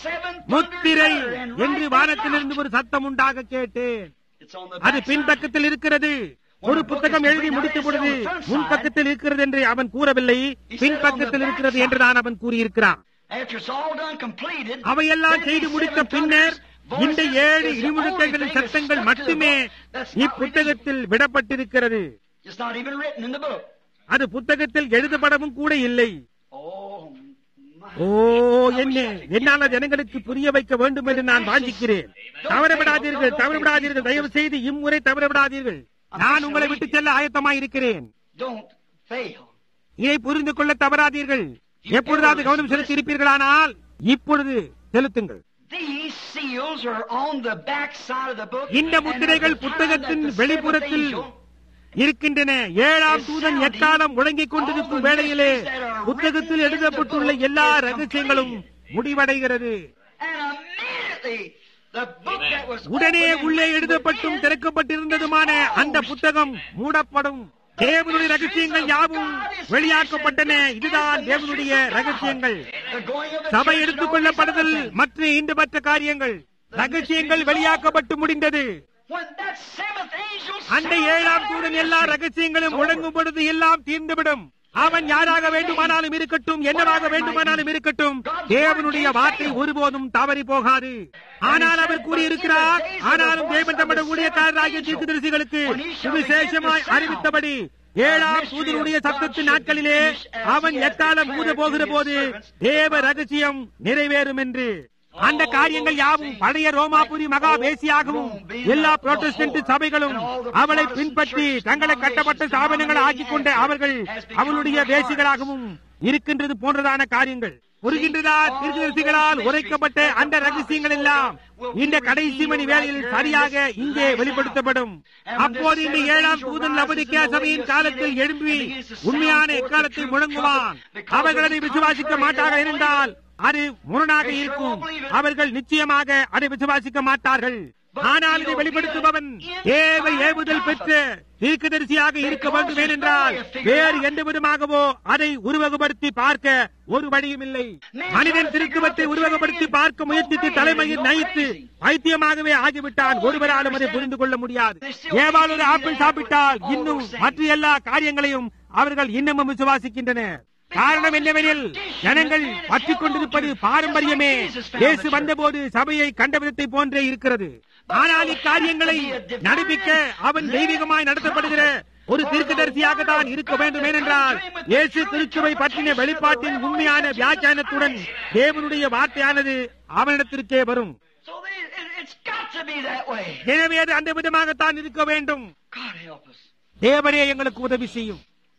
முத்திரை என்று வானத்திலிருந்து ஒரு சத்தம் உண்டாக கேட்டேன் அது பின்பக்கத்தில் இருக்கிறது ஒரு புத்தகம் எழுதி முடித்த பொழுது முன்பக்கத்தில் இருக்கிறது என்று அவன் கூறவில்லை பின்பக்கத்தில் இருக்கிறது என்று தான் அவன் கூறியிருக்கிறான் After it's all done, completed, அவையெல்லாம் then செய்து these முடித்த seven பின்னர் thunders, இந்த voices ஏழு is the only இடிமுழக்கங்களின் thing that's சத்தங்கள் stuck to the மட்டுமே book that's not இப்புத்தகத்தில் விடப்பட்டிருக்கிறது redeemed. It's not even written in the book. அது புத்தகத்தில் எழுதப்படவும் கூட இல்லை Oh, my. ஓ என்ன என்னால ஜனங்களுக்கு புரிய வைக்க வேண்டும் என்று நான் வாஞ்சிக்கிறேன் தவறவிடாதீர்கள் தவறவிடாதீர்கள் தயவு செய்து இம்முறை தவறவிடாதீர்கள் நான் உங்களை விட்டு செல்ல ஆயத்தமாய் இருக்கிறேன் Don't fail. இதை புரிந்து கொள்ள தவறாதீர்கள் எப்பொழுதாவது கவனம் செலுத்தி இருப்பீர்களானால் இப்பொழுது செலுத்துங்கள் These seals are on the back side of the book. இந்த and முத்திரைகள் at the time புத்தகத்தின் that the வெளிப்புறத்தில் seventh angel இருக்கின்றன ஏழாம் தூதன் எக்காலம் முழங்கிக் கொண்டிருக்கும் வேளையிலே புத்தகத்தில் எழுதப்பட்டுள்ள எல்லா ரகசியங்களும் முடிவடைகிறது And immediately the book that was உடனே opened and உள்ளே written எழுதப்பட்டும் within திறக்கப்பட்டிருந்ததுமான அந்த புத்தகம் மூடப்படும் தேவனுடைய ரகசியங்கள் யாவும் வெளியாக்கப்பட்டன இதுதான் தேவனுடைய ரகசியங்கள் the going of the சபை church எடுத்துக் and all these கொள்ளப்படுதல் other things. மற்ற இந்த மற்ற காரியங்கள் ரகசியங்கள் வெளியாக்கப்பட்டு முடிந்தது When that seventh angel அந்த sounded ஏழாம் that தூதன் எல்லா raging, ரகசியங்களும் முழங்கும் பொழுது எல்லாம் தீர்ந்துவிடும் அவன் யாராக வேண்டுமானாலும் இருக்கட்டும் என்னவாக வேண்டுமானாலும் இருக்கட்டும் தேவனுடைய வார்த்தை ஒருபோதும் தவறி போகாது ஆனால் அவர் கூறியிருக்கிறார் ஆனாலும் தேவன் தம்முடைய ஊழியக்காரராகிய தீர்க்கதரிசிகளுக்கு சுவிசேஷமாய் அறிவித்தபடி ஏழாம் தூதனுடைய சத்தத்தின் நாட்களிலே அவன் எக்காலம் ஊத போகிற போது தேவ ரகசியம் நிறைவேறும் என்று அந்த காரியங்கள் யாவும் பழைய ரோமாபுரி மகா வேசியாகவும் எல்லா புரோட்டஸ்டன்ட் சபைகளும் அவளை பின்பற்றி தங்களை கட்டப்பட்ட ஸ்தாபனங்கள் ஆக்கிக் கொண்ட அவர்கள் அவளுடைய வேசிகளாகவும் இருக்கின்றது போன்றதான காரியங்கள் புரிகின்றதா தீர்க்கதரிசிகளால் உரைக்கப்பட்ட அந்த ரகசியங்கள் எல்லாம் இந்த கடைசி மணி வேளையில் சரியாக இங்கே வெளிப்படுத்தப்படும் அப்போது இந்த ஏழாம் தூதன் லபதிக்கா சபையின் காலத்தில் எழும்பி உண்மையான எக்காலத்தை முழங்குவான் அவர்கள் அதை விசுவாசிக்க மாட்டார்கள் இருந்தால் அது முரணாக இருக்கும் அவர்கள் நிச்சயமாக அதை விசுவாசிக்க மாட்டார்கள் ஆனால் இதை வெளிப்படுத்துபவன் ஏவ ஏவுதல் பெற்று தீர்க்கதரிசியாக இருக்க வேண்டும் ஏனென்றால் வேறு எந்த விதமாகவோ அதை உருவகப்படுத்தி பார்க்க ஒரு வழியும் இல்லை மனிதன் திருக்குவத்தை உருவகப்படுத்தி பார்க்க முயற்சித்து தலைமையில் நயித்து பைத்தியமாகவே ஆகிவிட்டான் ஒருவராலும் அதை புரிந்து கொள்ள முடியாது ஏவாள் ஒரு ஆப்பிள் சாப்பிட்டால் இன்னும் மற்ற எல்லா காரியங்களையும் அவர்கள் இன்னமும் விசுவாசிக்கின்றனர் காரணம் என்னவெனில் ஜனங்கள் பற்றிக் கொண்டிருப்பது பாரம்பரியமே இயேசு வந்தபோது சபையை கண்ட விதத்தை போன்றே இருக்கிறது ஆனால் இக்காரியங்களை நடப்பிக்க அவன் தெய்வீகமாய் நடத்தப்படுகிற ஒரு தீர்க்கதரிசியாக தான் இருக்க வேண்டும் ஏனென்றால் இயேசு கிறிஸ்துவை பற்றின வெளிப்பாட்டின் உண்மையான வியாக்கியானத்துடன் தேவனுடைய வார்த்தையானது அவனிடத்திற்கே வரும் So they, it, it's got to be that way. எனவே அது அந்த விதமாகத்தான் இருக்க வேண்டும் God help us. தேவனே எங்களுக்கு உதவி செய்யும்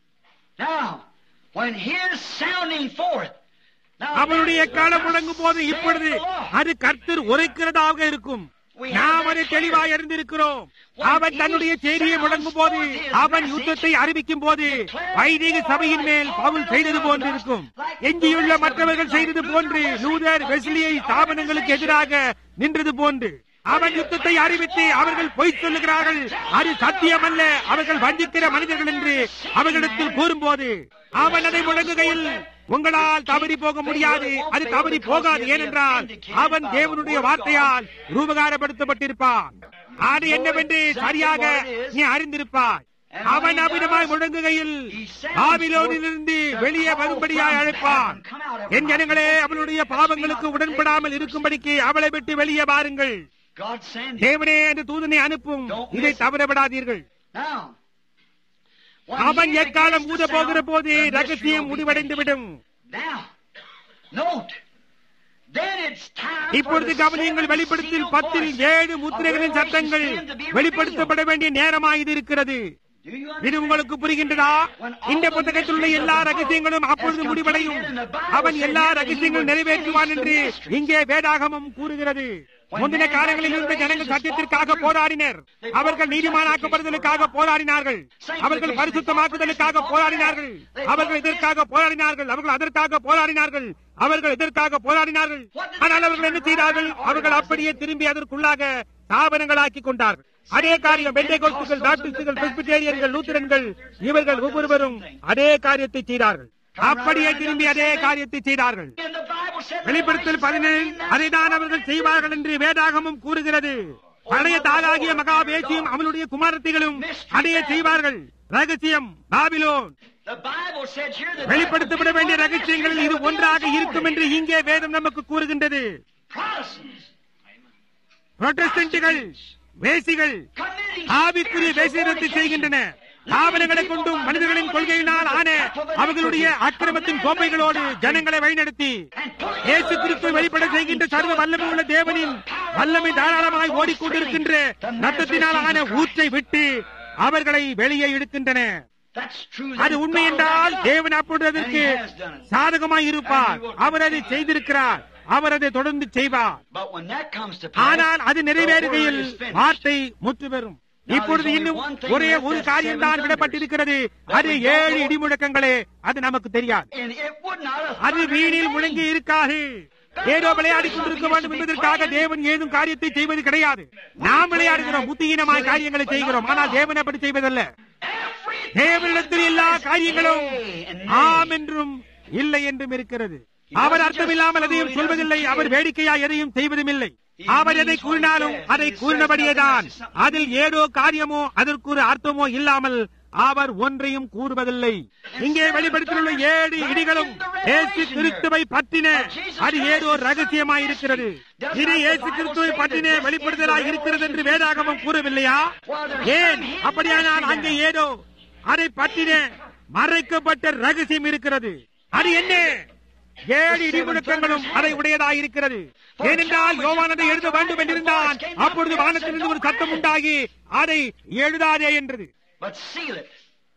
Now, when his sounding forth, now அவனுடைய that is காலம் what முழங்கும் போது saith இப்பொழுது the Lord. அது கர்த்தர் உரைக்கிறதாக இருக்கும் நாம் அதை தெளிவாய் அறிந்திருக்கிறோம் அவன் தன்னுடைய செய்தியை முழங்கும் போது அவன் யுத்தத்தை அறிவிக்கும் போது வைதிக சபையின் மேல் பவுல் செய்தது போன்று இருக்கும் எஞ்சியுள்ள மற்றவர்கள் செய்தது போன்று லூதர் வெஸ்லியை ஸ்தாபனங்களுக்கு எதிராக நின்றது போன்று அவன் யுத்தத்தை அறிவித்து அவர்கள் பொய் சொல்லுகிறார்கள் அது சத்தியமல்ல அவர்கள் வஞ்சிக்கிற மனிதர்கள் என்று அவர்களிடத்தில் கூறும்போது அவன் அதை முழங்குகையில் உங்களால் தவறி போக முடியாது அது தவறி போகாது ஏனென்றால் அவன் தேவனுடைய வார்த்தையால் ரூபகாரப்படுத்தப்பட்டிருப்பான் அது என்னவென்று சரியாக நீ அறிந்திருப்பாய் அவன் அபிதமாய் முழங்குகையில் ஆவிலோனிலிருந்து வெளியே வரும்படியாய் அழைப்பான் என் ஜனங்களே அவளுடைய பாவங்களுக்கு உடன்படாமல் இருக்கும்படிக்கு அவளை விட்டு வெளியே வாருங்கள் God send him. தேவனே அந்த தூதனை அனுப்பும் இதை தவறவிடாதீர்கள் Now, when அவன் he எக்காலம் begins ஊத to போகிற sound, போது the mystery ரகசியம் will be முடிவடைந்து finished. விடும் Now, note, then it's time for இப்பொழுது the கவனியங்கள் seven வெளிப்படுத்தில் sealed பத்தில் voices ஏழு of முத்திரைகளின் Revelation சத்தங்கள் sin to be வெளிப்படுத்தப்பட வேண்டிய நேரமாய் இது இருக்கிறது Do you இது understand? உங்களுக்கு புரிகின்றதா இந்த புத்தகத்தில் உள்ள எல்லா ரகசியங்களும் அப்பொழுது முடிவடையும் அவன் எல்லா ரகசியங்களும் நிறைவேற்றுவான் என்று இங்கே வேதாகமம் கூறுகிறது முந்தின காலங்களில் இருந்த ஜனங்கள் சத்தியத்திற்காக போராடினர் அவர்கள் நீதிமானாக்கப்படுதலுக்காக போராடினார்கள் அவர்கள் பரிசுத்தமாக்குதலுக்காக போராடினார்கள் அவர்கள் இதற்காக போராடினார்கள் அவர்கள் அதற்காக போராடினார்கள் அவர்கள் இதற்காக போராடினார்கள் ஆனால் அவர்கள் என்ன செய்தார்கள் அவர்கள் அப்படியே திரும்பி அதற்குள்ளாக ஸ்தாபனங்களாக்கி கொண்டார்கள் அதே காரியம் பெண்டேகோஸ்துகள் பாப்டிஸ்டுகள் பிரெஸ்பிட்டேரியன்கள் லூத்தரன்கள் இவர்கள் ஒவ்வொருவரும் அதே காரியத்தை செய்தார்கள் அப்படியே திரும்பி அதே காரியத்தை செய்தார்கள் And the Bible said that வெளிப்படுத்தல் Christ பதினேழு said that அதைதான் அவர்கள் செய்வார்கள் என்று வேதாகமும் கூறுகிறது பழைய தாளாகிய மகாவேசியும் அவளுடைய குமாரத்திகளும் அதையே செய்வார்கள் ரகசியம் Babylon The Bible said here that வெளிப்படுத்தப்பட வேண்டிய ரகசியங்களில் இது ஒன்றாக இருக்கும் என்று இங்கே வேதம் நமக்கு கூறுகின்றது Protestants புரொட்டஸ்டன்ட்டுகள் வேசிகள் committing ஆவிக்குரிய வேசியத்தை செய்கின்றன தாவரங்களை கொண்டும் மனிதர்களின் கொள்கையினால் ஆன அவர்களுடைய அக்கிரமத்தின் கோப்பைகளோடு ஜனங்களை வழிநடத்தி இயேசு கிறிஸ்துவை வெளிப்பட செய்கின்ற சர்வ வல்லமை உள்ள தேவனின் வல்லமை தாராளமாய் ஓடிக்கொண்டிருக்கின்ற ரத்தத்தினால் ஆன ஊற்றை விட்டு அவர்களை வெளியே இழுக்கின்றன That's true. அது that உண்மை God என்றால் will தேவன் அப்பொழுது அதற்கு சாதகமாய் இருப்பார் அவர் அதை செய்திருக்கிறார் அவர் அதை தொடர்ந்து செய்வார் But when that comes to pass, ஆனால் அது நிறைவேறுகையில் the word is finished. வார்த்தை முற்று பெறும் இப்பொழுது இன்னும் ஒரே ஒரு காரியம் தான் விடப்பட்டிருக்கிறது அது ஏழு இடிமுழக்கங்களே அது நமக்கு தெரியாது And it would not have அது வீணில் முழங்கி இருக்காது ஏதோ விளையாடி கொண்டிருக்க வேண்டும் என்பதற்காக தேவன் ஏதும் காரியத்தை செய்வது கிடையாது நாம் விளையாடுகிறோம் புத்தியீனமாய் காரியங்களை செய்கிறோம் ஆனால் தேவன் அப்படி செய்வதல்ல தேவனிடத்தில் எல்லா காரியங்களும் ஆம் என்றும் இல்லை என்றும் இருக்கிறது அவர் அர்த்தமில்லாமல் எதையும் சொல்வதில்லை அவர் வேடிக்கையா எதையும் செய்வதும் இல்லை அவர் எதை கூறினாலும் அதை கூறினபடியேதான் அதில் ஏதோ காரியமோ அதற்கு ஒரு அர்த்தமோ இல்லாமல் அவர் ஒன்றையும் கூறுவதில்லை இங்கே வெளிப்படுத்தியுள்ள ஏழு இடிகளும் ஏசு கிறிஸ்துவை பற்றின அது ஏதோ ரகசியமாய் இருக்கிறது இது ஏசு கிறிஸ்துவை பற்றின வெளிப்படுத்தலாய் இருக்கிறது என்று வேதாகமம் கூறவில்லையா ஏன் அப்படியானால் அங்கே ஏதோ அதை பற்றின மறைக்கப்பட்ட ரகசியம் இருக்கிறது அது என்ன ஏழு இடிமுழக்கங்களும் அதை உடையதாயிருக்கிறது ஏனென்றால் யோவான் அதை எழுத வேண்டும் என்றிருந்தான் அப்பொழுது வானத்திலிருந்து ஒரு சத்தம் உண்டாகி அதை எழுதாதே என்றது But seal it.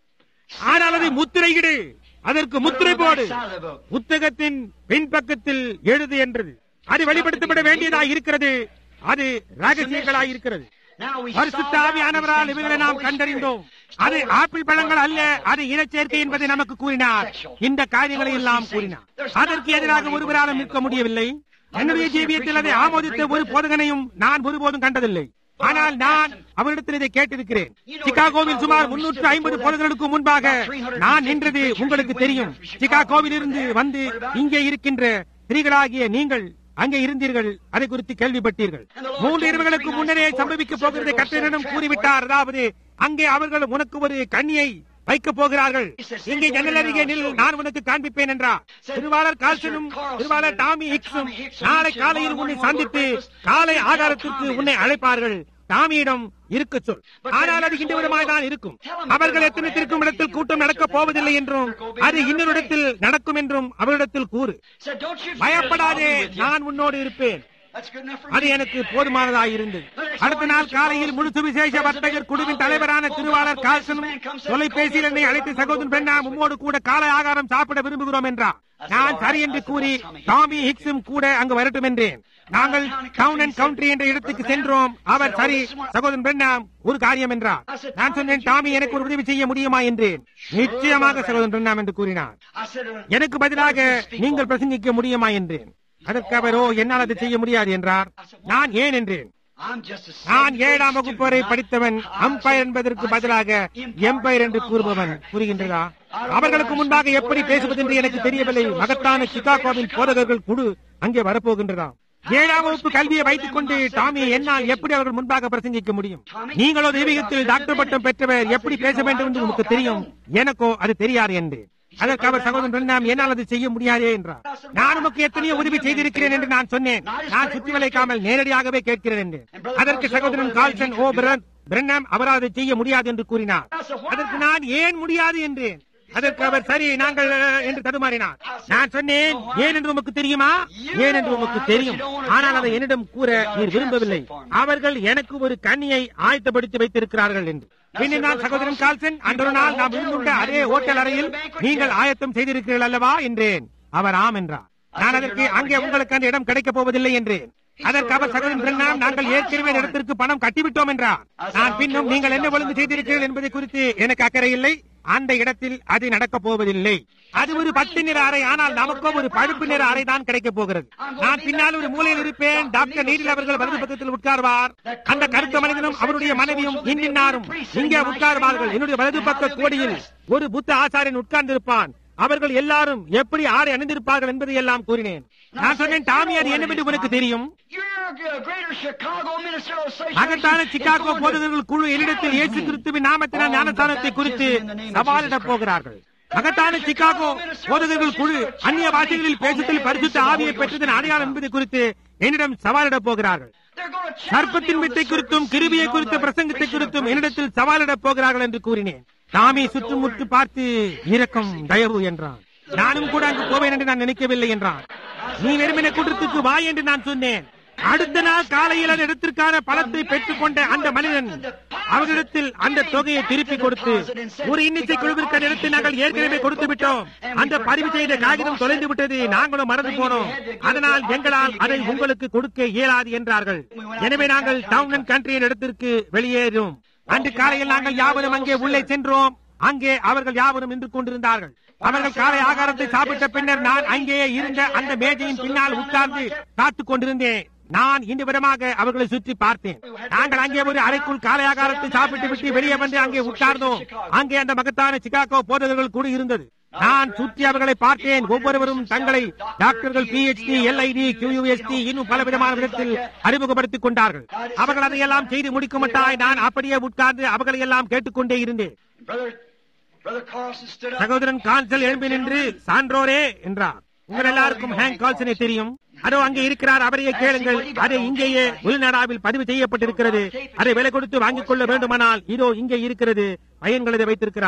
ஆனால் அதை முத்திரையிடு அதற்கு முத்திரை போடு புத்தகத்தின் பின்பக்கத்தில் எழுது என்றது அது வெளிப்படுத்தப்பட வேண்டியதாய் இருக்கிறது அது ரகசியங்களாய் இருக்கிறது Now we பரிசுத்த saw that ஆவியானவரால் these things இவைகளை by the நாம் Holy கண்டறிந்தோம் Spirit. அது ஆப்பிள் பழங்கள் அல்ல அது இனச்சேர்க்கை என்பதை நமக்கு கூறினார் இந்த காரியங்களை எல்லாம் கூறினார் அதற்கு எதிராக ஒருவராலும் நிற்க முடியவில்லை என்னுடைய ஜீவியத்தில் அதை ஆமோதித்த ஒரு போதகனையும் நான் ஒருபோதும் கண்டதில்லை ஆனால் நான் அவரிடத்தில் இதை கேட்டிருக்கிறேன் சிகாகோவில் சுமார் முன்னூற்று ஐம்பது போதகர்களுக்கு முன்பாக நான் நின்றது உங்களுக்கு தெரியும் சிகாகோவில் இருந்து வந்து இங்கே இருக்கின்ற ஸ்திரீகளாகிய நீங்கள் அங்கே இருந்தீர்கள் அதை குறித்து கேள்விப்பட்டீர்கள் மூன்று இரவுகளுக்கு முன்னரே சம்பவிக்க போகிறதை கத்திரனும் கூறிவிட்டார் அதாவது அங்கே அவர்கள் உனக்கு ஒரு கண்ணியை வைக்கப் போகிறார்கள் இங்கே ஜன்னல் அருகே நில் நான் உனக்கு காண்பிப்பேன் என்றார் திருவாளர் கால்சனும் திருவாளர் டாமி ஹிக்ஸும் நாளை காலையில் உன்னை சந்தித்து காலை ஆகாரத்திற்கு உன்னை அழைப்பார்கள் டாமியிடம் இருக்க சொல் ஆனால் அது இந்த விதமாய் தான் இருக்கும் அவர்கள் எத்தனை திருக்கும் இடத்தில் கூட்டம் நடக்கப் போவதில்லை என்றும் அது இன்னொரு இடத்தில் நடக்கும் என்றும் அவரிடத்தில் கூறு Said, Don't you fear, பயப்படாதே I'll be with you." நான் உன்னோடு இருப்பேன் That's good enough for அது me. எனக்கு போதுமானதாக இருந்தது அடுத்த நாள் காலையில் முழு சுவிசேஷ வர்த்தகர் குழுவின் தலைவரான திருவாளர் கால்சனும் தொலைபேசியில் என்னை அழைத்து சகோதரன் பெண்ணா உம்மோடு கூட காலை ஆகாரம் சாப்பிட விரும்புகிறோம் என்றார் நான் சரி என்று கூறி டாமி ஹிக்ஸும் கூட அங்கு வரட்டும் என்றேன் நாங்கள் டவுன் அண்ட் கவுண்ட்ரி என்ற இடத்துக்கு சென்றோம் அவர் சரி சகோதரன் பெண்ணா ஒரு காரியம் என்றார் நான் சொன்னேன் டாமி எனக்கு ஒரு உதவி செய்ய முடியுமா என்றேன் நிச்சயமாக சகோதரன் பெண்ணாம் என்று கூறினார் I said, uh, எனக்கு பதிலாக நீங்கள் பிரசங்கிக்க முடியுமா என்றேன் அதற்கு அவரோ என்னால் அதை செய்ய முடியாது என்றார் நான் ஏன் என்றேன் I'm just a நான் seventh ஏழாம் grade வகுப்பு வரை student. படித்தவன் அம்பயர் என்பதற்கு பதிலாக எம்பயர் என்று கூறுபவன் புரிகின்றதா அவர்களுக்கு முன்பாக எப்படி பேசுவது என்று எனக்கு தெரியவில்லை மகத்தான சிகாகோவின் போதகர்கள் குழு அங்கே வரப்போகின்றதாம் ஏழாம் வகுப்பு கல்வியை வைத்துக் கொண்டு டாமி என்னால் எப்படி அவர்கள் முன்பாக பிரசங்கிக்க முடியும் நீங்களோ தெய்வீகத்தில் டாக்டர் பட்டம் பெற்றவர் எப்படி பேச வேண்டும் என்று உங்களுக்கு தெரியும் எனக்கோ அது தெரியாது என்று அதற்கு அவர் சகோதரன் பிரண்ணாம் என்னால் அதை செய்ய முடியாதே என்றார் நான் உமக்கு எத்தனையோ உதவி செய்திருக்கிறேன் என்று நான் சொன்னேன் நான் சுற்றி வளைக்காமல் நேரடியாகவே கேட்கிறேன் என்று அதற்கு சகோதரன் கால்சன் ஓ பிரன் பிரண்ணாம் அவரால் அதை செய்ய முடியாது என்று கூறினார் அதற்கு நான் ஏன் முடியாது என்றேன் அதற்கு அவர் சரி நாங்கள் அஹ், என்று தடுமாறினார் நான் சொன்னேன் ஏன் என்று உமக்கு தெரியுமா ஏன் என்று உமக்கு தெரியும் ஆனால் அதை என்னிடம் கூற நீர் விரும்பவில்லை அவர்கள் எனக்கு ஒரு கண்ணியை ஆயத்தப்படுத்தி வைத்திருக்கிறார்கள் என்று பின்னர் நான் சகோதரன் கால்சன் அன்றொரு நாள் நாம் இருந்துள்ள அதே ஓட்டல் அறையில் நீங்கள் ஆயத்தம் செய்திருக்கிறீர்கள் அல்லவா என்றேன் அவர் ஆம் என்றார் நான் அதற்கு அங்கே உங்களுக்கு அந்த இடம் கிடைக்கப் போவதில்லை என்றேன் அதற்கு அவர் சகோதரன் பிரண்ணாம் நாங்கள் ஏற்கனவே இந்த இடத்திற்கு பணம் கட்டிவிட்டோம் என்றார் நான் பின்னும் நீங்கள் என்ன ஒழுங்கு செய்திருக்கிறீர்கள் என்பதை குறித்து எனக்கு அக்கறை இல்லை அந்த இடத்தில் அது நடக்கப் போவதில்லை அது ஒரு பத்து நிற அறை ஆனால் நமக்கோ ஒரு பழுப்பு நிற அறை தான் கிடைக்கப் போகிறது நான் பின்னால் ஒரு மூலையில் இருப்பேன் டாக்டர் நீரில் அவர்கள் வலது பக்கத்தில் உட்கார்வார் அந்த கருத்த மனிதனும் அவருடைய மனைவியும் இன்னின்னாரும் இங்கே உட்கார்வார்கள் என்னுடைய வலது பக்க கோடியில் ஒரு புத்த ஆசாரியன் உட்கார்ந்திருப்பான் அவர்கள் எல்லாரும் எப்படி ஆடை அணிந்திருப்பார்கள் என்பதை எல்லாம் கூறினேன் நான் சொன்னேன் டாமி அது என்னவென்று உனக்கு தெரியும் You're a greater Chicago Ministerial Association. மகத்தான is சிகாகோ going to- போதகர்கள் குழு என்னிடத்தில் இயேசு கிறிஸ்துவின் நாமத்தினால் ஞானஸ்தானத்தை குறித்து சவாலிடப் போகிறார்கள் மகத்தான சிகாகோ போதகர்கள் குழு அந்நிய பாஷைகளில் பேசுதல் பரிசுத்த ஆவியை பெற்றதன் அடையாளம் என்பது குறித்து என்னிடம் சவாலிடப் போகிறார்கள் They're going to challenge me சர்ப்பத்தின் on the வித்தை குறித்தும் circumcision கிருபியை on குறித்த the பிரசங்கத்தை preaching of குறித்தும் grace. என்னிடத்தில் சவாலிடப் போகிறார்கள் என்று கூறினேன் தாமே சுற்றுமுற்று பார்த்து இரக்கம் தயவு என்றான் நானும் கூட அங்கு போவேன் என்று நான் நினைக்கவில்லை என்றான் நீ வெறுமனே கூட்டத்துக்கு வா என்று நான் சொன்னேன் அடுத்த நாள் காலையில் அந்த இடத்திற்கான பணத்தை பெற்றுக் கொண்ட அந்த மனிதன் அவரிடத்தில் அந்த தொகையை திருப்பி கொடுத்து ஒரு எண்ணிக்கை குழுவிற்கு அந்த இடத்தை நாங்கள் ஏற்கனவே கொடுத்து விட்டோம் அந்த பதிவு செய்த காகிதம் தொலைந்து விட்டது நாங்களும் மறந்து போனோம் அதனால் எங்களால் அதை உங்களுக்கு கொடுக்க இயலாது என்றார்கள் எனவே நாங்கள் டவுன் அண்ட் கண்ட்ரியின் இடத்திற்கு வெளியேறும் அன்று காலையில் நாங்கள் யாவரும் அங்கே உள்ளே சென்றோம் அங்கே அவர்கள் யாவரும் நின்று கொண்டிருந்தார்கள் அவர்கள் காலை ஆகாரத்தை சாப்பிட்ட பின்னர் நான் அங்கேயே இருந்த அந்த மேஜையின் பின்னால் உட்கார்ந்து காத்துக் கொண்டிருந்தேன் நான் இந்த விதமாக அவர்களை சுற்றி பார்த்தேன் நாங்கள் அங்கே ஒரு அறைக்குள் காலை ஆகாரத்தை சாப்பிட்டு விட்டு வெளியே வந்து அங்கே உட்கார்ந்தோம் அங்கே அந்த மகத்தான சிகாகோ போதகர்கள் கூட இருந்தது நான் சுற்றி அவர்களை பார்த்தேன் ஒவ்வொருவரும் தங்களை டாக்டர்கள் பிஹெச்டி எல்ஐடி கியூஎஸ்டி இன்னும் பல விதமான விதத்தில் அறிமுகப்படுத்திக் கொண்டார்கள் அவர்கள் அதையெல்லாம் செய்து முடிக்கும் மட்டாய் நான் அப்படியே உட்கார்ந்து அவர்களை எல்லாம் கேட்டுக்கொண்டே இருந்தேன் Brother, Brother Carlson stood up. சகோதரன் கால்சல் எழும்பி நின்று சான்றோரே என்றார் உங்கள் எல்லாருக்கும் ஹேங் கால்சனை தெரியும் அதோ அங்கே இருக்கிறார் அவரையே கேளுங்கள் அது இங்கேயே உள்நாடாவில் பதிவு செய்யப்பட்டிருக்கிறது அதை விலை கொடுத்து வாங்கிக் கொள்ள வேண்டுமானால் இதோ இங்கே இருக்கிறது பையன்கள் இதை வைத்திருக்கிறார்கள்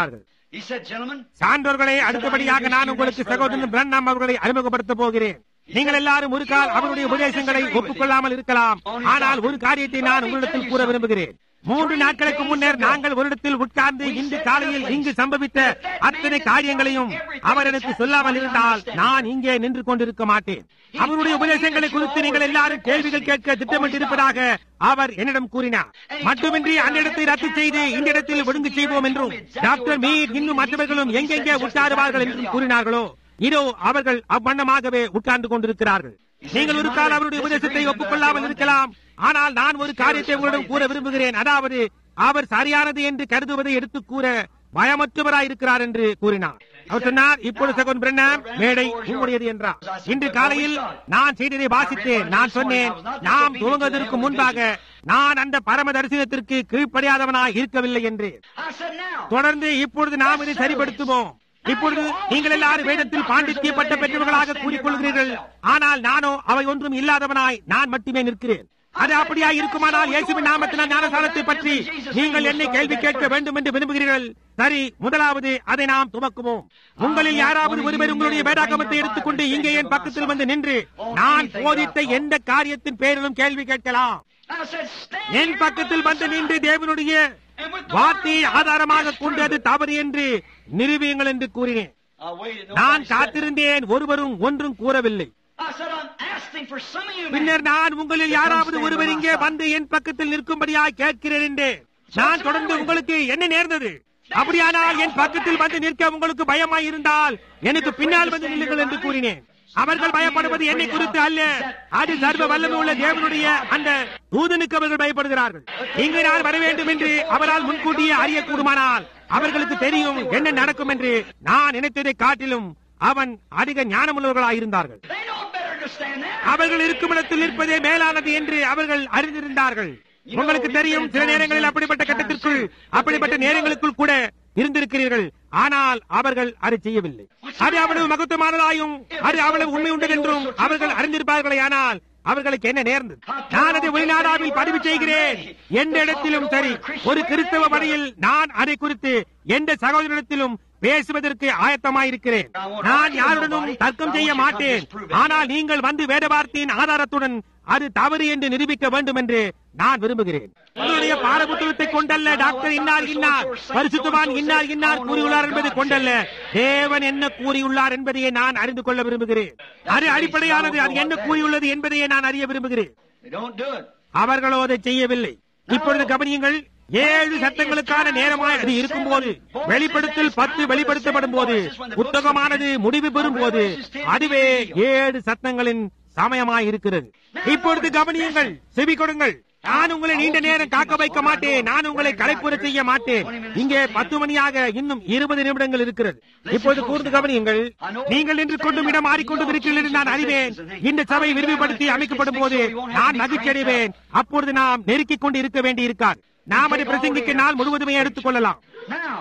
He said, gentlemen, சான்றோர்களே அடுத்தபடியாக நான் உங்களுக்கு சகோதரன் பிரண்ணாம் அவர்களை அறிமுகப்படுத்த போகிறேன் நீங்கள் எல்லாரும் ஒரு கால் அவருடைய உபதேசங்களை ஒப்புக்கொள்ளாமல் இருக்கலாம் ஆனால் ஒரு காரியத்தை நான் உங்களிடத்தில் கூற விரும்புகிறேன் மூன்று நாட்களுக்கு முன்னர் நாங்கள் ஒரு இடத்தில் உட்கார்ந்து இன்று காலையில் இங்கு சம்பவித்த அத்தனை காரியங்களையும் அவர் எனக்கு சொல்லாமல் இருந்தால் நான் இங்கே நின்று கொண்டிருக்க மாட்டேன் அவருடைய உபதேசங்களை குறித்து நீங்கள் எல்லாரும் கேள்விகள் கேட்க திட்டமிட்டிருப்பதாக அவர் என்னிடம் கூறினார் மட்டுமின்றி அந்த இடத்தை ரத்து செய்து இந்த இடத்தில் ஒழுங்கு செய்வோம் என்றும் டாக்டர் மீர் இன்னும் மற்றவர்களும் எங்கெங்கே உட்காருவார்கள் என்றும் கூறினார்களோ இதோ அவர்கள் அவ்வண்ணமாகவே உட்கார்ந்து கொண்டிருக்கிறார்கள் நீங்கள் ஒரு கால அவருடைய உபதேசத்தை ஒப்புக்கொள்ளாமல் இருக்கலாம் ஆனால் நான் ஒரு காரியத்தை உங்களிடம் கூற விரும்புகிறேன் அதாவது அவர் சரியானது என்று கருதுவதை எடுத்துக் கூற பயமற்றவராய் இருக்கிறார் என்று கூறினார் அவர் சொன்னார் இப்பொழுது சகோன் பிரண்ணாம் மேடை உங்களுடையது என்றார் இன்று காலையில் நான் செய்ததை வாசித்தேன் நான் சொன்னேன் நாம் துவங்குவதற்கு முன்பாக நான் அந்த பரம தரிசனத்திற்கு கீழ்ப்படியாதவனாய் இருக்கவில்லை என்று I said, now, தொடர்ந்து இப்பொழுது நாம் இதை சரிப்படுத்துவோம் இப்பொழுது நீங்கள் எல்லாரும் வேதத்தில் பாண்டித்ய பட்ட பெற்றவர்களாக கூறிக்கொள்கிறீர்கள் ஆனால் நானோ அவை ஒன்றும் இல்லாதவனாய் நான் மட்டுமே நிற்கிறேன் அது அப்படியா இருக்குமானால் இயேசுவின் நாமத்தின ஞானசாரத்தை பற்றி நீங்கள் என்னை கேள்வி கேட்க வேண்டும் என்று விரும்புகிறீர்கள் சரி முதலாவது அதை நாம் துவக்குவோம் உங்களில் யாராவது ஒருவர் உங்களுடைய வேதாகமத்தை எடுத்துக்கொண்டு இங்கே என் பக்கத்தில் வந்து நின்று நான் போதித்த எந்த காரியத்தின் பேரிலும் கேள்வி கேட்கலாம் I said, stand என் பக்கத்தில் வந்து நின்று தேவனுடைய வார்த்தையை ஆதாரமாக கொண்டு அது தவறு என்று நிரூபியுங்கள் என்று கூறினேன் I waited. நான் Nobody said. காத்திருந்தேன் ஒருவரும் ஒன்றும் கூறவில்லை I said, I'm asking for some of you men. பின்னர் நான் உங்களில் யாராவது ஒருவர் இங்கே வந்து என் பக்கத்தில் நிற்கும்படியாய் கேட்கிறேன் என்றேன் நான் தொடர்ந்து உங்களுக்கு என்ன நேர்ந்தது அப்படியானால் என் பக்கத்தில் வந்து நிற்க உங்களுக்கு பயமாய் இருந்தால் எனக்கு பின்னால் வந்து நில்லுங்கள் என்று கூறினேன் அவர்கள் பயப்படுவது என்னை குறித்து அல்ல அது சர்வ வல்லமை உள்ள தேவனுடைய அந்த தூதனுக்கு அவர்கள் பயப்படுகிறார்கள் இங்கு நான் வர வேண்டும் என்று அவரால் முன்கூட்டியே அறியக்கூடுமானால் அவர்களுக்கு தெரியும் என்ன நடக்கும் என்று நான் நினைத்ததை காட்டிலும் அவன் அதிக ஞானமுள்ளவர்களாய் இருந்தார்கள் They know better to stand there. அவர்கள் இருக்கும் இடத்தில் நிற்பதே மேலானது என்று அவர்கள் அறிந்திருந்தார்கள் உங்களுக்கு தெரியும் சில நேரங்களில் அப்படிப்பட்ட கட்டத்திற்குள் அப்படிப்பட்ட நேரங்களுக்குள் கூட இருந்திருக்கிறீர்கள் ஆனால் அவர்கள் அதை செய்யவில்லை அது அவ்வளவு மகத்துவமானதாயும் அது அவ்வளவு உண்மை உண்டு என்றும் அவர்கள் அறிந்திருப்பார்களே ஆனால் அவர்களுக்கு என்ன நேர்ந்தது நான் அதை வெளிநாடாவில் பதிவு செய்கிறேன் எந்த இடத்திலும் சரி ஒரு கிறிஸ்தவ வழியில் நான் அதை குறித்து எந்த சகோதரத்திலும் பேசுவதற்கு ஆயத்தமாயிருக்கிறேன் நான் யாருடனும் தர்க்கம் செய்ய மாட்டேன் ஆனால் நீங்கள் வந்து வேத வார்த்தையின் ஆதாரத்துடன் அது தவறு என்று நிரூபிக்க வேண்டும் என்று நான் விரும்புகிறேன் உங்களுடைய பாரபுத்தகத்தை கொண்டல்ல டாக்டர் இன்னார் இன்னார் பரிசுத்தவான் இன்னார் இன்னார் கூறியுள்ளார் என்பதை கொண்டல்ல தேவன் என்ன கூறியுள்ளார் என்பதையே நான் அறிந்து கொள்ள விரும்புகிறேன் அது அடிப்படையானது அது என்ன கூறியுள்ளது என்பதையே நான் அறிய விரும்புகிறேன் They don't do it. அவர்களோ அதை செய்யவில்லை இப்பொழுது கவனியுங்கள் ஏழு சட்டங்களுக்கான நேரமாய் அது இருக்கும்போது வெளிப்படுத்தல் பத்து வெளிப்படுத்தப்படும் போது புத்தகமானது முடிவு பெறும் போது அதுவே ஏழு சட்டங்களின் சமயமாய் இருக்கிறது இப்பொழுது கவனியுங்கள் செவி கொடுங்கள் நான் உங்களை நீண்ட நேரம் காக்க வைக்க மாட்டேன் நான் உங்களை களைப்புற செய்ய மாட்டேன் இங்கே பத்து மணியாக இன்னும் இருபது நிமிடங்கள் இருக்கிறது இப்பொழுது கூர்ந்து கவனியுங்கள் நீங்கள் நின்று கொண்டும் இடம் மாறிக்கொண்டும் இருக்கிறீர்கள் என்று நான் அறிவேன் இந்த சபை விரிவுபடுத்தி அமைக்கப்படும் போது நான் மகிழ்ச்சி அடைவேன் அப்பொழுது நாம் நெருக்கிக் கொண்டு இருக்க வேண்டி இருக்காது நாம் அதை பிரசங்கிக்க நாள் முழுவதுமே எடுத்துக் கொள்ளலாம் Now,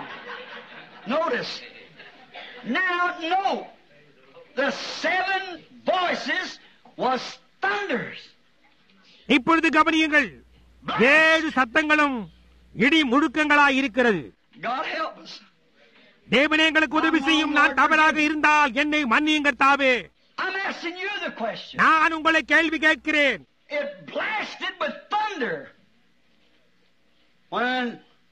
notice. Now, note. The seven voices was thunders. இப்பொழுது கவனியுங்கள் ஏழு சத்தங்களும் இடி முழுக்கங்களாய் இருக்கிறது God help us. தேவனே எங்களுக்கு உதவி செய்யும் நான் தவறாக இருந்தால் என்னை மன்னியுங்கள் தாவே I'm asking you the question. நான் உங்களை கேள்வி கேட்கிறேன் It blasted with thunder. When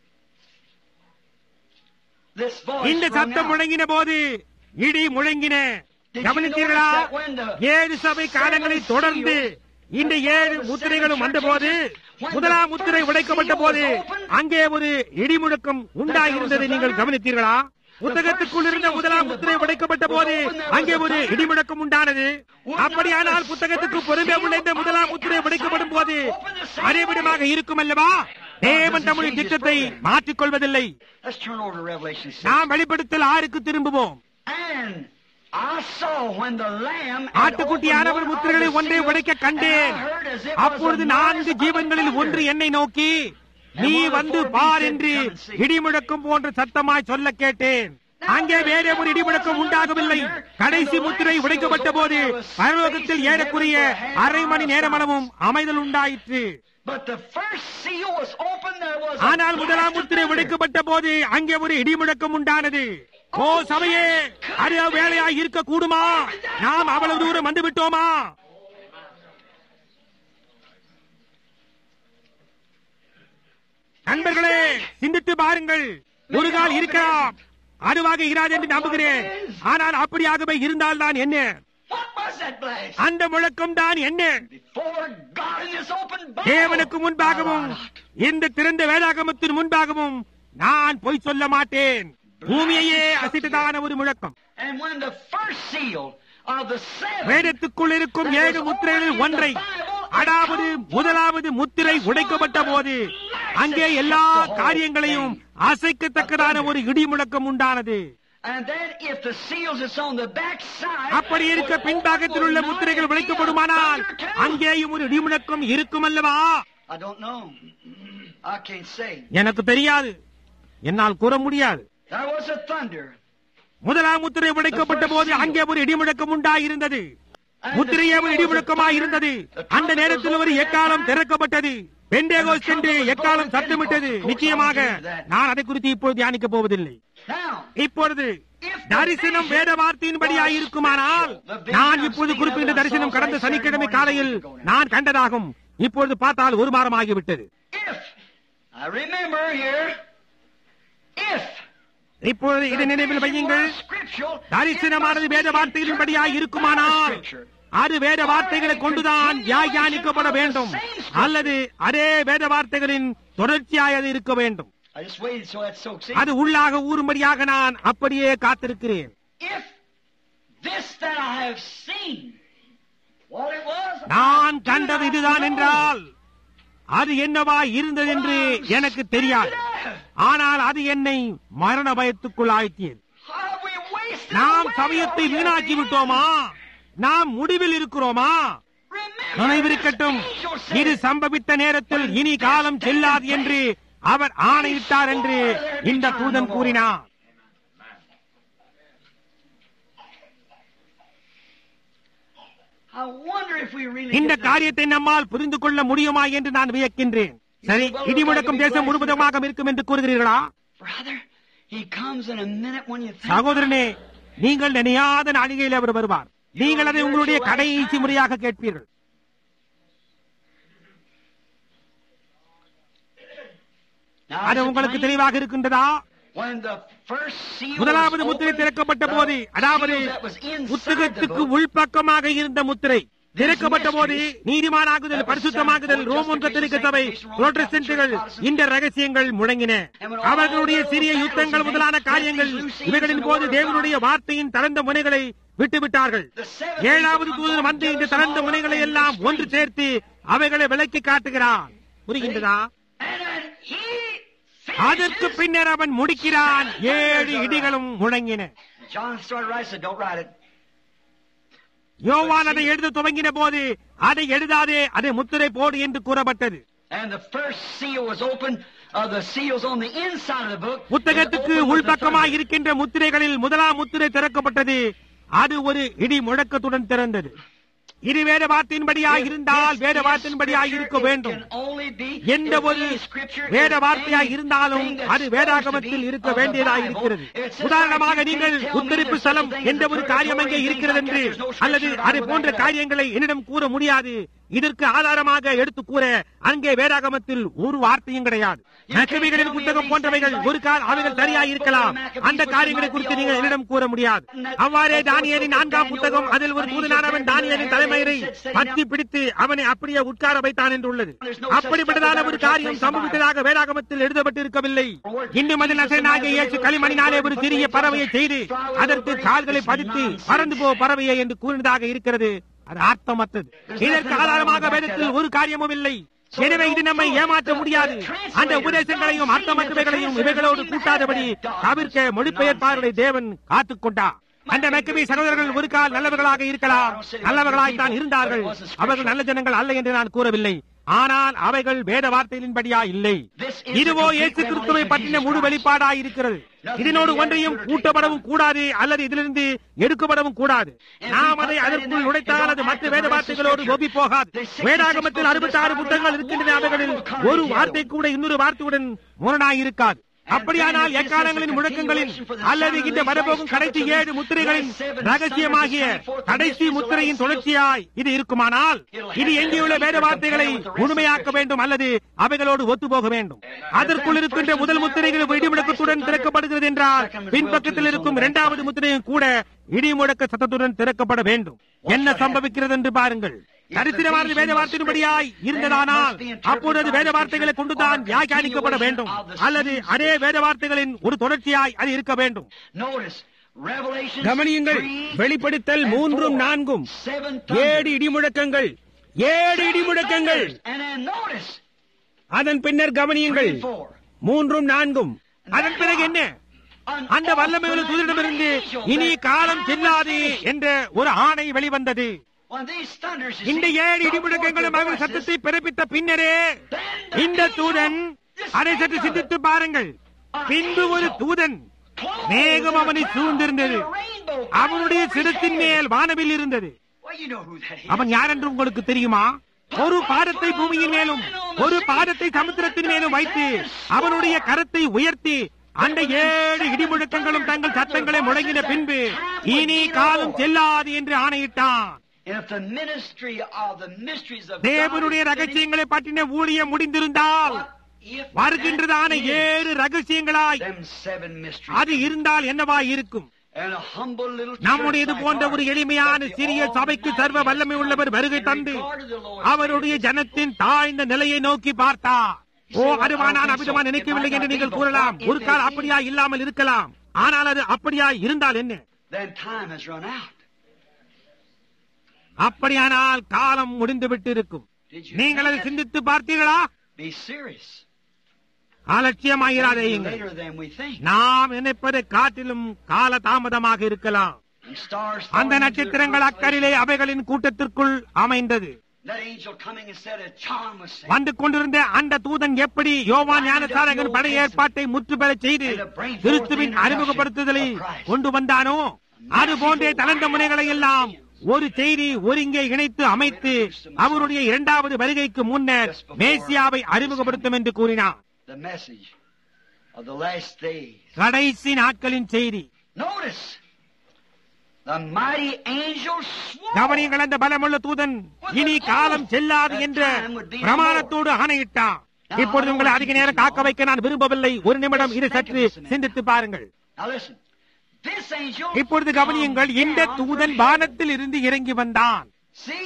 this voice இந்த rung சத்தம் out. முழங்கின போது இடி முழங்கின கவனித்தீர்களா ஏழு சபை காலங்களை தொடர்ந்து இந்த ஏழு முத்திரைகளும் வந்தபோது முதலாம் முத்திரை உடைக்கப்பட்ட போது அங்கே ஒரு இடி முழக்கம் உண்டாயிருந்ததை நீங்கள் கவனித்தீர்களா புத்தகத்துக்குள் இருந்த முதலாம் முத்திரை உடைக்கப்பட்ட போது அங்கே ஒரு இடிமுழக்கம் உண்டானது அப்படியானால் புத்தகத்துக்கு பொறுமை உள்ள இந்த முதலாம் முத்திரை உடைக்கப்படும் போது அதே விதமாக இருக்கும் அல்லவா தேவன் தம்முடைய திட்டத்தை மாற்றிக் கொள்வதில்லை Let's turn over to Revelation 6. நாம் வெளிப்படுத்தல் ஆறுக்கு திரும்புவோம் And I saw when the Lamb had ஆட்டுக்குட்டியானவர் opened one முத்திரைகளை of the ஒன்றை seals, உடைக்க கண்டேன் and I heard as it was அப்பொழுது a நான்கு noise ஜீவன்களில் of ஒன்று thunder. என்னை நோக்கி நீ வந்து பார் என்று இடிமுழக்கம் போன்ற சத்தமாய் சொல்ல கேட்டேன் அங்கே வேறே ஒரு இடிமுழக்கம் உண்டாகவில்லை கடைசி முத்திரை உடைக்கப்பட்ட போது பரலோகத்தில் ஏறக்குறைய அரை மணி நேரமளவும் அமைதல் உண்டாயிற்று But the first seal was open, there was a ஆனால் முதலாம் blast of முத்திரை thunder. உடைக்கப்பட்ட போது அங்கே ஒரு இடிமுழக்கம் உண்டானது ஓ சபையே அது வேலையாய் இருக்க கூடுமா நாம் அவ்வளவு தூரம் வந்து விட்டோமா நண்பர்களே சிந்தித்து பாருங்கள் ஒரு கால் இருக்கலாம் அதுவாக இராது என்று நம்புகிறேன் ஆனால் அப்படியாகவே இருந்தால் தான் என்ன What was that blast? அந்த முழக்கம் தான் என்ன Before God in His open Bible. தேவனுக்கு முன்பாகவும் இந்த திறந்த வேதாகமத்தின் முன்பாகவும் நான் பொய் சொல்ல மாட்டேன் பூமியையே அசைத்ததான ஒரு முழக்கம் And when the first seal of the seven வேதத்துக்குள் இருக்கும் ஏழு முத்திரைகளில் ஒன்றை அதாவது முதலாவது முத்திரை உடைக்கப்பட்ட போது அங்கே எல்லா காரியங்களையும் அசைக்கத்தக்கதான ஒரு இடி முழக்கம் உண்டானது And then if the seals is on the back side, அப்படி இருக்க பின்பாகத்தில் உள்ள முத்திரைகள் உடைக்கப்படுமானால் அங்கேயும் ஒரு இடி முழக்கம் இருக்கும் அல்லவா I don't know. I can't say. எனக்கு தெரியாது என்னால் கூற முடியாது There was a thunder. முதலாம் முத்திரை உடைக்கப்பட்ட போது அங்கே ஒரு இடிமுழக்கம் உண்டாயிருந்தது முத்திரையே ஒரு இடிமுழக்கமாய் இருந்தது அந்த நேரத்தில் ஒரு எக்காலம் திறக்கப்பட்டது பெண்டேகோஸ் என்று எக்காலம் சத்தமிட்டது நிச்சயமாக நான் அதை குறித்து இப்போது தியானிக்கப் போவதில்லை Now, இப்பொழுது தரிசனம் வேத வார்த்தையின்படியாய் இருக்குமானால் நான் இப்போது குறிப்பிட்ட தரிசனம் கடந்த சனிக்கிழமை காலையில் நான் கண்டதாகும் இப்பொழுது பார்த்தால் ஒரு வாரம் ஆகிவிட்டது if, I remember here, if இப்பொழுது இதை நினைவில் வையுங்கள் தரிசனமானது வேத வார்த்தைகளின்படியாய் இருக்குமானால் அது வேத வார்த்தைகளை கொண்டுதான் வியாக்கியானிக்கப்பட வேண்டும் அல்லது அதே வேத வார்த்தைகளின் தொடர்ச்சியாய் அது இருக்க வேண்டும் I just waited so that soaks in. அது உள்ளாக ஊறும்படியாக நான் அப்படியே காத்திருக்கிறேன் If this that I have seen, what it was, நான் கண்டது இதுதான் என்றால் அது என்னவா இருந்தது என்று எனக்கு தெரியாது ஆனால் அது என்னை மரண பயத்துக்குள் ஆழ்த்தியது Have we wasted நாம் away சமயத்தை our வீணாக்கி days? விட்டோமா நாம் முடிவில் இருக்கிறோமா Remember, நினைவிருக்கட்டும் this angel said, இது சம்பவித்த நேரத்தில் இனி காலம் செல்லாது என்று அவர் ஆணையிட்டார் என்று இந்த தூதன் கூறினார் I wonder if we really இந்த get this. காரியத்தை நம்மால் புரிந்து கொள்ள முடியுமா என்று நான் வியக்கின்றேன் சரி இடிமுழக்கம் தேசம் முழுவதுமாக இருக்கும் என்று கூறுகிறீர்களா Brother, he comes in a minute when you think. சகோதரனே நீங்கள் நினையாத நாளிகையில் அவர் வருவார் நீங்கள் அதை உங்களுடைய கடைசி முறையாக கேட்பீர்கள் Now, அது is it உங்களுக்கு plain? தெளிவாக இருக்கின்றதா When the first seal முதலாவது was முத்திரை opened, திறக்கப்பட்ட the போது அதாவது seal that was inside the புத்தகத்துக்கு book, உள்பக்கமாக இருந்த முத்திரை திறக்கப்பட்ட போது நீதிமானாகுதல் பரிசுத்தமாகுதல் ரோமன் கத்தோலிக்க சபை புரோட்டஸ்டன்ட்டுகள் இந்த ரகசியங்கள் முழங்கின அவர்களுடைய சிறிய யுத்தங்கள் முதலான காரியங்கள் இவைகளின் போது தேவனுடைய வார்த்தையின் தளர்ந்த முனைகளை விட்டுவிட்டார்கள் ஏழாவது தூதன் வந்து இந்த தளர்ந்த முனைகளை எல்லாம் ஒன்று சேர்த்து அவைகளை விலக்கி காட்டுகிறான் புரிகின்றதா and then he அதற்கு பின்னர் அவன் முடிக்கிறான் ஏழு இடிகளும் முழங்கின John started writing, said, "Don't write it." யோவான் அதை எழுத துவங்கின போது அதை எழுதாதே அதை முத்திரை போடு என்று கூறப்பட்டது And the first seal was opened. Uh, the seals on the inside of the book. புத்தகத்துக்கு It opened with the உள்பக்கமாய் thunder. இருக்கின்ற முத்திரைகளில் முதலாம் முத்திரை திறக்கப்பட்டது அது ஒரு இடி முழக்கத்துடன் திறந்தது இது வேத வார்த்தையின்படியாய் இருந்தால் வேத வார்த்தையின்படியாய் இருக்க வேண்டும் எந்த ஒரு வேத வார்த்தையாய் இருந்தாலும் அது வேதாகமத்தில் இருக்க வேண்டியதாய் இருக்கிறது உதாரணமாக நீங்கள் உத்தரிப்பு ஸ்தலம் எந்த ஒரு காரியம் அங்கே இருக்கிறது என்று அல்லது அதை போன்ற காரியங்களை என்னிடம் கூற முடியாது இதற்கு ஆதாரமாக எடுத்து கூற அங்கே வேதாகமத்தில் ஒரு வார்த்தையும் கிடையாது நச்சமிகளின் புத்தகம் போன்றவைகள் ஒரு கால் அவைகள் சரியாய் இருக்கலாம் அந்த காரியங்களை குறித்து நீங்கள் என்னிடம் கூற முடியாது அவ்வாறே தானியலின் நான்காம் புத்தகம் அதில் ஒரு தூதனானவன் தானியலின் தலைமயிரை பற்றி பிடித்து அவனை அப்படியே உட்கார வைத்தான் என்று உள்ளது அப்படிப்பட்டதான ஒரு காரியம் சம்பவித்ததாக வேதாகமத்தில் எழுதப்பட்டிருக்கவில்லை இன்னும் அதில் நசரனாகிய இயேசு களிமணினாலே ஒரு சிறிய பறவையை செய்து அதற்கு கால்களை பதித்து பறந்து போ பறவையை என்று கூறினதாக இருக்கிறது அது அர்த்தமற்றது இதற்கு ஆதாரமாக வேதத்தில் ஒரு காரியமும் இல்லை எனவே இது நம்மை ஏமாற்ற முடியாது அந்த உபதேசங்களையும் அர்த்தமற்றவைகளையும் இவைகளோடு கூட்டாதபடி தவிர்க்க மொழிபெயர்ப்பாருடைய தேவன் காத்துக் கொண்டார் அந்த மெக்கபி சகோதரர்கள் ஒரு கால் நல்லவர்களாக இருக்கலாம் நல்லவர்களாய் தான் இருந்தார்கள் அவர்கள் நல்ல ஜனங்கள் அல்ல என்று நான் கூறவில்லை ஆனால் அவைகள் வேத வார்த்தைகளின்படியா இல்லை This is இதுவோ the complete இயேசு கிறிஸ்துவை revelation of பற்றின Jesus முழு Christ. வெளிப்பாடாய் இருக்கிறது இதனோடு ஒன்றையும் கூட்டப்படவும் கூடாது அல்லது இதிலிருந்து எடுக்கப்படவும் கூடாது நாம் அதை அதற்குள் நுழைத்தால் அது மற்ற வேத வார்த்தைகளோடு ஒப்பி போகாது வேதாகமத்தில் அறுபத்தாறு புத்தகங்கள் இருக்கின்றன அவைகளில் ஒரு வார்த்தை கூட இன்னொரு வார்த்தையுடன் முரணாயிருக்காது அப்படியானால் எக்காலங்களின் முழக்கங்களின் அல்லது இந்த வரப்போகும் கடைசி ஏழு முத்திரைகளின் ரகசியமாகிய கடைசி முத்திரையின் தொடர்ச்சியாய் இது இருக்குமானால் இது எங்கேயுள்ள வேத வார்த்தைகளை முழுமையாக்க வேண்டும் அல்லது அவைகளோடு ஒத்துப்போக வேண்டும் அதற்குள் இருக்கின்ற முதல் முத்திரைகள் இடிமுழக்கத்துடன் திறக்கப்படுகிறது என்றால் பின்பக்கத்தில் இருக்கும் இரண்டாவது முத்திரையும் கூட இடிமுழக்க சத்தத்துடன் திறக்கப்பட வேண்டும் என்ன சம்பவிக்கிறது என்று பாருங்கள் சரித்திரமானது வேத வார்த்தையின்படியாய் இருந்ததானால் அப்பொழுது வேத வார்த்தைகளை கொண்டுதான் வியாக்கியானிக்கப்பட வேண்டும் அல்லது அதே வேத வார்த்தைகளின் ஒரு தொடர்ச்சியாய் அது இருக்க வேண்டும் Notice, Revelation கவனியுங்கள் வெளிப்படுத்தல் மூன்றும் நான்கும் ஏழு இடிமுழக்கங்கள் ஏழு இடிமுழக்கங்கள் And then notice, அதன் பின்னர் கவனியுங்கள் three, four. மூன்றும் நான்கும் அதன் பிறகு என்ன அந்த வல்லமையுள்ள தூதரிடமிருந்து இனி காலம் செல்லாது என்ற ஒரு ஆணை வெளிவந்தது When these thunders, you இந்த see, ஏழு come இடிமுழக்கங்களும் forth அவர் with சத்தத்தை voices, பிறப்பித்த பின்னரே then the இந்த தூதன் angel, அதை this சற்று angel, சிந்தித்து பாருங்கள் பின்பு ஒரு தூதன் clothed மேகம் in a அவனை cloud, சூழ்ந்திருந்தது in a rainbow, அவனுடைய flying over his சிரத்தின் head. மேல் வானவில் இருந்தது Well, you know who that is. அவன் யார் என்று உங்களுக்கு தெரியுமா ஒரு பாதத்தை பூமியின் மேலும் ஒரு பாதத்தை சமுத்திரத்தின் மேலும் வைத்து அவனுடைய கரத்தை உயர்த்தி அந்த ஏழு இடிமுழக்கங்களும் தங்கள் சத்தங்களை முழங்கின பின்பு இனி காலம் செல்லாது என்று ஆணையிட்டான் And if the ministry of the mysteries of தேவனுடைய God is ரகசியங்களை பற்றின ஊழியம் முடிந்திருந்தால் finished, what if வருகின்றதான that is ஏழு ரகசியங்களாய் them seven mysteries? அது இருந்தால் என்னவா இருக்கும் And a humble little church நம்முடையது like போன்ற ஒரு ours, எளிமையான that the சிறிய சபைக்கு Almighty சர்வ has வல்லமை come உள்ளவர் வருகை and தந்து regarded the Lord's அவருடைய faith. ஜனத்தின் தாழ்ந்த நிலையை நோக்கி பார்த்தார் ஓ அதுவா நான் அபிதமா நினைக்கவில்லை என்று நீங்கள் கூறலாம் ஒரு கால் அப்படியா இல்லாமல் இருக்கலாம் ஆனால் அது அப்படியா இருந்தால் என்ன Then time has run out. அப்படியானால் காலம் முடிந்துவிட்டு இருக்கும் Did you நீங்கள் அதை think it? சிந்தித்து பார்த்தீர்களா Be serious. அலட்சியமாகிறாதேயுங்கள் Later than we think. நாம் நினைப்பது காட்டிலும் கால தாமதமாக இருக்கலாம் And stars அந்த falling into நட்சத்திரங்கள் their அக்கரிலே அவைகளின் கூட்டத்திற்குள் அமைந்தது That angel coming and said a John was saying. வந்து கொண்டிருந்த அந்த தூதன் எப்படி யோவான் ஞானசாரகன் பழைய ஏற்பாட்டை முற்றுப்பெறச் செய்து கிறிஸ்துவின் அறிமுகப்படுத்துதலை கொண்டு வந்தானோ அது போன்றே தளர்ந்த முனைகளை எல்லாம் ஒரு செய்தி ஒருங்கே இணைத்து அமைத்து அவருடைய இரண்டாவது வருகைக்கு முன்னர் மேசியாவை அறிமுகப்படுத்தும் என்று கூறினார் The message of the last days. கடைசி நாட்களின் செய்தி Notice. The mighty angel swore. கவனியங்கள் அந்த பலமுள்ள தூதன் இனி காலம் செல்லாது என்ற பிரமாணத்தோடு ஆணையிட்டான் இப்பொழுது உங்களை அதிக நேரம் காக்க வைக்க நான் விரும்பவில்லை ஒரு நிமிடம் இதை சற்று சிந்தித்து பாருங்கள் Now listen. This angel. இப்பொழுது கவனியுங்கள் come இந்த down தூதன் from வானத்தில் இருந்து இறங்கி வந்தான் See?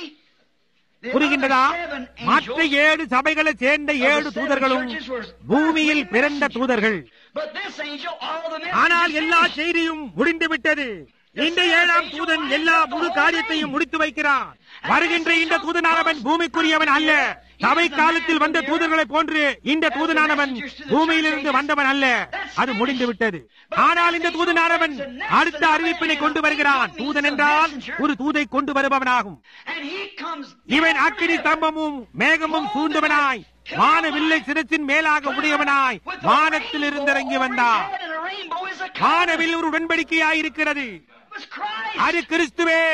The புரிகின்றதா other seven மற்ற angels, ஏழு சபைகளை சேர்ந்த of the ஏழு seven தூதர்களும் churches were பூமியில் earthly பிறந்த messengers. தூதர்கள் But this angel, all the ஆனால் messages எல்லா finished. செய்தியும் முடிந்து விட்டது இந்த ஏழாம் தூதன் எல்லா முழு காரியத்தையும் முடித்து வைக்கிறான் வருகின்ற இந்த தூதனானவன் பூமிக்குரியவன் அல்ல சபை காலத்தில் வந்த தூதர்களை போன்று இந்த தூதனானவன் பூமியிலிருந்து வந்தவன் அல்ல அது முடிந்து விட்டது ஆனால் இந்த தூதனானவன் அடுத்த அறிவிப்பினை கொண்டு வருகிறான் தூதன் என்றால் ஒரு தூதை கொண்டு வருபவனாகும் And he comes இவன் அக்கினி ஸ்தம்பமும் மேகமும் சூழ்ந்தவனாய் வானவில்லை சிரத்தின் மேலாக உடையவனாய் வானத்தில் இருந்திறங்கி வந்தான் And a rainbow is a வானவில் ஒரு உடன்படிக்கையாயிருக்கிறது was Christ. அது கிறிஸ்துவே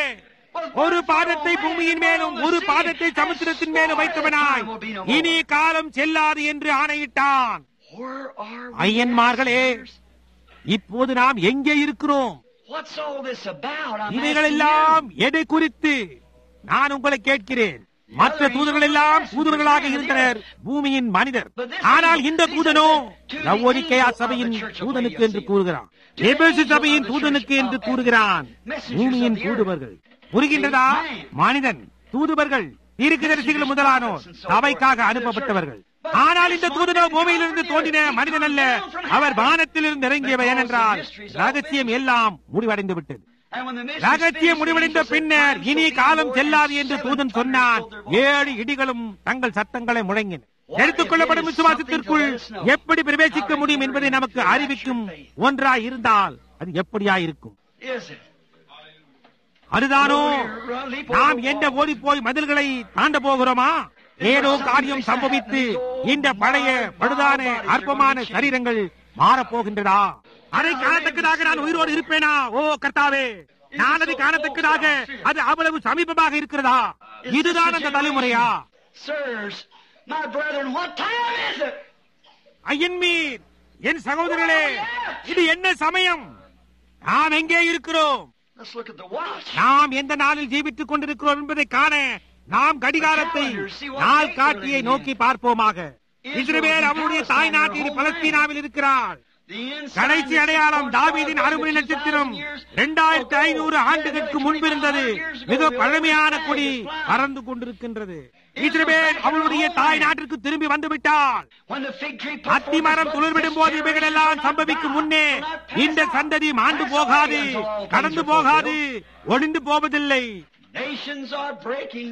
ஒரு பாதத்தை பூமியின் மேலும் ஒரு பாதத்தை சமுத்திரத்தின் மேலும் வைத்தவனாய் இனி காலம் செல்லாது என்று ஆணையிட்டான் Where are we? ஐயன்மார்களே now, sisters? இப்போது நாம் எங்கே இருக்கிறோம் What's all this about? I'm இவைகள் asking எல்லாம் you. எதை குறித்து நான் உங்களை கேட்கிறேன் மற்ற தூதர்கள் எல்லாம் தூதர்களாக இருந்தனர் பூமியின் மனிதர் ஆனால் இந்த தூதனோ லவோனிக்கேயா சபையின் தூதனுக்கு என்று கூறுகிறான் எபேசு சபையின் தூதனுக்கு என்று கூறுகிறான் பூமியின் தூதுவர்கள் புரிகின்றதா மனிதன் தூதுவர்கள் தீர்க்கதரிசிகள் முதலானோர் சபைக்காக அனுப்பப்பட்டவர்கள் ஆனால் இந்த தூதனோ பூமியிலிருந்து தோன்றின மனிதன் அல்ல அவர் வானத்திலிருந்து இறங்கியவர் ஏனென்றால் ரகசியம் எல்லாம் முடிவடைந்து விட்டது And when the mystery ரகசியம் finished, முடிவடைந்த the angel said, பின்னர் "Time இனி shall be காலம் more செல்லாது than என்று seven தூதன் thunders சொன்னான் will their voice." ஏழு இடிகளும் தங்கள் சத்தங்களை முழங்கின எடுத்துக் விசுவாசத்திற்குள் எப்படி பிரவேசிக்க முடியும் என்பதை நமக்கு அறிவிக்கும் ஒன்றாய் இருந்தால் அது எப்படியா இருக்கும் Is it? அதுதானோ We're leap over நாம் the எந்த wall. ஓடி போய் மதில்களை தாண்ட போகிறோமா ஏதோ காரியம் சம்பவித்து இந்த பழைய பழுதான அற்பமான சரீரங்கள் மாறப்போகின்றதா அதை காணத்தக்கதாக நான் உயிரோடு இருப்பேனா ஓ கர்த்தாவே நான் அதை காணத்தக்கதாக அது அவ்வளவு சமீபமாக இருக்கிறதா இதுதான் அந்த தலைமுறையா Sirs, my brethren, what time is it? ஐயன்மீர் என் சகோதரர்களே இது என்ன சமயம் நாம் எங்கே இருக்கிறோம் Let's look at the watch. நாம் எந்த நாளில் ஜீவித்துக் கொண்டிருக்கிறோம் என்பதை காண நாம் கடிகாரத்தை நாள் காட்டியை நோக்கி பார்ப்போமாக இஸ்ரவேல் அவருடைய தாய் நாட்டில் பலஸ்தீனாவில் இருக்கிறார் The inside கடைசி அடையாளம் தாவீதின் அருமை நட்சத்திரம் இரண்டாயிரத்தி ஐநூறு ஆண்டுகளுக்கு முன்பிருந்தது மிக பழமையான கொடி பறந்து கொண்டிருக்கின்றது இஸ்ரவேல் அவளுடைய தாய் நாட்டிற்கு திரும்பி வந்து விட்டாள் When the fig tree put அத்தி மரம் துளிர்விடும் போது இவைகள் எல்லாம் சம்பவிக்கும் முன்னே இந்த சந்ததி மாண்டு போகாது கடந்து போகாது ஒளிந்து போவதில்லை Nations are breaking.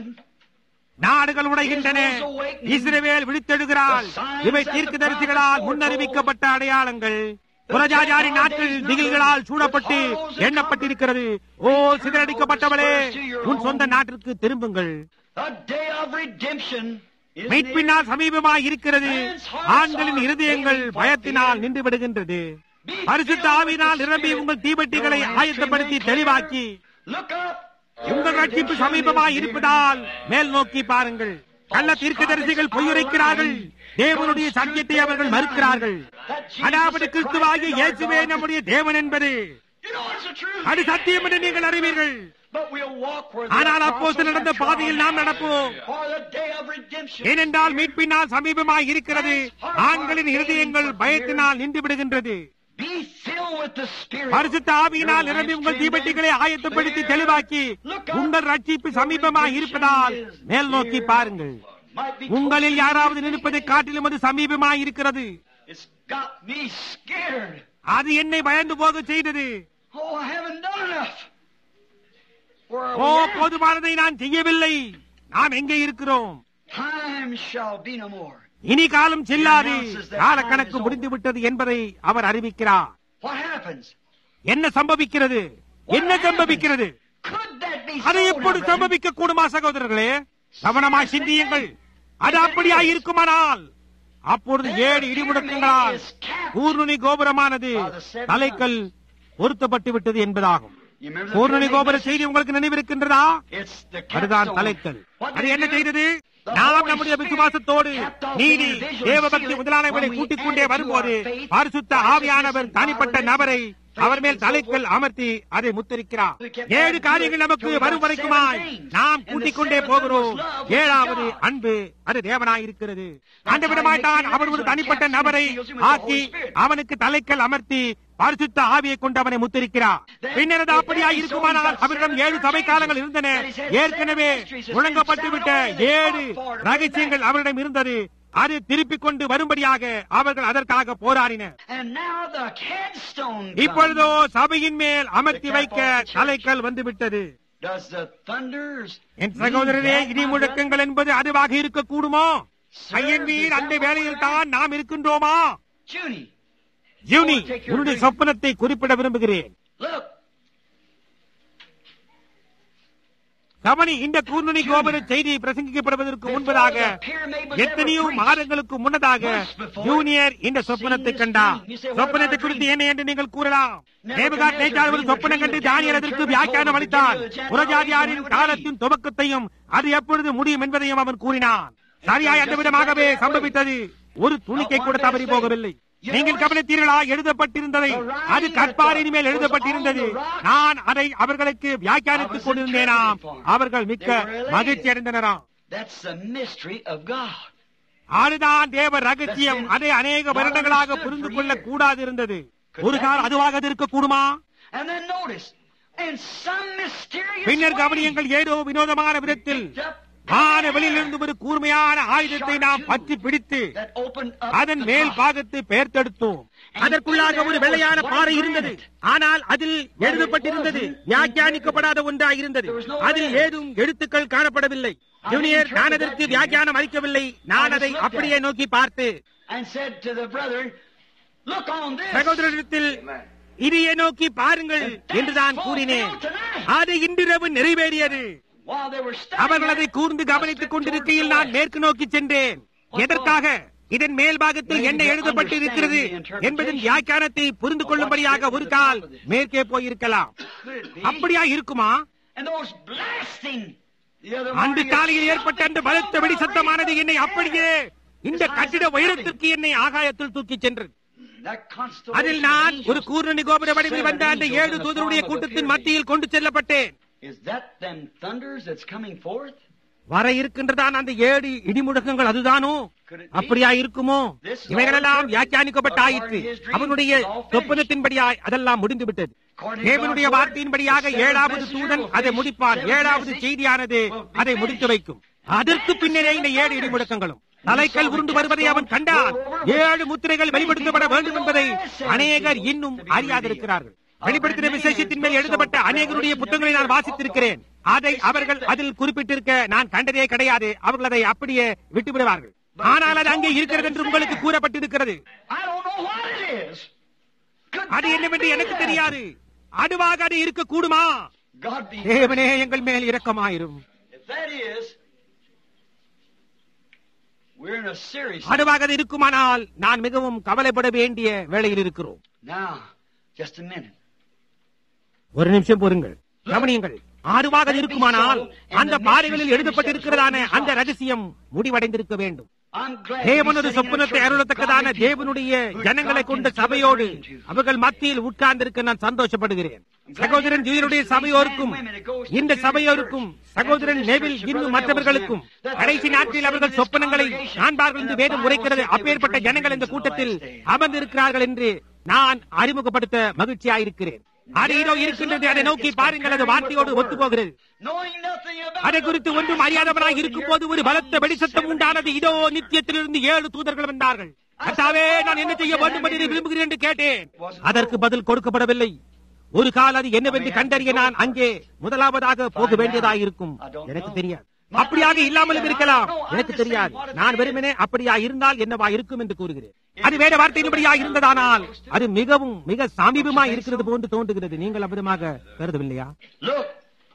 நாடுகள் உடைகின்றன இஸ்ரவேல் விழித்தெழுகிறாள் இவை தீர்க்கதரிசிகளால் முன்னறிவிக்கப்பட்ட அடையாளங்கள் புரஜாஜாரி நாட்கள் திகில்களால் சூழப்பட்டு எண்ணப்பட்டிருக்கிறது ஓ சிதறடிக்கப்பட்டவளே உன் சொந்த நாட்டிற்கு திரும்புங்கள் The day of redemption is மீட்பினால் சமீபமாய் இருக்கிறது ஆண்களின் இருதயங்கள் பயத்தினால் நின்று விடுகின்றது பரிசுத்த ஆவியினால் நிரம்பி உங்கள் தீபெட்டிகளை ஆயத்தப்படுத்தி தெளிவாக்கி Look up. உங்கள் ரட்சிப்பு சமீபமாய் இருப்பதால் மேல் நோக்கி பாருங்கள் கள்ள தீர்க்கதரிசிகள் பொய்யுரைக்கிறார்கள் தேவனுடைய சத்தியத்தை அவர்கள் மறுக்கிறார்கள் அதாவது கிறிஸ்துவாகிய இயேசுவே நம்முடைய தேவன் என்பது You know it's the truth. அது சத்தியம் என்று நீங்கள் அறிவீர்கள் But we'll walk where ஆனால் the அப்போது apostles நடந்த have பாதையில் நாம் trod. நடப்போம் For the day of redemption. ஏனென்றால் மீட்பினால் சமீபமாய் இருக்கிறது ஆண்களின் இருதயங்கள் பயத்தினால் நின்று விடுகின்றது Be filled with the Spirit. பரிசுத்த ஆவியினால் நிரம்பி உங்கள் தீபெட்டிகளை ஆயத்தப்படுத்தி தெளிவாக்கி உங்கள் ரட்சிப்பு சமீபமாய் இருப்பதால் மேல் நோக்கி பாருங்கள் Might be உங்களில் யாராவது நினைப்பதை காட்டிலும் அது சமீபமாய் இருக்கிறது It's got me scared. அது என்னை பயந்து போக செய்தது Oh, I haven't done enough. Where are O we at? போதுமானதை நான் செய்யவில்லை நாம் எங்கே இருக்கிறோம் Time shall be no more. இனி காலம் செல்லாது காலக்கணக்கு முடிந்து விட்டது என்பதை அவர் அறிவிக்கிறார் What happens? என்ன சம்பவிக்கிறது என்ன சம்பவிக்கிறது Could that be அது so, எப்படி now, brethren? சம்பவிக்க கூடுமா சகோதரர்களே கவனமாய் சிந்தியுங்கள் அது அப்படியாய் இருக்குமானால் அப்பொழுது ஏழு இடிமுடக்கங்களால் கூர்நுனி கோபுரமானது தலைக்கல் பொருத்தப்பட்டு விட்டது என்பதாகும் You remember the கூர்நுனி pyramid கோபுர message? செய்தி உங்களுக்கு நினைவிருக்கின்றதா It's the அதுதான் capstone. தலைக்கல் What did அது it என்ன do? செய்தது The நாம் Holy நம்முடைய Spirit விசுவாசத்தோடு kept off நீதி individual தேவபக்தி seal முதலானவர்களை when we கூட்டிக் கொண்டே added to வரும்போது our faith, பரிசுத்த righteousness ஆவியானவர் and தனிப்பட்ட godliness, நபரை faith அவர் மேல் and so தலைக்கல் forth. அமர்த்தி அதை முத்தரிக்கிறார் We kept ஏழு adding to காரியங்கள் it நமக்கு till we வரும் got வரைக்குமாய் seven things. நாம் And கூட்டிக் the கொண்டே seventh one போகிறோம் was love, which is ஏழாவது God. அன்பு அது தேவனாயிருக்கிறது That's அந்த how he விடமாய்த்தான் makes அவர் ஒரு individuals தனிப்பட்ட captain நபரை and seals him with the ஆக்கி Holy Spirit. அவனுக்கு தலைக்கல் அமர்த்தி பரிசுத்த ஆவியை கொண்டு அவனை முத்தரிக்கிறார் Then, பின்னர் அது if அப்படியா that is so, இருக்குமானால் he's got அவரிடம் seven ஏழு church சபை காலங்கள் ages. இருந்தன That he's had ஏற்கனவே seven ministries that முழங்கப்பட்டுவிட்ட been set ஏழு out for it. ரகசியங்கள் அவரிடம் இருந்தது அது திருப்பிக் கொண்டு வரும்படியாக அவர்கள் அதற்காக போராடினர் And now the headstone இப்பொழுதோ comes. சபையின் மேல் அமர்த்தி வைக்க தலைக்கல் வந்துவிட்டது Does the thunders என் சகோதரரே mean that, இடி my முழக்கங்கள் என்பது அதுவாக இருக்க கூடுமோ ஐயன் வீர் அந்த வேளையில் தான் நாம் இருக்கின்றோமா brother? Junie, யூனி உன்னுடைய சொப்பனத்தை குறிப்பிட விரும்புகிறேன் look. கவனி இந்த கூர்நுனி கோபுர செய்தி பிரசங்கிக்கப்படுவதற்கு முன்பதாக எத்தனையோ மாதங்களுக்கு முன்னதாக ஜூனியர் இந்த சொப்பனத்தை கண்டார் சொப்பனத்தை குறித்து என்ன என்று நீங்கள் கூறலாம் தேவகாட் நேச்சார் ஒரு சொப்பனம் கண்டு தானியல் அதற்கு வியாக்கியானம் அளித்தார் புறஜாதியாரின் காலத்தின் துவக்கத்தையும் அது எப்பொழுது முடியும் என்பதையும் அவன் கூறினான் சரியாய் அந்த விதமாகவே சம்பவித்தது ஒரு துணிக்கை கூட தவறி போகவில்லை நீங்கள் கவனித்தீர்களா எழுதப்பட்டிருந்ததை அது கற்பாரின் மேல் எழுதப்பட்டிருந்தது நான் அதை அவர்களுக்கு வியாக்கியானித்துக் கொண்டிருந்தேனாம் அவர்கள் மிக்க மகிழ்ச்சி அடைந்தனராம் That's the mystery of God. அதுதான் தேவ ரகசியம் அதை அநேக வருடங்களாக புரிந்து கொள்ள கூடாது இருந்தது ஒரு கால் அதுவாக அது இருக்க கூடுமா And then notice, in some mysterious பின்னர் way, கவனியங்கள் ஏதோ வினோதமான விதத்தில் வானவெளியிலிருந்து ஒரு கூர்மையான ஆயுதத்தை நாம் பற்றி பிடித்து that opened up அதன் the மேல் top. பாகத்தை பெயர்த்தெடுத்தோம் அதற்குள்ளாக ஒரு வெள்ளையான பாறை இருந்தது ஆனால் அதில் எழுதப்பட்டிருந்தது வியாக்கியானிக்கப்படாத ஒன்றாய் இருந்தது அதில் ஏதும் எழுத்துக்கள் காணப்படவில்லை ஜூனியர் நான் அதற்கு வியாக்கியானம் அளிக்கவில்லை நான் அதை அப்படியே நோக்கி பார்த்து and said to the brethren, Look on this. சகோதரத்தில் இதையே நோக்கி பாருங்கள் என்றுதான் கூறினேன் அது இன்றிரவு நிறைவேறியது while they were studying அவர்கள் அதை it, கூர்ந்து I கவனித்துக் stood கொண்டிருக்கையில் toward the நான் west. மேற்கு நோக்கி சென்றேன் எதற்காக இதன் மேல் பாகத்தில் என்ன எழுதப்பட்டு இருக்கிறது என்பதன் வியாக்கியானத்தை புரிந்து கொள்ளும்படியாக ஒரு கால் மேற்கே போயிருக்கலாம் Could it be? அப்படியா இருக்குமா And those blasting the other அன்று morning, காலையில் ஏற்பட்ட அந்த பலத்த வெடி சத்தமானது என்னை அப்படியே இந்த கட்டிட உயரத்திற்கு என்னை ஆகாயத்தில் தூக்கிச் சென்றது that constellation அதில் of நான் angels, ஒரு கூர்ண கோபுர வடிவில் வந்த அந்த ஏழு தூதருடைய கூட்டத்தின் மத்தியில் கொண்டு செல்லப்பட்டேன் Is that them thunders that's coming forth? வர இருக்கின்றதான் அந்த ஏழு இடிமுழக்கங்கள் அதுதானோ அப்படியா இருக்குமோ இவைகளெல்லாம் வியாக்கியானிக்கப்பட்ட ஆயிற்று அவனுடைய சொப்பனத்தின்படியாய் அதெல்லாம் முடிந்து விட்டது தேவனுடைய வார்த்தையின்படியாக ஏழாவது தூதன் அதை முடிப்பான் ஏழாவது செய்தியானது அதை முடித்து வைக்கும் அதற்கு பின்னரே இந்த ஏழு இடிமுழக்கங்களும் தலைக்கல் உருண்டு வருவதை அவன் கண்டான் ஏழு முத்திரைகள் வெளிப்படுத்தப்பட வேண்டும் என்பதை அநேகர் இன்னும் அறியாதிருக்கிறார்கள் வெளிப்படுத்தின விசேஷத்தின் மேல் எழுதப்பட்ட அநேகருடைய புத்தகங்களை நான் வாசித்திருக்கிறேன் அதை அவர்கள் அதில் குறிப்பிட்டிருக்க நான் கண்டதே கிடையாது அவர்கள் அதை அப்படியே விட்டுவிடுவார்கள் ஆனால் அது அங்கே இருக்கிறது என்று உங்களுக்கு கூறப்பட்டிருக்கிறது I don't know what it is. Could அது that என்னவென்று be எனக்கு it? தெரியாது அதுவாக அது இருக்க கூடுமா God be தேவனே எங்கள் மேல் இரக்கமாயிரும் If that is, we're in a serious. அதுவாக அது இருக்குமானால் நான் மிகவும் கவலைப்பட வேண்டிய வேளையில் இருக்கிறோம் Now, just a minute. ஒரு நிமிஷம் பொறுங்கள் கவனியுங்கள் ஆறுவாக அது இருக்குமானால் அந்த பாறைகளில் எழுதப்பட்டிருக்கிறதான அந்த ரகசியம் முடிவடைந்திருக்க வேண்டும் I'm glad தேவன் to ஒரு be sitting in a சொப்பனத்தை church with அருளத்தக்கதான godly தேவனுடைய people, ஜனங்களை God கொண்ட can give சபையோடு it to. அவர்கள் மத்தியில் உட்கார்ந்திருக்க நான் சந்தோஷப்படுகிறேன் சகோதரன் ஜீவனுடைய சபையோருக்கும் இந்த சபையோருக்கும் சகோதரன் நெவில் இன்னும் மற்றவர்களுக்கும் கடைசி நாட்களில் அவர்கள் சொப்பனங்களை காண்பார்கள் என்று வேதம் உரைக்கிறது அப்பேற்பட்ட ஜனங்கள் இந்த கூட்டத்தில் அமர்ந்திருக்கிறார்கள் என்று நான் அறிமுகப்படுத்த மகிழ்ச்சியாயிருக்கிறேன் அது இதோ இருக்கின்றது அதை நோக்கி பாருங்கள் அது வார்த்தையோடு ஒத்துப்போகிறது Knowing nothing about அதை குறித்து the ஒன்றும் அறியாதவராய் இருக்கும் போது ஒரு பலத்த வெடிசத்தம் உண்டானது இதோ நித்தியத்திலிருந்து ஏழு தூதர்கள் வந்தார்கள் கர்த்தாவே நான் என்ன செய்ய வேண்டும் என்று விரும்புகிறேன் என்று கேட்டேன் அதற்கு பதில் கொடுக்கப்படவில்லை ஒரு கால் அது என்னவென்று கண்டறிய நான் அங்கே முதலாவதாக போக வேண்டியதாக இருக்கும் எனக்கு தெரியாது அப்படியாக இல்லாமலும் இருக்கலாம் எனக்கு தெரியாது நான் வெறுமனே அப்படியா இருந்தால் என்னவா இருக்கும் என்று கூறுகிறேன் அது வேற வார்த்தையின்படியா இருந்ததானால் அது மிகவும் மிக சமீபமா இருக்கிறது போன்று தோன்றுகிறது நீங்கள் அபதமாக கருதவில்லையா Look,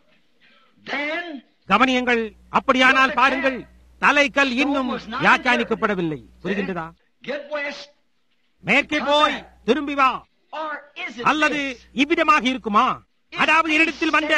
then கவனியங்கள் அப்படியானால் பாருங்கள் தலைக்கல் இன்னும் வியாக்கியானிக்கப்படவில்லை புரிகின்றதா get west, மேற்கே போய் திரும்பி வா or is it அல்லது this? இவ்விதமாக இருக்குமா அதாவது என்னிடத்தில் வந்த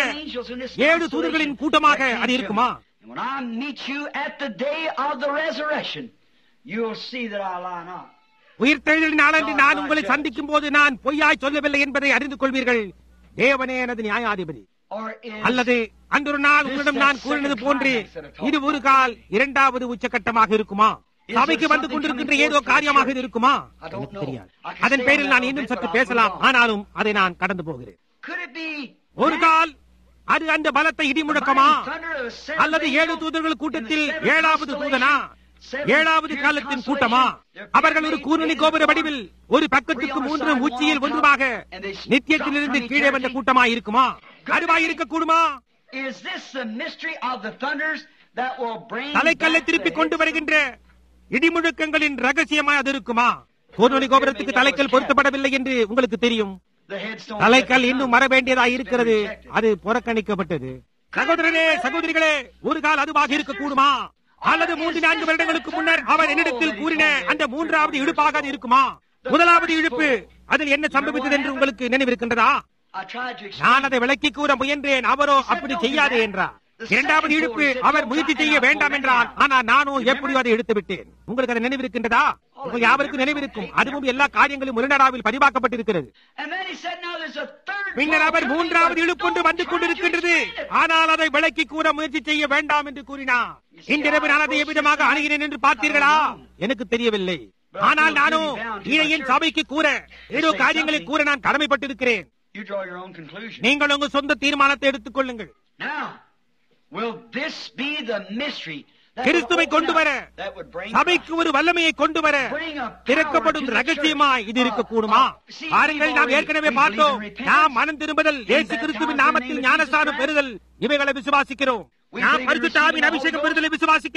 ஏழு தூதர்களின் கூட்டமாக அது இருக்குமா And when I meet you at the day of the resurrection, you'll see that I lie not. உயிர்த்தெழுதல் நாளன்று நான் உங்களை சந்திக்கும் போது நான் பொய்யாய் சொல்லவில்லை என்பதை அறிந்து கொள்வீர்கள் தேவனே எனது நியாயாதிபதி Or is அல்லது அன்றொரு நாள் உங்களிடம் நான் கூறினது போன்று இது ஒரு கால் இரண்டாவது உச்சகட்டமாக இருக்குமா சபைக்கு வந்து கொண்டிருக்கின்ற ஏதோ காரியமாக இது இருக்குமா எனக்கு தெரியாது அதன் பேரில் நான் இன்னும் சற்று பேசலாம் ஆனாலும் அதை நான் கடந்து போகிறேன் could it be ஒரு கால் அது அந்த பலத்தை இடி முழக்கமா mighty thunder of the seventh அல்லது ஏழு angel தூதர்கள் in கூட்டத்தில் the seventh ஏழாவது தூதனா constellation, ஏழாவது seventh காலத்தின் year கூட்டமா constellation, அவர்கள் ஒரு கூர்ணி கோபுர வடிவில் ஒரு பக்கத்துக்கு மூன்று உச்சியில் ஒன்றுமாக நித்தியத்திலிருந்து கீழே வந்த கூட்டமா இருக்குமா அதுவா இருக்க கூடுமா Is this the mystery of the thunders that will bring தலைக்கல்லை back திருப்பி the கொண்டு heads? வருகின்ற இடிமுழக்கங்களின் ரகசியமா அது இருக்குமா கூர்ணி கோபுரத்துக்கு தலைக்கல் பொருத்தப்படவில்லை என்று உங்களுக்கு தெரியும் The headstone தலைக்கல் இன்னும் வர வேண்டியதா இருக்கிறது அது புறக்கணிக்கப்பட்டது சகோதரனே சகோதரிகளே ஒரு கால் அதுவாக இருக்க கூடுமா அல்லது மூன்று நான்கு வருடங்களுக்கு முன்னர் அவர் என்னிடத்தில் கூறின அந்த மூன்றாவது இழுப்பாக அது இருக்குமா முதலாவது இழுப்பு அதில் என்ன சம்பவித்தது என்று உங்களுக்கு நினைவிருக்கின்றதா I tried to explain. நான் அதை விளக்கி கூற முயன்றேன் அவரோ அப்படி செய்யாதே என்றார் இரண்டாவது இழுப்பு அவர் முயற்சி செய்ய வேண்டாம் என்றார் ஆனால் நானும் எப்படியோ அதை எடுத்து விட்டேன் உங்களுக்கு அது நினைவிருக்கின்றதா உங்கள் யாவருக்கும் நினைவிருக்கும் அதுவும் எல்லா காரியங்களும் முருனடாவில் பதிவாக்கப்பட்டிருக்கிறது And then he said, now there's a third பின்னர் அவர் coming, மூன்றாவது but இழுப்பொன்று don't வந்து try to கொண்டிருக்கின்றது explain it. ஆனால் அதை விளக்கி கூற முயற்சி செய்ய வேண்டாம் என்று கூறினார் இன்றிரவு நான் அதை எவ்விதமாக அணுகிறேன் என்று பார்த்தீர்களா எனக்கு தெரியவில்லை ஆனால் நானும் இதை என் சபைக்கு கூற ஏதோ காரியங்களை கூற நான் கடமைப்பட்டிருக்கிறேன் You draw your own conclusion. நீங்கள் உங்கள் சொந்த தீர்மானத்தை எடுத்துக் கொள்ளுங்கள் Now, will this be the mystery that கிறிஸ்துவை would கொண்டு open வர up, that would bring சபைக்கு ஒரு வல்லமையை கொண்டு வர திறக்கப்படும் ரகசியமாய் இது இருக்கக்கூடுமா பாருங்கள் நாம் ஏற்கனவே பார்த்தோம் நாம் மனம் திரும்புதல் இயேசு கிறிஸ்துவின் நாமத்தில் ஞானஸ்தானம் பெறுதல் இவைகளை விசுவாசிக்கிறோம் நாம் பரிசுத்தாவின் அபிஷேகம் பெறுதலை விசுவாசிக்கிறோம்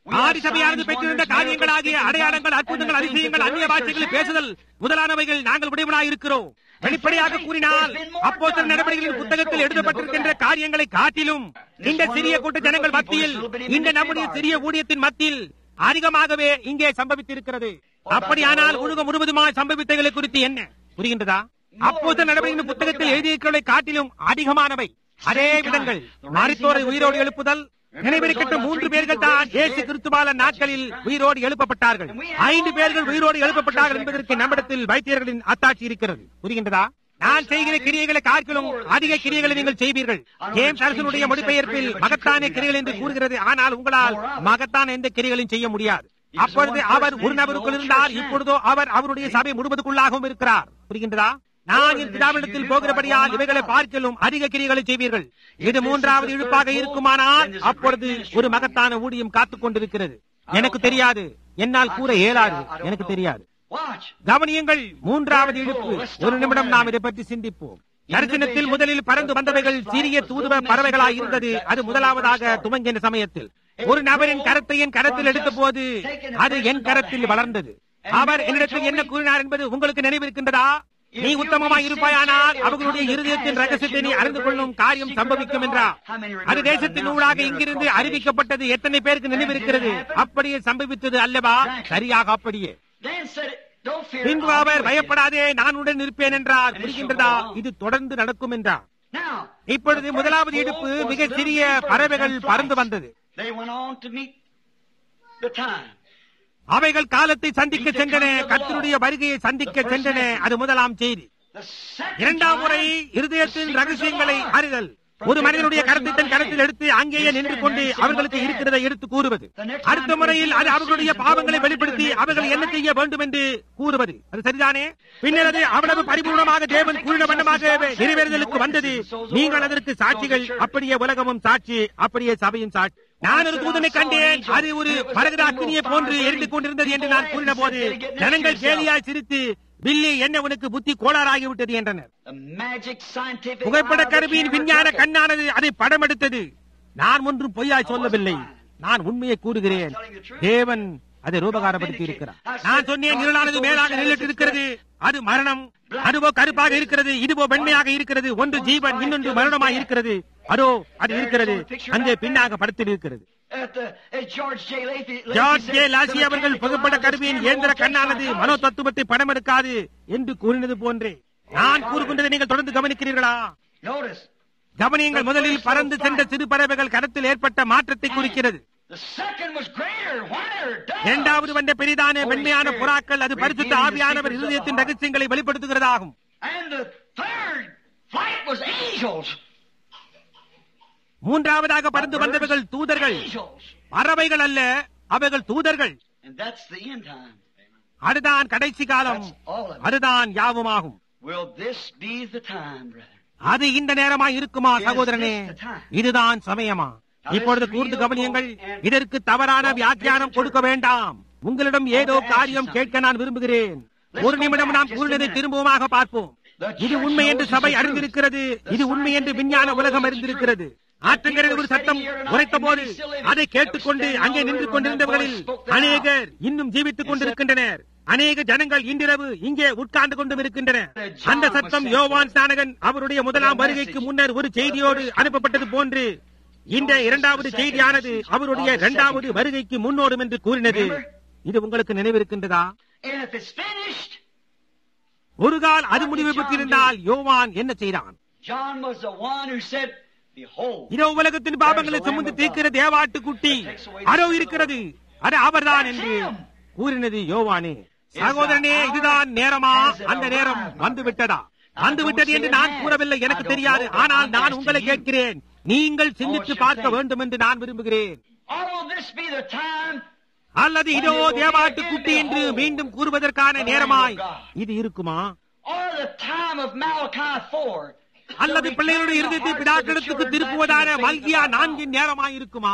ஆதி சபையானது பெற்றிருந்த காரியங்களாகிய அடையாளங்கள் அற்புதங்கள் அதிசயங்கள் அந்நிய பாஷைகளில் பேசுதல் முதலானவைகள் நாங்கள் உடையவனாய் இருக்கிறோம் வெளிப்படையாக கூறினால் அப்போது நடவடிக்கைகளின் புத்தகத்தில் எழுதப்பட்டிருக்கின்ற காரியங்களை காட்டிலும் இந்த சிறிய கூட்ட ஜனங்கள் மத்தியில் இந்த நம்முடைய சிறிய ஊழியத்தின் மத்தியில் அதிகமாகவே இங்கே சம்பவித்திருக்கிறது அப்படியானால் உலகம் முழுவதுமாய் சம்பவித்தங்களை குறித்து என்ன புரிகின்றதா அப்போது நடவடிக்கையின் புத்தகத்தில் எழுதியிருக்கிறதை காட்டிலும் அதிகமானவை அதே விதங்கள் மருத்துவரை உயிரோடு எழுப்புதல் நினைவிருக்கின்ற மூன்று பேர்கள் தான் இயேசு கிறிஸ்துவால நாட்களில் உயிரோடு எழுப்பப்பட்டார்கள் ஐந்து பேர்கள் உயிரோடு எழுப்பப்பட்டார்கள் என்பதற்கு நம்மிடத்தில் வைத்தியர்களின் அத்தாட்சி இருக்கிறது புரிகின்றதா நான் செய்கிற கிரியைகளை காட்டிலும் அதிக கிரியைகளை நீங்கள் செய்வீர்கள் ஜேம்ஸ் அரசனுடைய மொழிபெயர்ப்பில் மகத்தான கிரியைகள் என்று கூறுகிறது ஆனால் உங்களால் மகத்தான எந்த கிரியைகளையும் செய்ய முடியாது அப்பொழுது அவர் ஒரு நபருக்குள் இருந்தார் இப்பொழுதோ அவர் அவருடைய சபை முழுவதுக்குள்ளாகவும் இருக்கிறார் புரிகின்றதா நான் என் பிதாவிடத்தில் போகிறபடியால் இவைகளை பார்க்கலும் அதிக கிரிகளை செய்வீர்கள் இது மூன்றாவது இழுப்பாக இருக்குமானால் அப்பொழுது ஒரு மகத்தான ஊதியம் காத்துக் கொண்டிருக்கிறது எனக்கு தெரியாது என்னால் கூற இயலாது எனக்கு தெரியாது Watch. கவனியங்கள் மூன்றாவது இழுப்பு ஒரு நிமிடம் நாம் இதை பற்றி சிந்திப்போம் தரிசனத்தில் முதலில் பறந்து வந்தவைகள் சிறிய தூதுவ பறவைகளாய் இருந்தது அது முதலாவதாக துவங்கின சமயத்தில் ஒரு நபரின் கரத்தை என் கரத்தில் எடுத்த போது அது என் கரத்தில் வளர்ந்தது அவர் என்னிடத்தில் என்ன கூறினார் என்பது உங்களுக்கு நினைவிருக்கின்றதா நீ உத்தமமாய் இருப்பாயானால் அவர்களுடைய இருதயத்தின் ரகசியத்தை நீ அறிந்து கொள்ளும் காரியம் சம்பவிக்கும் என்றார் அது தேசத்தின் ஊடாக இங்கிருந்து அறிவிக்கப்பட்டது எத்தனை பேருக்கு நினைவிருக்கிறது அப்படியே சம்பவித்தது அல்லவா சரியாக அப்படியே Then said it. Don't fear. பின்பு I'll be our with you." பயப்படாதே நான் உடன் இருப்பேன் என்றார் புரிகின்றதா இது தொடர்ந்து நடக்கும் என்றார் Now, இப்பொழுது முதலாவது இடுப்பு மிக சிறிய பறவைகள் பறந்து வந்தது they went on to meet the time. அவைகள் காலத்தை சந்திக்க சென்றன கர்த்தருடைய வருகையை சந்திக்க சென்றன அது முதலாம் செய்தி The second இரண்டாம் time, முறை இருதயத்தின் the secrets ரகசியங்களை of the Lord. அறிதல் ஒரு மனிதனுடைய கரத்தை தன் கரத்தில் எடுத்து அங்கேயே நின்று கொண்டு அவர்களுக்கு இருக்கிறதை எடுத்து கூறுவது அடுத்த முறையில் அது அவர்களுடைய பாவங்களை வெளிப்படுத்தி அவர்கள் என்ன செய்ய வேண்டும் என்று கூறுவது அது சரிதானே பின்னர் அது அவ்வளவு பரிபூர்ணமாக தேவன் கூறின வண்ணமாக நிறைவேறுதலுக்கு வந்தது நீங்கள் அதற்கு சாட்சிகள் அப்படியே உலகமும் சாட்சி அப்படியே சபையும் சாட்சி நான் ஒரு தூதனை கண்டேன் அது ஒரு பரகத அக்னியை போன்று எரிந்து கொண்டிருந்தது என்று நான் கூறின போது ஜனங்கள் கேலியாய் சிரித்து பில்லி என்ன உனக்கு புத்தி கோளாறாகி விட்டது என்றனர் The magic scientific புகைப்பட eye of the கருவியின் camera விஞ்ஞான took it. கண்ணானது அதை படம் எடுத்தது நான் ஒன்றும் பொய்யாய் சொல்லவில்லை நான் உண்மையை கூறுகிறேன் தேவன் அதை ரூபகாரப்படுத்தி இருக்கிறார் நான் சொன்னேன் இருளானது மேலாக நின்றுட்டு இருக்கிறது அது மரணம் அதுவோ கருப்பாக இருக்கிறது இதுவோ வெண்மையாக இருக்கிறது ஒன்று ஜீவன் இன்னொன்று மரணமாய் இருக்கிறது அதோ அது இருக்கிறது அங்கே பின்னாக படத்தில் இருக்கிறது At the, at George J. Lacey, Lacey George said, J "The Lacey அவர்கள் mechanical புகைப்பட eye of the கருவியின் camera இயந்திர won't touch கண்ணானது my Mano heart." தத்துவத்தை படம் எடுக்காது என்று கூறினது போன்றே நான் கூறுகின்றதை நீங்கள் தொடர்ந்து கவனிக்கிறீர்களா Notice, கவனியங்கள் முதலில் பறந்து சென்ற சிறு பறவைகள் கருத்தில் ஏற்பட்ட மாற்றத்தை குறிக்கிறது the second was greater, whiter, doves. இரண்டாவது வந்த பெரிதான வெண்மையான புறாக்கள் அது பரிசுத்த ஆவியானவர் இருதயத்தின் ரகசியங்களை வெளிப்படுத்துகிறதாகும் And the third flight was angels. மூன்றாவதாக பறந்து வந்தவைகள் தூதர்கள் Angels. பறவைகள் அல்ல அவைகள் தூதர்கள் And that's the end time. அதுதான் கடைசி காலம் That's all of it. அதுதான் யாவுமாகும் Will this be the time, brother? அது இந்த நேரமா இருக்குமா சகோதரனே இதுதான் சமயமா இப்பொழுது கூர்ந்து கவனியுங்கள் இதற்கு தவறான வியாக்கியானம் கொடுக்க வேண்டாம் உங்களிடம் ஏதோ காரியம் கேட்க நான் விரும்புகிறேன் ஒரு நிமிடம் நாம் கூறினதை திரும்பவுமாக பார்ப்போம் இது உண்மை என்று சபை அறிந்திருக்கிறது இது உண்மை என்று விஞ்ஞான உலகம் அறிந்திருக்கிறது ஆற்றங்கரையில் ஒரு சட்டம் உரைத்த போது அதை கேட்டுக்கொண்டு அங்கே நின்று கொண்டிருந்தவர்களில் அநேகர் இன்னும் ஜீவித்துக் கொண்டிருக்கின்றனர் அநேக ஜனங்கள் இன்றிரவு இங்கே உட்கார்ந்து கொண்டும் இருக்கின்றனர் அந்த சத்தம் யோவான் ஸ்நானகன் அவருடைய முதலாம் வருகைக்கு முன்னர் ஒரு செய்தியோடு அனுப்பப்பட்டது போன்று இந்த இரண்டாவது செய்தியானது அவருடைய இரண்டாவது வருகைக்கு முன்னோடும் என்று கூறினது இது உங்களுக்கு நினைவிருக்கின்றதா And if it's finished, ஒரு கால் அது முடிவு பெற்றிருந்தால் யோவான் என்ன செய்தான் John was the one who said, Behold, இதோ உலகத்தின் பாவங்களை சுமந்து தீர்க்கிற தேவாட்டு குட்டி அதோ இருக்கிறது அது அவர்தான் என்று கூறினது யோவானே சகோதரனே இதுதான் நேரமா அந்த நேரம் வந்து விட்டதா வந்து விட்டது என்று நான் கூறவில்லை எனக்கு தெரியாது ஆனால் நான் உங்களை கேட்கிறேன் நீங்கள் சிந்தித்து பார்க்க வேண்டும் என்று நான் விரும்புகிறேன் or will this be the time அல்லது இதோ தேவாட்டு குட்டி என்று மீண்டும் கூறுவதற்கான நேரமாய் இது இருக்குமா or the time of Malachi 4? அல்லது பிள்ளைகளுடைய இருதயத்தை பிதாக்களிடத்துக்கு திருப்புவதான மல்கியா நான்கின் நேரமாய் இருக்குமா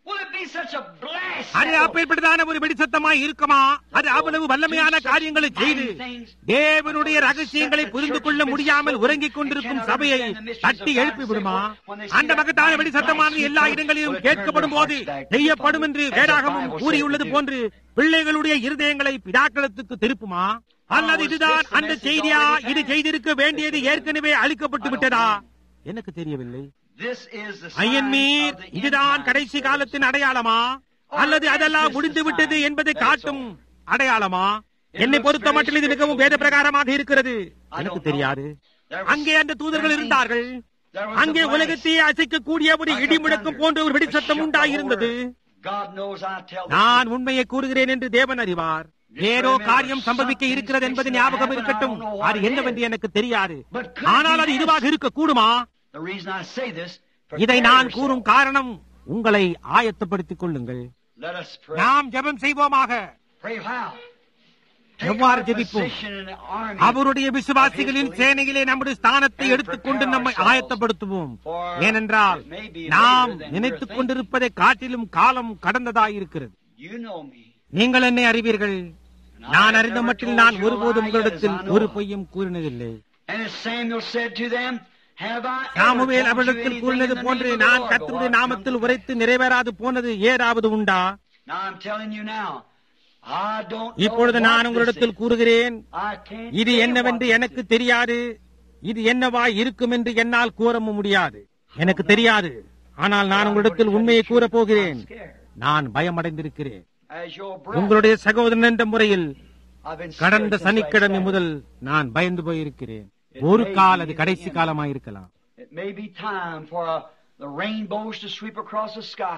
Will it be such a blast? அது அப்பேற்பட்டதான ஒரு வெடிசத்தமாய் இருக்குமா அது அவ்வளவு வல்லமையான காரியங்களை செய்து தேவனுடைய ரகசியங்களை புரிந்து கொள்ள முடியாமல் உறங்கிக் கொண்டிருக்கும் சபையை தட்டி எழுப்பி விடுமா அந்த மகத்தான வெடிசத்தமானது எல்லா இடங்களிலும் கேட்கப்படும் போது செய்யப்படும் என்று வேதாகமும் கூறியுள்ளது போன்று பிள்ளைகளுடைய இருதயங்களை பிதாக்களத்துக்கு திருப்புமா அல்லது இதுதான் அந்த செய்தியா இது செய்திருக்க வேண்டியது ஏற்கனவே அளிக்கப்பட்டு விட்டதா எனக்கு தெரியவில்லை This is the sign ஐயன்மீர் of the end இதுதான் time. கடைசி காலத்தின் அடையாளமா அல்லது அதெல்லாம் முடிந்து விட்டது என்பதை காட்டும் அடையாளமா என்னை பொறுத்த மட்டும் இது மிகவும் வேத பிரகாரமாக இருக்கிறது எனக்கு தெரியாது அங்கே அந்த தூதர்கள் இருந்தார்கள் அங்கே உலகத்தையே அசைக்கக்கூடிய ஒரு இடி முழக்கம் போன்ற ஒரு வெடிசத்தம் உண்டாயிருந்தது God knows I tell the நான் உண்மையை கூறுகிறேன் என்று தேவன் அறிவார் ஏதோ காரியம் சம்பவிக்க இருக்கிறது என்பது ஞாபகம் இருக்கட்டும் அது என்னவென்று எனக்கு தெரியாது ஆனால் அது இதுவாக இருக்க கூடுமா The reason I say this, இதை prepare நான் yourself. கூறும் காரணம் உங்களை ஆயத்தப்படுத்திக் கொள்ளுங்கள் Let us pray. நாம் ஜெபம் செய்வோமாக Pray how? எவ்வாறு our ஜெபிப்போம்? position in the army. அவருடைய விசுவாசிகளின் சேனையிலே நம்முடைய ஸ்தானத்தை எடுத்துக்கொண்டு நம்மை ஆயத்தப்படுத்துவோம் ஏனென்றால் நாம் நினைத்துக் கொண்டிருப்பதை காட்டிலும் காலம் கடந்ததாயிருக்கிறது You know me. நீங்கள் என்னை அறிவீர்கள் நான் அறிந்த மட்டில் நான் ஒருபோதும் உங்களிடத்தில் ஒரு பொய்யும் கூறினதில்லை And as Samuel said to them, Have I ever Samuel told you அவரிடத்தில் anything கூறினது in the போன்று name of the நான் Lord? கர்த்தருடைய Go on, நாமத்தில் come to உரைத்து நிறைவேறாது போனது ஏதாவது உண்டா Now I'm telling you now, I don't know இப்பொழுது what நான் this உங்களிடத்தில் is. கூறுகிறேன் I can't இது say என்னவென்று what this எனக்கு is. தெரியாது இது என்னவாய் இருக்கும் என்று என்னால் கூறவும் முடியாது எனக்கு தெரியாது ஆனால் நான் உங்களிடத்தில் உண்மையை கூறப் போகிறேன் I'm scared. நான் பயமடைந்திருக்கிறேன் As your brother, உங்களுடைய சகோதரன் என்ற முறையில் I've been கடந்த scared since சனிக்கிழமை last முதல் நான் பயந்து போயிருக்கிறேன் ஒரு கால் அது கடைசி காலமாயிருக்கலாம் Saturday. It may be time for uh, the rainbows to sweep across the sky.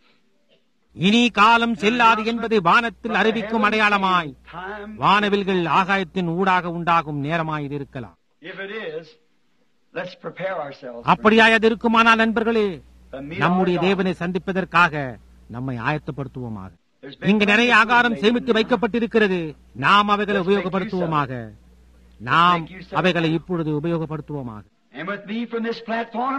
இனி காலம் செல்லாது என்பதை வானத்தில் அறிவிக்கும் அடையாளமாய் Time, வானவில்கள் ஆகாயத்தின் ஊடாக உண்டாகும் நேரமாய் இது இருக்கலாம் if it is, let's prepare ourselves. அப்படியாய் அது இருக்குமானால் நண்பர்களே to meet நம்முடைய our God. தேவனை சந்திப்பதற்காக நம்மை ஆயத்தப்படுத்துவோமாக There's been இங்கு நிறைய plenty of ஆகாரம் food சேமித்து made. வைக்கப்பட்டிருக்கிறது நாம் அவைகளை Let's make உபயோகப்படுத்துவோமாக நாம் make use of it. அவைகளை இப்பொழுது உபயோகப்படுத்துவோமாக And with me from this platform,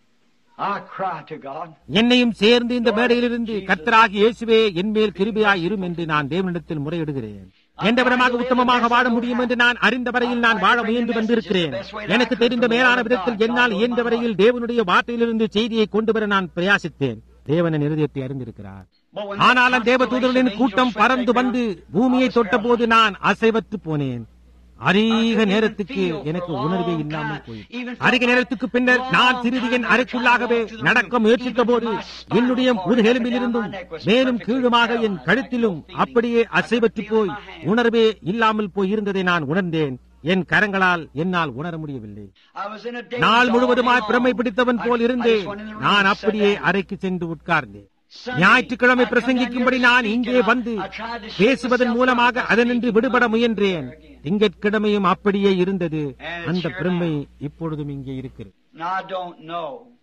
I cry to God. என்னையும் சேர்ந்து இந்த மேடையிலிருந்து கர்த்தராகி இயேசுவே என் மேல் கிருபையாய் இரும் என்று நான் தேவனிடத்தில் முறையிடுகிறேன் எந்த விதமாக உத்தமமாக வாழ முடியும் என்று நான் அறிந்த வரையில் நான் வாழ முயன்று வந்திருக்கிறேன் எனக்கு தெரிந்த மேலான விதத்தில் என்னால் இயன்ற வரையில் தேவனுடைய வார்த்தையிலிருந்து செய்தியை கொண்டு வர நான் பிரயாசித்தேன் தேவனின் இருதயத்தை அறிந்திருக்கிறார் But when ஆனாலும் that தேவ constellation தூதர்களின் of கூட்டம் angels பறந்து swept வந்து down, பூமியை I was தொட்டபோது paralyzed. நான் அசைவற்று போனேன் அதிக I couldn't நேரத்துக்கு even feel எனக்கு for a உணர்வே long இல்லாமல் time. போயிற்று Even for அதிக a நேரத்துக்கு பின்னர் நான் long சிறிது என் time I அறைக்குள்ளாகவே tried to walk to the நடக்க room. முயற்சித்த Even போது my spinal என்னுடைய cord முதுகெலும்பிலிருந்தும் up and down my neck was மேலும் perfectly கீழுமாக N paralyzed. கழுத்திலும் I had no அப்படியே feeling. I could அசைவற்று feel போய் in my hand. உணர்வே இல்லாமல் போய் இருந்ததை நான் உணர்ந்தேன் என் கரங்களால் என்னால் உணர முடியவில்லை I was in a daze நாள் all முழுவதுமாய் day பிரமை long. பிடித்தவன் I- போல் I இருந்தேன் just went in the room நான் and sat அப்படியே down. அறைக்கு சென்று உட்கார்ந்தேன் Sunday, ஞாயிற்றுக்கிழமை I come பிரசங்கிக்கும்படி down here to நான் speak இங்கே and I- வந்து I tried to shake பேசுவதன் myself மூலமாக from அதனின்று speaking விடுபட once முயன்றேன் there again. திங்கட்கிழமையும் அப்படியே இருந்தது And it's அந்த here பிரமை now. இப்பொழுதும் இங்கே இருக்கிறது Now, I don't know.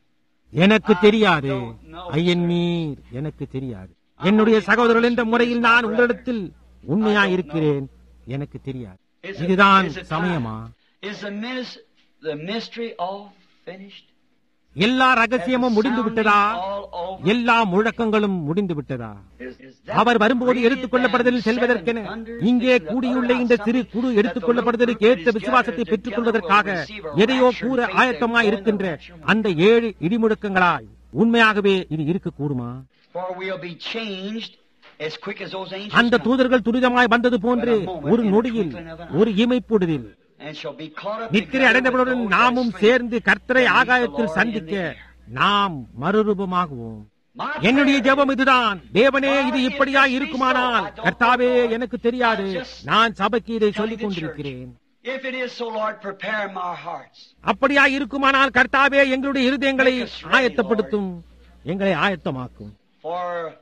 எனக்கு I தெரியாது don't know, ஐயன் sir. நீர் எனக்கு தெரியாது என்னுடைய சகோதரர்கள் என்ற முறையில் நான் உங்களிடத்தில் உண்மையாய் இருக்கிறேன் எனக்கு தெரியாது Is it- இதுதான் is it time? சமயமா Is the, minis- the mystery all finished? எல்லா ரகசியமும் முடிந்து விட்டதா All over? எல்லா முழக்கங்களும் முடிந்து விட்டதா Is- is that அவர் வரும்போது greater எடுத்துக் கொள்ளப்படுதலில் than செல்வதற்கென seven thunders இங்கே into the கூடியுள்ள other இந்த house? சிறு குழு Something எடுத்துக் that கொள்ளப்படுவதற்கு the ஏற்ற little group விசுவாசத்தை is பெற்றுக் gathered கொள்வதற்காக together will receive a எதையோ rapture கூற and think ஆயத்தமாய் they're இருக்கின்ற going to the rapture. அந்த ஏழு இடிமுழக்கங்களாய் உண்மையாகவே இது இருக்க கூடுமா For we'll be changed as quick as those angels அந்த come, தூதர்கள் துரிதமாய் வந்தது போன்று ஒரு நொடியில் ஒரு இமைப்பொழுதில் and shall be caught up நித்திரை together அடைந்தவர்களுடன் with those நாமும் that sleep. சேர்ந்து கர்த்தரை and meet the ஆகாயத்தில் Lord in சந்திக்க the air. நாம் மறுரூபமாகுவோம் My என்னுடைய prayer ஜெபம் இதுதான் தேவனே இது இப்படியா இருக்குமானால் கர்த்தாவே எனக்கு தெரியாது நான் சபைக்கு இதை சொல்லிக் கொண்டிருக்கிறேன் If it is so, Lord, prepare my hearts. அப்படியா இருக்குமானால் கர்த்தாவே எங்களுடைய இருதயங்களை ஆயத்தப்படுத்தும் எங்களை ஆயத்தமாக்கும் For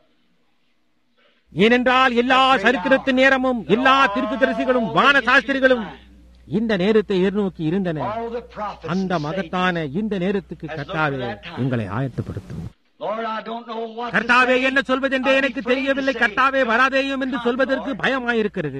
ஏனென்றால் எல்லா சரித்திரத்தின் நேரமும் எல்லா தீர்க்கதரிசிகளும் வான சாஸ்திரிகளும் இந்த நேரத்தை எதிர்நோக்கி இருந்தன all the prophets அந்த and மகத்தான இந்த நேரத்துக்கு கர்த்தாவே எங்களை ஆயத்தப்படுத்தும் saints. Lord, I don't know what to கர்த்தாவே say. என்ன சொல்வதென்றே I'll be எனக்கு afraid to தெரியவில்லை say. கர்த்தாவே வராதேயும் என்று Come, சொல்வதற்கு Lord. பயமாயிருக்கிறது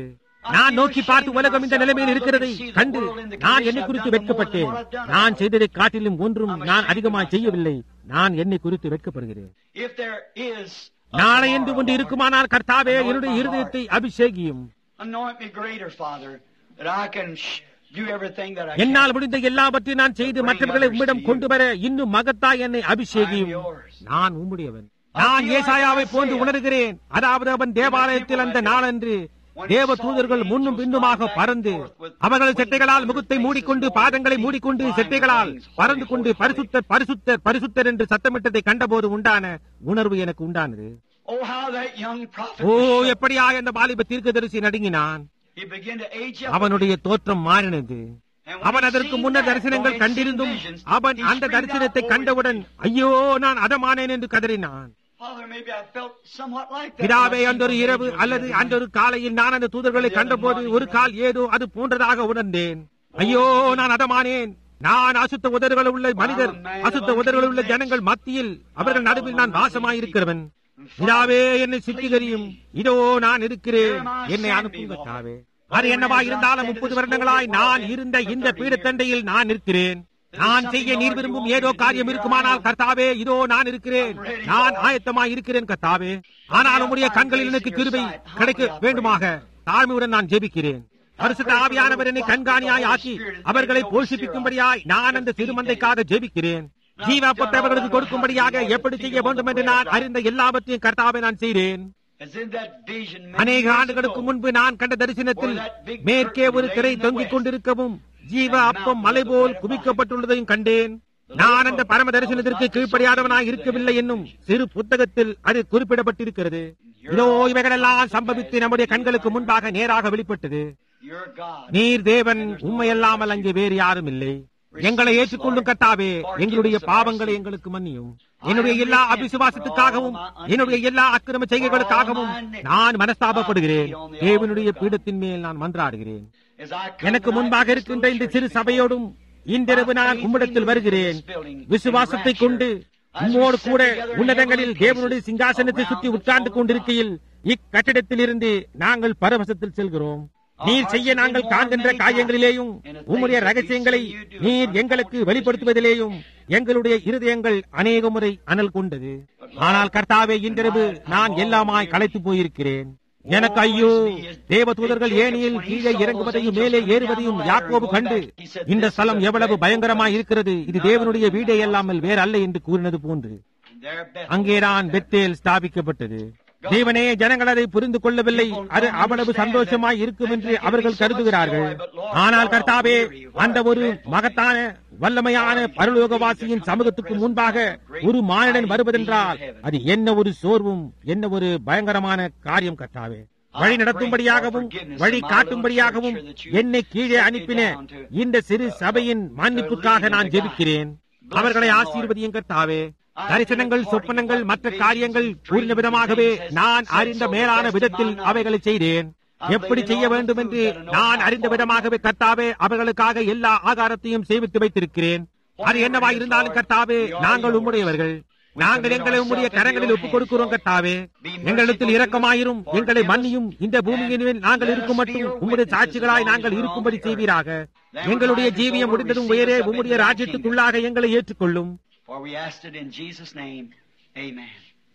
நான் நோக்கி பார்த்து உலகம் இந்த நிலைமையில் இருக்கிறதை கண்டு நான் என்னை குறித்து வெட்கப்பட்டேன் நான் செய்ததை காட்டிலும் ஒன்றும் நான் அதிகமாக செய்யவில்லை நான் என்னை குறித்து வெட்கப்படுகிறேன் If there is நாளை என்று ஒன்று இருக்குமானால் கர்த்தாவே என்னுடைய இருதயத்தை அபிஷேகியும் anoint me greater, Father, that I can sh- do everything that I can. என்னால் முடிந்த எல்லாவற்றையும் நான் செய்து மற்றவர்களை உம்மிடம் கொண்டு வர இன்னும் மகத்தாய் என்னை அபிஷேகியும் நான் உம்முடையவன் நான் ஏசாயாவை போன்று உணர்கிறேன் அதாவது அவன் தேவாலயத்தில் அந்த நாளன்று தேவ தூதர்கள் முன்னும் பின்னுமாக பறந்து அவர்கள் செட்டைகளால் முகத்தை மூடிக்கொண்டு பாதங்களை மூடிக்கொண்டு செட்டைகளால் பறந்து கொண்டு பரிசுத்தர் பரிசுத்தர் பரிசுத்தர் என்று சத்தமிட்டதை கண்டபோது உண்டான உணர்வு எனக்கு உண்டானது Oh, how that young prophet. O was shocked. எப்படியா அந்த வாலிப தீர்க்கதரிசி நடுங்கினான் He began to age up. அவனுடைய தோற்றம் மாறினது And when அவன் he அதற்கு seen முன்னர் that, தரிசனங்கள் though he seen கண்டிருந்தும் visions, அவன் he அந்த screamed தரிசனத்தை out, "Oh, கண்டவுடன் ஐயோ நான் அதமானேன் என்று கதறினான் Father, maybe I felt somewhat like that. பிதாவே when I அந்த ஒரு seen those இரவு angels அல்லது the other அந்த night. ஒரு காலையில் நான் அந்த தூதர்களை கண்டபோது ஒரு கால் ஏதோ அது போன்றதாக உணர்ந்தேன் ஐயோ நான் அதமானேன் நான் அசுத்த உதடுகள் உள்ள மனிதர் அசுத்த உதடுகள் உள்ள ஜனங்கள் மத்தியில் அவர்கள் நடுவில் நான் வாசமாயிருக்கிறவன் பிதாவே என்னை சுத்திகரியும் இதோ நான் இருக்கிறேன் என்னை அனுப்புங்க தாவே அது என்னவா இருந்தாலும் முப்பது வருடங்களாய் நான் இருந்த இந்த பீடத்தண்டையில் நான் நிற்கிறேன் நான் செய்ய நீர் விரும்பும் ஏதோ காரியம் இருக்குமானால் கர்த்தாவே இதோ நான் இருக்கிறேன் நான் ஆயத்தமாய் இருக்கிறேன் கர்த்தாவே ஆனால் உம்முடைய கண்களில் எனக்கு கிருபை கிடைக்க வேண்டுமாக தாழ்மையுடன் நான் ஜெபிக்கிறேன் பரிசுத்த ஆவியானவர் என்னை கண்காணியாய் ஆக்கி அவர்களை போஷிப்பிக்கும்படியாய் நான் அந்த சிறுமந்தைக்காக ஜெபிக்கிறேன் ஜீவாப்பட்டவர்களுக்கு கொடுக்கும்படியாக எப்படி செய்ய வேண்டும் என்று நான் அறிந்த எல்லாவற்றையும் கர்த்தாவை நான் செய்தேன் As in that vision many அநேக years ஆண்டுகளுக்கு ago, முன்பு நான் கண்ட தரிசனத்தில் மேற்கே ஒரு திரை தொங்கிக் கொண்டிருக்கவும் ஜீவ அப்பம் மலை போல் குவிக்கப்பட்டுள்ளதையும் கண்டேன் நான் அந்த பரம தரிசனத்திற்கு கீழ்ப்படியாதவனாய் இருக்கவில்லை என்னும் சிறு புத்தகத்தில் அது குறிப்பிடப்பட்டிருக்கிறது இதோ இவைகளெல்லாம் சம்பவித்து நம்முடைய கண்களுக்கு முன்பாக நேராக வெளிப்பட்டது Your God. நீர் தேவன் உண்மையல்லாமல் அங்கே வேறு யாரும் இல்லை எங்களை ஏற்றுக்கொள்ளும் கர்த்தாவே எங்களுடைய பாவங்களை எங்களுக்கு மன்னியும் என்னுடைய எல்லா அபிசுவாசத்துக்காகவும் என்னுடைய எல்லா அக்கிரம செய்கைகளுக்காகவும் நான் மனஸ்தாபப்படுகிறேன் தேவனுடைய பீடத்தின் மேல் நான் மன்றாடுகிறேன் As I come எனக்கு tonight முன்பாக to this இருக்கின்ற இந்த little சிறு church சபையோடும் இன்றிரவு நான் உம்மிடத்தில் வருகிறேன் விசுவாசத்தை கொண்டு உம்மோடு கூட உன்னதங்களில் தேவனுடைய சிங்காசனத்தை சுற்றி உட்கார்ந்து கொண்டிருக்கையில் இக்கட்டிடத்தில் இருந்து நாங்கள் பரவசத்தில் செல்கிறோம் நீர் செய்ய நாங்கள் காண்கின்ற காரியங்களிலேயும் உம்முடைய ரகசியங்களை நீர் எங்களுக்கு வெளிப்படுத்துவதிலேயும் எங்களுடைய இருதயங்கள் அநேக முறை அனல் கொண்டது ஆனால் கர்த்தாவே இன்றிரவு நான் எல்லாமாய் களைத்து போயிருக்கிறேன் எனக்கு ஐயோ தேவ தூதர்கள் ஏனியில் கீழே இறங்குவதையும் மேலே ஏறுவதையும் யாக்கோபு கண்டு இந்த ஸ்தலம் எவ்வளவு பயங்கரமாய் இருக்கிறது இது தேவனுடைய வீடே அல்லாமல் வேற அல்ல என்று கூறினது போன்று there, Bethel. அங்கேதான் பெத்தேல் ஸ்தாபிக்கப்பட்டது தேவனே ஜனங்கள் அதை புரிந்து கொள்ளவில்லை அது அவ்வளவு சந்தோஷமாய் இருக்கும் என்று அவர்கள் கருதுகிறார்கள் ஆனால் கர்த்தாவே அந்த ஒரு மகத்தான வல்லமையான பரலோகவாசியின் சமூகத்துக்கு முன்பாக ஒரு மானிடன் வருவதென்றால் அது என்ன ஒரு சோர்வும் என்ன ஒரு பயங்கரமான காரியம் கர்த்தாவே வழி நடத்தும்படியாகவும் வழி காட்டும்படியாகவும் என்னை கீழே அனுப்பின இந்த சிறு சபையின் மன்னிப்புக்காக நான் ஜெபிக்கிறேன் அவர்களை ஆசீர்வதியும் கர்த்தாவே தரிசனங்கள் சொப்பனங்கள் மற்ற காரியங்கள் கூறின விதமாகவே நான் அறிந்த மேலான விதத்தில் அவைகளை செய்தேன் எப்படி செய்ய வேண்டும் என்று நான் அறிந்த விதமாகவே கர்த்தாவே அவர்களுக்காக எல்லா ஆகாரத்தையும் சேமித்து வைத்திருக்கிறேன் அது என்னவா இருந்தாலும் கர்த்தாவே நாங்கள் உம்முடையவர்கள் நாங்கள் எங்களை உம்முடைய கரங்களில் ஒப்புக் கொடுக்கிறோம் கர்த்தாவே எங்களிடத்தில் இரக்கமாயிரும் எங்களை மன்னியும் இந்த பூமியின் மேல் நாங்கள் இருக்கும் மட்டும் உம்முடைய சாட்சிகளாய் நாங்கள் இருக்கும்படி செய்வீராக எங்களுடைய ஜீவியம் முடிந்ததும் உயரே உம்முடைய ராஜ்யத்துக்குள்ளாக எங்களை ஏற்றுக்கொள்ளும் For we asked it in Jesus' name. Amen.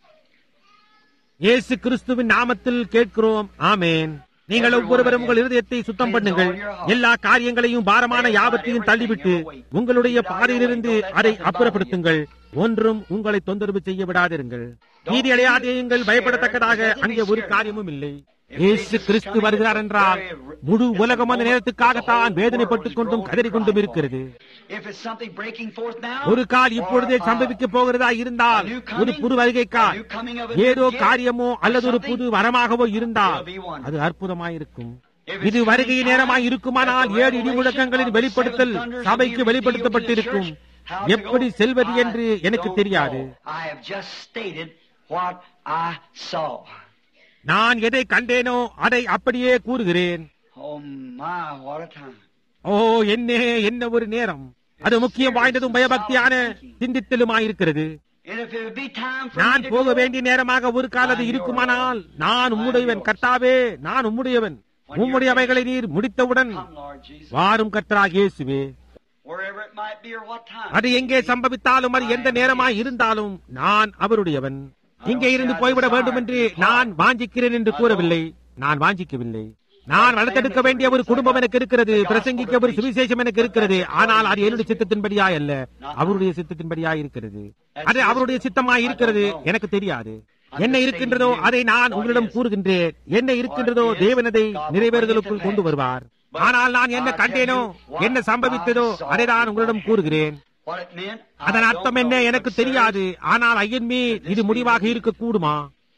இயேசு கிறிஸ்துவின் நாமத்தில் கேட்கிறோம் ஆமேன் நீங்கள் ஒவ்வொருவரும் உங்கள் இருதயத்தை சுத்தம் பண்ணுங்கள் எல்லா காரியங்களையும் பாரமான யாவத்தையும் தள்ளிவிட்டு உங்களுடைய பாதையிலிருந்து அதை அப்புறப்படுத்துங்கள் ஒன்றும் உங்களை தொந்தரவு செய்ய விடாதிருங்கள் நீதி அடையாதேயுங்கள் பயப்படத்தக்கதாக அங்கே ஒரு காரியமும் இல்லை இயேசு கிறிஸ்து வருகிறார் என்றால் முழு உலகம் அந்த நேரத்துக்காகத்தான் வேதனைப்பட்டுக் கொண்டும் கதறிக் கொண்டும் இருக்கிறது If it's something breaking forth now, ஒரு கால் இப்பொழுதே or, uh, சம்பவிக்க போகிறதா இருந்தால் a new coming, ஒரு புது வருகைக்கால் a new coming of a new ஏதோ gift, காரியமோ அல்லது ஒரு something, புது வரமாகவோ இருந்தால் it'll be wonderful. அது அற்புதமாயிருக்கும் If it's இது வருகை coming நேரமாய் time, இருக்குமானால் that the ஏழு இடி முழக்கங்களின் revelation of the வெளிப்படுத்தல் seven thunders சபைக்கு will be வெளிப்படுத்தப்பட்டிருக்கும் revealed to the church. How to எப்படி go, செல்வது I என்று எனக்கு don't தெரியாது know. I have just stated what I saw. நான் எதை கண்டேனோ அதை அப்படியே கூறுகிறேன் Oh my, what a time. ஓ என்ன என்ன ஒரு நேரம் அது முக்கியம் வாய்ந்ததும் பயபக்தியான சிந்தித்தலுமாயிருக்கிறது And if it would be time for நான் me to போக go, வேண்டிய நேரமாக ஒரு கால் அது இருக்குமானால் நான் உம்முடையவன் கர்த்தாவே நான் உம்முடையவன் உம்முடையவைகளை நீர் முடித்தவுடன் Come, Lord Jesus. வாரும் கர்த்தராக இயேசுவே Wherever it might be or what time. அது எங்கே சம்பவித்தாலும் அது எந்த நேரமாய் இருந்தாலும் நான் அவருடையவன் இங்கே இருந்து போய்விட வேண்டும் என்று நான் வாஞ்சிக்கிறேன் என்று கூறவில்லை நான் வாஞ்சிக்கவில்லை நான் வளர்த்தெடுக்க வேண்டிய ஒரு குடும்பம் எனக்கு இருக்கிறது பிரசங்கிக்க ஒரு சுவிசேஷம் எனக்கு இருக்கிறது ஆனால் அது என்னுடைய சித்தத்தின்படியாய் அல்ல அவருடைய சித்தத்தின்படியாய் இருக்கிறது அது அவருடைய சித்தமாய் இருக்கிறது எனக்கு தெரியாது என்ன இருக்கின்றதோ அதை நான் உங்களிடம் கூறுகின்றேன் என்ன இருக்கின்றதோ தேவனதை நிறைவேறுதலுக்குள் கொண்டு வருவார் ஆனால் நான் என்ன கண்டேனோ என்ன சம்பவித்ததோ அதை நான் உங்களிடம் கூறுகிறேன் What it meant. I அதன் don't அர்த்தம் know, என்ன but எனக்கு certainly தெரியாது ஆனால் ஐயன்மே இது முடிவாக இருக்க கூடுமா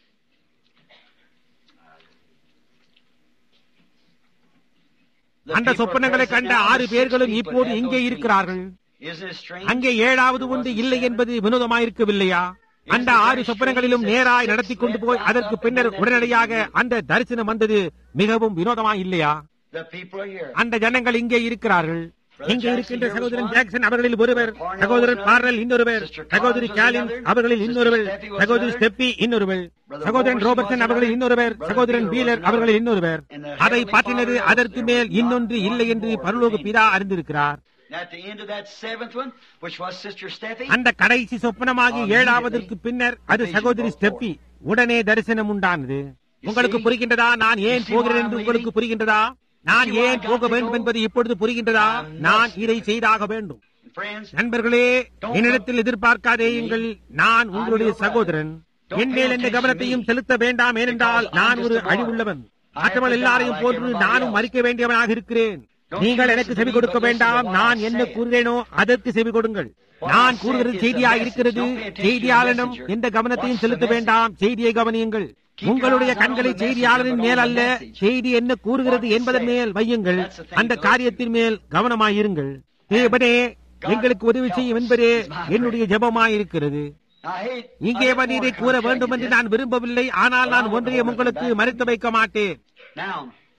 the அந்த people சொப்பனங்களை present கண்ட now, ஆறு the பேர்களும் six people இப்போது had இங்கே those இருக்கிறார்கள் dreams. Isn't it strange? அங்கே ஏழாவது ஒன்று இல்லை என்பது வினோதமாயிருக்கவில்லையா அந்த ஆறு சொப்பனங்களிலும் நேராய் நடத்தி கொண்டு போய் அதற்கு பின்னர் உடனடியாக அந்த தரிசனம் வந்தது மிகவும் வினோதமாய் இல்லையா The people are here. அந்த ஜனங்கள் இங்கே இருக்கிறார்கள் இங்கே இருக்கின்ற சகோதரன் ஜாக்சன் அவர்களில் ஒருவர் சகோதரன் பார்னல் இன்னொருவர் சகோதரி கேலின் அவர்களில் இன்னொருவர் சகோதரி ஸ்டெப்பி இன்னொருவர் சகோதரன் ரோபர்ட்சன் அவர்களில் இன்னொருவர் சகோதரன் பீலர் அவர்களில் இன்னொருவர் அதை பற்றினது அதற்கு மேல் இன்னொன்று இல்லை என்று பரலோக பிதா அறிந்திருக்கிறார் And at the end of that seventh one, which was Sister Steffi, அந்த கடைசி சொப்பனமாகி ஏழாவதற்கு பின்னர் அது சகோதரி ஸ்டெப்பி உடனே தரிசனம் உண்டானது உங்களுக்கு புரிகின்றதா நான் ஏன் போகிறேன் என்று உங்களுக்கு புரிகின்றதா நான் ஏன் போக வேண்டும் என்பது இப்பொழுது புரிகின்றதா நான் இதை செய்தாக வேண்டும் friends, நண்பர்களே என்னிடத்தில் எதிர்பார்க்காதேயுங்கள் நான் உங்களுடைய சகோதரன் என் மேல் எந்த கவனத்தையும் செலுத்த வேண்டாம் ஏனென்றால் நான் ஒரு அழிவுள்ளவன் மற்றவர்கள் எல்லாரையும் போன்று நானும் மறிக்க வேண்டியவனாக இருக்கிறேன் நீங்கள் எனக்கு செவி கொடுக்க வேண்டாம் நான் என்ன கூறுகிறேனோ அதற்கு செவி கொடுங்கள் நான் கூறுகிறது செய்தியா இருக்கிறது செய்தியாளனும் எந்த கவனத்தையும் செலுத்த வேண்டாம் செய்தியை கவனியுங்கள் உங்களுடைய கண்களை செய்தியாளரின் மேல் அல்ல செய்தி என்ன கூறுகிறது என்பதன் மேல் வையுங்கள் அந்த காரியத்தின் மேல் கவனமாயிருங்கள் தேவனே எங்களுக்கு உதவி செய்யும் என்பதே என்னுடைய ஜெபமாயிருக்கிறது I hate. இங்கே வந்து இதை கூற வேண்டும் என்று நான் விரும்பவில்லை ஆனால் நான் ஒன்றையும் உங்களுக்கு மறைத்து வைக்க மாட்டேன் Now,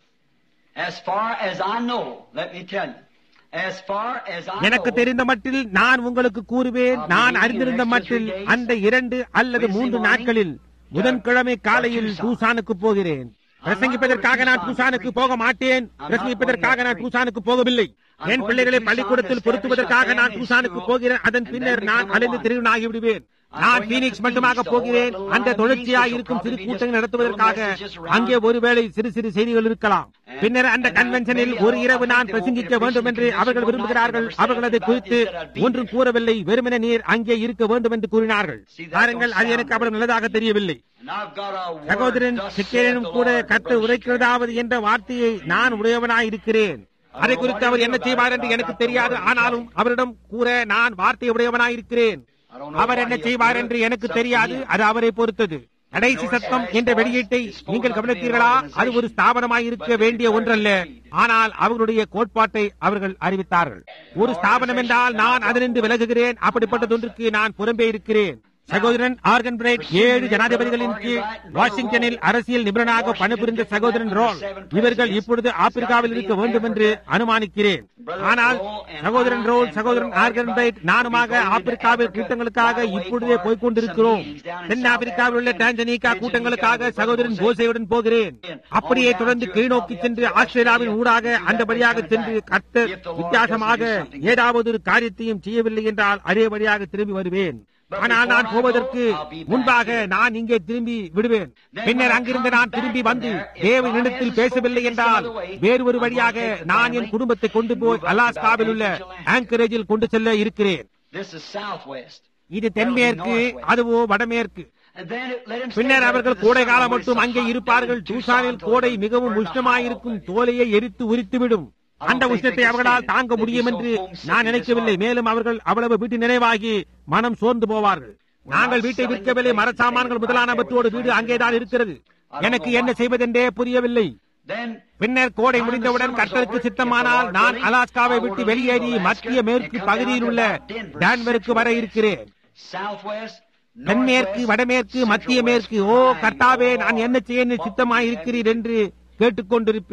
as far as I know, let me tell you, as far as I எனக்கு know, தெரிந்த மட்டில் நான் உங்களுக்கு கூறுவேன் நான் அறிந்திருந்த மட்டில் அந்த இரண்டு அல்லது மூன்று நாட்களில் புதன்கிழமை காலையில் டூசானுக்கு போகிறேன் பிரசங்கிப்பதற்காக நான் டூசானுக்கு போக மாட்டேன் பிரசங்கிப்பதற்காக நான் டூசானுக்கு போகவில்லை என் பிள்ளைகளை பள்ளிக்கூடத்தில் பொருத்துவதற்காக நான் டூசானுக்கு போகிறேன் அதன் பின்னர் நான் அலைந்து திருவினாகி விடுவேன் நான் பீனிக்ஸ் மட்டுமாக போகிறேன் அந்த தொடர்ச்சியாக இருக்கும் சிறு கூட்டங்கள் நடத்துவதற்காக அங்கே ஒருவேளை சிறு சிறு செய்திகள் இருக்கலாம் பின்னர் அந்த கன்வென்ஷனில் ஒரு இரவு நான் பிரசங்கிக்க வேண்டும் என்று அவர்கள் விரும்புகிறார்கள் அவர்கள் அதை குறித்து ஒன்றும் கூறவில்லை வெறுமனே நீர் அங்கே இருக்க வேண்டும் என்று கூறினார்கள் பாருங்கள் அது எனக்கு அவ்வளவு நல்லதாக தெரியவில்லை and I've got a word, சகோதரன் thus saith சிக்கேனும் the கூட Lord, கத்த for those உரைக்கிறதாவது என்ற வார்த்தையை நான் உடையவனாய் இருக்கிறேன் அதை குறித்து அவர் என்ன செய்வார் என்று எனக்கு தெரியாது ஆனாலும் அவரிடம் கூற நான் வார்த்தை உடையவனாய் இருக்கிறேன் அவர் என்ன செய்வார் என்று எனக்கு தெரியாது அது அவரை பொறுத்தது கடைசி சத்தம் என்ற வெளியீட்டை நீங்கள் கவனித்தீர்களா அது ஒரு ஸ்தாபனமாய் இருக்க வேண்டிய ஒன்றல்ல ஆனால் அவர்களுடைய கோட்பாட்டை அவர்கள் அறிவித்தார்கள் ஒரு ஸ்தாபனம் என்றால் நான் அதனின்று விலகுகிறேன் அப்படிப்பட்டதொன்றுக்கு நான் புறம்பே இருக்கிறேன் சகோதரன் ஆர்கன் பிரைட் ஏழு ஜனாதிபதிகளின் கீழ் வாஷிங்டனில் அரசியல் நிபுணராக பணிபுரிந்த சகோதரன் ரோல் இவர்கள் இப்பொழுது ஆப்பிரிக்காவில் இருக்க வேண்டும் என்று அனுமானிக்கிறேன் ஆனால் சகோதரன் ரோல் சகோதரன் ஆர்கன் பிரைட் நானுமாக ஆப்பிரிக்காவில் கூட்டங்களுக்காக இப்பொழுதே போய்க் கொண்டிருக்கிறோம் தென்னாப்பிரிக்காவில் உள்ள டான்ஜனிகா கூட்டங்களுக்காக சகோதரன் கோசையுடன் போகிறேன் அப்படியே தொடர்ந்து கீழ்நோக்கி சென்று ஆஸ்திரேலியாவின் ஊடாக அந்த வழியாக சென்று கத்த வித்தியாசமாக ஏதாவது ஒரு காரியத்தையும் செய்யவில்லை என்றால் அதே வழியாக திரும்பி வருவேன் ஆனால் நான் போவதற்கு முன்பாக நான் இங்கே திரும்பி விடுவேன் பின்னர் அங்கிருந்து நான் திரும்பி வந்து தேவனிடத்தில் பேசவில்லை என்றால் வேறு ஒரு வழியாக நான் என் குடும்பத்தை கொண்டு போய் அலாஸ்காவில் உள்ள ஆங்கரேஜில் கொண்டு செல்ல இருக்கிறேன் This is southwest. இது தென்மேற்கு அதுவோ வடமேற்கு And then it, let him stay பின்னர் there அவர்கள் for the கோடை summer காலம் when மட்டும் it's அங்கே hot இருப்பார்கள் down in டூசானில் Tucson, கோடை Tucson, மிகவும் burn the உஷ்ணமாயிருக்கும் hot தோலையை எரித்து உரித்துவிடும் அந்த உஷ்ணத்தை அவர்களால் தாங்க முடியும் என்று நான் நினைக்கவில்லை மேலும் அவர்கள் அவ்வளவு வீட்டு நினைவாகி மனம் சோர்ந்து போவார்கள் நாங்கள் வீட்டை விற்கவில்லை மரசாமான்கள் முதலானவற்றோடு வீடு அங்கேதான் இருக்கிறது எனக்கு என்ன செய்வதென்றே புரியவில்லை Then பின்னர் கோடை முடிந்தவுடன் கர்த்தருக்கு சித்தமானால் நான் அலாஸ்காவை விட்டு வெளியேறி மத்திய மேற்கு பகுதியில் உள்ள டான்வருக்கு வர இருக்கிறேன் southwest, தென்மேற்கு northwest, வடமேற்கு மத்திய மேற்கு ஓ கர்த்தாவே நான் என்ன செய்ய நீர் சித்தமாயிருக்கிறீர் என்று கேட்டுக்கொண்டிருப்பேன்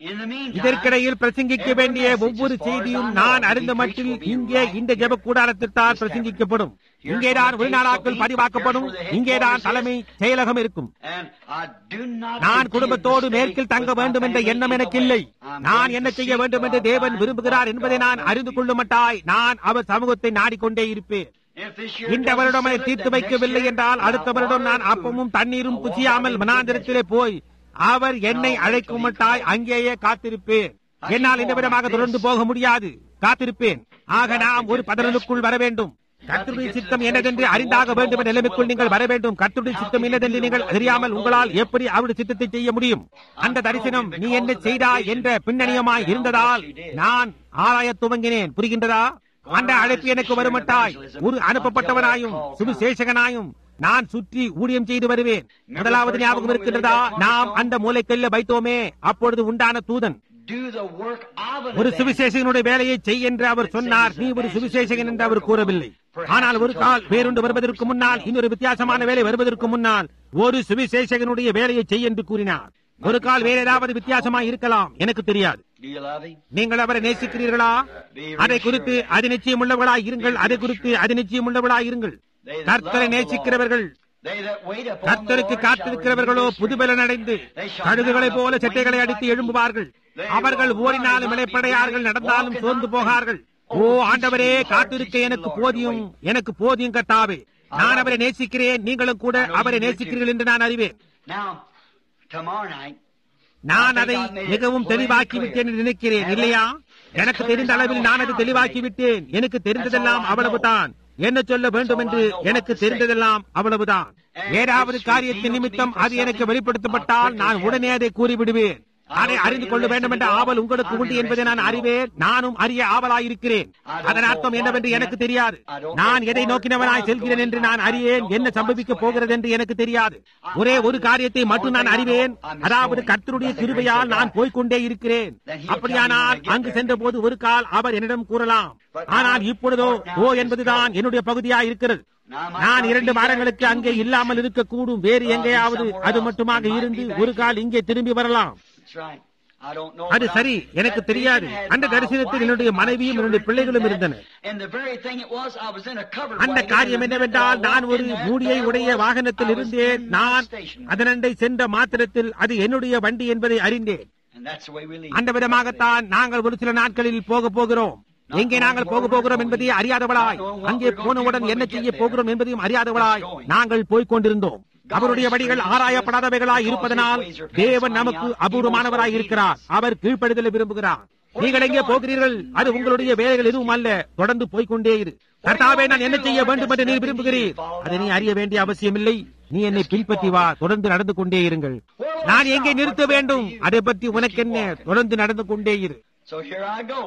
In the meantime, இதற்கிடையில் பிரசங்கிக்க வேண்டிய ஒவ்வொரு செய்தியும் நான் அறிந்த மட்டில் இங்கே இந்த ஜெப கூடாரத்திற்கால் பிரசங்கிக்கப்படும் இங்கேதான் உள்நாடாக்கள் பதிவாக்கப்படும் இங்கேதான் தலைமை செயலகம் இருக்கும் and I do not நான் intend குடும்பத்தோடு to மேற்கில் stay தங்க with my வேண்டும் என்ற family எண்ணம் in எனக்கு இல்லை Hawaii. I'm நான் going என்ன to செய்ய seek வேண்டும் என்று God, தேவன் find விரும்புகிறார் what என்பதை God நான் அறிந்து கொள்ளும் மட்டாய் நான் அவர் சமூகத்தை நாடிக்கொண்டே இருப்பேன் If this year இந்த doesn't வருடம் அதை settle it, தீர்த்து then வைக்கவில்லை next year என்றால் அடுத்த I'll வருடம் நான் order அப்பமும் food. தண்ணீரும் I'll புசியாமல் walk மனாந்திரத்திலே போய் அவர் என்னை அழைக்கும் மட்டாய் அங்கேயே காத்திருப்பேன் என்னால் இந்த விதமாக தொடர்ந்து போக முடியாது காத்திருப்பேன் ஆக நாம் ஒரு பதறலுக்குள் வர வேண்டும் கர்த்தருடைய சித்தம் என்னதென்று அறிந்தாக வேண்டும் என்ற நிலைமைக்குள் நீங்கள் வர வேண்டும் கர்த்தருடைய சித்தம் என்னதென்று நீங்கள் அறியாமல் உங்களால் எப்படி அவருடைய சித்தத்தை செய்ய முடியும் அந்த தரிசனம் நீ என்ன செய்தாய் என்ற பின்னணியமாய் இருந்ததால் நான் ஆராயத் துவங்கினேன் புரிகின்றதா அந்த அழைப்பு எனக்கு வருமட்டாய் ஒரு அனுப்பப்பட்டவனாயும் சுவிசேஷகனாயும் நான் சுற்றி ஊழியம் செய்து வருவேன் முதலாவது ஞாபகம் இருக்கின்றதா நாம் அந்த மூலைக்கல்ல வைத்தோமே அப்பொழுது உண்டான தூதன் Do the work of an ஒரு evangelist. சுவிசேஷகனுடைய வேலையை செய் என்று அவர் சொன்னார் நீ ஒரு சுவிசேஷகன் என்று அவர் கூறவில்லை ஆனால் ஒரு கால் வேறொன்று வருவதற்கு முன்னால் இன்னொரு வித்தியாசமான வேலை வருவதற்கு முன்னால் ஒரு சுவிசேஷகனுடைய வேலையை செய் என்று கூறினார் ஒரு கால் வேற ஏதாவது வித்தியாசமாய் இருக்கலாம் எனக்கு தெரியாது Do you love him? நீங்கள் அவரை நேசிக்கிறீர்களா அதை குறித்து அது நிச்சயம் உள்ளவர்களாய் இருங்கள் அதை குறித்து அது நிச்சயம் உள்ளவர்களாய் இருங்கள் கர்த்தரை நேசிக்கிறவர்கள் They that wait upon the கர்த்தருக்கு Lord shall காத்திருக்கிறவர்களோ renew their புதுபலன் அடைந்து கழுகுகளைப் போல சட்டைகளை அடித்து எழும்புவார்கள் அவர்கள் ஓடினாலும் இலைப்படையார்கள் நடந்தாலும் சோர்ந்து போகார்கள் ஓ ஆண்டவரே காத்திருக்க எனக்கு போதியும் எனக்கு போதியும் கத்தாவே நான் அவரை நேசிக்கிறேன் நீங்களும் கூட அவரை நேசிக்கிறீர்கள் என்று நான் அறிவேன் Now, tomorrow night, நான் அதை மிகவும் தெளிவாக்கி விட்டேன் என்று நினைக்கிறேன் இல்லையா எனக்கு தெரிந்த அளவில் நான் அதை தெளிவாக்கி விட்டேன் எனக்கு தெரிந்ததெல்லாம் அவ்வளவுதான் என்ன சொல்ல வேண்டும் என்று எனக்கு தெரிந்ததெல்லாம் அவ்வளவுதான் ஏதாவது காரியத்தின் நிமித்தம் அது எனக்கு வெளிப்படுத்தப்பட்டால் நான் உடனே அதை கூறிவிடுவேன் அதை அறிந்து கொள்ள வேண்டும் என்ற ஆவல் உங்களுக்கு உண்டு என்பதை நான் அறிவேன் நானும் அறிய ஆவலாயிருக்கிறேன் அதன் அர்த்தம் என்னவென்று எனக்கு தெரியாது நான் எதை நோக்கினவனாய் செல்கிறேன் என்று நான் அறியேன் என்ன சம்பவிக்க போகிறது என்று எனக்கு தெரியாது ஒரே ஒரு காரியத்தை மட்டும் நான் அறிவேன் அதாவது கர்த்தருடைய கிருபையால் நான் போய்க்கொண்டே இருக்கிறேன் அப்படியானால் அங்கு சென்ற போது ஒரு கால் அவர் என்னிடம் கூறலாம் ஆனால் இப்பொழுதோ ஓ என்பதுதான் என்னுடைய பகுதியாய் இருக்கிறது நான் இரண்டு வாரங்களுக்கு அங்கே இல்லாமல் இருக்கக்கூடும் வேறு எங்கேயாவது அது மட்டுமாக இருந்து ஒரு கால் இங்கே திரும்பி வரலாம் that's right. I don't know. அது but சரி I- எனக்கு that தெரியாது vision had அந்த my தரிசனத்தில் wife என்னுடைய and மனைவியும் my என்னுடைய children பிள்ளைகளும் in இருந்தனர் that. And the very thing it was, I was in a covered அந்த wagon, காரியம் and என்னவென்றால் I நான் walked ஒரு in there, மூடியை there உடைய was- வாகனத்தில் I was இருந்தேன் in my நான் station. அதனண்டை சென்ற மாத்திரத்தில் அது என்னுடைய வண்டி என்பதை அறிந்தேன் And that's the way we leave. அந்த விதமாகத்தான் நாங்கள் ஒரு சில நாட்களில் போக போகிறோம் எங்கே நாங்கள் போக போகிறோம் என்பதை அறியாதவளாய் அங்கே போனவுடன் என்ன செய்ய போகிறோம் என்பதையும் அறியாதவளாய் நாங்கள் போய்க் கொண்டிருந்தோம் அவருடைய வழிகள் ஆராயப்படாதவைகளாய் இருப்பதனால் தேவன் நமக்கு அபூர்வமானவராய் இருக்கிறார் அவர் கீழ்ப்படுதலை விரும்புகிறார் நீங்கள் எங்கே போகிறீர்கள் அது உங்களுடைய வேலைகள் எதுவும் அல்ல தொடர்ந்து போய்க்கொண்டே இரு கர்த்தாவே நான் என்ன செய்ய வேண்டும் என்று நீர் விரும்புகிறீர் அதை நீ அறிய வேண்டிய அவசியமில்லை நீ என்னை பின்பற்றி வா தொடர்ந்து நடந்து கொண்டே இருங்கள் நான் எங்கே நிறுத்த வேண்டும் அதை பற்றி உனக்கு என்ன தொடர்ந்து நடந்து கொண்டே இரு So here I go.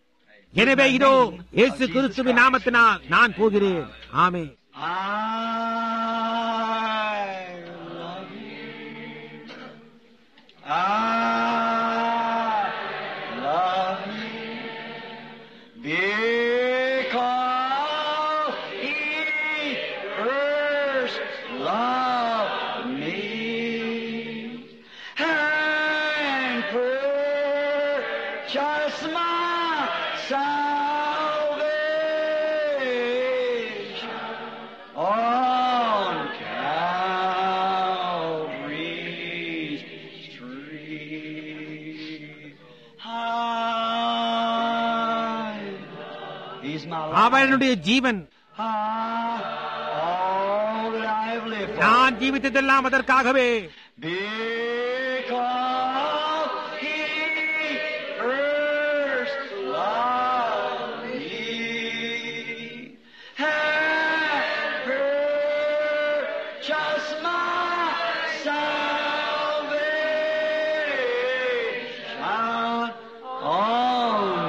எனவே இதோ இயேசு கிறிஸ்துவின் நாமத்தினால் நான் போகிறேன் ஆமே I love you. I love you because He first loved me and purchased my salvation on Calvary's tree. I, he's my life. அவனுடைய ஜீவன் I, all that I have lived for. நான் ஜீவித்ததெல்லாம் அதற்காகவே Because he first loved me and purchased my salvation on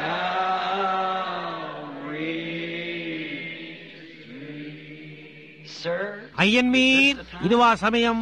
Calvary. Sir, ஐயன் மீர் இதுவா சமயம்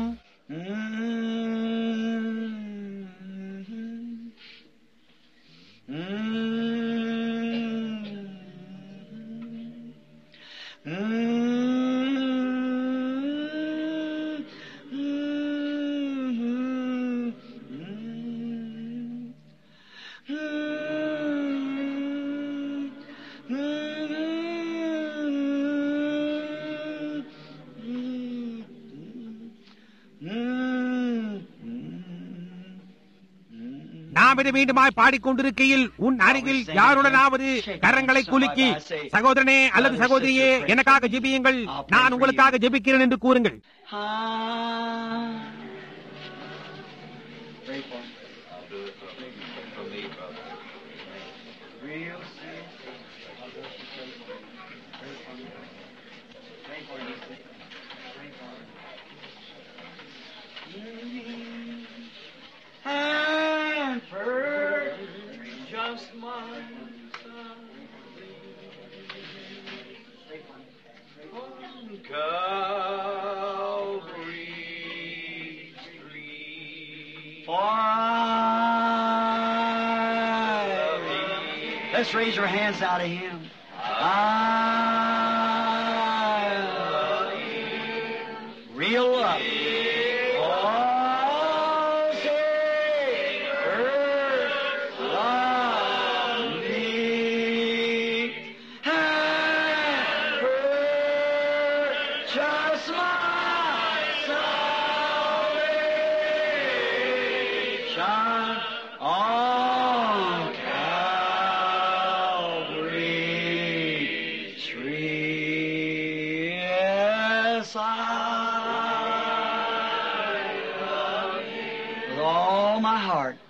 நாம் இதை மீண்டுமாய் பாடிக்கொண்டிருக்கையில் உன் அருகில் யாருடனாவது கரங்களை குலுக்கி சகோதரனே அல்லது சகோதரியே எனக்காக ஜெபியுங்கள் நான் உங்களுக்காக ஜெபிக்கிறேன் என்று கூறுங்கள் Ah. Real and purchase my on Calvary Street. For I- Let's raise your hands out to Him. I real love. Oh, Savior, love me and purchase my salvation on Calvary tree. Yes, I love you with all my heart.